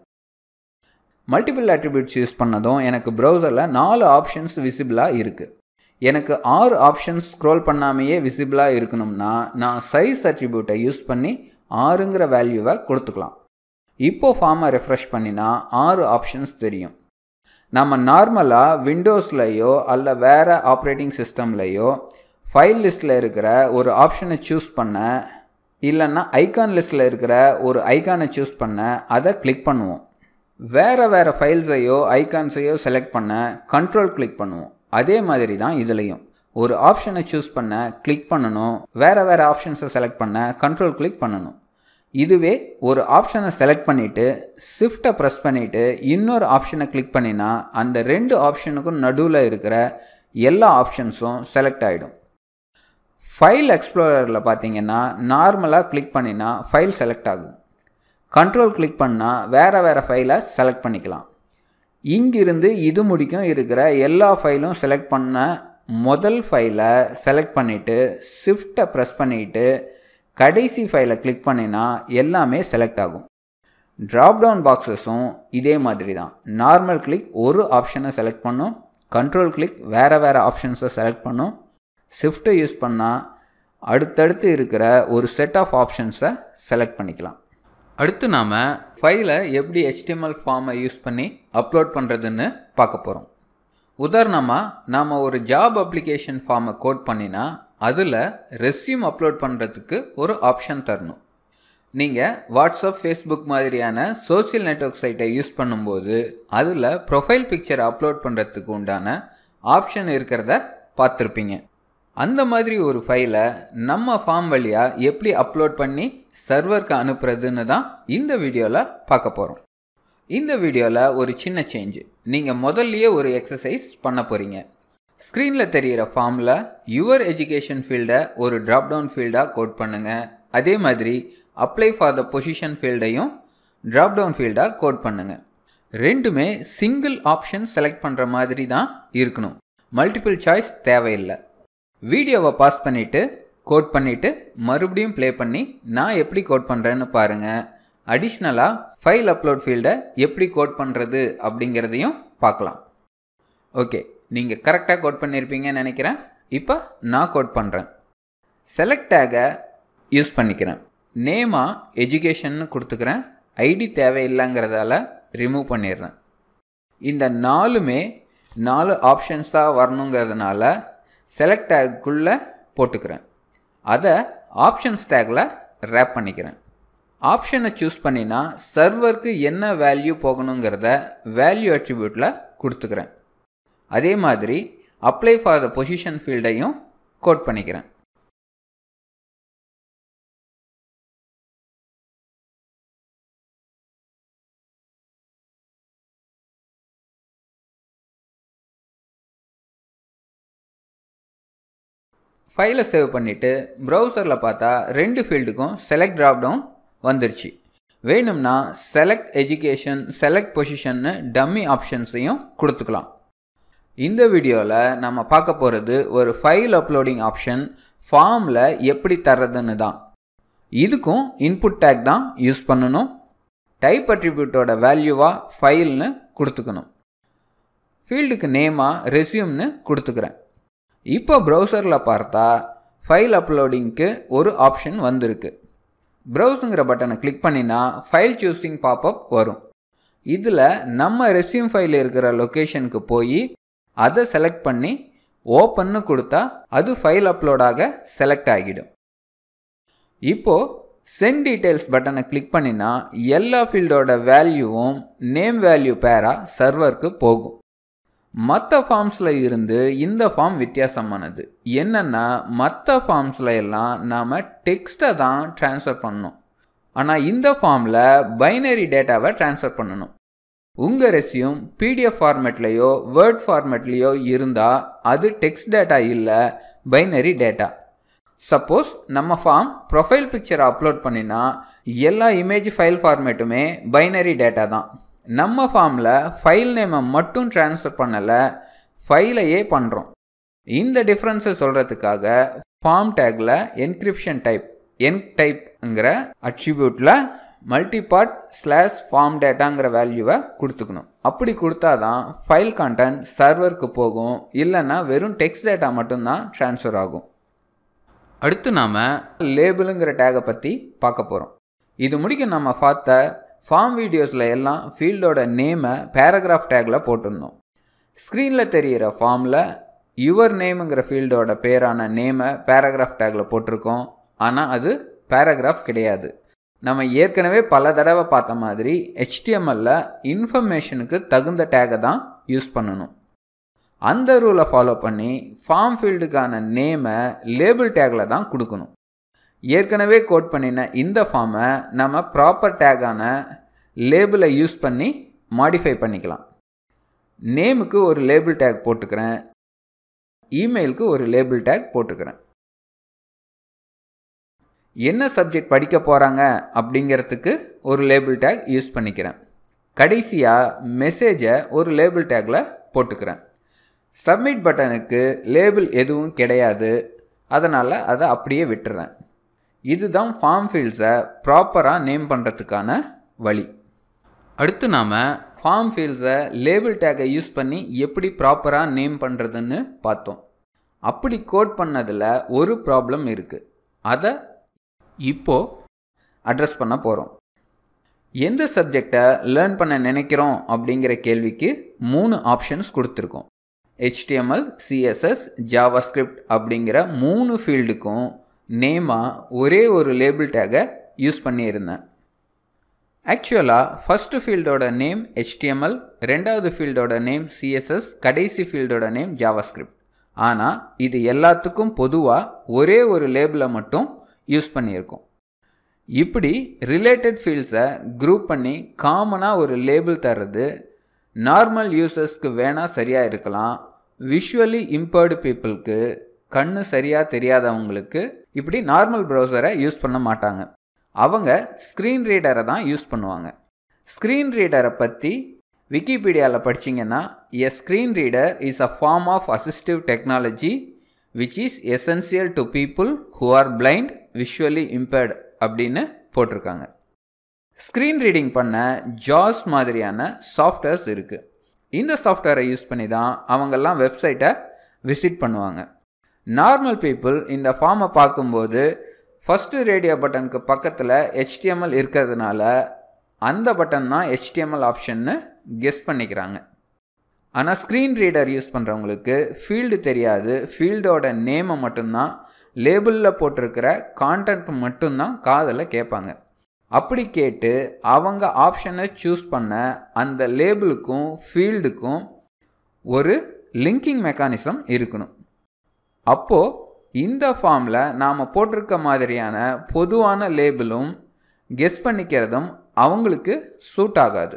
மல்டிபிள் அட்ரிபியூட்ஸ் யூஸ் பண்ணதும் எனக்கு ப்ரௌசரில் நாலு ஆப்ஷன்ஸ் விசிபிளாக இருக்குது எனக்கு ஆறு ஆப்ஷன்ஸ் ஸ்க்ரோல் பண்ணாமையே விசிபிளாக இருக்கணும்னா நான் சைஸ் அட்ரிபியூட்டை யூஸ் பண்ணி ஆறுங்கிற வேல்யூவை கொடுத்துக்கலாம் இப்போது ஃபார்மை ரெஃப்ரெஷ் பண்ணினா ஆறு ஆப்ஷன்ஸ் தெரியும் நம்ம நார்மலாக விண்டோஸ்லையோ அல்ல வேறு ஆப்ரேட்டிங் சிஸ்டம்லையோ ஃபைல் லிஸ்ட்டில் இருக்கிற ஒரு ஆப்ஷனை சூஸ் பண்ண இல்லைன்னா ஐகான் லிஸ்ட்டில் இருக்கிற ஒரு ஐகானை சூஸ் பண்ண அதை கிளிக் பண்ணுவோம் வேறு வேறு ஃபைல்ஸையோ ஐகான்ஸையோ செலக்ட் பண்ண கண்ட்ரோல் கிளிக் பண்ணுவோம் அதே மாதிரி தான் இதுலேயும் ஒரு ஆப்ஷனை சூஸ் பண்ண கிளிக் பண்ணணும் வேறு வேறு ஆப்ஷன்ஸை செலக்ட் பண்ண கண்ட்ரோல் கிளிக் பண்ணணும் இதுவே ஒரு ஆப்ஷனை செலக்ட் பண்ணிவிட்டு ஷிஃப்ட்டை ப்ரெஸ் பண்ணிவிட்டு இன்னொரு ஆப்ஷனை கிளிக் பண்ணினா அந்த ரெண்டு ஆப்ஷனுக்கும் நடுவில் இருக்கிற எல்லா ஆப்ஷன்ஸும் செலக்ட் ஆகிடும் ஃபைல் எக்ஸ்ப்ளோரரில் பார்த்தீங்கன்னா நார்மலாக கிளிக் பண்ணினா ஃபைல் செலக்ட் ஆகும் கண்ட்ரோல் கிளிக் பண்ணால் வேறு வேறு ஃபைலை செலக்ட் பண்ணிக்கலாம் இங்கிருந்து இது முடிக்கும் இருக்கிற எல்லா ஃபைலும் செலக்ட் பண்ண முதல் ஃபைலை செலக்ட் பண்ணிவிட்டு ஷிஃப்ட்டை ப்ரெஸ் பண்ணிவிட்டு கடைசி ஃபைலை கிளிக் பண்ணினா எல்லாமே செலக்ட் ஆகும் ட்ராப் டவுன் பாக்ஸஸும் இதே மாதிரி தான் நார்மல் கிளிக் ஒரு ஆப்ஷனை செலக்ட் பண்ணும் கண்ட்ரோல் கிளிக் வேறு வேறு ஆப்ஷன்ஸை செலக்ட் பண்ணும் ஷிஃப்ட்டை யூஸ் பண்ணால் அடுத்தடுத்து இருக்கிற ஒரு செட் ஆஃப் ஆப்ஷன்ஸை செலக்ட் பண்ணிக்கலாம் அடுத்து நாம் ஃபைலை எப்படி HTML ஃபார்மை யூஸ் பண்ணி அப்லோட் பண்ணுறதுன்னு பார்க்க போகிறோம் உதாரணமாக நாம் ஒரு ஜாப் அப்ளிகேஷன் ஃபார்மை கோட் பண்ணினா அதில் ரெஸ்யூம் அப்லோட் பண்ணுறதுக்கு ஒரு ஆப்ஷன் தரணும் நீங்கள் வாட்ஸ்அப் ஃபேஸ்புக் மாதிரியான சோஷியல் நெட்ஒர்க் சைட்டை யூஸ் பண்ணும்போது அதில் ப்ரொஃபைல் பிக்சரை அப்லோட் பண்ணுறதுக்கு உண்டான ஆப்ஷன் இருக்கிறத பார்த்துருப்பீங்க அந்த மாதிரி ஒரு ஃபைலை நம்ம ஃபார்ம் வழியாக எப்படி அப்லோட் பண்ணி சர்வருக்கு அனுப்புறதுன்னு தான் இந்த வீடியோவில் பார்க்க போகிறோம் இந்த வீடியோவில் ஒரு சின்ன சேஞ்சு நீங்கள் முதல்லையே ஒரு எக்ஸசைஸ் பண்ண போகிறீங்க ஸ்க்ரீனில் தெரிகிற ஃபார்மில் யுவர் எஜுகேஷன் ஃபீல்டை ஒரு ட்ராப் டவுன் ஃபீல்டாக கோட் பண்ணுங்கள் அதே மாதிரி அப்ளை ஃபார் த பொசிஷன் ஃபீல்டையும் ட்ராப் டவுன் ஃபீல்டாக கோட் பண்ணுங்கள் ரெண்டுமே சிங்கிள் ஆப்ஷன் செலக்ட் பண்ணுற மாதிரி தான் இருக்கணும் மல்டிபிள் சாய்ஸ் தேவையில்லை வீடியோவை பாஸ் பண்ணிவிட்டு கோட் பண்ணிவிட்டு மறுபடியும் ப்ளே பண்ணி நான் எப்படி கோட் பண்ணுறேன்னு பாருங்கள் அடிஷ்னலாக ஃபைல் அப்லோட் ஃபீல்டை எப்படி கோட் பண்ணுறது அப்படிங்கிறதையும் பார்க்கலாம் ஓகே நீங்கள் கரெக்டாக கோட் பண்ணியிருப்பீங்கன்னு நினைக்கிறேன் இப்போ நான் கோட் பண்ணுறேன் செலக்ட் டேகை யூஸ் பண்ணிக்கிறேன் நேமாக எஜுகேஷன்னு கொடுத்துக்கிறேன் ஐடி தேவையில்லைங்கிறதால ரிமூவ் பண்ணிடுறேன் இந்த நாலுமே நாலு ஆப்ஷன்ஸாக வரணுங்கிறதுனால செலக்ட் டேக்குள்ளே போட்டுக்கிறேன் அதை ஆப்ஷன்ஸ் டேக்கில் ரேப் பண்ணிக்கிறேன் ஆப்ஷனை சூஸ் பண்ணினா சர்வருக்கு என்ன வேல்யூ போகணுங்கிறத வேல்யூ அட்ரிபியூட்டில் கொடுத்துக்கிறேன் அதே மாதிரி அப்ளை ஃபார் த பொசிஷன் ஃபீல்டையும் கோட் பண்ணிக்கிறேன் ஃபைலை சேவ் பண்ணிவிட்டு ப்ரௌசரில் பார்த்தா ரெண்டு ஃபீல்டுக்கும் செலக்ட் ட்ராப் டவுன் வந்துருச்சு வேணும்னா செலக்ட் எஜுகேஷன் செலக்ட் பொசிஷன்னு டம்மி ஆப்ஷன்ஸையும் கொடுத்துக்கலாம் இந்த வீடியோவில் நம்ம பார்க்க போகிறது ஒரு ஃபைல் அப்லோடிங் ஆப்ஷன் ஃபார்மில் எப்படி தர்றதுன்னு தான் இதுக்கும் இன்புட் டேக் தான் யூஸ் பண்ணணும் டைப் அட்ரிபியூட்டோட வேல்யூவாக ஃபைல்னு கொடுத்துக்கணும் ஃபீல்டுக்கு நேமாக ரெஸ்யூம்னு கொடுத்துக்கிறேன் இப்போ ப்ரௌசரில் பார்த்தா ஃபைல் அப்லோடிங்க்கு ஒரு ஆப்ஷன் வந்திருக்கு ப்ரௌஸுங்கிற பட்டனை கிளிக் பண்ணினா ஃபைல் சூஸிங் பாப்அப் வரும் இதில் நம்ம ரெஸ்யூம் ஃபைல் இருக்கிற லொக்கேஷனுக்கு போய் அதை செலக்ட் பண்ணி ஓப்பன்னு கொடுத்தா அது ஃபைல் அப்லோடாக செலக்ட் ஆகிடும் இப்போது சென்ட் டீட்டெயில்ஸ் பட்டனை கிளிக் பண்ணினா எல்லா ஃபீல்டோட வேல்யூவும் நேம் வேல்யூ பேராக சர்வருக்கு போகும் மற்ற ஃபார்ம்ஸில் இருந்து இந்த ஃபார்ம் வித்தியாசமானது என்னென்னா மற்ற ஃபார்ம்ஸில் எல்லாம் நாம் டெக்ஸ்ட்டை தான் ட்ரான்ஸ்ஃபர் பண்ணணும் ஆனால் இந்த ஃபார்மில் பைனரி டேட்டாவை ட்ரான்ஸ்ஃபர் பண்ணணும் உங்கள் ரெஸ்யூம் பிடிஎஃப் ஃபார்மேட்லேயோ வேர்ட் ஃபார்மேட்லேயோ இருந்தால் அது டெக்ஸ்ட் டேட்டா இல்லை பைனரி டேட்டா சப்போஸ் நம்ம ஃபார்ம் ப்ரொஃபைல் பிக்சரை அப்லோட் பண்ணினா எல்லா இமேஜ் ஃபைல் ஃபார்மேட்டுமே பைனரி டேட்டா தான் நம்ம ஃபார்மில் ஃபைல் நேமை மட்டும் ட்ரான்ஸ்ஃபர் பண்ணலை ஃபைலையே பண்ணுறோம் இந்த டிஃப்ரென்ஸை சொல்கிறதுக்காக ஃபார்ம் டேக்கில் என்கிரிப்ஷன் டைப் என் டைப்ங்கிற அட்ரிபியூட்டில் மல்டிபார்ட் ஸ்லாஷ் ஃபார்ம் டேட்டாங்கிற வேல்யூவை கொடுத்துக்கணும் அப்படி கொடுத்தா தான் ஃபைல் கண்டென்ட் சர்வருக்கு போகும் இல்லைன்னா வெறும் டெக்ஸ்ட் டேட்டா மட்டும்தான் ட்ரான்ஸ்ஃபர் ஆகும் அடுத்து நாம் லேபிளுங்கிற டேகை பற்றி பார்க்க போகிறோம் இது முடிக்க நம்ம பார்த்த ஃபார்ம் வீடியோஸில் எல்லாம் ஃபீல்டோட நேமை பேராகிராஃப் டேக்கில் போட்டிருந்தோம் ஸ்க்ரீனில் தெரிகிற ஃபார்மில் யுவர் நேமுங்கிற ஃபீல்டோட பேரான நேமை பேராகிராஃப் டேக்கில் போட்டிருக்கோம் ஆனால் அது பேராகிராஃப் கிடையாது நம்ம ஏற்கனவே பல தடவை பார்த்த மாதிரி ஹெச்டிஎம்எல்ல இன்ஃபர்மேஷனுக்கு தகுந்த டேகை தான் யூஸ் பண்ணணும் அந்த ரூலை ஃபாலோ பண்ணி ஃபார்ம் ஃபீல்டுக்கான நேமை லேபிள் டேக்கில் தான் கொடுக்கணும் ஏற்கனவே கோட் பண்ணின இந்த ஃபார்மை நம்ம ப்ராப்பர் டேக்கான லேபிளை யூஸ் பண்ணி மாடிஃபை பண்ணிக்கலாம் நேமுக்கு ஒரு லேபிள் டேக் போட்டுக்கிறேன் இமெயிலுக்கு ஒரு லேபிள் டேக் போட்டுக்கிறேன் என்ன சப்ஜெக்ட் படிக்க போகிறாங்க அப்படிங்கிறதுக்கு ஒரு லேபிள் டேக் யூஸ் பண்ணிக்கிறேன் கடைசியாக மெசேஜை ஒரு லேபிள் டேக்கில் போட்டுக்கிறேன் சப்மிட் பட்டனுக்கு லேபிள் எதுவும் கிடையாது அதனால் அதை அப்படியே விட்டுறேன் இதுதான் ஃபார்ம் ஃபீல்ட்ஸை ப்ராப்பராக நேம் பண்ணுறதுக்கான வழி அடுத்து நாம் ஃபார்ம் ஃபீல்ட்ஸை லேபிள் டேக்கை யூஸ் பண்ணி எப்படி ப்ராப்பராக நேம் பண்ணுறதுன்னு பார்த்தோம் அப்படி கோட் பண்ணதில் ஒரு ப்ராப்ளம் இருக்குது அதை இப்போது அட்ரஸ் பண்ண போகிறோம் எந்த சப்ஜெக்டை லேர்ன் பண்ண நினைக்கிறோம் அப்படிங்கிற கேள்விக்கு மூணு ஆப்ஷன்ஸ் கொடுத்துருக்கோம் ஹெச்டிஎம்எல் சிஎஸ்எஸ் ஜாவாஸ்கிரிப்ட் அப்படிங்கிற மூணு ஃபீல்டுக்கும் நேமாக ஒரே ஒரு லேபிள் டேகை யூஸ் பண்ணியிருந்தேன் ஆக்சுவலாக ஃபஸ்ட்டு ஃபீல்டோட நேம் ஹெச்டிஎம்எல் ரெண்டாவது ஃபீல்டோட நேம் சிஎஸ்எஸ் கடைசி ஃபீல்டோட நேம் ஜாவாஸ்கிரிப்ட் ஆனால் இது எல்லாத்துக்கும் பொதுவாக ஒரே ஒரு லேபிளை மட்டும் யூஸ் பண்ணியிருக்கோம் இப்படி ரிலேட்டட் ஃபீல்ட்ஸை குரூப் பண்ணி காமனாக ஒரு லேபிள் தர்றது நார்மல் யூசர்ஸ்க்கு வேணால் சரியாக இருக்கலாம் விஷுவலி இம்பேர்டு பீப்புளுக்கு கண்ணு சரியாக தெரியாதவங்களுக்கு இப்படி நார்மல் ப்ரௌசரை யூஸ் பண்ண மாட்டாங்க அவங்க ஸ்க்ரீன் ரீடரை தான் யூஸ் பண்ணுவாங்க ஸ்க்ரீன் ரீடரை பற்றி விக்கிபீடியாவில் படிச்சிங்கன்னா a screen reader is a form of assistive technology which is essential to people who are blind visually impaired அப்படின்னு போட்டிருக்காங்க ஸ்க்ரீன் ரீடிங் பண்ண ஜாஸ் மாதிரியான சாஃப்ட்வேர்ஸ் இருக்குது இந்த சாஃப்ட்வேரை யூஸ் பண்ணி தான் அவங்கெல்லாம் வெப்சைட்டை விசிட் பண்ணுவாங்க நார்மல் பீப்புள் இந்த ஃபார்மை பார்க்கும்போது ஃபஸ்ட்டு ரேடியோ பட்டனுக்கு பக்கத்தில் ஹெச்டிஎம்எல் இருக்கிறதுனால அந்த பட்டன் தான் ஹெச்டிஎம்எல் ஆப்ஷன்னு கெஸ் பண்ணிக்கிறாங்க ஆனால் ஸ்க்ரீன் ரீடர் யூஸ் பண்ணுறவங்களுக்கு ஃபீல்டு தெரியாது ஃபீல்டோட நேமை மட்டும்தான் லேபிளில் போட்டிருக்கிற கான்டென்ட் மட்டும்தான் காதில் கேட்பாங்க அப்படி கேட்டு அவங்க ஆப்ஷனை சூஸ் பண்ண அந்த லேபிளுக்கும் ஃபீல்டுக்கும் ஒரு லிங்கிங் மெக்கானிசம் இருக்கணும் அப்போது இந்த ஃபார்மில் நாம் போட்டிருக்க மாதிரியான பொதுவான லேபிளும் கெஸ் பண்ணிக்கிறதும் அவங்களுக்கு சூட் ஆகாது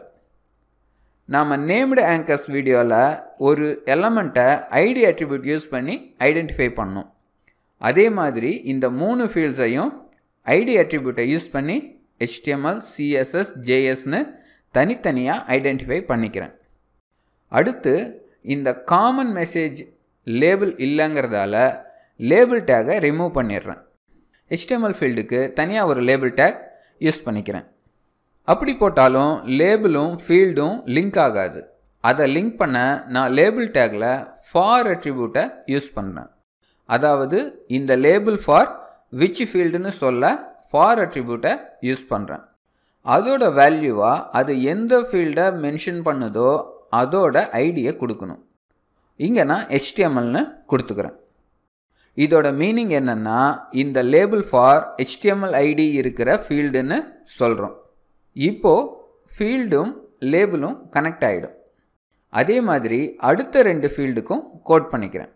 நாம் நேம்டு ஆங்கர்ஸ் வீடியோவில் ஒரு எலமெண்ட்டை ஐடி அட்ரிபியூட் யூஸ் பண்ணி ஐடென்டிஃபை பண்ணோம் அதே மாதிரி இந்த மூணு ஃபீல்ட்ஸையும் ஐடி அட்ரிபியூட்டை யூஸ் பண்ணி ஹெச்டிஎம்எல் சிஎஸ்எஸ் ஜேஎஸ்னு தனித்தனியாக ஐடென்டிஃபை பண்ணிக்கிறேன் அடுத்து இந்த காமன் மெசேஜ் லேபிள் இல்லைங்கிறதால லேபிள் டேகை ரிமூவ் பண்ணிடுறேன் ஹெச்டிஎம்எல் ஃபீல்டுக்கு தனியாக ஒரு லேபிள் டேக் யூஸ் பண்ணிக்கிறேன் அப்படி போட்டாலும் லேபிளும் ஃபீல்டும் லிங்க் ஆகாது அதை லிங்க் பண்ண நான் லேபிள் டேக்கில் ஃபார் அட்ரிபியூட்டை யூஸ் பண்ணுறேன் அதாவது இந்த லேபிள் ஃபார் விச் ஃபீல்டுன்னு சொல்ல ஃபார் அட்ரிபியூட்டை யூஸ் பண்ணுறேன் அதோட வேல்யூவாக அது எந்த ஃபீல்டை மென்ஷன் பண்ணுதோ அதோட ஐடியை கொடுக்கணும் இங்கே நான் ஹெச்டிஎம்எல்னு கொடுத்துக்கிறேன் இதோட மீனிங் என்னென்னா இந்த லேபிள் ஃபார் ஹெச்டிஎம்எல் ஐடி இருக்கிற ஃபீல்டுன்னு சொல்கிறோம் இப்போது ஃபீல்டும் லேபிளும் கனெக்ட் ஆகிடும் அதே மாதிரி அடுத்த ரெண்டு ஃபீல்டுக்கும் கோட் பண்ணிக்கிறேன்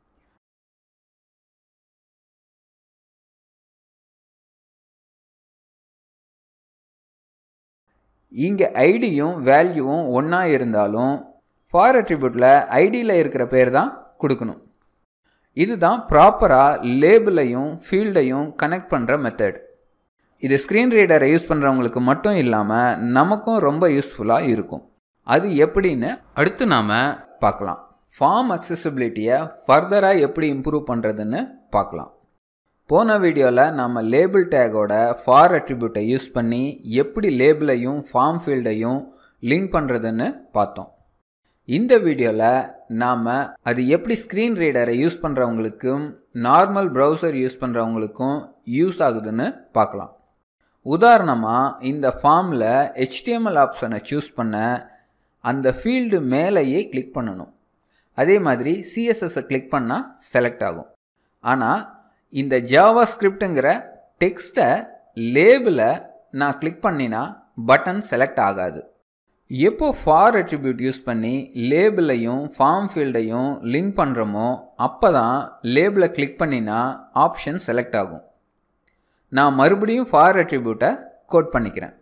இங்கே ஐடியும் வேல்யூவும் ஒன்றா இருந்தாலும் ஃபார் அட்ரிபியூட்டில் ஐடியில் இருக்கிற பேர் தான் கொடுக்கணும் இதுதான் ப்ராப்பராக லேபிளையும் ஃபீல்டையும் கனெக்ட் பண்ணுற மெத்தட் இது ஸ்க்ரீன் ரீடரை யூஸ் பண்ணுறவங்களுக்கு மட்டும் இல்லாமல் நமக்கும் ரொம்ப யூஸ்ஃபுல்லாக இருக்கும் அது எப்படின்னு அடுத்து நாம் பார்க்கலாம் ஃபார்ம் அக்சசிபிலிட்டியை ஃபர்தராக எப்படி இம்ப்ரூவ் பண்ணுறதுன்னு பார்க்கலாம் போன வீடியோவில் நம்ம லேபிள் டேகோட ஃபார் அட்ரிபியூட்டை யூஸ் பண்ணி எப்படி லேபிளையும் ஃபார்ம் ஃபீல்டையும் லிங்க் பண்ணுறதுன்னு பார்த்தோம் இந்த வீடியோவில் நாம் அது எப்படி ஸ்க்ரீன் ரீடரை யூஸ் பண்ணுறவங்களுக்கும் நார்மல் ப்ரௌசர் யூஸ் பண்ணுறவங்களுக்கும் யூஸ் ஆகுதுன்னு பார்க்கலாம் உதாரணமாக இந்த ஃபார்மில் ஹெச்டிஎம்எல் ஆப்ஷனை சூஸ் பண்ண அந்த ஃபீல்டு மேலேயே கிளிக் பண்ணணும் அதே மாதிரி சிஎஸ்எஸ்ஸை கிளிக் பண்ணால் செலக்ட் ஆகும் ஆனால் இந்த ஜாவா ஸ்கிரிப்டுங்கிற டெக்ஸ்ட்டை லேபிளை நான் கிளிக் பண்ணினா பட்டன் செலக்ட் ஆகாது எப்போ ஃபார் அட்ரிபியூட் யூஸ் பண்ணி லேபிளையும் ஃபார்ம் ஃபீல்டையும் லிங்க் பண்ணுறோமோ அப்போ தான் லேபிளை கிளிக் பண்ணினா ஆப்ஷன் செலக்ட் ஆகும் நான் மறுபடியும் ஃபார் அட்ரிபியூட்டை கோட் பண்ணிக்கிறேன்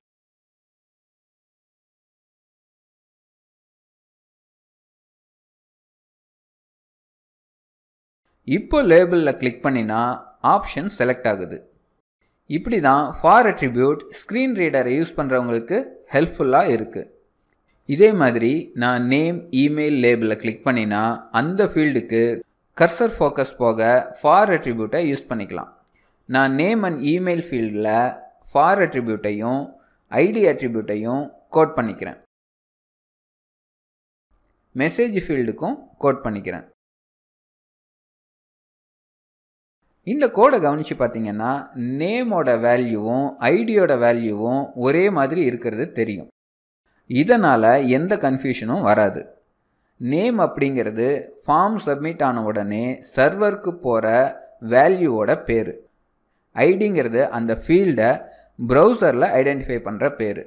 இப்போ லேபிளில் கிளிக் பண்ணினா ஆப்ஷன் செலக்ட் ஆகுது இப்படி தான் ஃபார் அட்ரிபியூட் ஸ்க்ரீன் ரீடரை யூஸ் பண்ணுறவங்களுக்கு ஹெல்ப்ஃபுல்லாக இருக்குது இதே மாதிரி நான் நேம் இமெயில் லேபிளில் கிளிக் பண்ணினா அந்த ஃபீல்டுக்கு கர்சர் ஃபோக்கஸ் போக ஃபார் அட்ரிபியூட்டை யூஸ் பண்ணிக்கலாம் நான் நேம் அண்ட் இமெயில் ஃபீல்டில் ஃபார் அட்ரிபியூட்டையும் ஐடி அட்ரிபியூட்டையும் கோட் பண்ணிக்கிறேன் மெசேஜ் ஃபீல்டுக்கும் கோட் பண்ணிக்கிறேன் இந்த கோடை கவனித்து பார்த்தீங்கன்னா நேமோட வேல்யூவும் ஐடியோட வேல்யூவும் ஒரே மாதிரி இருக்கிறது தெரியும் இதனால் எந்த கன்ஃபியூஷனும் வராது நேம் அப்படிங்கிறது ஃபார்ம் சப்மிட் ஆன உடனே சர்வருக்கு போகிற வேல்யூவோட பேர் ஐடிங்கிறது அந்த ஃபீல்டை ப்ரௌசரில் ஐடென்டிஃபை பண்ணுற பேர்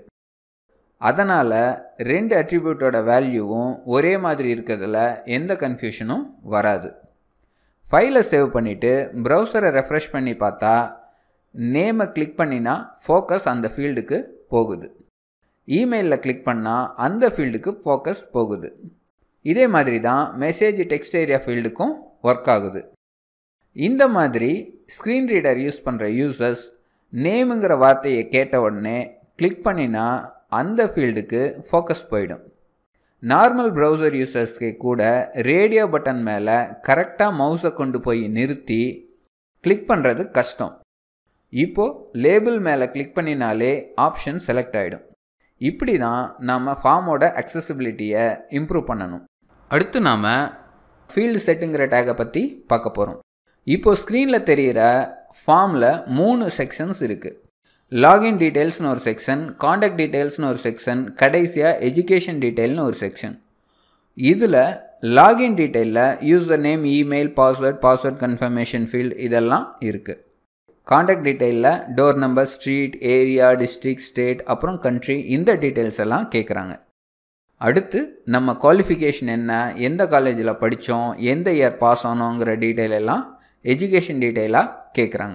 அதனால் ரெண்டு அட்ரிபியூட்டோட வேல்யூவும் ஒரே மாதிரி இருக்கிறதுல எந்த கன்ஃபியூஷனும் வராது ஃபைலை சேவ் பண்ணிவிட்டு ப்ரௌசரை ரெஃப்ரெஷ் பண்ணி பார்த்தா நேமை கிளிக் பண்ணினா ஃபோக்கஸ் அந்த ஃபீல்டுக்கு போகுது இமெயிலில் கிளிக் பண்ணால் அந்த ஃபீல்டுக்கு ஃபோக்கஸ் போகுது இதே மாதிரி தான் மெசேஜ் டெக்ஸ்ட் ஏரியா ஃபீல்டுக்கும் ஒர்க் ஆகுது இந்த மாதிரி ஸ்க்ரீன் ரீடர் யூஸ் பண்ணுற யூசர்ஸ் நேமுங்கிற வார்த்தையை கேட்ட உடனே கிளிக் பண்ணினா அந்த ஃபீல்டுக்கு ஃபோக்கஸ் போயிடும் நார்மல் ப்ரௌசர் யூசர்ஸ்க்கு கூட ரேடியோ பட்டன் மேலே கரெக்டாக மவுஸை கொண்டு போய் நிறுத்தி கிளிக் பண்ணுறது கஷ்டம் இப்போது லேபிள் மேலே கிளிக் பண்ணினாலே ஆப்ஷன் செலக்ட் ஆகிடும் இப்படி தான் நாம் ஃபார்மோட அக்சசிபிலிட்டியை இம்ப்ரூவ் பண்ணணும் அடுத்து நாம் ஃபீல்டு செட்டுங்கிற டேகை பற்றி பார்க்க போகிறோம் இப்போது ஸ்க்ரீனில் தெரிகிற ஃபார்மில் மூணு செக்ஷன்ஸ் இருக்குது லாகின் டீட்டெயில்ஸ்னு ஒரு செக்ஷன் காண்டாக்ட் டீட்டெயில்ஸ்னு ஒரு செக்ஷன் கடைசியாக எஜுகேஷன் டீட்டெயில்னு ஒரு செக்ஷன் இதில் லாகின் டீட்டெயிலில் user name email password password confirmation field இதெல்லாம் இருக்குது காண்டாக்ட் டீட்டெயிலில் door number street area district state அப்புறம் கண்ட்ரி இந்த டீட்டெயில்ஸ் எல்லாம் கேட்குறாங்க அடுத்து நம்ம குவாலிஃபிகேஷன் என்ன எந்த காலேஜில் படித்தோம் எந்த இயர் பாஸ் ஆனோங்கிற டீட்டெயில் எல்லாம் எஜுகேஷன் டீட்டெயிலாக கேட்குறாங்க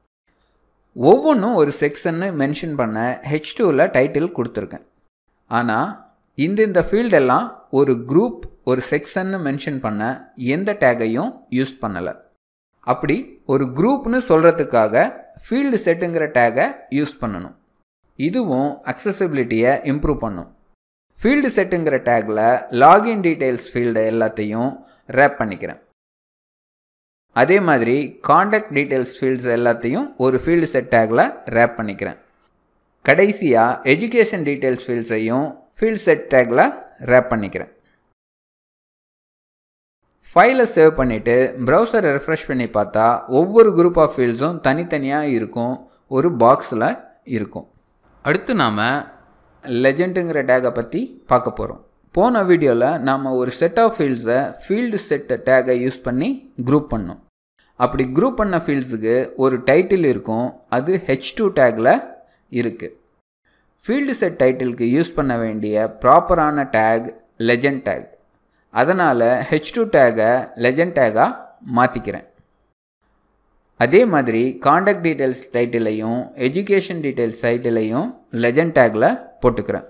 ஒவ்வொன்றும் ஒரு செக்ஷன்னு மென்ஷன் பண்ண ஹெச் டூவில் டைட்டில் கொடுத்துருக்கேன் ஆனால் இந்த இந்த ஃபீல்டெல்லாம் ஒரு குரூப் ஒரு செக்ஷன்னு மென்ஷன் பண்ண எந்த டேகையும் யூஸ் பண்ணலை அப்படி ஒரு குரூப்னு சொல்கிறதுக்காக ஃபீல்டு செட்டுங்கிற டேகை யூஸ் பண்ணணும் இதுவும் அக்சசிபிலிட்டியை இம்ப்ரூவ் பண்ணும் ஃபீல்டு செட்டுங்கிற டேக்கில் லாகின் டீட்டெயில்ஸ் ஃபீல்டு எல்லாத்தையும் ரேப் பண்ணிக்கிறேன் அதே மாதிரி காண்டாக்ட் டீட்டெயில்ஸ் ஃபீல்ட்ஸ் எல்லாத்தையும் ஒரு ஃபீல்டு செட் டேக்கில் ரேப் பண்ணிக்கிறேன் கடைசியாக எஜுகேஷன் டீட்டெயில்ஸ் ஃபீல்ட்ஸையும் ஃபீல்ட் செட் டேக்கில் ரேப் பண்ணிக்கிறேன் ஃபைலை சேவ் பண்ணிவிட்டு ப்ரௌசரை ரெஃப்ரெஷ் பண்ணி பார்த்தா ஒவ்வொரு குரூப் ஆஃப் ஃபீல்ட்ஸும் தனித்தனியாக இருக்கும் ஒரு பாக்ஸில் இருக்கும் அடுத்து நாம் லெஜெண்டுங்கிற டேகை பற்றி பார்க்க போகிறோம் போன வீடியோவில் நாம் ஒரு செட் ஆஃப் ஃபீல்ட்ஸை ஃபீல்டு செட் டேகை யூஸ் பண்ணி குரூப் பண்ணோம் அப்படி குரூப் பண்ண ஃபீல்ட்ஸுக்கு ஒரு டைட்டில் இருக்கும் அது ஹெச் டூ டேக்கில் இருக்குது ஃபீல்டு செட் டைட்டிலுக்கு யூஸ் பண்ண வேண்டிய ப்ராப்பரான டேக் லெஜண்ட் டேக் அதனால் ஹெச் டூ டேகை லெஜண்ட் டேகாக மாற்றிக்கிறேன் அதே மாதிரி காண்டாக்ட் டீட்டெயில்ஸ் டைட்டிலையும் எஜுகேஷன் டீட்டெயில்ஸ் டைட்டிலையும் லெஜண்ட் டேக்கில் போட்டுக்கிறேன்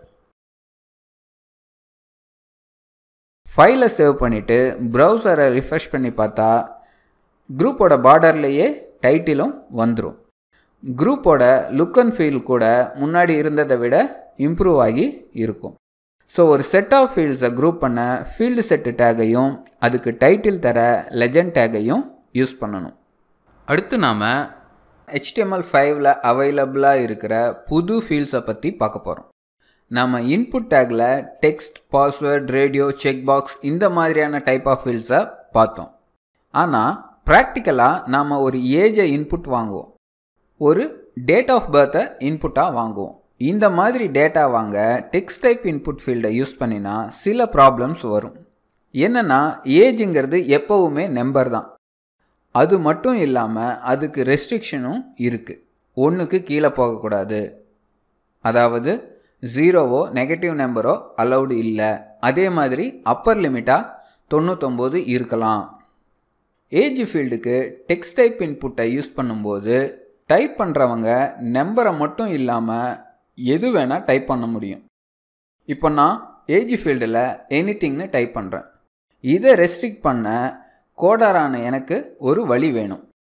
ஃபைலை சேவ் பண்ணிவிட்டு ப்ரௌசரை ரிஃப்ரெஷ் பண்ணி பார்த்தா குரூப்போட பார்டர்லேயே டைட்டிலும் வந்துடும் குரூப்போட லுக் அண்ட் ஃபீல் கூட முன்னாடி இருந்ததை விட இம்ப்ரூவ் ஆகி இருக்கும் ஸோ ஒரு செட் ஆஃப் ஃபீல்ட்ஸை குரூப் பண்ண ஃபீல்டு செட்டு டேகையும் அதுக்கு டைட்டில் தர லெஜண்ட் டேகையும் யூஸ் பண்ணணும் அடுத்து நாம் ஹெச்டிஎம்எல் ஃபைவ்ல அவைலபிளாக இருக்கிற புது ஃபீல்ட்ஸை பற்றி பார்க்க போகிறோம் நம்ம இன்புட் டேக்கில் text password radio check box இந்த மாதிரியான டைப் ஆஃப் ஃபீல்ட்ஸை பார்த்தோம் ஆனால் ப்ராக்டிக்கலாக நாம் ஒரு ஏஜை இன்புட் வாங்குவோம் ஒரு டேட் ஆஃப் பர்த்தை இன்புட்டாக வாங்குவோம் இந்த மாதிரி டேட்டா வாங்க டெக்ஸ்ட் டைப் இன்புட் ஃபீல்டை யூஸ் பண்ணினா சில ப்ராப்ளம்ஸ் வரும் என்னென்னா ஏஜுங்கிறது எப்போவுமே நம்பர் தான் அது மட்டும் இல்லாமல் அதுக்கு ரெஸ்ட்ரிக்ஷனும் இருக்குது ஒன்றுக்கு கீழே போகக்கூடாது அதாவது ஜீரோவோ நெகட்டிவ் நம்பரோ அலௌடு இல்லை அதே மாதிரி அப்பர் லிமிட்டாக தொண்ணூத்தொம்போது இருக்கலாம் ஏஜ் ஃபீல்டுக்கு டெக்ஸ்ட் டைப் இன்புட்டை யூஸ் பண்ணும்போது டைப் பண்ணுறவங்க நம்பரை மட்டும் இல்லாமல் எது வேணால் டைப் பண்ண முடியும் இப்போ நான் ஏஜ் ஃபீல்டில் எனி திங்னு டைப் பண்ணுறேன் இதை ரெஸ்ட்ரிக்ட் பண்ண கோடாரான எனக்கு ஒரு வழி வேணும்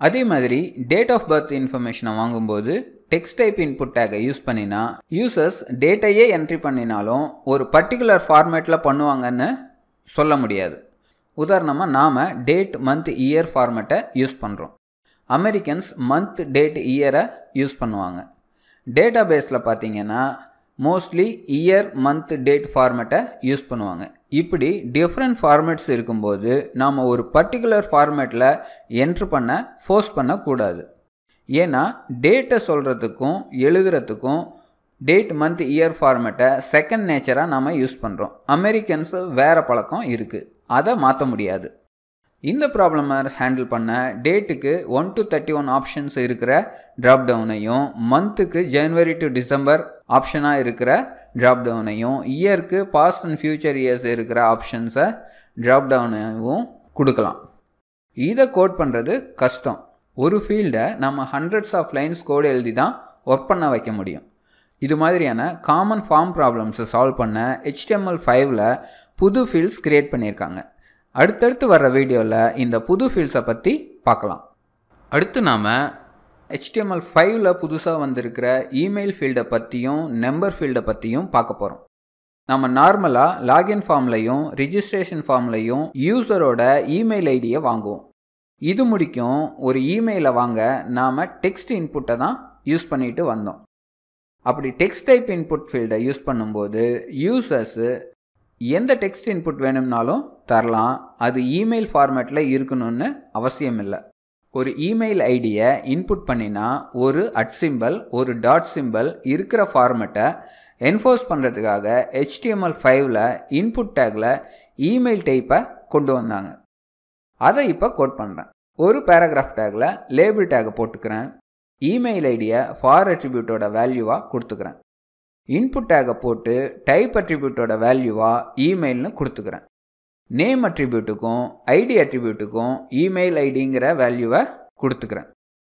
அதே மாதிரி டேட் ஆஃப் பர்த் இன்ஃபர்மேஷனை வாங்கும்போது டெக்ஸ்ட் டைப் இன்புட் டேக்கை யூஸ் பண்ணினா யூசர்ஸ் டேட்டையே என்ட்ரி பண்ணினாலும் ஒரு பர்டிகுலர் ஃபார்மேட்டில் பண்ணுவாங்கன்னு சொல்ல முடியாது உதாரணமாக நாம் டேட் மந்த் இயர் ஃபார்மேட்டை யூஸ் பண்ணுறோம் அமெரிக்கன்ஸ் மந்த் டேட் இயரை யூஸ் பண்ணுவாங்க டேட்டா பேஸில் பார்த்தீங்கன்னா மோஸ்ட்லி இயர் மந்த் டேட் ஃபார்மேட்டை யூஸ் பண்ணுவாங்க இப்படி டிஃப்ரெண்ட் ஃபார்மேட்ஸ் இருக்கும்போது நாம் ஒரு பர்டிகுலர் ஃபார்மேட்டில் என்ட்ரு பண்ண ஃபோர்ஸ் பண்ணக்கூடாது ஏன்னா டேட்டை சொல்கிறதுக்கும் எழுதுறதுக்கும் டேட் மந்த் இயர் ஃபார்மேட்டை செகண்ட் நேச்சராக நாம் யூஸ் பண்ணுறோம் அமெரிக்கன்ஸு வேறு பழக்கம் இருக்குது அதை மாற்ற முடியாது இந்த ப்ராப்ளமை ஹேண்டில் பண்ண டேட்டுக்கு one to thirty one options இருக்கிற ட்ராப் டவுனையும் மந்த்துக்கு ஜனவரி டு டிசம்பர் ஆப்ஷனாக இருக்கிற ட்ராப் டவுனையும் இயருக்கு பாஸ்ட் அண்ட் ஃபியூச்சர் இயர்ஸ் இருக்கிற ஆப்ஷன்ஸை ட்ராப் டவுனையும் கொடுக்கலாம் இதை கோட் பண்ணுறது கஷ்டம் ஒரு ஃபீல்டை நம்ம ஹண்ட்ரட்ஸ் ஆஃப் லைன்ஸ் கோடு எழுதி தான் ஒர்க் பண்ண வைக்க முடியும் இது மாதிரியான காமன் ஃபார்ம் ப்ராப்ளம்ஸை சால்வ் பண்ண ஹெச்டிஎம்எல் ஃபைவ்ல புது ஃபீல்ட்ஸ் க்ரியேட் பண்ணியிருக்காங்க அடுத்தடுத்து வர்ற வீடியோவில் இந்த புது ஃபீல்ட்ஸை பற்றி பார்க்கலாம் அடுத்து நாம் ஹெச்டிஎம்எல் ஃபைவ்ல புதுசாக வந்திருக்கிற இமெயில் ஃபீல்டை பற்றியும் நம்பர் ஃபீல்டை பற்றியும் பார்க்க போகிறோம் நம்ம நார்மலாக லாகின் ஃபார்ம்லையும் ரிஜிஸ்ட்ரேஷன் ஃபார்ம்லையும் யூசரோட இமெயில் ஐடியை வாங்குவோம் இது முடிக்கும் ஒரு இமெயிலை வாங்க நாம் டெக்ஸ்ட் இன்புட்டை தான் யூஸ் பண்ணிட்டு வந்தோம் அப்படி டெக்ஸ்ட் டைப் இன்புட் ஃபீல்டை யூஸ் பண்ணும்போது யூசர்ஸு எந்த டெக்ஸ்ட் இன்புட் வேணும்னாலும் தரலாம் அது இமெயில் ஃபார்மேட்டில் இருக்கணும்னு அவசியம் இல்லை ஒரு இமெயில் ஐடியை இன்புட் பண்ணினா ஒரு அட் சிம்பல் ஒரு டாட் சிம்பல் இருக்கிற ஃபார்மேட்டை என்ஃபோர்ஸ் பண்ணுறதுக்காக ஹெச்டிஎம்எல் ஃபைவ்ல இன்புட் டேக்கில் இமெயில் டைப்பை கொண்டு வந்தாங்க அதை இப்போ கோட் பண்ணுறேன் ஒரு பேராகிராஃப் டேக்கில் லேபிள் டேக்கை போட்டுக்கிறேன் இமெயில் ஐடியை ஃபார் அட்ரிபியூட்டோட வேல்யூவாக கொடுத்துக்கிறேன் இன்புட் டேக்கை போட்டு டைப் அட்ரிபியூட்டோட வேல்யூவாக இமெயில்னு கொடுத்துக்கிறேன் நேம் அட்ரிபியூட்டுக்கும் ஐடி அட்ரிபியூட்டுக்கும் இமெயில் ஐடிங்கிற வேல்யூவை கொடுத்துக்கிறேன்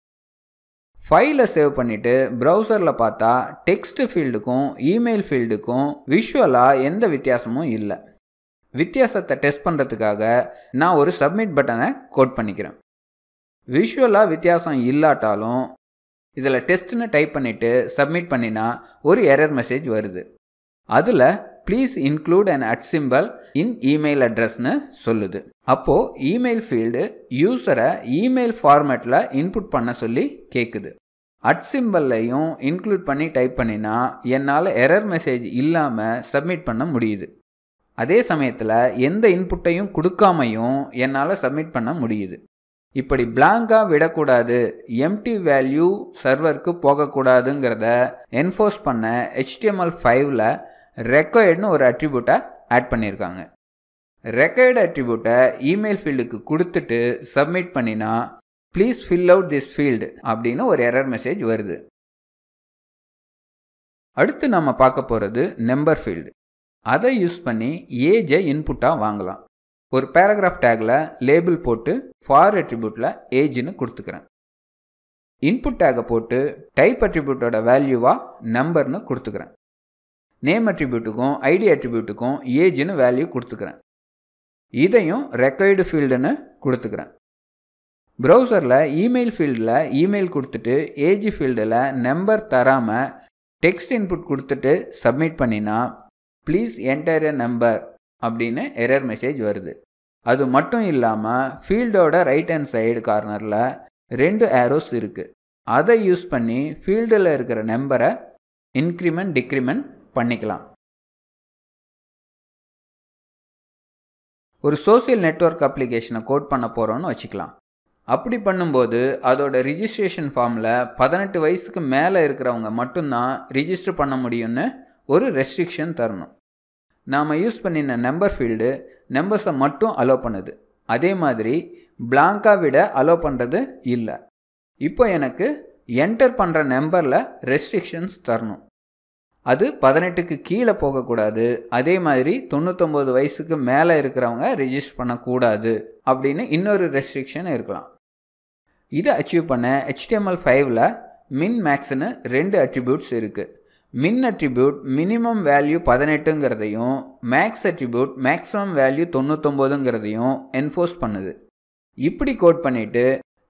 ஃபைலை சேவ் பண்ணிவிட்டு ப்ரௌசரில் பார்த்தா டெக்ஸ்ட் ஃபீல்டுக்கும் இமெயில் ஃபீல்டுக்கும் விஷுவலாக எந்த வித்தியாசமும் இல்லை வித்தியாசத்தை டெஸ்ட் பண்ணுறதுக்காக நான் ஒரு சப்மிட் பட்டனை கோட் பண்ணிக்கிறேன் விஷுவலாக வித்தியாசம் இல்லாட்டாலும் இதில் டெஸ்ட்னு டைப் பண்ணிவிட்டு சப்மிட் பண்ணினா ஒரு எரர் மெசேஜ் வருது அதில் please include and at symbol in email அட்ரஸ்னு சொல்லுது அப்போது இமெயில் ஃபீல்டு யூஸரை இமெயில் ஃபார்மேட்டில் இன்புட் பண்ண சொல்லி கேட்குது அட் சிம்பல்லையும் இன்க்ளூட் பண்ணி டைப் பண்ணினா என்னால் எரர் மெசேஜ் இல்லாமல் சப்மிட் பண்ண முடியுது அதே சமயத்தில் எந்த இன்புட்டையும் கொடுக்காமையும் என்னால் சப்மிட் பண்ண முடியுது இப்படி பிளாங்காக விடக்கூடாது எம்டி வேல்யூ சர்வருக்கு போகக்கூடாதுங்கிறத என்ஃபோர்ஸ் பண்ண ஹெச்டிஎம்எல் ஃபைவ்ல ரெக்காய்டுன்னு ஒரு அட்ரிபியூட்டை ஆட் பண்ணியிருக்காங்க ரெக்காய்டு அட்ரிபியூட்டை இமெயில் ஃபீல்டுக்கு கொடுத்துட்டு சப்மிட் பண்ணினா please fill out this field அப்படின்னு ஒரு எரர் மெசேஜ் வருது அடுத்து நம்ம பார்க்க போகிறது நம்பர் ஃபீல்டு அதை யூஸ் பண்ணி ஏஜை இன்புட்டாக வாங்கலாம் ஒரு பேராகிராஃப் டேக்கில் லேபிள் போட்டு ஃபார் அட்ரிபியூட்டில் ஏஜ்னு கொடுத்துக்கிறேன் இன்புட் டேக்கை போட்டு டைப் அட்ரிபியூட்டோட வேல்யூவாக நம்பர்னு கொடுத்துக்கிறேன் நேம் அட்ரிபியூட்டுக்கும் ஐடி அட்ரிபியூட்டுக்கும் ஏஜ்னு வேல்யூ கொடுத்துக்கிறேன் இதையும் ரெக்காய்டு ஃபீல்டுன்னு கொடுத்துக்கிறேன் ப்ரௌசரில் இமெயில் ஃபீல்டில் இமெயில் கொடுத்துட்டு ஏஜ் ஃபீல்டில் நம்பர் தராமல் டெக்ஸ்ட் இன்புட் கொடுத்துட்டு சப்மிட் பண்ணினா ப்ளீஸ் என்டர் எ நம்பர் அப்படின்னு எரர் மெசேஜ் வருது அது மட்டும் இல்லாமல் ஃபீல்டோட ரைட் ஹேண்ட் சைடு கார்னரில் ரெண்டு ஏரோஸ் இருக்குது அதை யூஸ் பண்ணி ஃபீல்டில் இருக்கிற நம்பரை இன்க்ரிமெண்ட் டிக்ரிமெண்ட் பண்ணிக்கலாம் ஒரு சோசியல் நெட்ஒர்க் அப்ளிகேஷனை கோட் பண்ண போகிறோன்னு வச்சுக்கலாம் அப்படி பண்ணும்போது அதோட ரிஜிஸ்ட்ரேஷன் ஃபார்மில் பதினெட்டு வயசுக்கு மேலே இருக்கிறவங்க மட்டும்தான் ரிஜிஸ்டர் பண்ண முடியும்னு ஒரு ரெஸ்ட்ரிக்ஷன் தரணும் நாம் யூஸ் பண்ணின நம்பர் ஃபீல்டு நம்பர்ஸை மட்டும் அலோவ் பண்ணுது அதே மாதிரி பிளாங்காக விட அலோவ் பண்ணுறது இல்லை இப்போ எனக்கு என்டர் பண்ணுற நம்பரில் ரெஸ்ட்ரிக்ஷன்ஸ் தரணும் அது பதினெட்டுக்கு கீழே போகக்கூடாது அதே மாதிரி தொண்ணூத்தொம்பது வயசுக்கு மேலே இருக்கிறவங்க ரிஜிஸ்டர் பண்ணக்கூடாது அப்படின்னு இன்னொரு ரெஸ்ட்ரிக்ஷன் இருக்கலாம் இதை அச்சீவ் பண்ண ஹெச்டிஎம்எல் ஃபைவ்ல மின் மேக்ஸ்னு ரெண்டு அட்ரிபியூட்ஸ் இருக்குது மின் அட்ரிபியூட் மினிமம் வேல்யூ பதினெட்டுங்கிறதையும் மேக்ஸ் அட்ரிபியூட் மேக்ஸிமம் வேல்யூ தொண்ணூத்தொம்போதுங்கிறதையும் என்ஃபோர்ஸ் பண்ணுது இப்படி கோட் பண்ணிவிட்டு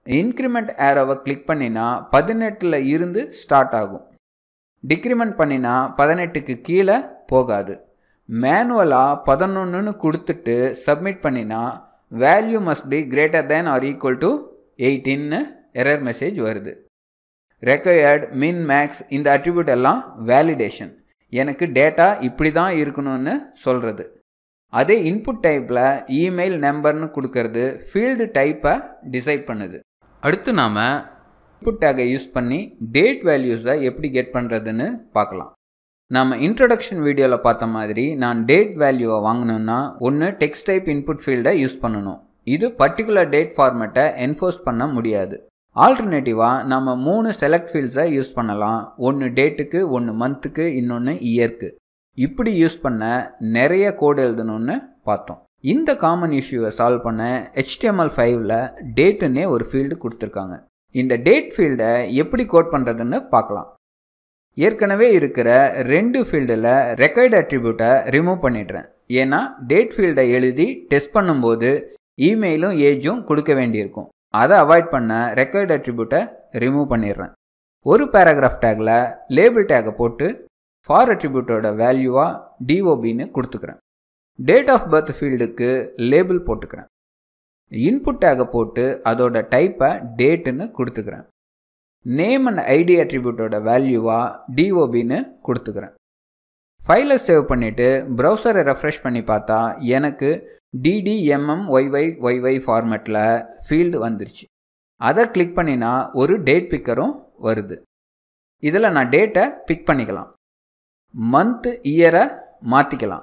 இன்க்ரிமெண்ட் ஏரோவை கிளிக் பண்ணினா பதினெட்டில் இருந்து ஸ்டார்ட் ஆகும் டிக்ரிமெண்ட் பண்ணினா பதினெட்டுக்கு கீழே போகாது மேனுவலாக பதினொன்றுன்னு கொடுத்துட்டு சப்மிட் பண்ணினா value must be greater than or equal to எயிட்டின்னு எரர் மெசேஜ் வருது ரெக்கயர்ட் மின் மேக்ஸ் இந்த அட்ரிபியூட் எல்லாம் வேலிடேஷன் எனக்கு டேட்டா இப்படி தான் இருக்கணும்னு சொல்கிறது அதே இன்புட் டைப்பில் இமெயில் நம்பர்னு கொடுக்கறது ஃபீல்டு டைப்பை டிசைட் பண்ணுது அடுத்து நாம் இன்புட் டேகை யூஸ் பண்ணி டேட் வேல்யூஸை எப்படி கெட் பண்ணுறதுன்னு பார்க்கலாம் நம்ம இன்ட்ரடக்ஷன் வீடியோவில் பார்த்த மாதிரி நான் டேட் வேல்யூவை வாங்கணும்னா ஒன்று டெக்ஸ்ட் டைப் இன்புட் ஃபீல்டை யூஸ் பண்ணணும் இது பர்டிகுலர் டேட் ஃபார்மேட்டை என்ஃபோர்ஸ் பண்ண முடியாது ஆல்டர்னேட்டிவாக நம்ம மூணு செலக்ட் ஃபீல்ட்ஸை யூஸ் பண்ணலாம் ஒன்று டேட்டுக்கு ஒன்று மந்த்துக்கு இன்னொன்று இயர்க்கு இப்படி யூஸ் பண்ண நிறைய கோடு எழுதணும்னு பார்த்தோம் இந்த காமன் இஷ்யூவை சால்வ் பண்ண ஹெச்டிஎம்எல் ஃபைவ்ல டேட்டுன்னே ஒரு ஃபீல்டு கொடுத்துருக்காங்க இந்த டேட் ஃபீல்டை எப்படி கோட் பண்ணுறதுன்னு பார்க்கலாம் ஏற்கனவே இருக்கிற ரெண்டு ஃபீல்டில் ரெக்கார்டு அட்ரிபியூட்டை ரிமூவ் பண்ணிடுறேன் ஏன்னா டேட் ஃபீல்டை எழுதி டெஸ்ட் பண்ணும்போது இமெயிலும் ஏஜும் கொடுக்க வேண்டியிருக்கும் அதை அவாய்ட் பண்ண ரெக்கார்டு அட்ரிபியூட்டை ரிமூவ் பண்ணிடுறேன் ஒரு பேராகிராஃப் டேக்கில் லேபிள் டேக்கை போட்டு ஃபார் அட்ரிபியூட்டோட வேல்யூவாக டிஓபின்னு கொடுத்துக்கிறேன் டேட் ஆஃப் பர்த் ஃபீல்டுக்கு லேபிள் போட்டுக்கிறேன் இன்புட் டேக்கை போட்டு அதோட டைப்பை டேட்டுன்னு கொடுத்துக்கிறேன் நேம் அண்ட் ஐடி அட்ரிபியூட்டோட வேல்யூவாக டிஓபின்னு கொடுத்துக்கிறேன் ஃபைலை சேவ் பண்ணிவிட்டு ப்ரௌசரை ரெஃப்ரெஷ் பண்ணி பார்த்தா எனக்கு டிடிஎம்எம் ஒய்ஒய் ஒய்ஒய் ஃபார்மேட்டில் ஃபீல்டு வந்துருச்சு அதை கிளிக் பண்ணினா ஒரு டேட் பிக்கரும் வருது இதில் நான் டேட்டை பிக் பண்ணிக்கலாம் மந்த்து இயரை மாற்றிக்கலாம்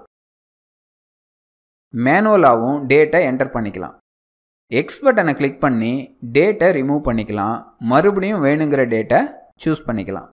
மேனுவலாகவும் டேட்டை என்டர் பண்ணிக்கலாம் எக்ஸ் பட்டனை கிளிக் பண்ணி டேட்டை ரிமூவ் பண்ணிக்கலாம் மறுபடியும் வேணுங்கிற டேட்டை சூஸ் பண்ணிக்கலாம்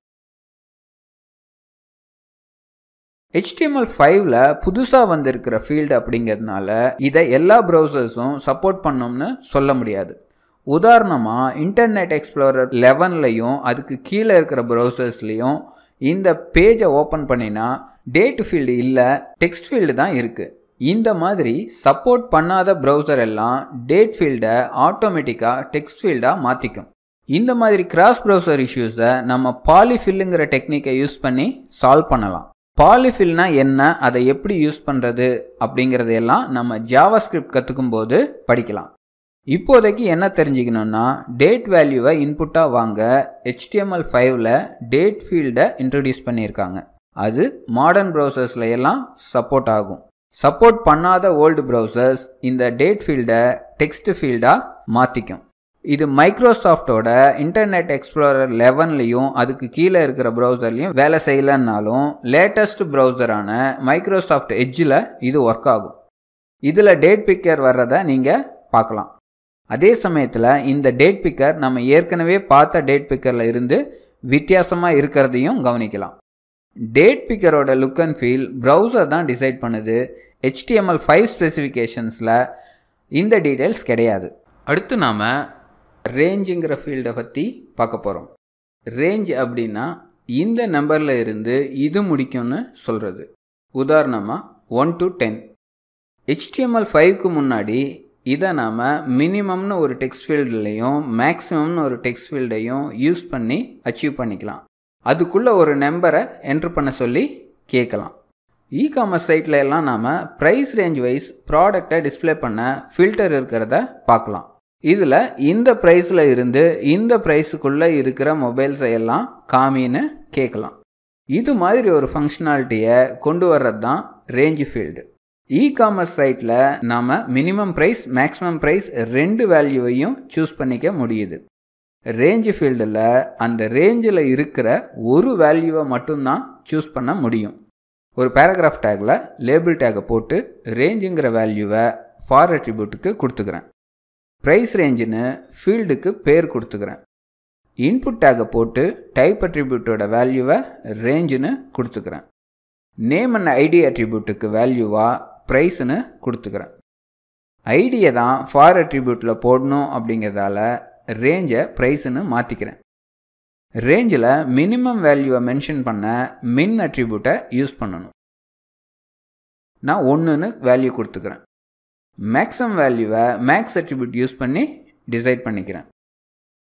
ஹெச்டிஎம்எல் ஃபைவ்ல புதுசாக வந்திருக்கிற ஃபீல்டு அப்படிங்கிறதுனால இதை எல்லா ப்ரௌசர்ஸும் சப்போர்ட் பண்ணோம்னு சொல்ல முடியாது உதாரணமாக இன்டர்நெட் எக்ஸ்ப்ளோரர் லெவன்லையும் அதுக்கு கீழே இருக்கிற ப்ரௌசர்ஸ்லேயும் இந்த பேஜை ஓப்பன் பண்ணினா டேட் ஃபீல்டு இல்லை டெக்ஸ்ட் ஃபீல்டு தான் இருக்குது இந்த மாதிரி சப்போர்ட் பண்ணாத ப்ரௌசர் எல்லாம் டேட் ஃபீல்டை ஆட்டோமேட்டிக்காக டெக்ஸ்ட் ஃபீல்டாக மாற்றிக்கும் இந்த மாதிரி கிராஸ் ப்ரௌசர் இஷ்யூஸை நம்ம பாலிஃபில்லுங்கிற டெக்னிக்கை யூஸ் பண்ணி சால்வ் பண்ணலாம் பாலிஃபில்னா என்ன அதை எப்படி யூஸ் பண்ணுறது அப்படிங்கிறதையெல்லாம் நம்ம ஜாவா ஸ்கிரிப்ட் கற்றுக்கும் போது படிக்கலாம் இப்போதைக்கு என்ன தெரிஞ்சுக்கணுன்னா டேட் வேல்யூவை இன்புட்டாக வாங்க ஹெச்டிஎம்எல் ஃபைவ்ல டேட் ஃபீல்டை இன்ட்ரடியூஸ் பண்ணியிருக்காங்க அது மாடர்ன் ப்ரௌசர்ஸில் எல்லாம் சப்போர்ட் ஆகும் சப்போர்ட் பண்ணாத ஓல்டு ப்ரௌசர்ஸ் இந்த டேட் ஃபீல்டை டெக்ஸ்ட் ஃபீல்டாக மாற்றிக்கும் இது மைக்ரோசாஃப்டோட இன்டர்நெட் எக்ஸ்ப்ளோரர் லெவன்லையும் அதுக்கு கீழே இருக்கிற ப்ரௌசர்லையும் வேலை செய்யலைன்னாலும் லேட்டஸ்ட் ப்ரௌசரான மைக்ரோசாஃப்ட் எட்ஜில் இது ஒர்க் ஆகும் இதில் டேட் பிக்கர் வர்றதை நீங்கள் பார்க்கலாம் அதே சமயத்தில் இந்த டேட் பிக்கர் நம்ம ஏற்கனவே பார்த்த டேட் பிக்கரில் இருந்து வித்தியாசமாக இருக்கிறதையும் கவனிக்கலாம் டேட் பிக்கரோட லுக் அண்ட் ஃபீல் ப்ரௌசர் தான் டிசைட் பண்ணுது ஹெச்டிஎம்எல் ஃபைவ் ஸ்பெசிஃபிகேஷன்ஸில் இந்த டீட்டெயில்ஸ் கிடையாது அடுத்து நாம் ரேஞ்சுங்கிற ஃபீல்டை பற்றி பார்க்க போகிறோம் ரேஞ்ச் அப்படின்னா இந்த நம்பரில் இருந்து இது முடிக்கும்னு சொல்கிறது உதாரணமாக ஒன் டு டென் ஹெச்டிஎம்எல் ஃபைவ்க்கு முன்னாடி இதை நாம் மினிமம்னு ஒரு டெக்ஸ்ட் ஃபீல்டுலையும் மேக்ஸிமம்னு ஒரு டெக்ஸ்ட் ஃபீல்டையும் யூஸ் பண்ணி அச்சீவ் பண்ணிக்கலாம் அதுக்குள்ளே ஒரு நம்பரை என்ட்ரு பண்ண சொல்லி கேட்கலாம் இ காமர்ஸ் சைட்டில் எல்லாம் நாம் ப்ரைஸ் ரேஞ்ச் வைஸ் ப்ராடக்டை டிஸ்பிளே பண்ண ஃபில்டர் இருக்கிறத பார்க்கலாம் இதில் இந்த ப்ரைஸில் இருந்து இந்த ப்ரைஸுக்குள்ளே இருக்கிற மொபைல்ஸை எல்லாம் காமின்னு கேட்கலாம் இது மாதிரி ஒரு ஃபங்க்ஷனாலிட்டியை கொண்டு வர்றது தான் ரேஞ்ச் ஃபீல்டு இ காமர்ஸ் சைட்டில் நாம் மினிமம் ப்ரைஸ் மேக்ஸிமம் ப்ரைஸ் ரெண்டு வேல்யூவையும் சூஸ் பண்ணிக்க முடியுது ரேஞ்சு ஃபீல்டில் அந்த ரேஞ்சில் இருக்கிற ஒரு வேல்யூவை மட்டும்தான் சூஸ் பண்ண முடியும் ஒரு பேராகிராஃப் டேக்கில் லேபிள் டேக்கை போட்டு ரேஞ்சுங்கிற வேல்யூவை ஃபார் அட்ரிபியூட்டுக்கு கொடுத்துக்கிறேன் ப்ரைஸ் ரேஞ்சுன்னு ஃபீல்டுக்கு பேர் கொடுத்துக்கிறேன் இன்புட் டேக்கை போட்டு டைப் அட்ரிபியூட்டோட வேல்யூவை ரேஞ்சுன்னு கொடுத்துக்கிறேன் நேம் அண்ட் ஐடி அட்ரிபியூட்டுக்கு வேல்யூவாக ப்ரைஸ்னு கொடுத்துக்கிறேன் ஐடியை தான் ஃபார் அட்ரிபியூட்டில் போடணும் அப்படிங்கிறதால ரேஞ்சை ப்ரைஸ்னு மாற்றிக்கிறேன் ரேஞ்சில் மினிமம் வேல்யூவை மென்ஷன் பண்ண மின் அட்ரிபியூட்டை யூஸ் பண்ணணும் நான் ஒன்றுன்னு வேல்யூ கொடுத்துக்கிறேன் மேக்ஸிமம் வேல்யூவை மேக்ஸ் அட்ரிபியூட் யூஸ் பண்ணி டிசைட் பண்ணிக்கிறேன்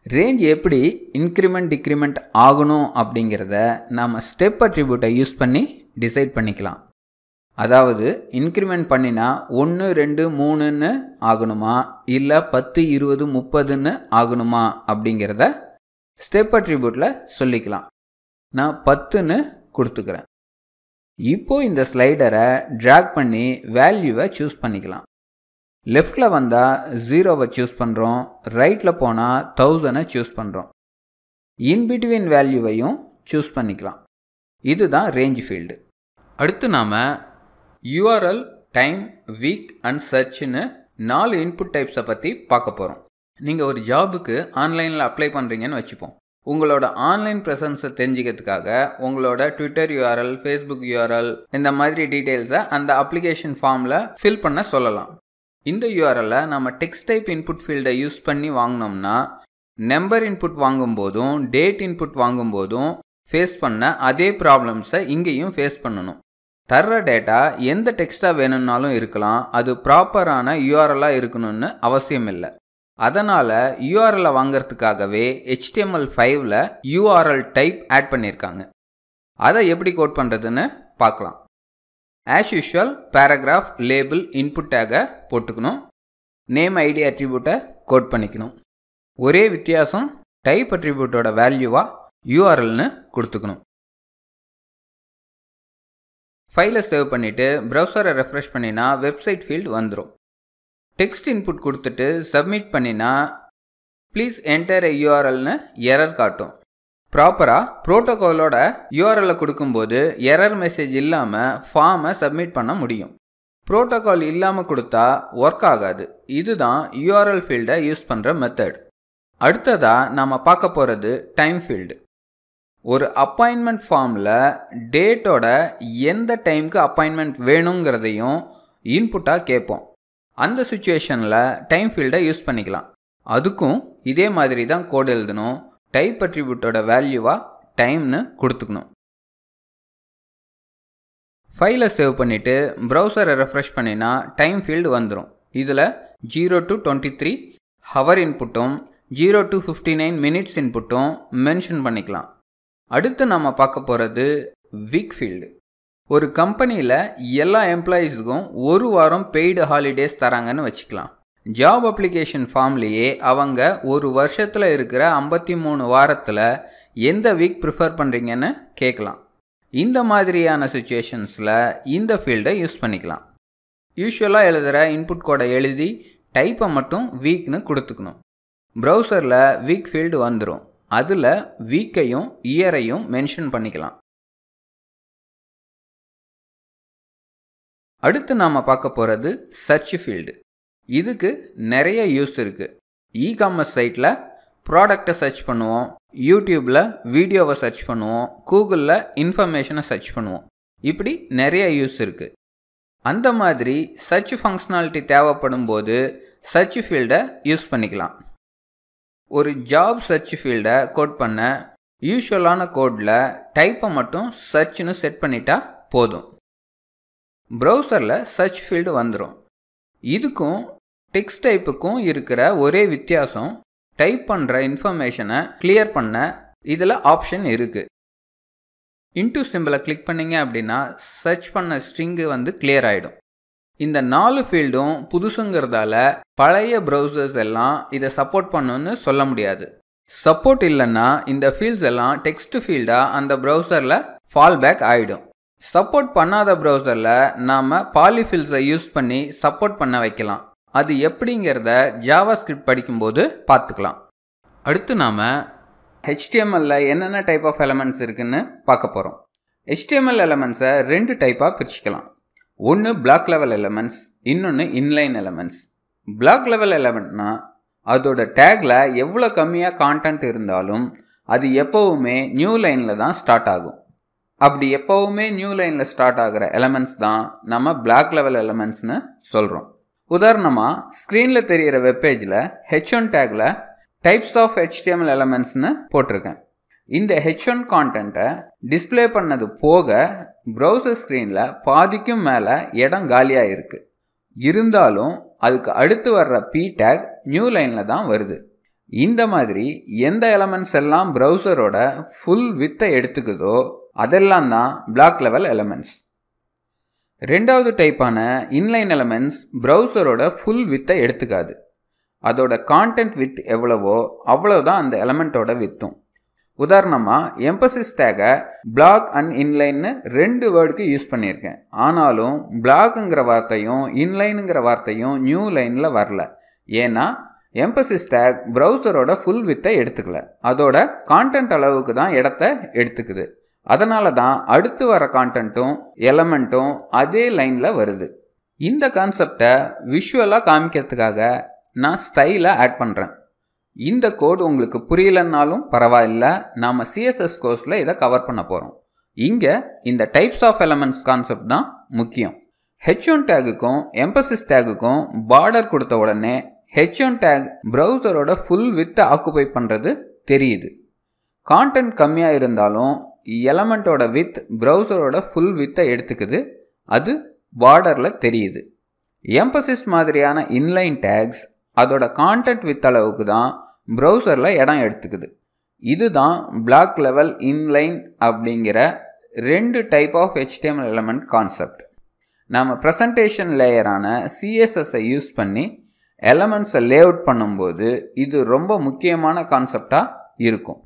ரேஞ்ச் எப்படி இன்க்ரிமெண்ட் டிக்ரிமெண்ட் ஆகணும் அப்படிங்கிறத நாம் ஸ்டெப் அட்ரிபியூட்டை யூஸ் பண்ணி டிசைட் பண்ணிக்கலாம் அதாவது இன்க்ரிமெண்ட் பண்ணினா ஒன்று ரெண்டு மூணுன்னு ஆகணுமா இல்லை பத்து இருபது முப்பதுன்னு ஆகணுமா அப்படிங்கிறத ஸ்டெப் அட்ரிபியூட்டில் சொல்லிக்கலாம் நான் பத்துன்னு கொடுத்துக்கிறேன் இப்போ இந்த ஸ்லைடரை ட்ராக் பண்ணி வேல்யூவை சூஸ் பண்ணிக்கலாம் லெஃப்டில் வந்தால் ஜீரோவை சூஸ் பண்ணுறோம் ரைட்டில் போனால் தௌசண்டை சூஸ் பண்ணுறோம் இன்பிட்வீன் வேல்யூவையும் சூஸ் பண்ணிக்கலாம் இதுதான் ரேஞ்ச் ஃபீல்டு அடுத்து நாம் யூஆர்எல் டைம் வீக் அண்ட் சர்ச்னு நாலு இன்புட் டைப்ஸை பற்றி பார்க்க போகிறோம் நீங்கள் ஒரு ஜாபுக்கு ஆன்லைனில் அப்ளை பண்ணுறீங்கன்னு வச்சுப்போம் உங்களோட ஆன்லைன் ப்ரெசன்ஸை தெரிஞ்சுக்கிறதுக்காக உங்களோட ட்விட்டர் யூஆர்எல் ஃபேஸ்புக் யூஆர்எல் இந்த மாதிரி டீட்டெயில்ஸை அந்த அப்ளிகேஷன் ஃபார்மில் ஃபில் பண்ண சொல்லலாம் இந்த யூஆர்எல்லை நம்ம டெக்ஸ்ட் டைப் இன்புட் ஃபீல்டை யூஸ் பண்ணி வாங்கினோம்னா நம்பர் இன்புட் வாங்கும்போதும் டேட் இன்புட் வாங்கும்போதும் ஃபேஸ் பண்ண அதே ப்ராப்ளம்ஸை இங்கேயும் ஃபேஸ் பண்ணணும் தர்ற டேட்டா எந்த டெக்ஸ்ட்டாக வேணும்னாலும் இருக்கலாம் அது ப்ராப்பரான யூஆர்எல்லாக இருக்கணும்னு அவசியம் இல்லை அதனால் யூஆர்எல்லை வாங்கிறதுக்காகவே ஹெச்டிஎம்எல் ஃபைவ்ல யூஆர்எல் டைப் ஆட் பண்ணியிருக்காங்க அதை எப்படி கோட் பண்ணுறதுன்னு பார்க்கலாம் as usual paragraph label input டேகை போட்டுக்கணும் நேம் ஐடி அட்ரிபியூட்டை கோட் பண்ணிக்கணும் ஒரே வித்தியாசம் டைப் அட்ரிபியூட்டோட வேல்யூவாக யூஆர்எல்னு கொடுத்துக்கணும் ஃபைலை சேவ் பண்ணிவிட்டு ப்ரௌசரை ரெஃப்ரெஷ் பண்ணினா வெப்சைட் ஃபீல்டு வந்துடும் டெக்ஸ்ட் இன்புட் கொடுத்துட்டு சப்மிட் பண்ணினா ப்ளீஸ் என்டர் எ யூஆர்எல்னு எரர் காட்டும் ப்ராப்பராக ப்ரோட்டோகாலோட யூஆர்எல்லை கொடுக்கும்போது எரர் மெசேஜ் இல்லாமல் ஃபார்மை சப்மிட் பண்ண முடியும் ப்ரோட்டோகால் இல்லாமல் கொடுத்தா ஒர்க் ஆகாது இதுதான் யூஆர்எல் ஃபீல்டை யூஸ் பண்ணுற மெத்தட் அடுத்ததாக நாம் பார்க்க போகிறது டைம் ஃபீல்டு ஒரு அப்பாயின்மெண்ட் ஃபார்மில் டேட்டோட எந்த டைமுக்கு அப்பாயின்மெண்ட் வேணுங்கிறதையும் இன்புட்டாக கேட்போம் அந்த சுச்சுவேஷனில் டைம் ஃபீல்டை யூஸ் பண்ணிக்கலாம் அதுக்கும் இதே மாதிரி தான் கோட் எழுதணும் டைப் அட்ரிபியூட்டோட வேல்யூவாக டைம்னு கொடுத்துக்கணும் ஃபைலை சேவ் பண்ணிவிட்டு ப்ரௌசரை ரெஃப்ரெஷ் பண்ணினா டைம் ஃபீல்டு வந்துடும் இதில் zero to twenty three hour இன்புட்டும் zero to fifty nine minutes இன்புட்டும் மென்ஷன் பண்ணிக்கலாம் அடுத்து நம்ம பார்க்க போகிறது வீக் ஃபீல்டு ஒரு கம்பெனியில் எல்லா எம்ப்ளாயீஸுக்கும் ஒரு வாரம் பெய்டு ஹாலிடேஸ் தராங்கன்னு வச்சுக்கலாம் ஜாப் அப்ளிகேஷன் ஃபார்ம்லேயே அவங்க ஒரு வருஷத்தில் இருக்கிற ஐம்பத்தி மூணு வாரத்தில் எந்த வீக் ப்ரிஃபர் பண்ணுறீங்கன்னு கேட்கலாம் இந்த மாதிரியான சுச்சுவேஷன்ஸில் இந்த ஃபீல்டை யூஸ் பண்ணிக்கலாம் யூஸ்வலாக எழுதுகிற இன்புட் கோடை எழுதி டைப்பை மட்டும் வீக்னு கொடுத்துக்கணும் ப்ரௌசரில் வீக் ஃபீல்டு வந்துடும் அதில் வீக்கையும் இயரையும் மென்ஷன் பண்ணிக்கலாம் அடுத்து நாம் பார்க்க போகிறது சர்ச் ஃபீல்டு இதுக்கு நிறைய யூஸ் இருக்குது இ காமர்ஸ் சைட்டில் ப்ராடக்டை சர்ச் பண்ணுவோம் யூடியூப்பில் வீடியோவை சர்ச் பண்ணுவோம் கூகுளில் இன்ஃபர்மேஷனை சர்ச் பண்ணுவோம் இப்படி நிறைய யூஸ் இருக்குது அந்த மாதிரி சர்ச் ஃபங்க்ஷனாலிட்டி தேவைப்படும் போது சர்ச் ஃபீல்டை யூஸ் பண்ணிக்கலாம் ஒரு ஜாப் சர்ச் ஃபீல்டை கோட் பண்ண யூஸ்வலான கோடில் டைப்பை மட்டும் சர்ச்னு செட் பண்ணிட்டா போதும் ப்ரௌசரில் சர்ச் ஃபீல்டு வந்துடும் இதுக்கும் டெக்ஸ்ட் டைப்புக்கும் இருக்கிற ஒரே வித்தியாசம் டைப் பண்ணுற இன்ஃபர்மேஷனை கிளியர் பண்ண இதில் ஆப்ஷன் இருக்குது இன்டூ சிம்பிளை கிளிக் பண்ணிங்க அப்படின்னா சர்ச் பண்ண ஸ்ட்ரிங்கு வந்து கிளியர் ஆகிடும் இந்த நாலு ஃபீல்டும் புதுசுங்கிறதால பழைய ப்ரௌசர்ஸ் எல்லாம் இதை சப்போர்ட் பண்ணுன்னு சொல்ல முடியாது சப்போர்ட் இல்லைன்னா இந்த ஃபீல்ட்ஸ் எல்லாம் டெக்ஸ்ட் ஃபீல்டாக அந்த ப்ரௌசரில் ஃபால் பேக் ஆகிடும் சப்போர்ட் பண்ணாத ப்ரௌசரில் நாம் பாலிஃபில்ஸை யூஸ் பண்ணி சப்போர்ட் பண்ண வைக்கலாம் அது எப்படிங்கிறத ஜாவா ஸ்கிரிப்ட் படிக்கும்போது பார்த்துக்கலாம் அடுத்து நாம் ஹெச்டிஎம்எல்ல என்னென்ன டைப் ஆஃப் எலமெண்ட்ஸ் இருக்குன்னு பார்க்க போகிறோம் ஹெச்டிஎம்எல் எலமெண்ட்ஸை ரெண்டு டைப்பாக பிரிச்சுக்கலாம் ஒன்று பிளாக் லெவல் எலமெண்ட்ஸ் இன்னொன்று இன்லைன் எலமெண்ட்ஸ் பிளாக் லெவல் எலமெண்ட்னா அதோட டேக்கில் எவ்வளோ கம்மியாக கான்டென்ட் இருந்தாலும் அது எப்போவுமே நியூ லைனில் தான் ஸ்டார்ட் ஆகும் அப்படி எப்போவுமே நியூ லைனில் ஸ்டார்ட் ஆகிற எலமெண்ட்ஸ் தான் நம்ம பிளாக் லெவல் எலமெண்ட்ஸ்னு சொல்கிறோம் உதாரணமாக ஸ்க்ரீனில் தெரிகிற வெப்பேஜில் ஹெச் ஒன் டேக்கில் டைப்ஸ் ஆஃப் ஹெச்டிஎம்எல் எலமெண்ட்ஸ்னு போட்டிருக்கேன் இந்த ஹெச் ஒன் கான்டென்ட்டை டிஸ்பிளே பண்ணது போக ப்ரௌசர் ஸ்க்ரீனில் பாதிக்கும் மேலே இடம் காலியாக இருக்குது இருந்தாலும் அதுக்கு அடுத்து வர்ற பி டேக் நியூ லைனில் தான் வருது இந்த மாதிரி எந்த எலமெண்ட்ஸ் எல்லாம் ப்ரௌசரோட ஃபுல் வித்தை எடுத்துக்குதோ அதெல்லாம் தான் பிளாக் லெவல் எலமெண்ட்ஸ் ரெண்டாவது டைப்பான இன்லைன் எலமெண்ட்ஸ் ப்ரௌசரோட ஃபுல் வித்தை எடுத்துக்காது அதோட கான்டென்ட் வித் எவ்வளவோ அவ்வளோதான் அந்த எலமெண்ட்டோட வித்தும் உதாரணமாக எம்பசிஸ் டேகை பிளாக் அண்ட் இன்லைன்னு ரெண்டு வேர்டுக்கு யூஸ் பண்ணியிருக்கேன் ஆனாலும் பிளாக்குங்கிற வார்த்தையும் இன்லைனுங்கிற வார்த்தையும் நியூ லைனில் வரல ஏன்னா எம்பசிஸ் டேக் ப்ரௌசரோட ஃபுல் வித்தை எடுத்துக்கல அதோட கான்டென்ட் அளவுக்கு தான் இடத்த எடுத்துக்குது அதனால தான் அடுத்து வர கான்டென்ட்டும் எலமெண்ட்டும் அதே லைனில் வருது இந்த கான்செப்டை விஷுவலாக காமிக்கிறதுக்காக நான் ஸ்டைலை ஆட் பண்ணுறேன் இந்த கோட் உங்களுக்கு புரியலன்னாலும் பரவாயில்ல நாம் சிஎஸ்எஸ் கோர்ஸில் இதை கவர் பண்ண போகிறோம் இங்கே இந்த டைப்ஸ் ஆஃப் எலமெண்ட்ஸ் கான்செப்ட் தான் முக்கியம் ஹெச் ஒன் டேகுக்கும் எம்பசிஸ் டேகுக்கும் பார்டர் கொடுத்த உடனே ஹெச் ஒன் டேக் ப்ரௌசரோட ஃபுல் வித்தை ஆக்குபை பண்ணுறது தெரியுது கான்டென்ட் கம்மியாக இருந்தாலும் எலமெண்ட்டோட வித் ப்ரௌசரோட ஃபுல் வித்தை எடுத்துக்குது அது பார்டரில் தெரியுது எம்பசிஸ் மாதிரியான இன்லைன் டேக்ஸ் அதோட கான்டென்ட் வித் அளவுக்கு தான் ப்ரௌசரில் இடம் எடுத்துக்குது இதுதான் பிளாக் லெவல் இன்லைன் அப்படிங்கிற ரெண்டு type of HTML element concept நாம் ப்ரெசன்டேஷன் லேயரான சிஎஸ்எஸ்ஸை யூஸ் பண்ணி எலமெண்ட்ஸை லே அவுட் பண்ணும்போது இது ரொம்ப முக்கியமான கான்செப்டாக இருக்கும்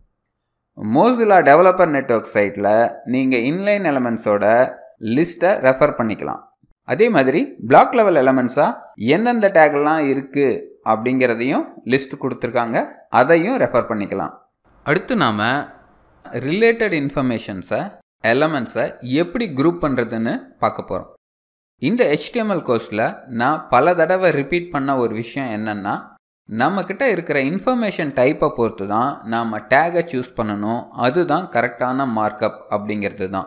மோசிலா டெவலப்பர் நெட்ஒர்க் சைட்டில் நீங்கள் இன்லைன் எலமெண்ட்ஸோட லிஸ்ட்டை ரெஃபர் பண்ணிக்கலாம் அதே மாதிரி பிளாக் லெவல் எலமெண்ட்ஸாக எந்தெந்த டேக்லாம் இருக்குது அப்படிங்கிறதையும் லிஸ்ட் கொடுத்துருக்காங்க அதையும் ரெஃபர் பண்ணிக்கலாம் அடுத்து நாம் ரிலேட்டட் இன்ஃபர்மேஷன்ஸை எலமெண்ட்ஸை எப்படி குரூப் பண்ணுறதுன்னு பார்க்க போகிறோம் இந்த ஹெச்டிஎம்எல் கோர்ஸில் நான் பல தடவை ரிப்பீட் பண்ண ஒரு விஷயம் என்னென்னா நம்மக்கிட்ட இருக்கிற இன்ஃபர்மேஷன் டைப்பை பொறுத்து தான் நாம் டேகை சூஸ் பண்ணணும் அதுதான் கரெக்டான மார்க்கப் அப்படிங்கிறது தான்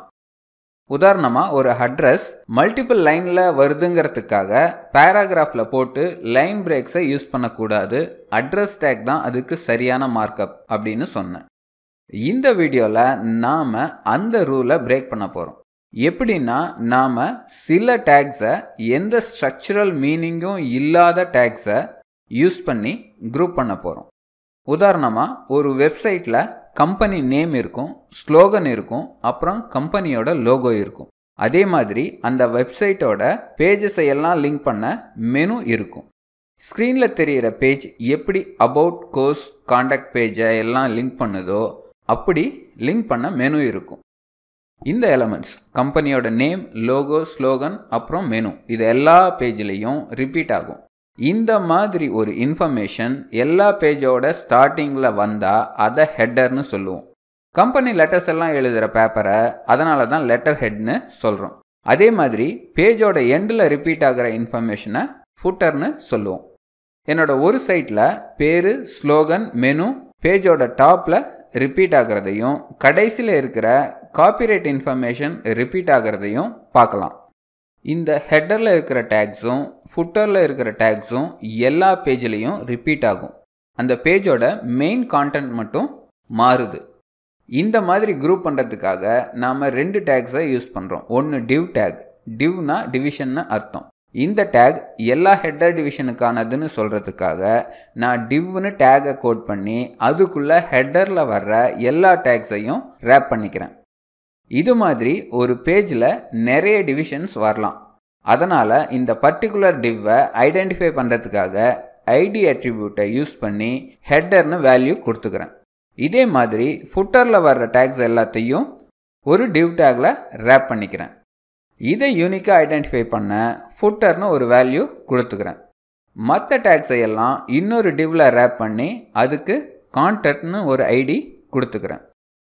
உதாரணமாக ஒரு அட்ரஸ் மல்டிபிள் லைனில் வருதுங்கிறதுக்காக பேராகிராஃபில் போட்டு லைன் பிரேக்ஸை யூஸ் பண்ணக்கூடாது அட்ரஸ் டேக் தான் அதுக்கு சரியான மார்க்கப் அப்படின்னு சொன்னேன் இந்த வீடியோவில் நாம் அந்த ரூலை பிரேக் பண்ண போகிறோம் எப்படின்னா நாம் சில டேக்ஸை எந்த ஸ்ட்ரக்சரல் மீனிங்கும் இல்லாத டேக்ஸை யூஸ் பண்ணி குரூப் பண்ண போகிறோம் உதாரணமாக ஒரு வெப்சைட்டில் கம்பெனி நேம் இருக்கும் ஸ்லோகன் இருக்கும் அப்புறம் கம்பெனியோட லோகோ இருக்கும் அதே மாதிரி அந்த வெப்சைட்டோட பேஜஸை எல்லாம் லிங்க் பண்ண மெனு இருக்கும் ஸ்க்ரீனில் தெரிகிற பேஜ் எப்படி அபவுட் கோர்ஸ் காண்டாக்ட் பேஜை எல்லாம் லிங்க் பண்ணுதோ அப்படி லிங்க் பண்ண மெனு இருக்கும் இந்த எலமெண்ட்ஸ் கம்பெனியோட நேம் லோகோ ஸ்லோகன் அப்புறம் மெனு இது எல்லா பேஜ்லேயும் ரிப்பீட் ஆகும் இந்த மாதிரி ஒரு இன்ஃபர்மேஷன் எல்லா பேஜோட ஸ்டார்டிங்கில் வந்தால் அதை ஹெட்டர்னு சொல்லுவோம் கம்பெனி லெட்டர்ஸ் எல்லாம் எழுதுகிற பேப்பரை அதனால தான் லெட்டர் ஹெட்னு சொல்கிறோம் அதே மாதிரி பேஜோட எண்டில் ரிப்பீட் ஆகிற இன்ஃபர்மேஷனை ஃபுட்டர்னு சொல்லுவோம் என்னோட ஒரு சைட்டில் பேர் ஸ்லோகன் மெனு பேஜோட டாப்பில் ரிப்பீட் ஆகிறதையும் கடைசியில் இருக்கிற காப்பிரைட் இன்ஃபர்மேஷன் ரிப்பீட் ஆகிறதையும் பார்க்கலாம் இந்த ஹெட்டரில் இருக்கிற டேக்ஸும் ஃபுட்டரில் இருக்கிற டேக்ஸும் எல்லா பேஜ்லேயும் ரிப்பீட் ஆகும் அந்த பேஜோட மெயின் கான்டென்ட் மட்டும் மாறுது இந்த மாதிரி குரூப் பண்ணுறதுக்காக நாம் ரெண்டு டேக்ஸை யூஸ் பண்ணுறோம் ஒன்று டிவ் டேக் டிவ்னா டிவிஷன்னு அர்த்தம் இந்த டேக் எல்லா ஹெட்டர் டிவிஷனுக்கானதுன்னு சொல்கிறதுக்காக நான் டிவ்னு டேகை கோட் பண்ணி அதுக்குள்ளே ஹெட்டரில் வர்ற எல்லா டேக்ஸையும் ரேப் பண்ணிக்கிறேன் இது மாதிரி ஒரு பேஜில் நிறைய டிவிஷன்ஸ் வரலாம் அதனால் இந்த பர்டிகுலர் டிவ்வை ஐடென்டிஃபை பண்ணுறதுக்காக ஐடி அட்ரிபியூட்டை யூஸ் பண்ணி ஹெட்டர்னு வேல்யூ கொடுத்துக்கிறேன் இதே மாதிரி ஃபுட்டரில் வர்ற டேக்ஸ் எல்லாத்தையும் ஒரு டிவ் டேக்கில் ரேப் பண்ணிக்கிறேன் இதை யூனிக்காக ஐடென்டிஃபை பண்ண ஃபுட்டர்னு ஒரு வேல்யூ கொடுத்துக்கிறேன் மற்ற டேக்ஸை எல்லாம் இன்னொரு டிவ்வில் ரேப் பண்ணி அதுக்கு கான்டெக்ட்னு ஒரு ஐடி கொடுத்துக்கிறேன்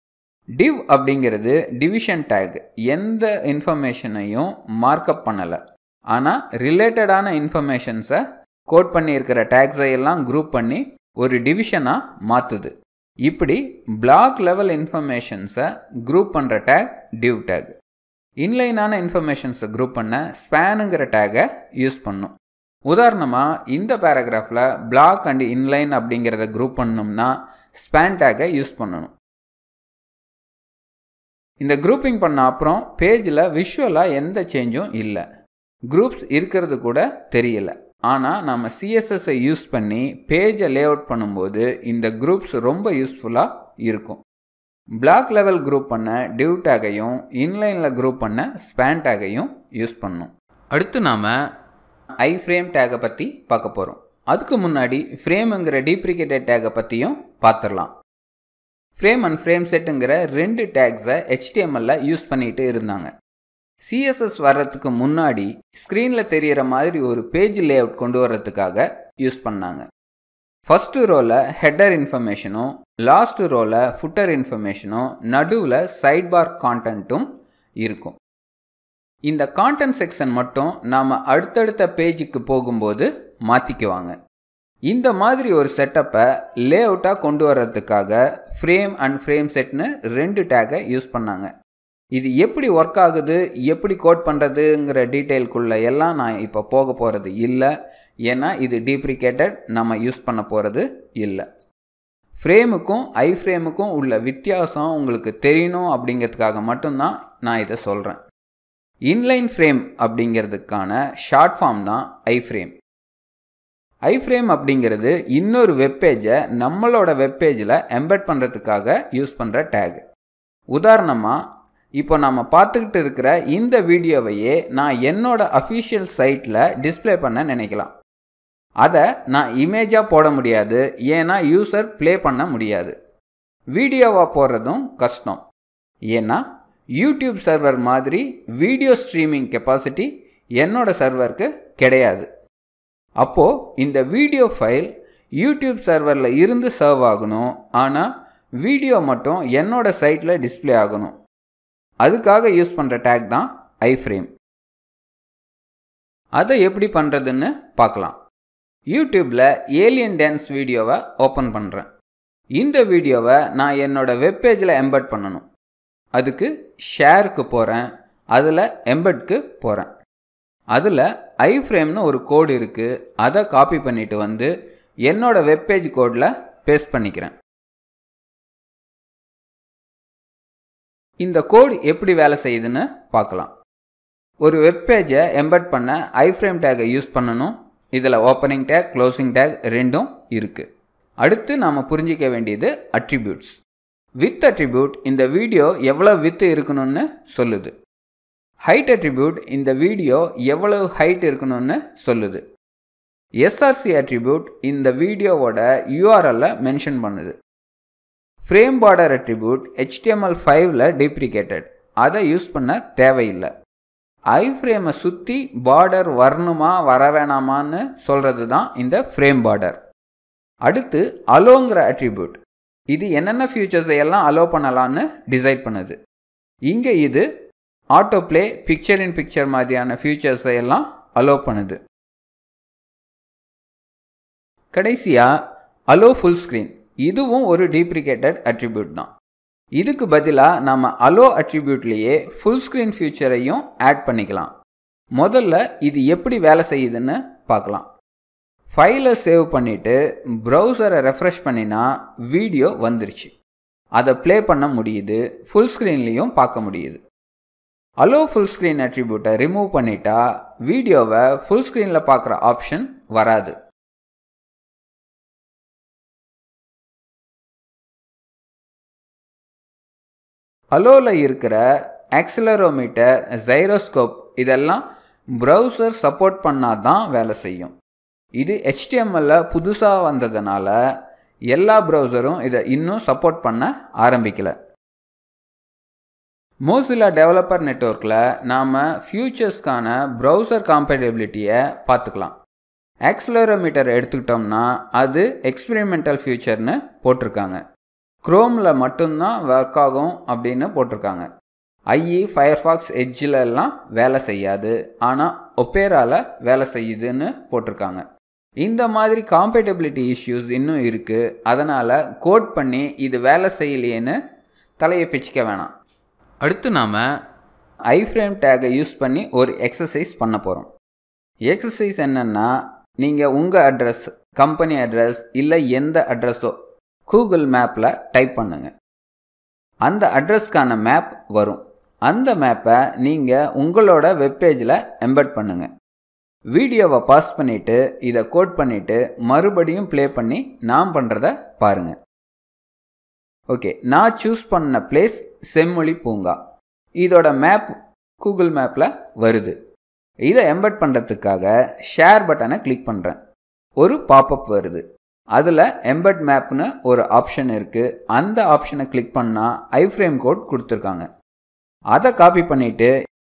டிவ் அப்படிங்கிறது டிவிஷன் டேக் எந்த இன்ஃபர்மேஷனையும் மார்க்கப் பண்ணலை ஆனால் ரிலேட்டடான இன்ஃபர்மேஷன்ஸை கோட் பண்ணியிருக்கிற டேக்ஸை எல்லாம் குரூப் பண்ணி ஒரு டிவிஷனாக மாற்றுது இப்படி பிளாக் லெவல் இன்ஃபர்மேஷன்ஸை குரூப் பண்ணுற டேக் டிவ் டேக் இன்லைனான இன்ஃபர்மேஷன்ஸை குரூப் பண்ண ஸ்பேனுங்கிற டேகை யூஸ் பண்ணும் உதாரணமாக இந்த பேராகிராஃபில் பிளாக் அண்ட் இன்லைன் அப்படிங்கிறத குரூப் பண்ணணும்னா ஸ்பேன் டேகை யூஸ் பண்ணணும் இந்த குரூப்பிங் பண்ண அப்புறம் பேஜில் விஷுவலாக எந்த சேஞ்சும் இல்லை குரூப்ஸ் இருக்கிறது கூட தெரியல ஆனால் நம்ம சிஎஸ்எஸ்ஸை யூஸ் பண்ணி பேஜை லே அவுட் பண்ணும்போது இந்த குரூப்ஸ் ரொம்ப யூஸ்ஃபுல்லாக இருக்கும் பிளாக் லெவல் குரூப் பண்ண டிவ் டேகையும் இன்லைனில் குரூப் பண்ண ஸ்பேன் டேகையும் யூஸ் பண்ணணும் அடுத்து நாம் ஐ ஃப்ரேம் டேகை பற்றி பார்க்க போகிறோம் அதுக்கு முன்னாடி ஃப்ரேமுங்கிற டீப்ரிகேட்டட் டேகை பற்றியும் பார்த்துடலாம் ஃப்ரேம் அண்ட் ஃப்ரேம் செட்டுங்கிற ரெண்டு டேக்ஸை ஹெச்டிஎம்எல்ல யூஸ் பண்ணிட்டு இருந்தாங்க சிஎஸ்எஸ் வர்றதுக்கு முன்னாடி ஸ்க்ரீனில் தெரிகிற மாதிரி ஒரு பேஜ் லே அவுட் கொண்டு வர்றதுக்காக யூஸ் பண்ணாங்க ஃபஸ்ட்டு ரோவில் ஹெட்டர் இன்ஃபர்மேஷனும் லாஸ்ட் ரோவில் ஃபுட்டர் இன்ஃபர்மேஷனும் நடுவில் சைட் பார் கான்டென்ட்டும் இருக்கும் இந்த கான்டென்ட் செக்ஷன் மட்டும் நாம் அடுத்தடுத்த பேஜுக்கு போகும்போது மாற்றிக்குவாங்க இந்த மாதிரி ஒரு செட்டப்பை லே அவுட்டாக கொண்டு வர்றதுக்காக ஃப்ரேம் அண்ட் ஃப்ரேம் செட்னு ரெண்டு டேகை யூஸ் பண்ணாங்க இது எப்படி ஒர்க் ஆகுது எப்படி கோட் பண்ணுறதுங்கிற டீட்டெயில்குள்ளே எல்லாம் நான் இப்போ போக போகிறது இல்லை ஏன்னா இது டீப்ரிகேட்டட் நம்ம யூஸ் பண்ண போகிறது இல்லை ஃப்ரேமுக்கும் ஐ ஃப்ரேமுக்கும் உள்ள வித்தியாசம் உங்களுக்கு தெரியணும் அப்படிங்கிறதுக்காக மட்டும்தான் நான் இதை சொல்கிறேன் இன்லைன் ஃப்ரேம் அப்படிங்கிறதுக்கான ஷார்ட் ஃபார்ம் தான் ஐ ஃப்ரேம் ஐ ஃப்ரேம் அப்படிங்கிறது இன்னொரு வெப்பேஜை நம்மளோட வெப்பேஜில் எம்பெட் பண்ணுறதுக்காக யூஸ் பண்ணுற டேக் உதாரணமாக இப்போ நம்ம பார்த்துக்கிட்டு இருக்கிற இந்த வீடியோவையே நான் என்னோட அஃபிஷியல் சைட்டில் டிஸ்பிளே பண்ண நினைக்கலாம் அதை நான் இமேஜாக போட முடியாது ஏன்னா யூசர் ப்ளே பண்ண முடியாது வீடியோவாக போடுறதும் கஷ்டம் ஏன்னா யூடியூப் சர்வர் மாதிரி வீடியோ ஸ்ட்ரீமிங் கெப்பாசிட்டி என்னோட சர்வருக்கு கிடையாது அப்போது இந்த வீடியோ ஃபைல் யூடியூப் சர்வரில் இருந்து சர்வ் ஆகணும் ஆனால் வீடியோ மட்டும் என்னோட சைட்டில் டிஸ்பிளே ஆகணும் அதுக்காக யூஸ் பண்ணுற டேக் தான் ஐ ஃப்ரேம் அதை எப்படி பண்ணுறதுன்னு பார்க்கலாம் யூடியூப்பில் ஏலியன் டான்ஸ் வீடியோவை ஓப்பன் பண்ணுறேன் இந்த வீடியோவை நான் என்னோட வெப்பேஜில் எம்பட் பண்ணணும் அதுக்கு ஷேருக்கு போகிறேன் அதில் எம்பட்க்கு போகிறேன் அதில் ஐ ஃப்ரேம்னு ஒரு கோடு இருக்குது அதை காப்பி பண்ணிட்டு வந்து என்னோட வெப்பேஜ் கோடில் பேஸ்ட் பண்ணிக்கிறேன் இந்த கோடு எப்படி வேலை செய்யுதுன்னு பார்க்கலாம் ஒரு வெப்பேஜை எம்பட் பண்ண ஐ ஃப்ரேம் டேகை யூஸ் பண்ணணும் இதில் ஓப்பனிங் டேக் க்ளோசிங் டேக் ரெண்டும் இருக்குது அடுத்து நாம் புரிஞ்சிக்க வேண்டியது அட்ரிபியூட்ஸ் வித் அட்ரிபியூட் இந்த வீடியோ எவ்வளோ வித்து இருக்கணும்னு சொல்லுது ஹைட் அட்ரிபியூட் இந்த வீடியோ எவ்வளவு ஹைட் இருக்கணும்னு சொல்லுது எஸ்ஆர்சி அட்ரிபியூட் இந்த வீடியோவோட யூஆர்எல்ல மென்ஷன் பண்ணுது ஃப்ரேம் பார்டர் அட்ரிபியூட் ஹெச்டிஎம்எல் ஃபைவ்ல டிப்ரிகேட்டட் அதை யூஸ் பண்ண தேவையில்லை ஐ ஃப்ரேமை சுற்றி பார்டர் வரணுமா வர வேணாமான்னு சொல்கிறது தான் இந்த ஃப்ரேம் பார்டர் அடுத்து அலோங்கிற அட்ரிபியூட் இது என்னென்ன ஃபியூச்சர்ஸை எல்லாம் அலோ பண்ணலான்னு டிசைட் பண்ணுது இங்கே இது auto play picture in picture மாதிரியான ஃபியூச்சர்ஸை எல்லாம் அலோ பண்ணுது கடைசியாக அலோ ஃபுல் ஸ்க்ரீன் இதுவும் ஒரு டீப்ரிகேட்டட் அட்ரிபியூட் தான் இதுக்கு பதிலாக நம்ம அலோ அட்ரிபியூட்லேயே ஃபுல் ஸ்க்ரீன் ஃபியூச்சரையும் ஆட் பண்ணிக்கலாம் முதல்ல இது எப்படி வேலை செய்யுதுன்னு பார்க்கலாம் ஃபைலை சேவ் பண்ணிவிட்டு ப்ரௌசரை ரெஃப்ரெஷ் பண்ணினா வீடியோ வந்துருச்சு அதை ப்ளே பண்ண முடியுது ஃபுல் ஸ்க்ரீன்லேயும் பார்க்க முடியுது அலோ ஃபுல் ஸ்க்ரீன் அட்ரிபியூட்டை ரிமூவ் பண்ணிட்டா வீடியோவை ஃபுல் ஸ்க்ரீனில் பார்க்குற ஆப்ஷன் வராது அலோவில் இருக்கிற ஆக்சிலரோமீட்டர் ஜைரோஸ்கோப் இதெல்லாம் ப்ரௌசர் சப்போர்ட் பண்ணால் தான் வேலை செய்யும் இது ஹெச்டிஎம்எல்ல புதுசாக வந்ததுனால எல்லா ப்ரௌசரும் இதை இன்னும் சப்போர்ட் பண்ண ஆரம்பிக்கலை மோசிலா டெவலப்பர் நெட்ஒர்க்கில் நாம் ஃபியூச்சர்ஸ்க்கான ப்ரௌசர் காம்பேட்டபிலிட்டியை பார்த்துக்கலாம் ஆக்சிலரோமீட்டர் எடுத்துக்கிட்டோம்னா அது எக்ஸ்பெரிமெண்டல் ஃபியூச்சர்னு போட்டிருக்காங்க க்ரோமில் மட்டும்தான் ஒர்க் ஆகும் அப்படின்னு போட்டிருக்காங்க ஐஇ ஃபயர்ஃபாக்ஸ் எட்ஜில் எல்லாம் வேலை செய்யாது ஆனால் ஒப்பேராவில் வேலை செய்யுதுன்னு போட்டிருக்காங்க இந்த மாதிரி காம்பேட்டபிலிட்டி இஷ்யூஸ் இன்னும் இருக்குது அதனால் கோட் பண்ணி இது வேலை செய்யலையேன்னு தலையை பிச்சுக்க வேணாம் அடுத்து நாம் ஐஃப்ரேம் டேகை யூஸ் பண்ணி ஒரு எக்ஸசைஸ் பண்ண போகிறோம் எக்ஸசைஸ் என்னென்னா நீங்கள் உங்கள் அட்ரஸ் கம்பெனி அட்ரஸ் இல்லை எந்த அட்ரஸோ கூகுள் மேப்பில் டைப் பண்ணுங்கள் அந்த அட்ரஸ்க்கான மேப் வரும் அந்த மேப்பை நீங்கள் உங்களோட வெப்பேஜில் எம்பட் பண்ணுங்கள் வீடியோவை பாஸ் பண்ணிவிட்டு இதை கோட் பண்ணிவிட்டு மறுபடியும் ப்ளே பண்ணி நான் பண்ணுறத பாருங்கள் ஓகே நான் சூஸ் பண்ண பிளேஸ் செம்மொழி பூங்கா இதோட மேப் கூகுள் மேப்பில் வருது இதை எம்பட் பண்ணுறதுக்காக ஷேர் பட்டனை கிளிக் பண்ணுறேன் ஒரு பாப்பப் வருது அதில் எம்பட் மேப்னு ஒரு ஆப்ஷன் இருக்குது அந்த ஆப்ஷனை கிளிக் பண்ணால் ஐஃப்ரேம் கோட் கொடுத்துருக்காங்க அதை காப்பி பண்ணிவிட்டு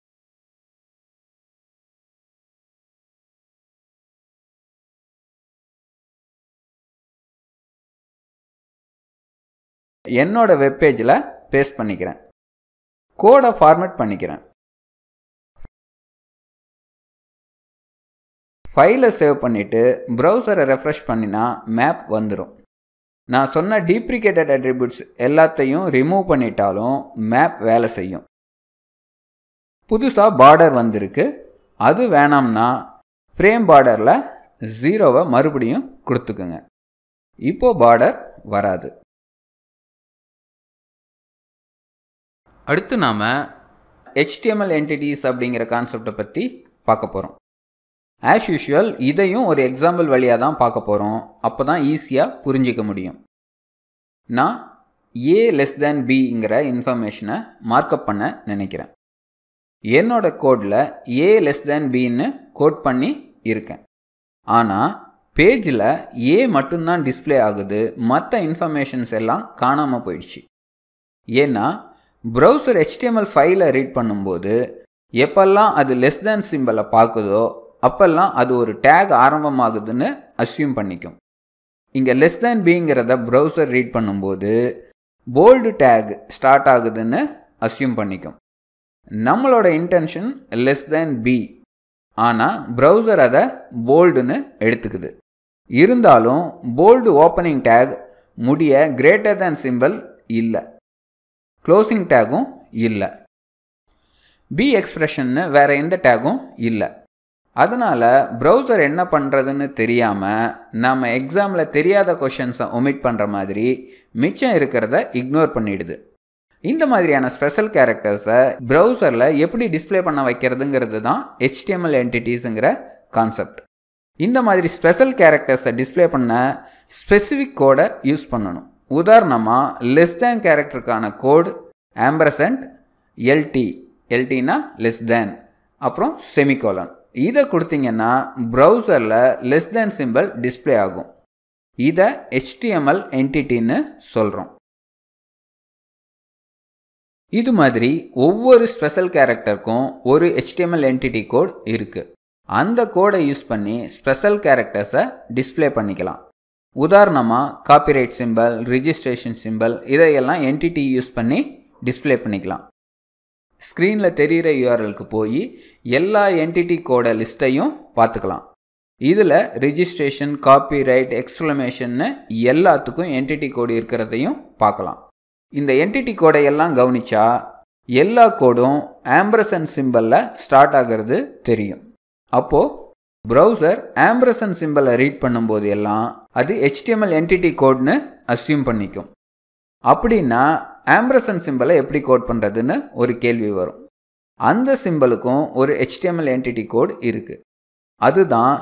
என்னோட வெப்பேஜில் பேஸ்ட் பண்ணிக்கிறேன் கோடை ஃபார்மேட் பண்ணிக்கிறேன் ஃபைலை சேவ் பண்ணிவிட்டு ப்ரௌசரை ரெஃப்ரெஷ் பண்ணினா மேப் வந்துடும் நான் சொன்ன டீப்ரிகேட்டட் அட்ரிபியூட்ஸ் எல்லாத்தையும் ரிமூவ் பண்ணிட்டாலும் மேப் வேலை செய்யும் புதுசாக பார்டர் வந்திருக்கு அது வேணாம்னா ஃப்ரேம் பார்டரில் ஜீரோவை மறுபடியும் கொடுத்துக்குங்க இப்போது பார்டர் வராது அடுத்து நாம் ஹெச்டிஎம்எல் என்டிட்டிஸ் அப்படிங்கிற கான்செப்டை பற்றி பார்க்க போகிறோம் ஆஸ் யூஷுவல் இதையும் ஒரு எக்ஸாம்பிள் வழியாக தான் பார்க்க போகிறோம் அப்போ தான் ஈஸியாக புரிஞ்சிக்க முடியும் நான் ஏ லெஸ் தேன் பிங்கிற இன்ஃபர்மேஷனை மார்க்கப் பண்ண நினைக்கிறேன் என்னோட கோடில் a less than pin code பண்ணி இருக்கேன் ஆனால் பேஜில் ஏ மட்டும்தான் டிஸ்பிளே ஆகுது மற்ற இன்ஃபர்மேஷன்ஸ் எல்லாம் காணாமல் போயிடுச்சு ஏன்னா ப்ரௌசர் ஹெச்டிஎம்எல் ஃபைலை ரீட் பண்ணும்போது எப்பெல்லாம் அது லெஸ் தேன் சிம்பிளை பார்க்குதோ அப்பெல்லாம் அது ஒரு டேக் ஆரம்பமாகுதுன்னு அஸ்யூம் பண்ணிக்கும் இங்கே லெஸ் தேன் பிங்கிறத ப்ரௌசர் ரீட் பண்ணும்போது போல்டு டேக் ஸ்டார்ட் ஆகுதுன்னு அஸ்யூம் பண்ணிக்கும் நம்மளோட இன்டென்ஷன் லெஸ் தேன் பி ஆனால் ப்ரௌசர் அதை போல்டுன்னு எடுத்துக்குது இருந்தாலும் போல்டு ஓப்பனிங் டேக் முடிய கிரேட்டர் தேன் சிம்பிள் இல்லை க்ளோசிங் டேகும் இல்லை பி எக்ஸ்ப்ரெஷன்னு வேறு எந்த டேகும் இல்லை அதனால் ப்ரௌசர் என்ன பண்ணுறதுன்னு தெரியாமல் நம்ம எக்ஸாமில் தெரியாத கொஷின்ஸை ஒமிட் பண்ணுற மாதிரி மிச்சம் இருக்கிறத இக்னோர் பண்ணிடுது இந்த மாதிரியான ஸ்பெஷல் கேரக்டர்ஸை ப்ரௌசரில் எப்படி டிஸ்பிளே பண்ண வைக்கிறதுங்கிறது தான் ஹெச்டிஎம்எல் என்டிட்டிஸுங்கிற கான்செப்ட் இந்த மாதிரி ஸ்பெஷல் கேரக்டர்ஸை டிஸ்பிளே பண்ண ஸ்பெசிஃபிக் கோடை யூஸ் பண்ணணும் உதாரணமாக லெஸ் தேன் கேரக்டருக்கான கோடு ஆம்பரசன்ட் எல்டி எல்டினா லெஸ் தேன் அப்புறம் செமிகோலன் இதை கொடுத்தீங்கன்னா ப்ரௌசரில் லெஸ் தேன் சிம்பிள் டிஸ்பிளே ஆகும் இதை ஹெச்டிஎம்எல் என்டிட்டின்னு சொல்கிறோம் இது மாதிரி ஒவ்வொரு ஸ்பெஷல் கேரக்டருக்கும் ஒரு ஹெச்டிஎம்எல் என்டிட்டி கோட் இருக்குது அந்த கோடை யூஸ் பண்ணி ஸ்பெஷல் கேரக்டர்ஸை டிஸ்பிளே பண்ணிக்கலாம் உதாரணமாக காப்பிரைட் சிம்பிள் ரிஜிஸ்ட்ரேஷன் சிம்பிள் இதையெல்லாம் என்டிட்டி யூஸ் பண்ணி டிஸ்பிளே பண்ணிக்கலாம் ஸ்க்ரீனில் தெரிகிற யூஆர்எலுக்கு போய் எல்லா என்டிட்டி கோட லிஸ்ட்டையும் பார்த்துக்கலாம் இதில் ரிஜிஸ்ட்ரேஷன் காப்பிரைட் எக்ஸ்க்ளமேஷன்னு எல்லாத்துக்கும் என்டிட்டி கோடு இருக்கிறதையும் பார்க்கலாம் இந்த என்டிட்டி கோடை எல்லாம் கவனிச்சா எல்லா கோடும் ஆம்பரசன் சிம்பிளில் ஸ்டார்ட் ஆகிறது தெரியும் அப்போது ப்ரௌசர் ஆம்பரசன் சிம்பிளை ரீட் பண்ணும்போது எல்லாம் அது ஹெச்டிஎம்எல் என்டிட்டி கோட்னு அஸ்யூம் பண்ணிக்கும் அப்படின்னா ஆம்பரசன் சிம்பிளை எப்படி கோட் பண்ணுறதுன்னு ஒரு கேள்வி வரும் அந்த சிம்பிளுக்கும் ஒரு ஹெச்டிஎம்எல் என்டிட்டி கோட் இருக்குது அதுதான்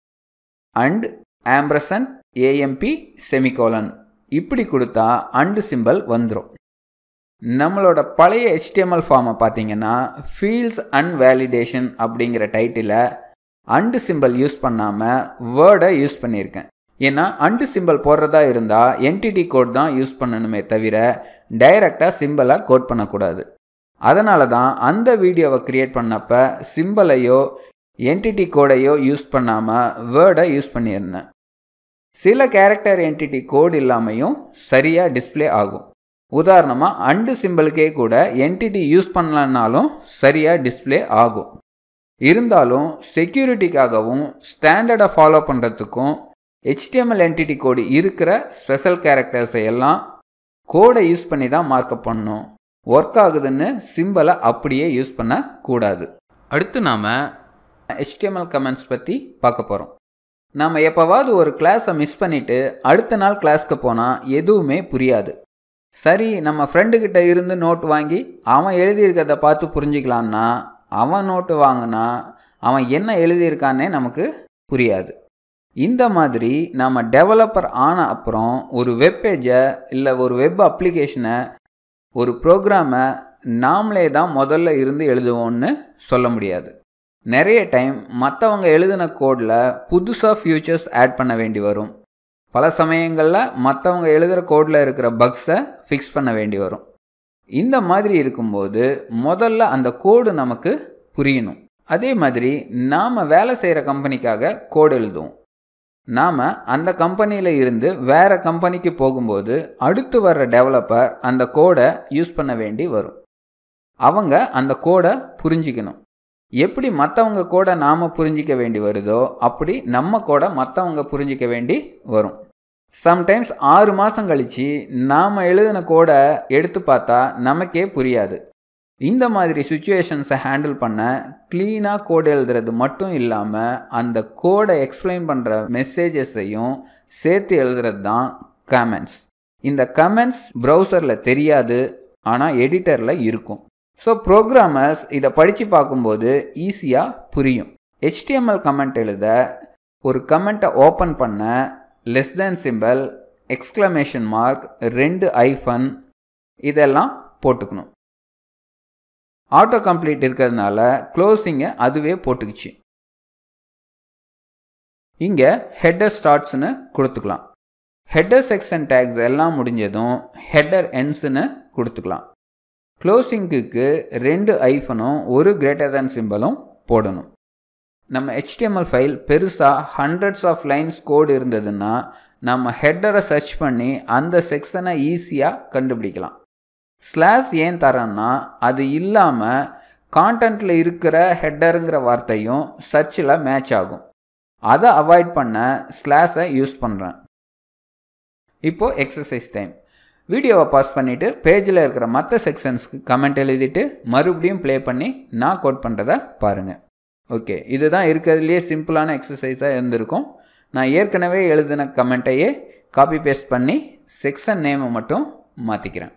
அண்ட் ஆம்பரசன் ஏஎம்பி செமிகோலன் இப்படி கொடுத்தா அண்டு சிம்பிள் வந்துடும் நம்மளோட பழைய ஹெச்டிஎம்எல் ஃபார்மை பார்த்தீங்கன்னா ஃபீல்ட்ஸ் அன்வேலிடேஷன் அப்படிங்கிற டைட்டிலை அண்டு சிம்பிள் யூஸ் பண்ணாமல் வேர்டை யூஸ் பண்ணியிருக்கேன் ஏன்னா அண்டு சிம்பிள் போடுறதா இருந்தால் என்டிடி கோட் தான் யூஸ் பண்ணணுமே தவிர டைரெக்டாக சிம்பிளை கோட் பண்ணக்கூடாது அதனால தான் அந்த வீடியோவை க்ரியேட் பண்ணப்போ சிம்பிளையோ என்டிட்டி கோடையோ யூஸ் பண்ணாமல் வேர்டை யூஸ் பண்ணியிருந்தேன் சில கேரக்டர் என்டிட்டி கோட் இல்லாமையும் சரியாக டிஸ்பிளே ஆகும் உதாரணமாக அண்டு சிம்பிளுக்கே கூட என்டிட்டி யூஸ் பண்ணலனாலும் சரியாக டிஸ்பிளே ஆகும் இருந்தாலும் செக்யூரிட்டிக்காகவும் ஸ்டாண்டர்டை ஃபாலோ பண்ணுறதுக்கும் ஹெச்டிஎம்எல் என்டிட்டி கோடு இருக்கிற ஸ்பெஷல் கேரக்டர்ஸை எல்லாம் கோடை யூஸ் பண்ணி தான் மார்க்கப் பண்ணணும் ஒர்க் ஆகுதுன்னு சிம்பிளை அப்படியே யூஸ் பண்ணக்கூடாது அடுத்து நாம் ஹெச்டிஎம்எல் கமெண்ட்ஸ் பற்றி பார்க்க போகிறோம் நாம் எப்போவாவது ஒரு கிளாஸை மிஸ் பண்ணிவிட்டு அடுத்த நாள் கிளாஸ்க்கு போனால் எதுவுமே புரியாது சரி நம்ம ஃப்ரெண்டுக்கிட்ட இருந்து நோட் வாங்கி அவன் எழுதியிருக்கிறத பார்த்து புரிஞ்சிக்கலான்னா அவன் நோட்டு வாங்கினா அவன் என்ன எழுதியிருக்கானே நமக்கு புரியாது இந்த மாதிரி நம்ம டெவலப்பர் ஆன அப்புறம் ஒரு வெப்பேஜை இல்லை ஒரு வெப் அப்ளிகேஷனை ஒரு ப்ரோக்ராமை நாமளே தான் முதல்ல இருந்து எழுதுவோம்னு சொல்ல முடியாது நிறைய டைம் மற்றவங்க எழுதின கோடில் புதுசாக ஃபியூச்சர்ஸ் ஆட் பண்ண வேண்டி வரும் பல சமயங்களில் மற்றவங்க எழுதுகிற கோடில் இருக்கிற பக்ஸை ஃபிக்ஸ் பண்ண வேண்டி வரும் இந்த மாதிரி இருக்கும்போது முதல்ல அந்த கோடு நமக்கு புரியணும் அதே மாதிரி நாம் வேலை செய்கிற கம்பெனிக்காக கோடு எழுதுவோம் நாம் அந்த கம்பெனியில் இருந்து வேறு கம்பெனிக்கு போகும்போது அடுத்து வர்ற டெவலப்பர் அந்த கோடை யூஸ் பண்ண வேண்டி வரும் அவங்க அந்த கோடை புரிஞ்சிக்கணும் எப்படி மற்றவங்க கோடை நாம் புரிஞ்சிக்க வேண்டி வருதோ அப்படி நம்ம கோடை மற்றவங்க புரிஞ்சிக்க வேண்டி வரும் சம்டைம்ஸ் ஆறு மாதம் கழித்து நாம் எழுதின கோடை எடுத்து பார்த்தா நமக்கே புரியாது இந்த மாதிரி சுச்சுவேஷன்ஸை ஹேண்டில் பண்ண க்ளீனாக கோடு எழுதுறது மட்டும் இல்லாமல் அந்த கோடை எக்ஸ்பிளைன் பண்ணுற மெசேஜஸையும் சேர்த்து எழுதுறது தான் கமெண்ட்ஸ் இந்த கமெண்ட்ஸ் ப்ரௌசரில் தெரியாது ஆனால் எடிட்டரில் இருக்கும் ஸோ ப்ரோக்ராமர்ஸ் இதை படித்து பார்க்கும்போது ஈஸியாக புரியும் ஹெச்டிஎம்எல் கமெண்ட் எழுத ஒரு கமெண்ட்டை ஓப்பன் பண்ண less than symbol exclamation mark ரெண்டு ஐஃபன் இதெல்லாம் போட்டுக்கணும் ஆட்டோ கம்ப்ளீட் இருக்கிறதுனால க்ளோஸிங்கை அதுவே போட்டுக்குச்சு இங்கே ஹெட்டர் ஸ்டார்ட்ஸ்னு கொடுத்துக்கலாம் ஹெட்டர் செக்ஷன் டேக்ஸ் எல்லாம் முடிஞ்சதும் ஹெட்டர் என்ஸ்னு கொடுத்துக்கலாம் க்ளோசிங்க்கு ரெண்டு ஐஃபனும் ஒரு கிரேட்டர் தேன் சிம்பிளும் போடணும் நம்ம ஹெச்டிஎம்எல் ஃபைல் பெருசாக ஹண்ட்ரட்ஸ் ஆஃப் லைன்ஸ் கோடு இருந்ததுன்னா நம்ம ஹெட்டரை சர்ச் பண்ணி அந்த செக்ஷனை ஈஸியாக கண்டுபிடிக்கலாம் ஸ்லாஷ் ஏன் தரேன்னா அது இல்லாமல் கான்டென்ட்டில் இருக்கிற ஹெட்டருங்கிற வார்த்தையும் சர்ச்சில் மேட்ச் ஆகும் அதை அவாய்ட் பண்ண ஸ்லாஷை யூஸ் பண்ணுறேன் இப்போது எக்ஸசைஸ் டைம் வீடியோவை பாஸ் பண்ணிவிட்டு பேஜில் இருக்கிற மற்ற செக்ஷன்ஸ்க்கு கமெண்ட் எழுதிட்டு மறுபடியும் ப்ளே பண்ணி நான் கோட் பண்ணுறத பாருங்கள் ஓகே இதுதான் இருக்கிறதுலையே சிம்பிளான எக்ஸசைஸாக இருந்திருக்கும் நான் ஏற்கனவே எழுதின கமெண்ட்டையே காப்பி பேஸ்ட் பண்ணி செக்ஷன் நேமை மட்டும் மாற்றிக்கிறேன்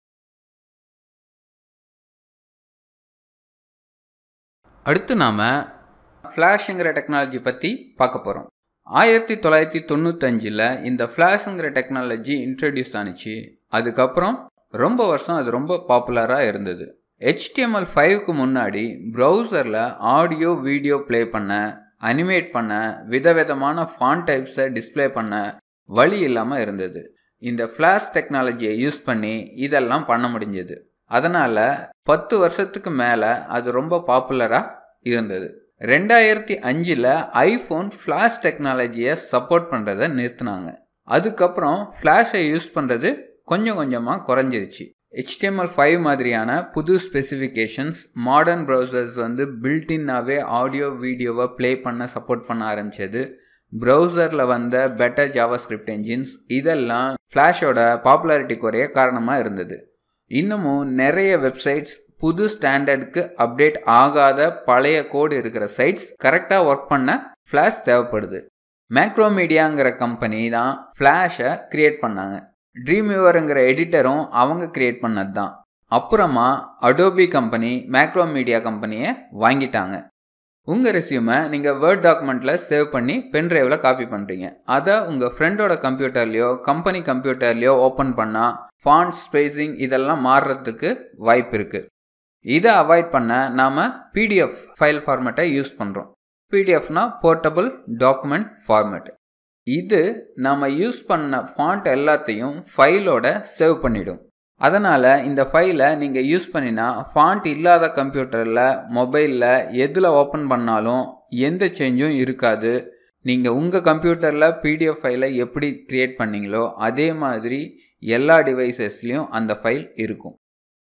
அடுத்து நாம் ஃப்ளாஷுங்கிற டெக்னாலஜி பற்றி பார்க்க போகிறோம் ஆயிரத்தி தொள்ளாயிரத்தி தொண்ணூத்தஞ்சில் இந்த ஃப்ளாஷுங்கிற டெக்னாலஜி இன்ட்ரடியூஸ் ஆனிச்சு அதுக்கப்புறம் ரொம்ப வருஷம் அது ரொம்ப பாப்புலராக இருந்தது ஹெச்டிஎம்எல் ஃபைவ்க்கு முன்னாடி ப்ரௌசரில் ஆடியோ வீடியோ ப்ளே பண்ண அனிமேட் பண்ண விதவிதமான ஃபான் டைப்ஸை டிஸ்பிளே பண்ண வழி இல்லாமல் இருந்தது இந்த ஃப்ளாஷ் டெக்னாலஜியை யூஸ் பண்ணி இதெல்லாம் பண்ண முடிஞ்சது அதனால் பத்து வருஷத்துக்கு மேலே அது ரொம்ப பாப்புலராக இருந்தது ரெண்டாயிரத்தி அஞ்சில் ஐஃபோன் ஃப்ளாஷ் டெக்னாலஜியை சப்போர்ட் பண்ணுறதை நிறுத்தினாங்க அதுக்கப்புறம் ஃப்ளாஷை யூஸ் பண்ணுறது கொஞ்சம் கொஞ்சமாக குறைஞ்சிருச்சு ஹெச்டிஎம்எல் ஃபைவ் மாதிரியான புது ஸ்பெசிஃபிகேஷன்ஸ் மாடர்ன் ப்ரௌசர்ஸ் வந்து பில்டின்னாவே ஆடியோ வீடியோவை ப்ளே பண்ண சப்போர்ட் பண்ண ஆரம்பித்தது ப்ரௌசரில் வந்த பெட்டர் ஜாவா ஸ்கிரிப்ட் என்ஜின்ஸ் இதெல்லாம் ஃப்ளாஷோட பாப்புலாரிட்டி குறைய காரணமாக இருந்தது இன்னமும் நிறைய வெப்சைட்ஸ் புது ஸ்டாண்டர்டுக்கு அப்டேட் ஆகாத பழைய கோடு இருக்கிற சைட்ஸ் கரெக்டாக ஒர்க் பண்ண ஃப்ளாஷ் தேவைப்படுது மேக்ரோமீடியாங்கிற கம்பெனி தான் ஃப்ளாஷை க்ரியேட் பண்ணாங்க ட்ரீம் வியூவருங்கிற எடிட்டரும் அவங்க க்ரியேட் பண்ணது தான் அப்புறமா அடோபி கம்பெனி மேக்ரோமீடியா கம்பெனியை வாங்கிட்டாங்க உங்கள் ரெசியூமை நீங்கள் வேர்ட் டாக்குமெண்ட்டில் சேவ் பண்ணி பென்ட்ரைவில் காப்பி பண்ணுறீங்க அதை உங்கள் ஃப்ரெண்டோட கம்ப்யூட்டர்லேயோ கம்பெனி கம்ப்யூட்டர்லேயோ ஓப்பன் பண்ணால் ஃபாண்ட் ஸ்பேசிங் இதெல்லாம் மாறுறதுக்கு வாய்ப்பு இருக்குது இதை அவாய்ட் பண்ண நாம் பிடிஎஃப் ஃபைல் ஃபார்மேட்டை யூஸ் பண்ணுறோம் பிடிஎஃப்னா போர்ட்டபிள் டாக்குமெண்ட் ஃபார்மேட் இது நம்ம யூஸ் பண்ண ஃபாண்ட் எல்லாத்தையும் ஃபைலோட சேவ் பண்ணிடும் அதனால் இந்த ஃபைலை நீங்கள் யூஸ் பண்ணினா ஃபாண்ட் இல்லாத கம்ப்யூட்டரில் மொபைலில் எதில் ஓப்பன் பண்ணாலும் எந்த சேஞ்சும் இருக்காது நீங்கள் உங்கள் கம்ப்யூட்டரில் பிடிஎஃப் ஃபைலை எப்படி க்ரியேட் பண்ணீங்களோ அதே மாதிரி எல்லா டிவைசஸ்லேயும் அந்த ஃபைல் இருக்கும்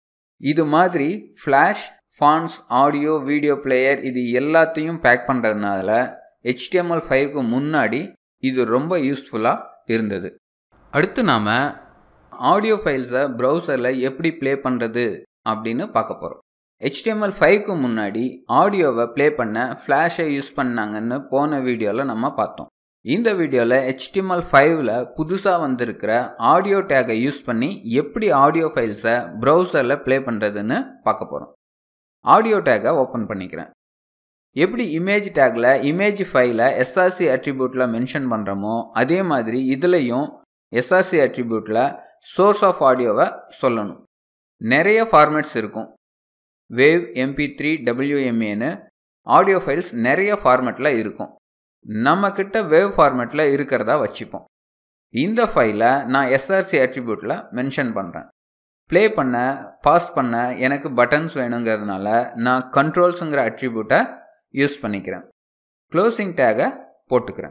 இது மாதிரி flash fonts audio video player இது எல்லாத்தையும் பேக் பண்ணுறதுனால ஹெச்டிஎம்எல் ஃபைவ்க்கு முன்னாடி இது ரொம்ப யூஸ்ஃபுல்லாக இருந்தது அடுத்து நாம் ஆடியோ ஃபைல்ஸை ப்ரௌசரில் எப்படி ப்ளே பண்ணுறது அப்படின்னு பார்க்க போகிறோம் ஹெச்டிஎம்எல் ஃபைவ்க்கு முன்னாடி ஆடியோவை ப்ளே பண்ண ஃப்ளாஷை யூஸ் பண்ணாங்கன்னு போன வீடியோவில் நம்ம பார்த்தோம் இந்த வீடியோவில் ஹெச்டிஎம்எல் ஃபைவ்ல புதுசாக வந்திருக்கிற ஆடியோ டேகை யூஸ் பண்ணி எப்படி ஆடியோ ஃபைல்ஸை ப்ரௌசரில் ப்ளே பண்ணுறதுன்னு பார்க்க போகிறோம் ஆடியோ டேகை ஓப்பன் பண்ணிக்கிறேன் எப்படி இமேஜ் டேக்கில் இமேஜ் ஃபைலை எஸ்ஆர்சி அட்ரிபியூட்டில் மென்ஷன் பண்ணுறோமோ அதே மாதிரி இதுலேயும் எஸ்ஆர்சி அட்ரிபியூட்டில் சோர்ஸ் ஆஃப் ஆடியோவை சொல்லணும் நிறைய ஃபார்மேட்ஸ் இருக்கும் வேவ் எம்பி த்ரீ டபிள்யூஎம்ஏன்னு ஆடியோ ஃபைல்ஸ் நிறைய ஃபார்மேட்டில் இருக்கும் நம்மக்கிட்ட வேவ் ஃபார்மேட்டில் இருக்கிறதா வச்சுப்போம் இந்த ஃபைலை நான் எஸ்ஆர்சி அட்ரிபியூட்டில் மென்ஷன் பண்ணுறேன் ப்ளே பண்ண பாஸ் பண்ண எனக்கு பட்டன்ஸ் வேணுங்கிறதுனால நான் கண்ட்ரோல்ஸுங்கிற அட்ரிபியூட்டை யூஸ் பண்ணிக்கிறேன் க்ளோசிங் டேகை போட்டுக்கிறேன்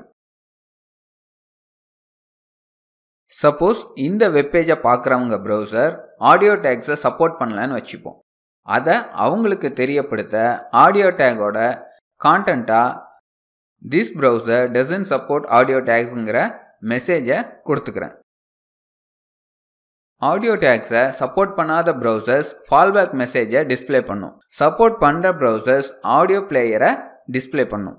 சப்போஸ் இந்த வெப்பேஜை பார்க்குறவங்க ப்ரௌசர் ஆடியோ டேக்ஸை சப்போர்ட் பண்ணலன்னு வச்சுப்போம் அதை அவங்களுக்கு தெரியப்படுத்த ஆடியோ டேகோட கான்டென்ட்டாக this browser doesn't support audio டேக்ஸுங்கிற மெசேஜை கொடுத்துக்கிறேன் ஆடியோ டேக்ஸை சப்போர்ட் பண்ணாத ப்ரௌசர்ஸ் ஃபால்பேக் மெசேஜை டிஸ்பிளே பண்ணும் சப்போர்ட் பண்ணுற ப்ரௌசர்ஸ் ஆடியோ பிளேயரை டிஸ்பிளே பண்ணும்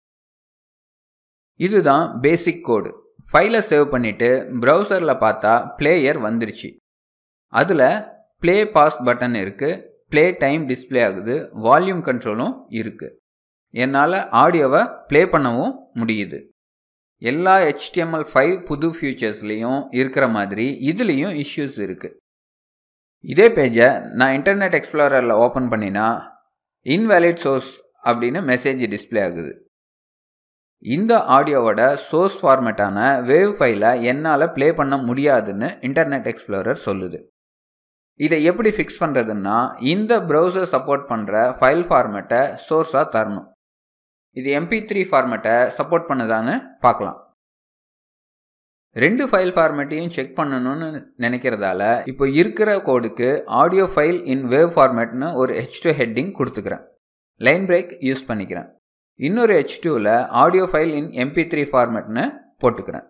இதுதான் பேசிக் கோடு ஃபைலை சேவ் பண்ணிவிட்டு ப்ரௌசரில் பார்த்தா பிளேயர் வந்துருச்சு அதில் ப்ளே பாஸ் பட்டன் இருக்குது ப்ளே டைம் டிஸ்பிளே ஆகுது வால்யூம் கண்ட்ரோலும் இருக்குது என்னால் ஆடியோவை ப்ளே பண்ணவும் முடியுது எல்லா ஹெச்டிஎம்எல் ஃபைவ் புது ஃபியூச்சர்ஸ்லேயும் இருக்கிற மாதிரி இதுலேயும் இஷ்யூஸ் இருக்குது இதே பேஜை நான் இன்டர்நெட் எக்ஸ்ப்ளோரரில் ஓப்பன் பண்ணினா இன்வேலிட் சோர்ஸ் அப்படின்னு மெசேஜ் டிஸ்பிளே ஆகுது இந்த ஆடியோவோட சோர்ஸ் ஃபார்மேட்டான வேவ் ஃபைலை என்னால் ப்ளே பண்ண முடியாதுன்னு இன்டர்நெட் எக்ஸ்ப்ளோரர் சொல்லுது இதை எப்படி ஃபிக்ஸ் பண்ணுறதுன்னா இந்த ப்ரௌசர் சப்போர்ட் பண்ணுற ஃபைல் ஃபார்மேட்டை சோர்ஸாக தரணும் இது எம்பி த்ரீ ஃபார்மேட்டை சப்போர்ட் பண்ணுதான்னு பார்க்கலாம் ரெண்டு ஃபைல் ஃபார்மேட்டையும் செக் பண்ணணும்னு நினைக்கிறதால இப்போ இருக்கிற கோடுக்கு ஆடியோ ஃபைல் இன் வேவ் ஃபார்மேட்னு ஒரு ஹெச் டூ ஹெட்டிங் கொடுத்துக்கிறேன் லைன் பிரேக் யூஸ் பண்ணிக்கிறேன் இன்னொரு ஹெச் டூவில் audio file in MP three ஃபார்மேட்னு போட்டுக்கிறேன்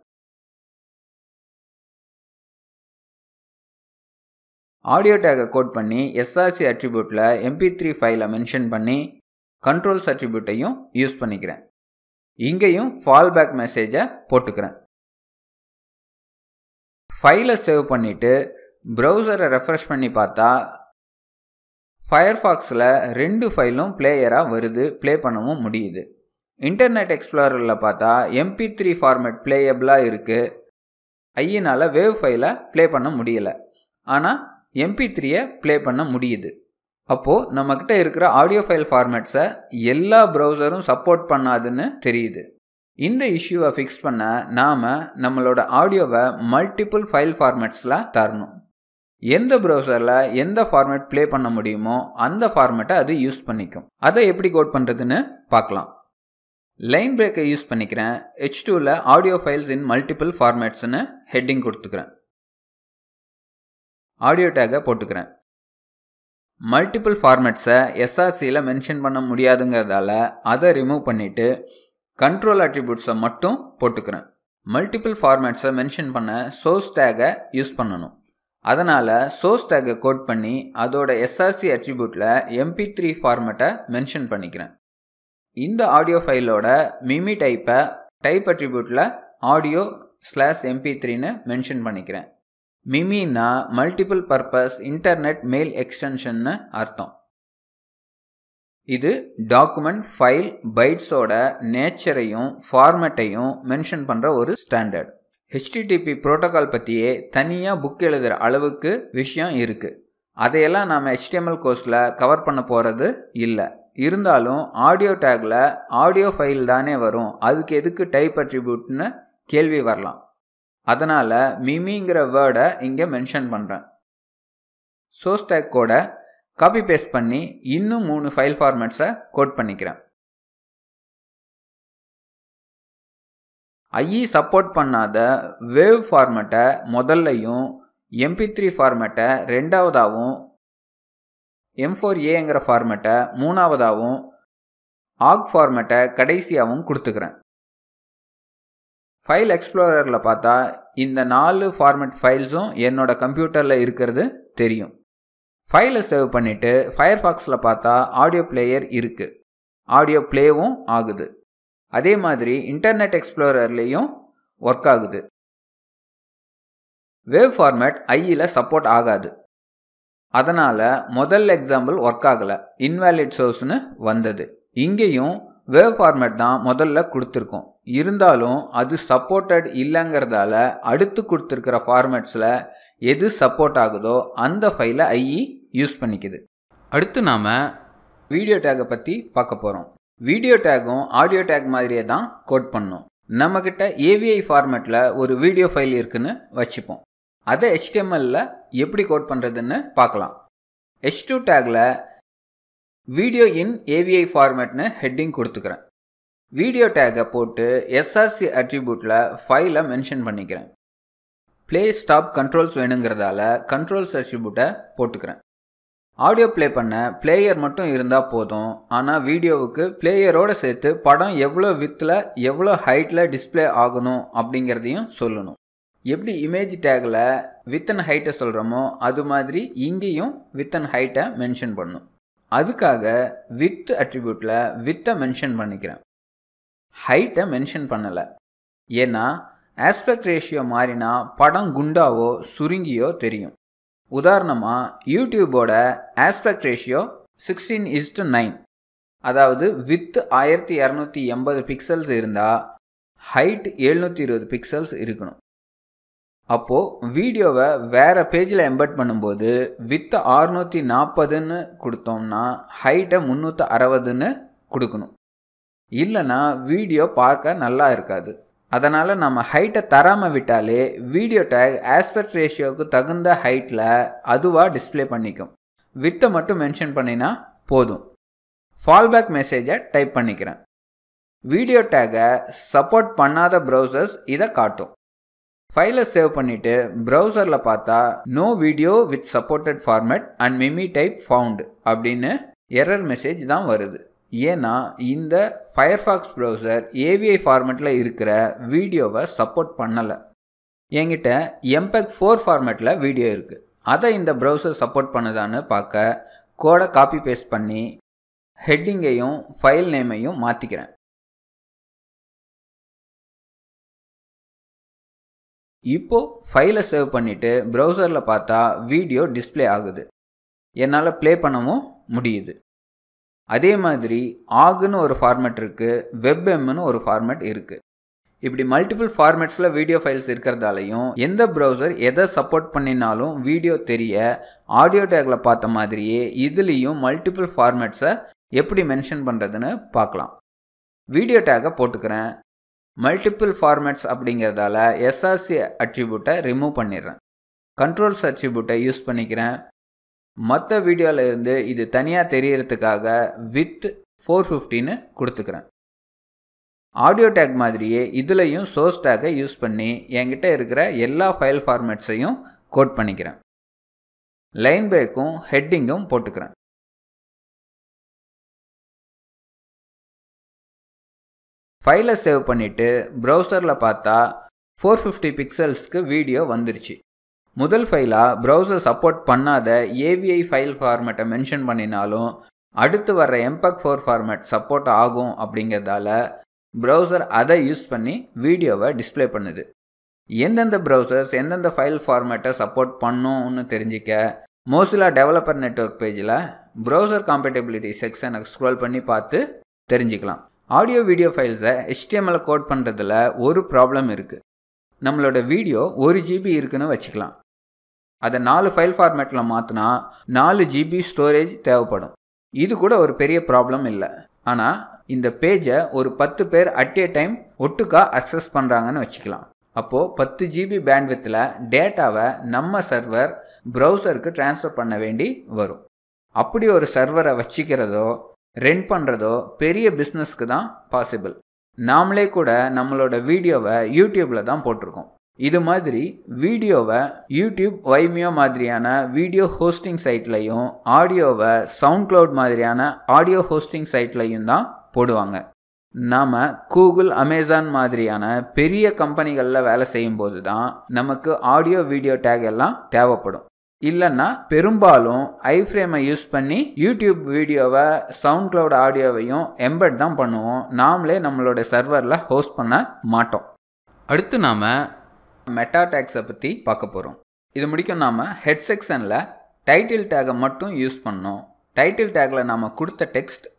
ஆடியோ டேகை கோட் பண்ணி எஸ்ஆர்சி அட்ரிபியூட்டில் எம்பி த்ரீ ஃபைலை மென்ஷன் பண்ணி கண்ட்ரோல்ஸ் அட்ரிபியூட்டையும் யூஸ் பண்ணிக்கிறேன் இங்கேயும் ஃபால் பேக் மெசேஜை போட்டுக்கிறேன் ஃபைலை சேவ் பண்ணிவிட்டு ப்ரௌசரை ரெஃப்ரெஷ் பண்ணி பார்த்தா ஃபயர்ஃபாக்ஸில் ரெண்டு ஃபைலும் பிளேயராக வருது ப்ளே பண்ணவும் முடியுது இன்டர்நெட் எக்ஸ்ப்ளோரரில் பார்த்தா எம்பி த்ரீ ஃபார்மேட் பிளேயபிளாக இருக்குது ஐயினால் வேவ் ஃபைலை ப்ளே பண்ண முடியலை ஆனால் எம்பி த்ரீயை ப்ளே பண்ண முடியுது அப்போது நம்மக்கிட்ட இருக்கிற ஆடியோ ஃபைல் ஃபார்மேட்ஸை எல்லா ப்ரௌசரும் சப்போர்ட் பண்ணாதுன்னு தெரியுது இந்த இஷ்யூவை ஃபிக்ஸ் பண்ண நாம் நம்மளோட ஆடியோவை மல்டிபிள் ஃபைல் ஃபார்மேட்ஸில் தரணும் எந்த ப்ரௌசரில் எந்த ஃபார்மேட் ப்ளே பண்ண முடியுமோ அந்த ஃபார்மேட்டை அது யூஸ் பண்ணிக்கும் அதை எப்படி கோட் பண்ணுறதுன்னு பார்க்கலாம் லைன் பிரேக்கை யூஸ் பண்ணிக்கிறேன் ஹெச் டூவில் ஆடியோ ஃபைல்ஸ் இன் மல்டிபிள் ஃபார்மேட்ஸ்னு ஹெட்டிங் கொடுத்துக்கிறேன் ஆடியோ டேகை போட்டுக்கிறேன் மல்டிபிள் ஃபார்மேட்ஸை எஸ்ஆர்சியில் மென்ஷன் பண்ண முடியாதுங்கிறதால அதை ரிமூவ் பண்ணிவிட்டு கண்ட்ரோல் அட்ரிபியூட்ஸை மட்டும் போட்டுக்கிறேன் மல்டிபிள் ஃபார்மேட்ஸை மென்ஷன் பண்ண சோர்ஸ் டேகை யூஸ் பண்ணணும் அதனால் சோர்ஸ் டேகை கோட் பண்ணி அதோட எஸ்ஆர்சி அட்ரிபியூட்டில் எம்பி த்ரீ ஃபார்மேட்டை மென்ஷன் பண்ணிக்கிறேன் இந்த ஆடியோ ஃபைலோட மிமி டைப்பை டைப் அட்ரிபியூட்டில் ஆடியோ ஸ்லாஷ் எம்பி த்ரீன்னு மென்ஷன் பண்ணிக்கிறேன் மிமின்னா மல்டிபிள் பர்பஸ் இன்டர்நெட் மெயில் எக்ஸ்டென்ஷன்னு அர்த்தம் இது டாக்குமெண்ட் ஃபைல் பைட்ஸோட நேச்சரையும் ஃபார்மேட்டையும் மென்ஷன் பண்ணுற ஒரு ஸ்டாண்டர்ட் ஹெச்டிடிபி ப்ரோட்டோகால் பற்றியே தனியாக புக் எழுதுகிற அளவுக்கு விஷயம் இருக்குது அதையெல்லாம் நாம் ஹெச்டிஎம்எல் கோர்ஸில் கவர் பண்ண போகிறது இல்லை இருந்தாலும் ஆடியோ டேக்கில் ஆடியோ ஃபைல் தானே வரும் அதுக்கு எதுக்கு டைப் அட்ரிபியூட்னு கேள்வி வரலாம் அதனால் மிமிங்கிற வேர்டை இங்கே மென்ஷன் பண்ணுறேன் சோர்ஸ் டேக் கோட காப்பி பேஸ்ட் பண்ணி இன்னும் மூணு ஃபைல் ஃபார்மேட்ஸை கோட் பண்ணிக்கிறேன் ஐஇ சப்போர்ட் பண்ணாத வேவ் ஃபார்மேட்டை முதல்லையும் எம்பி த்ரீ ஃபார்மேட்டை ரெண்டாவதாகவும் எம் ஃபோர் ஏங்கிற ஃபார்மேட்டை மூணாவதாகவும் ஆக் ஃபார்மேட்டை கடைசியாகவும் கொடுத்துக்கிறேன் ஃபைல் எக்ஸ்ப்ளோரரில் பார்த்தா இந்த நாலு ஃபார்மேட் ஃபைல்ஸும் என்னோட கம்ப்யூட்டரில் இருக்கிறது தெரியும் ஃபைலை சேவ் பண்ணிவிட்டு ஃபயர்ஃபாக்ஸில் பார்த்தா ஆடியோ பிளேயர் இருக்குது ஆடியோ ப்ளேவும் ஆகுது அதே மாதிரி இன்டர்நெட் எக்ஸ்ப்ளோரர்லேயும் ஒர்க் ஆகுது வேவ் ஃபார்மேட் ஐயில் சப்போர்ட் ஆகாது அதனால் முதல் எக்ஸாம்பிள் ஒர்க் ஆகலை இன்வேலிட் சோர்ஸ்னு வந்தது இங்கேயும் வேவ் ஃபார்மேட் தான் முதல்ல கொடுத்துருக்கோம் இருந்தாலும் அது சப்போர்ட்டட் இல்லைங்கிறதால அடுத்து கொடுத்துருக்கிற ஃபார்மேட்ஸில் எது சப்போர்ட் ஆகுதோ அந்த ஃபைலை ஐஇ யூஸ் பண்ணிக்குது அடுத்து நாம் வீடியோ டேக்கை பற்றி பார்க்க போகிறோம் வீடியோ டேக்கும் ஆடியோ டேக் மாதிரியே தான் கோட் பண்ணோம் நம்மக்கிட்ட ஏவிஐ ஃபார்மேட்டில் ஒரு வீடியோ ஃபைல் இருக்குன்னு வச்சுப்போம் அதை ஹெச்டிஎம்எல்ல எப்படி கோட் பண்ணுறதுன்னு பார்க்கலாம் ஹெச் டூ டேக்கில் வீடியோ இன் ஏவிஐ ஃபார்மேட்னு ஹெட்டிங் கொடுத்துக்கிறேன் வீடியோ டேக்கை போட்டு எஸ்ஆர்சி அட்ரிபியூட்டில் ஃபைலை மென்ஷன் பண்ணிக்கிறேன் ப்ளே ஸ்டாப் கண்ட்ரோல்ஸ் வேணுங்கிறதால கண்ட்ரோல்ஸ் அட்ரிபியூட்டை போட்டுக்கிறேன் ஆடியோ ப்ளே பண்ண பிளேயர் மட்டும் இருந்தால் போதும் ஆனால் வீடியோவுக்கு பிளேயரோடு சேர்த்து படம் எவ்வளோ வித்தில் எவ்வளோ ஹைட்டில் டிஸ்பிளே ஆகணும் அப்படிங்கிறதையும் சொல்லணும் எப்படி இமேஜ் டேக்கில் வித் அண்ட் ஹைட்டை சொல்கிறோமோ அது மாதிரி இங்கேயும் வித் அண்ட் ஹைட்டை மென்ஷன் பண்ணும் அதுக்காக வித் அட்ரிபியூட்டில் வித்தை மென்ஷன் பண்ணிக்கிறேன் ஹைட்டை மென்ஷன் பண்ணலை ஏன்னா ஆஸ்பெக்ட் ரேஷியோ மாறினா படம் குண்டாவோ சுருங்கியோ தெரியும் உதாரணமாக யூடியூபோட aspect ratio sixteen is to nine அதாவது வித் ஆயிரத்தி இரநூத்தி எண்பது பிக்சல்ஸ் இருந்தால் ஹைட் எழுநூற்றி இருபது பிக்சல்ஸ் இருக்கணும் அப்போது வீடியோவை வேறு பேஜில் எம்பர்ட் பண்ணும்போது வித் ஆறுநூற்றி நாற்பதுன்னு கொடுத்தோம்னா ஹைட்டை முந்நூற்றி அறுபதுன்னு கொடுக்கணும் இல்லைன்னா வீடியோ பார்க்க நல்லா இருக்காது அதனால் நம்ம ஹைட்டை தராமல் விட்டாலே வீடியோ டேக் ஆஸ்பெக்ட் ரேஷியோவுக்கு தகுந்த ஹைட்டில் அதுவாக டிஸ்பிளே பண்ணிக்கும் வித்தை மட்டும் மென்ஷன் பண்ணினா போதும் ஃபால்பேக் மெசேஜை டைப் பண்ணிக்கிறேன் வீடியோ டேகை சப்போர்ட் பண்ணாத ப்ரௌசர்ஸ் இதை காட்டும் ஃபைலை சேவ் பண்ணிவிட்டு ப்ரௌசரில் பார்த்தா no video with supported format and MIME type found அப்படின்னு எரர் மெசேஜ் தான் வருது ஏன்னா இந்த ஃபயர்ஃபாக்ஸ் ப்ரௌசர் ஏவிஐ ஃபார்மேட்டில் இருக்கிற வீடியோவை சப்போர்ட் பண்ணலை என்கிட்ட எம்பெக் ஃபோர் ஃபார்மேட்டில் வீடியோ இருக்குது அதை இந்த ப்ரௌசர் சப்போர்ட் பண்ணுதான்னு பார்க்க கோடை காப்பி பேஸ்ட் பண்ணி ஹெட்டிங்கையும் ஃபைல் நேமையும் மாற்றிக்கிறேன் இப்போது ஃபைலை சேவ் பண்ணிவிட்டு ப்ரௌசரில் பார்த்தா வீடியோ டிஸ்பிளே ஆகுது என்னால் ப்ளே பண்ணவும் முடியுது அதே மாதிரி ஆகுன்னு ஒரு ஃபார்மேட் இருக்குது வெப்எம்னு ஒரு ஃபார்மேட் இருக்குது இப்படி மல்டிபிள் ஃபார்மேட்ஸில் வீடியோ ஃபைல்ஸ் இருக்கிறதாலையும் எந்த ப்ரௌசர் எதை சப்போர்ட் பண்ணினாலும் வீடியோ தெரிய ஆடியோ டேக்கில் பார்த்த மாதிரியே இதுலேயும் மல்டிபிள் ஃபார்மேட்ஸை எப்படி மென்ஷன் பண்ணுறதுன்னு பார்க்கலாம் வீடியோ டேக்கை போட்டுக்கிறேன் மல்டிபிள் ஃபார்மேட்ஸ் அப்படிங்கிறதால எஸ்ஆர்சி அட்ரிபியூட்டை ரிமூவ் பண்ணிடுறேன் கண்ட்ரோல்ஸ் அட்ரிபியூட்டை யூஸ் பண்ணிக்கிறேன் மற்ற வீடியோவில் இருந்து இது தனியாக தெரியறதுக்காக வித் ஃபோர் ஃபிஃப்டின்னு கொடுத்துக்கிறேன் ஆடியோ டேக் மாதிரியே இதுலையும் சோர்ஸ் டேக்கை யூஸ் பண்ணி என்கிட்ட இருக்கிற எல்லா ஃபைல் ஃபார்மேட்ஸையும் கோட் பண்ணிக்கிறேன் லைன் பிரேக்கும் ஹெட்டிங்கும் போட்டுக்கிறேன் ஃபைலை சேவ் பண்ணிவிட்டு ப்ரௌசரில் பார்த்தா ஃபோர் ஃபிஃப்டி பிக்சல்ஸ்க்கு வீடியோ வந்துருச்சு முதல் ஃபைலாக ப்ரௌசர் சப்போர்ட் பண்ணாத ஏவிஐ ஃபைல் ஃபார்மேட்டை மென்ஷன் பண்ணினாலும் அடுத்து வர்ற எம்பக் ஃபோர் ஃபார்மேட் சப்போர்ட் ஆகும் அப்படிங்கிறதால ப்ரௌசர் அதை யூஸ் பண்ணி வீடியோவை டிஸ்பிளே பண்ணுது எந்தெந்த ப்ரௌசர்ஸ் எந்தெந்த ஃபைல் ஃபார்மேட்டை சப்போர்ட் பண்ணும்னு தெரிஞ்சிக்க மோசிலா டெவலப்பர் நெட்ஒர்க் பேஜில் ப்ரௌசர் காம்பேட்டபிலிட்டி செக்ஷனை ஸ்க்ரோல் பண்ணி பார்த்து தெரிஞ்சுக்கலாம் ஆடியோ வீடியோ ஃபைல்ஸை ஹெச்டிஎம்எல் கோட் பண்ணுறதுல ஒரு ப்ராப்ளம் இருக்குது நம்மளோட வீடியோ ஒரு ஜிபி இருக்குன்னு வச்சுக்கலாம் அதை நாலு ஃபைல் ஃபார்மேட்டில் மாற்றினா நாலு ஜிபி ஸ்டோரேஜ் தேவைப்படும் இது கூட ஒரு பெரிய ப்ராப்ளம் இல்லை ஆனால் இந்த பேஜை ஒரு பத்து பேர் அட் ஏ டைம் ஒட்டுக்கா அக்சஸ் பண்ணுறாங்கன்னு வச்சுக்கலாம் அப்போது பத்து ஜிபி பேண்ட்வித்தில் டேட்டாவை நம்ம சர்வர் ப்ரௌசருக்கு ட்ரான்ஸ்ஃபர் பண்ண வேண்டி வரும் அப்படி ஒரு சர்வரை வச்சுக்கிறதோ ரெண்ட் பண்ணுறதோ பெரிய பிஸ்னஸ்க்கு தான் பாசிபிள் நாமளே கூட நம்மளோட வீடியோவை யூடியூப்பில் தான் போட்டிருக்கோம் இது மாதிரி வீடியோவை யூடியூப் வைமியோ மாதிரியான வீடியோ ஹோஸ்டிங் சைட்லையும் ஆடியோவை சவுண்ட் க்ளவுட் மாதிரியான ஆடியோ ஹோஸ்டிங் சைட்லையும் தான் போடுவாங்க நாம் கூகுள் அமேசான் மாதிரியான பெரிய கம்பெனிகளில் வேலை செய்யும்போது தான் நமக்கு ஆடியோ வீடியோ டேக் எல்லாம் தேவைப்படும் இல்லைன்னா பெரும்பாலும் ஐஃப்ரேமை யூஸ் பண்ணி யூடியூப் வீடியோவை சவுண்ட் க்ளவுட் ஆடியோவையும் எம்பெட் தான் பண்ணுவோம் நாமளே நம்மளோட சர்வரில் ஹோஸ்ட் பண்ண மாட்டோம் அடுத்து நாம் மெட்டா டேக்ஸை பற்றி பார்க்க போகிறோம் இது முடிக்கும் நாம் ஹெட் செக்ஷனில் டைட்டில் டேகை மட்டும் யூஸ் பண்ணோம் டைட்டில் டேக்கில் நாம் கொடுத்த டெக்ஸ்ட்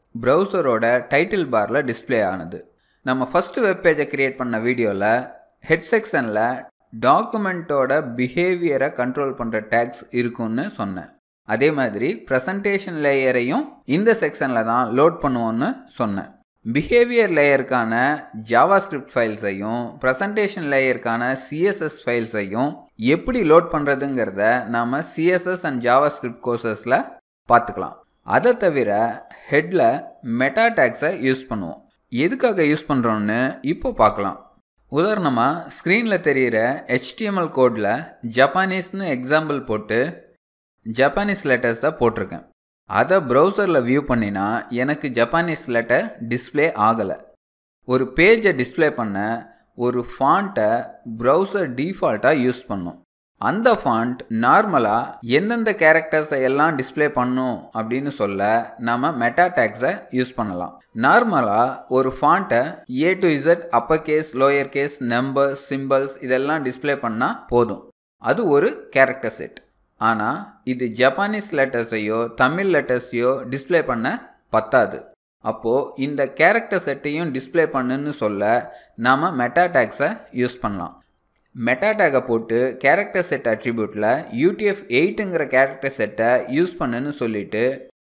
ப்ரௌசரோட டைட்டில் பாரில் டிஸ்ப்ளே ஆனது நம்ம ஃபஸ்ட்டு வெப்பேஜை க்ரியேட் பண்ண வீடியோவில் ஹெட் செக்ஷனில் டாக்குமெண்ட்டோட பிஹேவியரை கண்ட்ரோல் பண்ணுற டேக்ஸ் இருக்கும்னு சொன்னேன் அதே மாதிரி ப்ரெசன்டேஷன் லேயரையும் இந்த செக்ஷனில் தான் லோட் பண்ணுவோன்னு சொன்னேன் பிஹேவியர் லேயருக்கான ஜாவாஸ்கிரிப்ட் ஃபைல்ஸையும் ப்ரெசன்டேஷன் லேயருக்கான சிஎஸ்எஸ் ஃபைல்ஸையும் எப்படி லோட் பண்ணுறதுங்கிறத நாம் சிஎஸ்எஸ் அண்ட் ஜாவாஸ்கிரிப்ட் கோர்சஸில் பார்த்துக்கலாம் அதை தவிர ஹெட்டில் மெட்டா டேக்ஸை யூஸ் பண்ணுவோம் எதுக்காக யூஸ் பண்ணுறோன்னு இப்போ பார்க்கலாம் உதாரணமாக ஸ்க்ரீனில் தெரிகிற ஹெச்டிஎம்எல் கோடில் ஜப்பானீஸ்னு எக்ஸாம்பிள் போட்டு ஜப்பானீஸ் லெட்டர்ஸ் தான் போட்டிருக்கேன் அதை ப்ரௌசரில் வியூ பண்ணினா எனக்கு ஜப்பானீஸ் லெட்டர் டிஸ்பிளே ஆகலை ஒரு பேஜை டிஸ்பிளே பண்ண ஒரு ஃபாண்ட்டை ப்ரௌசர் டிஃபால்ட்டாக யூஸ் பண்ணும் அந்த ஃபாண்ட் நார்மலாக எந்தெந்த கேரக்டர்ஸை எல்லாம் டிஸ்பிளே பண்ணும் அப்படின்னு சொல்ல நம்ம மெட்டா டேக்ஸை யூஸ் பண்ணலாம் நார்மலாக ஒரு ஃபாண்ட்டை A to Z upper case lower case number symbols இதெல்லாம் டிஸ்பிளே பண்ணால் போதும் அது ஒரு கேரக்டர் செட் ஆனால் இது ஜப்பானீஸ் லெட்டர்ஸையோ தமிழ் லெட்டர்ஸையோ டிஸ்பிளே பண்ண பத்தாது அப்போது இந்த கேரக்டர் செட்டையும் டிஸ்பிளே பண்ணுன்னு சொல்ல நாம் மெட்டா டேக்ஸை யூஸ் பண்ணலாம் மெட்டா டேகை போட்டு கேரக்டர் செட் அட்ரிபியூட்டில் யூடிஎஃப் எயிட்டுங்கிற கேரக்டர் செட்டை யூஸ் பண்ணுன்னு சொல்லிட்டு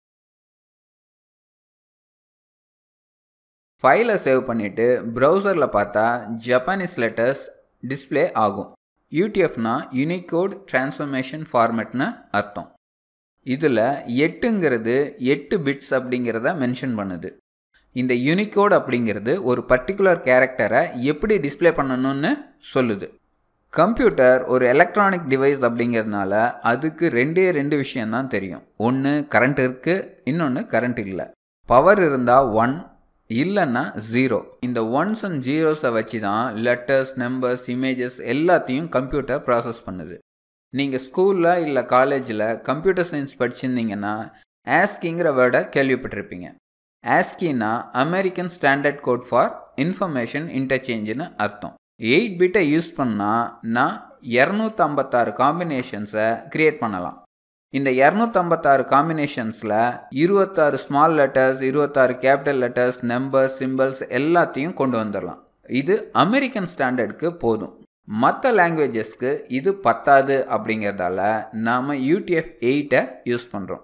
ஃபைலை சேவ் பண்ணிவிட்டு ப்ரௌசரில் பார்த்தா ஜப்பானீஸ் லெட்டர்ஸ் டிஸ்பிளே ஆகும் யூடிஎஃப்னா யூனிகோட் டிரான்ஸ்ஃபர்மேஷன் ஃபார்மேட்னு அர்த்தம் இதில் எட்டுங்கிறது எட்டு பிட்ஸ் அப்படிங்கிறத மென்ஷன் பண்ணுது இந்த யூனிகோட் அப்படிங்கிறது ஒரு பர்டிகுலர் கேரக்டரை எப்படி டிஸ்பிளே பண்ணணும்னு சொல்லுது கம்ப்யூட்டர் ஒரு எலக்ட்ரானிக் டிவைஸ் அப்படிங்கிறதுனால அதுக்கு ரெண்டே ரெண்டு விஷயந்தான் தெரியும் ஒன்று கரண்ட் இருக்குது இன்னொன்று கரண்ட் இல்லை பவர் இருந்தால் ஒன் இல்லைன்னா ஜீரோ இந்த ஒன்ஸ் அண்ட் ஜீரோஸை வச்சு தான் லெட்டர்ஸ் நம்பர்ஸ் இமேஜஸ் எல்லாத்தையும் கம்ப்யூட்டர் ப்ராசஸ் பண்ணுது நீங்கள் ஸ்கூலில் இல்லை காலேஜில் கம்ப்யூட்டர் சயின்ஸ் படிச்சிருந்தீங்கன்னா ஆஸ்கிங்கிற வேர்டை கேள்விப்பட்டிருப்பீங்க ஆஸ்கின்னா American standard code for information இன்டர்சேஞ்சுன்னு அர்த்தம் எயிட் பிட்டை யூஸ் பண்ணால் நான் இரநூத்தம்பத்தாறு காம்பினேஷன்ஸை க்ரியேட் பண்ணலாம் இந்த இரநூத்தம்பத்தாறு காம்பினேஷன்ஸில் இருபத்தாறு ஸ்மால் லெட்டர்ஸ் இருபத்தாறு கேபிட்டல் லெட்டர்ஸ் நம்பர்ஸ் சிம்பிள்ஸ் எல்லாத்தையும் கொண்டு வந்துடலாம் இது அமெரிக்கன் ஸ்டாண்டர்டுக்கு போதும் மற்ற லாங்குவேஜஸ்க்கு இது பத்தாது அப்படிங்கிறதால நாம் யூடிஎஃப் எயிட்டை யூஸ் பண்ணுறோம்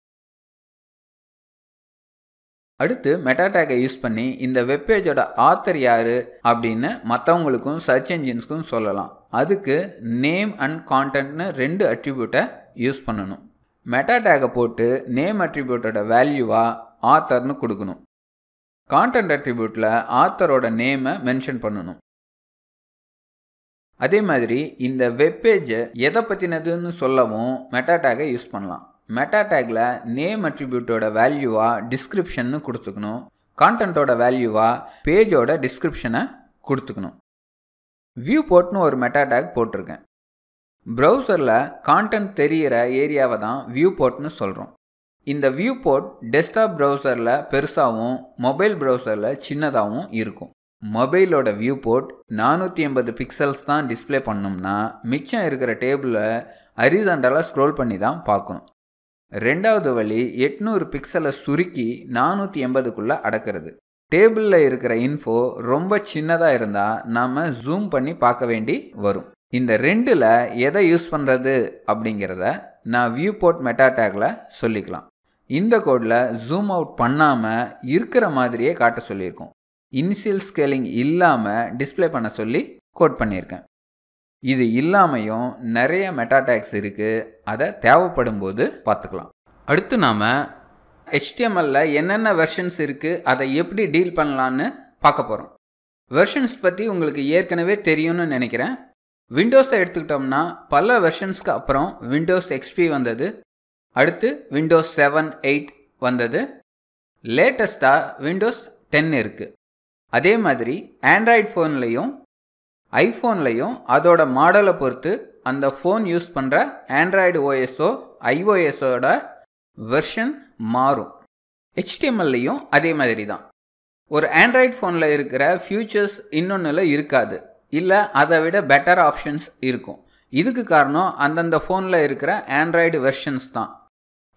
அடுத்து மெட்டாடேக்கை யூஸ் பண்ணி இந்த வெப்பேஜோட ஆத்தர் யார் அப்படின்னு மற்றவங்களுக்கும் சர்ச் என்ஜின்ஸ்க்கும் சொல்லலாம் அதுக்கு நேம் அண்ட் கான்டென்ட்னு ரெண்டு அட்ரிபியூட்டை யூஸ் பண்ணணும் மெட்டாடேக்கை போட்டு நேம் அட்ரிபியூட்டோட வேல்யூவாக ஆத்தர்னு கொடுக்கணும் கான்டென்ட் அட்ரிபியூட்டில் ஆத்தரோட நேமை மென்ஷன் பண்ணணும் அதே மாதிரி இந்த வெப்பேஜை எதை பற்றினதுன்னு சொல்லவும் மெட்டாடேக்கை யூஸ் பண்ணலாம் மெட்டா டேக்கில் நேம் அட்ரிபியூட்டோட வேல்யூவாக டிஸ்கிரிப்ஷன்னு கொடுத்துக்கணும் கான்டென்ட்டோட வேல்யூவாக பேஜோட டிஸ்கிரிப்ஷனை கொடுத்துக்கணும் வியூ போர்ட்னு ஒரு மெட்டா டேக் போட்டிருக்கேன் ப்ரௌசரில் கான்டென்ட் தெரிகிற ஏரியாவை தான் வியூ போர்ட்னு சொல்கிறோம் இந்த வியூ போர்ட் டெஸ்க்டாப் ப்ரௌசரில் பெருசாகவும் மொபைல் ப்ரௌசரில் சின்னதாகவும் இருக்கும் மொபைலோட வியூ போர்ட் நானூற்றி எண்பது பிக்சல்ஸ் தான் டிஸ்பிளே பண்ணோம்னா மிச்சம் இருக்கிற டேபிளை அரிசண்டலாக ஸ்க்ரோல் பண்ணி தான் பார்க்கணும் ரெண்டாவது வழி எட்நூறு பிக்சலை சுருக்கி நானூற்றி எண்பதுக்குள்ளே அடக்கிறது டேபிளில் இருக்கிற இன்ஃபோ ரொம்ப சின்னதாக இருந்தால் நாம் ஜூம் பண்ணி பார்க்க வேண்டி வரும் இந்த ரெண்டில் எதை யூஸ் பண்ணுறது அப்படிங்கிறத நான் வியூ போர்ட் மெட்டா டேக்கில் சொல்லிக்கலாம் இந்த கோடில் ஜூம் அவுட் பண்ணாமல் இருக்கிற மாதிரியே காட்ட சொல்லியிருக்கோம் இனிஷியல் ஸ்கேலிங் இல்லாமல் டிஸ்பிளே பண்ண சொல்லி கோட் பண்ணியிருக்கேன் இது இல்லாமையும் நிறைய மெட்டாடேக்ஸ் இருக்குது அதை தேவைப்படும் போது பார்த்துக்கலாம் அடுத்து நாம் ஹெச்டிஎம்எல்ல என்னென்ன வெர்ஷன்ஸ் இருக்குது அதை எப்படி டீல் பண்ணலான்னு பார்க்க போகிறோம் வெர்ஷன்ஸ் பற்றி உங்களுக்கு ஏற்கனவே தெரியும்னு நினைக்கிறேன் விண்டோஸை எடுத்துக்கிட்டோம்னா பல வெர்ஷன்ஸ்க்கு அப்புறம் விண்டோஸ் எக்ஸ்பி வந்தது அடுத்து விண்டோஸ் செவன் எயிட் வந்தது லேட்டஸ்ட்டாக விண்டோஸ் டென் இருக்குது அதே மாதிரி ஆண்ட்ராய்ட் ஃபோன்லேயும் ஐஃபோன்லையும் அதோட மாடலை பொறுத்து அந்த ஃபோன் யூஸ் பண்ணுற ஆண்ட்ராய்டு ஓஎஸ்ஓ ஐஓஎஸோட வெர்ஷன் மாறும் ஹெச்டிஎம்எல்லையும் அதே மாதிரி தான் ஒரு ஆண்ட்ராய்ட் ஃபோனில் இருக்கிற ஃபியூச்சர்ஸ் இன்னொன்றில் இருக்காது இல்லை அதை விட பெட்டர் ஆப்ஷன்ஸ் இருக்கும் இதுக்கு காரணம் அந்தந்த ஃபோனில் இருக்கிற ஆண்ட்ராய்டு வெர்ஷன்ஸ் தான்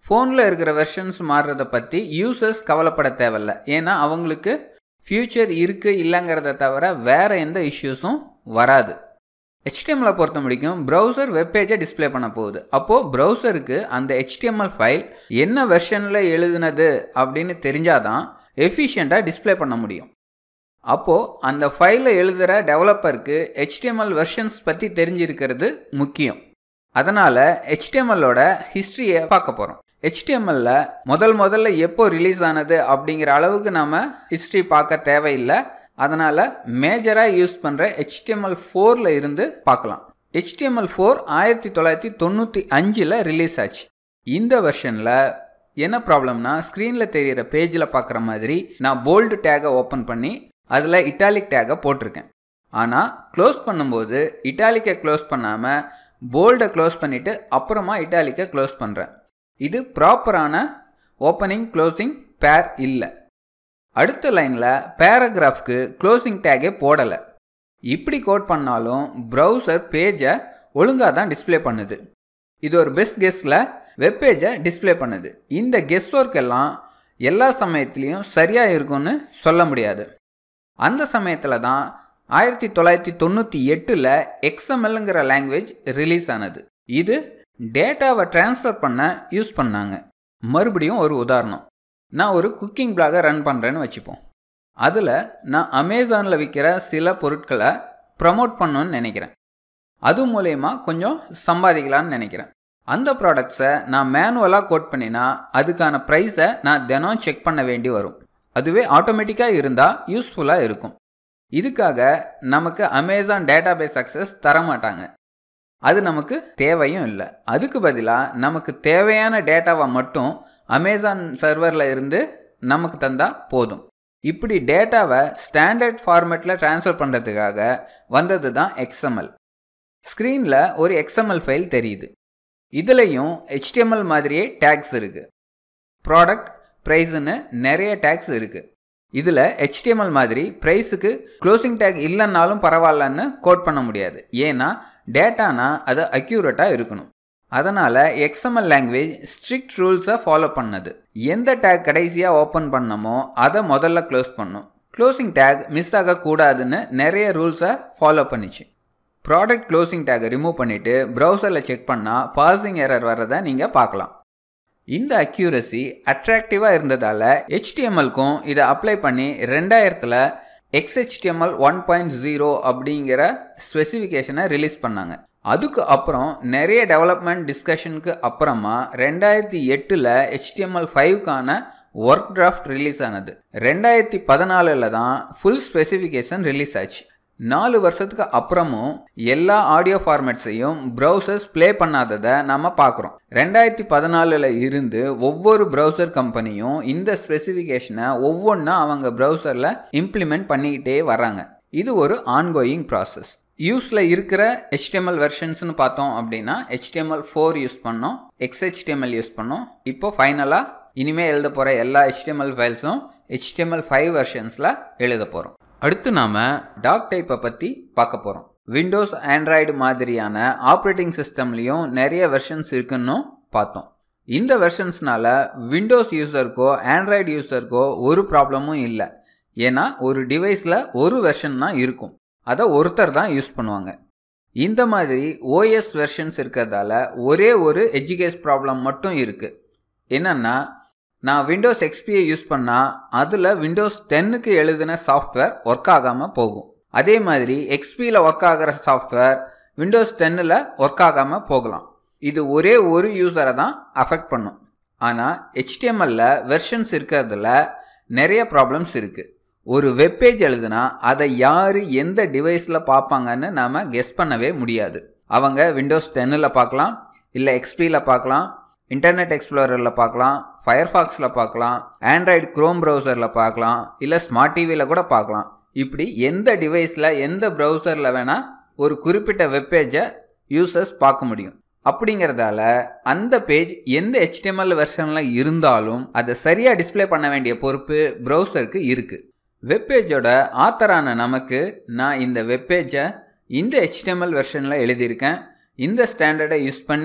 ஃபோனில் இருக்கிற வெர்ஷன்ஸ் மாறுறதை பற்றி யூசர்ஸ் கவலைப்பட தேவையில்ல ஏன்னா அவங்களுக்கு ஃப்யூச்சர் இருக்குது இல்லைங்கிறத தவிர வேறு எந்த இஷ்யூஸும் வராது ஹெச்டிஎம்மில் பொறுத்த முடிக்கும் ப்ரௌசர் வெப்பேஜை டிஸ்பிளே பண்ண போகுது அப்போது ப்ரௌசருக்கு அந்த ஹெச்டிஎம்எல் ஃபைல் என்ன வெர்ஷனில் எழுதுனது அப்படின்னு தெரிஞ்சாதான் எஃபிஷியண்ட்டாக டிஸ்பிளே பண்ண முடியும் அப்போது அந்த ஃபைலை எழுதுகிற டெவலப்பருக்கு ஹெச்டிஎம்எல் வெர்ஷன்ஸ் பற்றி தெரிஞ்சிருக்கிறது முக்கியம் அதனால் ஹெச்டிஎம்எல்லோட ஹிஸ்ட்ரியை பார்க்க போகிறோம் ஹெச்டிஎம்எல்ல முதல் முதல்ல எப்போ ரிலீஸ் ஆனது அப்படிங்கிற அளவுக்கு நம்ம ஹிஸ்ட்ரி பார்க்க தேவையில்லை அதனால் மேஜராக யூஸ் பண்ணுற ஹெச்டிஎம்எல் ஃபோரில் இருந்து பார்க்கலாம் ஹெச்டிஎம்எல் ஃபோர் ஆயிரத்தி தொள்ளாயிரத்தி தொண்ணூற்றி அஞ்சில் ரிலீஸ் ஆச்சு இந்த வெர்ஷனில் என்ன ப்ராப்ளம்னா ஸ்க்ரீனில் தெரிகிற பேஜில் பார்க்குற மாதிரி நான் போல்டு டேகை ஓப்பன் பண்ணி அதில் இட்டாலிக் டேகை போட்டிருக்கேன் ஆனால் க்ளோஸ் பண்ணும்போது இட்டாலிக்கை க்ளோஸ் பண்ணாமல் போல்டை க்ளோஸ் பண்ணிவிட்டு அப்புறமா இட்டாலிக்கை க்ளோஸ் பண்ணுறேன் இது ப்ராப்பரான ஓப்பனிங் க்ளோசிங் பேர் இல்லை அடுத்த லைனில் பேராகிராஃப்க்கு க்ளோசிங் டேகே போடலை இப்படி கோட் பண்ணாலும் ப்ரௌசர் பேஜை ஒழுங்காக தான் டிஸ்பிளே பண்ணுது இது ஒரு பெஸ்ட் கெஸ்டில் வெப்பேஜை டிஸ்பிளே பண்ணுது இந்த கெஸ்ட் ஒர்க் எல்லாம் எல்லா சமயத்துலேயும் சரியாக இருக்கும்னு சொல்ல முடியாது அந்த சமயத்தில் தான் ஆயிரத்தி தொள்ளாயிரத்தி தொண்ணூற்றி எட்டில் எக்ஸ்எம்எல்ங்கிற லாங்குவேஜ் ரிலீஸ் ஆனது இது டேட்டாவை ட்ரான்ஸ்ஃபர் பண்ண யூஸ் பண்ணாங்க மறுபடியும் ஒரு உதாரணம் நான் ஒரு குக்கிங் பிளாகை ரன் பண்ணுறேன்னு வச்சுப்போம் அதில் நான் அமேசானில் விற்கிற சில பொருட்களை ப்ரமோட் பண்ணணுன்னு நினைக்கிறேன் அது மூலயமா கொஞ்சம் சம்பாதிக்கலான்னு நினைக்கிறேன் அந்த ப்ராடக்ட்ஸை நான் மேனுவலாக கோட் பண்ணினா அதுக்கான ப்ரைஸை நான் தினம் செக் பண்ண வேண்டி வரும் அதுவே ஆட்டோமேட்டிக்காக இருந்தால் யூஸ்ஃபுல்லாக இருக்கும் இதுக்காக நமக்கு அமேசான் டேட்டா பேஸ் அக்சஸ் தரமாட்டாங்க அது நமக்கு தேவையும் இல்லை அதுக்கு பதிலாக நமக்கு தேவையான டேட்டாவை மட்டும் அமேசான் சர்வரில் இருந்து நமக்கு தந்தால் போதும் இப்படி டேட்டாவை ஸ்டாண்டர்ட் ஃபார்மேட்டில் ட்ரான்ஸ்ஃபர் பண்ணுறதுக்காக வந்தது தான் எக்ஸ்எம்எல் ஸ்க்ரீனில் ஒரு எக்ஸ்எம்எல் ஃபைல் தெரியுது இதுலேயும் ஹெச்டிஎம்எல் மாதிரியே டேக்ஸ் இருக்குது ப்ராடக்ட் ப்ரைஸுன்னு நிறைய டேக்ஸ் இருக்குது இதில் ஹெச்டிஎம்எல் மாதிரி ப்ரைஸுக்கு க்ளோசிங் டேக் இல்லைன்னாலும் பரவாயில்லன்னு கோட் பண்ண முடியாது ஏன்னா டேட்டானா அது அக்யூரேட்டாக இருக்கணும் அதனால் எக்ஸ்எம்எல் லாங்குவேஜ் ஸ்ட்ரிக்ட் ரூல்ஸை ஃபாலோ பண்ணது எந்த டேக் கடைசியாக ஓப்பன் பண்ணமோ அதை முதல்ல க்ளோஸ் பண்ணும் க்ளோசிங் டேக் மிஸ் ஆகக்கூடாதுன்னு நிறைய ரூல்ஸை ஃபாலோ பண்ணிச்சு ப்ராடக்ட் க்ளோசிங் டேக்கை ரிமூவ் பண்ணிவிட்டு ப்ரௌசரில் செக் பண்ணால் பாசிங் எரர் வரதை நீங்கள் பார்க்கலாம் இந்த அக்யூரசி அட்ராக்டிவாக இருந்ததால் ஹெச்டிஎம்எல்க்கும் இதை அப்ளை பண்ணி ரெண்டாயிரத்தில் எக்ஸ்ஹெச்டிஎம்எல் ஒன் பாயிண்ட் ஜீரோ அப்படிங்கிற ஸ்பெசிஃபிகேஷனை ரிலீஸ் பண்ணாங்க அதுக்கு அப்புறம் நிறைய டெவலப்மெண்ட் டிஸ்கஷனுக்கு அப்புறமா ரெண்டாயிரத்தி எட்டில் ஹெச்டிஎம்எல் ஃபைவ்க்கான ஒர்க் டிராஃப்ட் ரிலீஸ் ஆனது ரெண்டாயிரத்தி பதினாலில் தான் ஃபுல் ஸ்பெசிஃபிகேஷன் ரிலீஸ் ஆச்சு நாலு வருஷத்துக்கு அப்புறமும் எல்லா ஆடியோ ஃபார்மேட்ஸையும் ப்ரௌசர்ஸ் ப்ளே பண்ணாததை நம்ம பார்க்குறோம் ரெண்டாயிரத்தி பதினாலில் இருந்து ஒவ்வொரு ப்ரௌசர் கம்பெனியும் இந்த ஸ்பெசிஃபிகேஷனை ஒவ்வொன்றா அவங்க ப்ரௌசரில் இம்ப்ளிமெண்ட் பண்ணிக்கிட்டே வராங்க இது ஒரு ஆன்கோயிங் ப்ராசஸ் யூஸில் இருக்கிற ஹெச்டிஎம்எல் வெர்ஷன்ஸ்னு பார்த்தோம் அப்படின்னா ஹெச்டிஎம்எல் ஃபோர் யூஸ் பண்ணோம் எக்ஸ்ஹெச்டிஎம்எல் யூஸ் பண்ணோம் இப்போ ஃபைனலாக இனிமேல் எழுத போகிற எல்லா ஹெச்டிஎம்எல் ஃபைல்ஸும் ஹெச்டிஎம்எல் ஃபைவ் வெர்ஷன்ஸில் எழுத போகிறோம் அடுத்து நாம் டாக் டைப்பை பற்றி பார்க்க போகிறோம் விண்டோஸ் ஆண்ட்ராய்டு மாதிரியான ஆப்ரேட்டிங் சிஸ்டம்லேயும் நிறைய வெர்ஷன்ஸ் இருக்குன்னு பார்த்தோம் இந்த வெர்ஷன்ஸ்னால விண்டோஸ் யூஸருக்கோ ஆண்ட்ராய்டு யூஸருக்கோ ஒரு ப்ராப்ளமும் இல்லை ஏன்னா ஒரு டிவைஸில் ஒரு வெர்ஷன் தான் இருக்கும் அதை ஒருத்தர் தான் யூஸ் பண்ணுவாங்க இந்த மாதிரி ஓஎஸ் வெர்ஷன்ஸ் இருக்கிறதால ஒரே ஒரு எஜுகேஸ் ப்ராப்ளம் மட்டும் இருக்குது என்னென்னா நான் விண்டோஸ் எக்ஸ்பியை யூஸ் பண்ணால் அதில் விண்டோஸ் டென்னுக்கு எழுதின சாஃப்ட்வேர் ஒர்க் ஆகாமல் போகும் அதே மாதிரி எக்ஸ்பியில் ஒர்க் ஆகிற சாஃப்ட்வேர் விண்டோஸ் டென்னில் ஒர்க் ஆகாமல் போகலாம் இது ஒரே ஒரு யூஸரை தான் அஃபெக்ட் பண்ணும் ஆனால் ஹெச்டிஎம்எல்ல வெர்ஷன்ஸ் இருக்கிறதுல நிறைய ப்ராப்ளம்ஸ் இருக்குது ஒரு வெப்பேஜ் எழுதுனா அதை யார் எந்த டிவைஸில் பார்ப்பாங்கன்னு நாம் கெஸ் பண்ணவே முடியாது அவங்க விண்டோஸ் டென்னில் பார்க்கலாம் இல்லை எக்ஸ்பியில் பார்க்கலாம் இன்டர்நெட் எக்ஸ்ப்ளோரரில் பார்க்கலாம் ஃபயர்ஃபாக்ஸில் பார்க்கலாம் ஆண்ட்ராய்டு க்ரோம் ப்ரௌசரில் பார்க்கலாம் இல்லை ஸ்மார்ட் டிவியில் கூட பார்க்கலாம் இப்படி எந்த டிவைஸில் எந்த ப்ரௌசரில் வேணால் ஒரு குறிப்பிட்ட வெப்பேஜை யூசர்ஸ் பார்க்க முடியும் அப்படிங்கிறதால அந்த பேஜ் எந்த ஹெச்டிஎம்எல் வெர்ஷனில் இருந்தாலும் அதை சரியாக டிஸ்பிளே பண்ண வேண்டிய பொறுப்பு ப்ரௌசருக்கு இருக்குது வெப்பேஜோட ஆத்தரான நமக்கு நான் இந்த வெப்பேஜை இந்த ஹெச்டிஎம்எல் வெர்ஷனில் எழுதியிருக்கேன் இந்த ஸ்டாண்டர்டை யூஸ் பண்ணி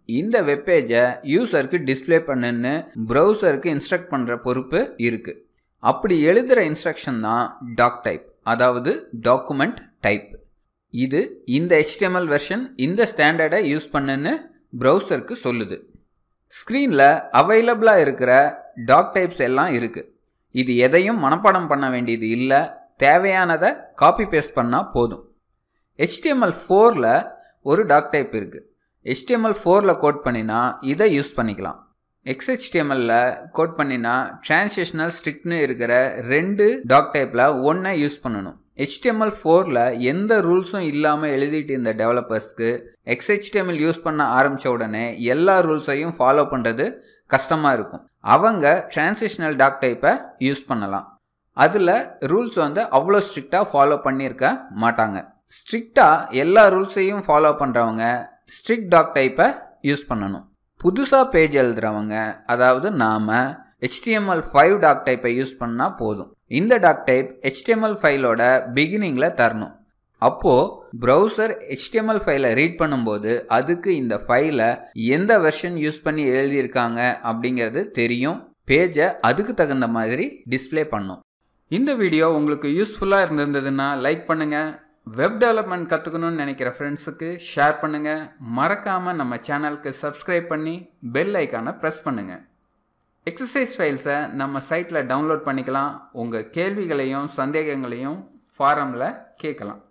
இந்த வெப்பேஜை யூசருக்கு டிஸ்ப்ளே பண்ணுன்னு ப்ரௌசருக்கு இன்ஸ்ட்ரக்ட் பண்ணுற பொறுப்பு இருக்குது அப்படி எழுதுகிற இன்ஸ்ட்ரக்ஷன் தான் டாக் டைப் அதாவது டாக்குமெண்ட் டைப் இது இந்த HTML வெர்ஷன் இந்த ஸ்டாண்டர்டை யூஸ் பண்ணுன்னு ப்ரௌசருக்கு சொல்லுது ஸ்க்ரீனில் அவைலபிளாக இருக்கிற டாக் டைப்ஸ் எல்லாம் இருக்குது இது எதையும் மனப்பாடம் பண்ண வேண்டியது இல்லை தேவையானதை காப்பி பேஸ்ட் பண்ணால் போதும் HTML ஃபோரில் ஒரு டாக் டைப் இருக்குது HTML ஃபோரில் கோட் பண்ணினா இதை யூஸ் பண்ணிக்கலாம் XHTML-ல கோட் பண்ணினா டிரான்சேஷனல் ஸ்ட்ரிக்ட்னு இருக்கிற ரெண்டு டாக் டைப்பில் ஒன்றை யூஸ் பண்ணணும் HTML ஃபோரில் எந்த ரூல்ஸும் இல்லாமல் எழுதிட்டு இருந்த டெவலப்பர்ஸ்க்கு XHTML யூஸ் பண்ண ஆரம்பித்த உடனே எல்லா ரூல்ஸையும் ஃபாலோ பண்ணுறது கஷ்டமாக இருக்கும் அவங்க டிரான்சிஷனல் டாக் டைப்பை யூஸ் பண்ணலாம் அதில் ரூல்ஸ் வந்து அவ்வளோ ஸ்ட்ரிக்டாக ஃபாலோ பண்ணியிருக்க மாட்டாங்க ஸ்ட்ரிக்டாக எல்லா ரூல்ஸையும் ஃபாலோ பண்ணுறவங்க ஸ்ட்ரிக்ட் டாக் டைப்பை யூஸ் பண்ணணும் புதுசாக பேஜ் எழுதுகிறவங்க அதாவது நாம் HTML ஃபைவ் டாக் டைப்பை யூஸ் பண்ணால் போதும் இந்த டாக் டைப் HTML ஃபைலோட பிகினிங்கில் தரணும் அப்போது ப்ரௌசர் HTML ஃபைலை ரீட் பண்ணும்போது அதுக்கு இந்த ஃபைலை எந்த வெர்ஷன் யூஸ் பண்ணி எழுதியிருக்காங்க அப்படிங்கிறது தெரியும் பேஜை அதுக்கு தகுந்த மாதிரி டிஸ்ப்ளே பண்ணும் இந்த வீடியோ உங்களுக்கு யூஸ்ஃபுல்லாக இருந்திருந்ததுன்னா லைக் பண்ணுங்கள் வெப் டெவலப்மெண்ட் கற்றுக்கணும்னு நினைக்கிற ஃப்ரெண்ட்ஸுக்கு ஷேர் பண்ணுங்கள் மறக்காமல் நம்ம சேனலுக்கு சப்ஸ்கிரைப் பண்ணி பெல் ஐக்கானை ப்ரெஸ் பண்ணுங்கள் எக்ஸசைஸ் ஃபைல்ஸை நம்ம சைட்டில் டவுன்லோட் பண்ணிக்கலாம் உங்கள் கேள்விகளையும் சந்தேகங்களையும் ஃபாரமில் கேட்கலாம்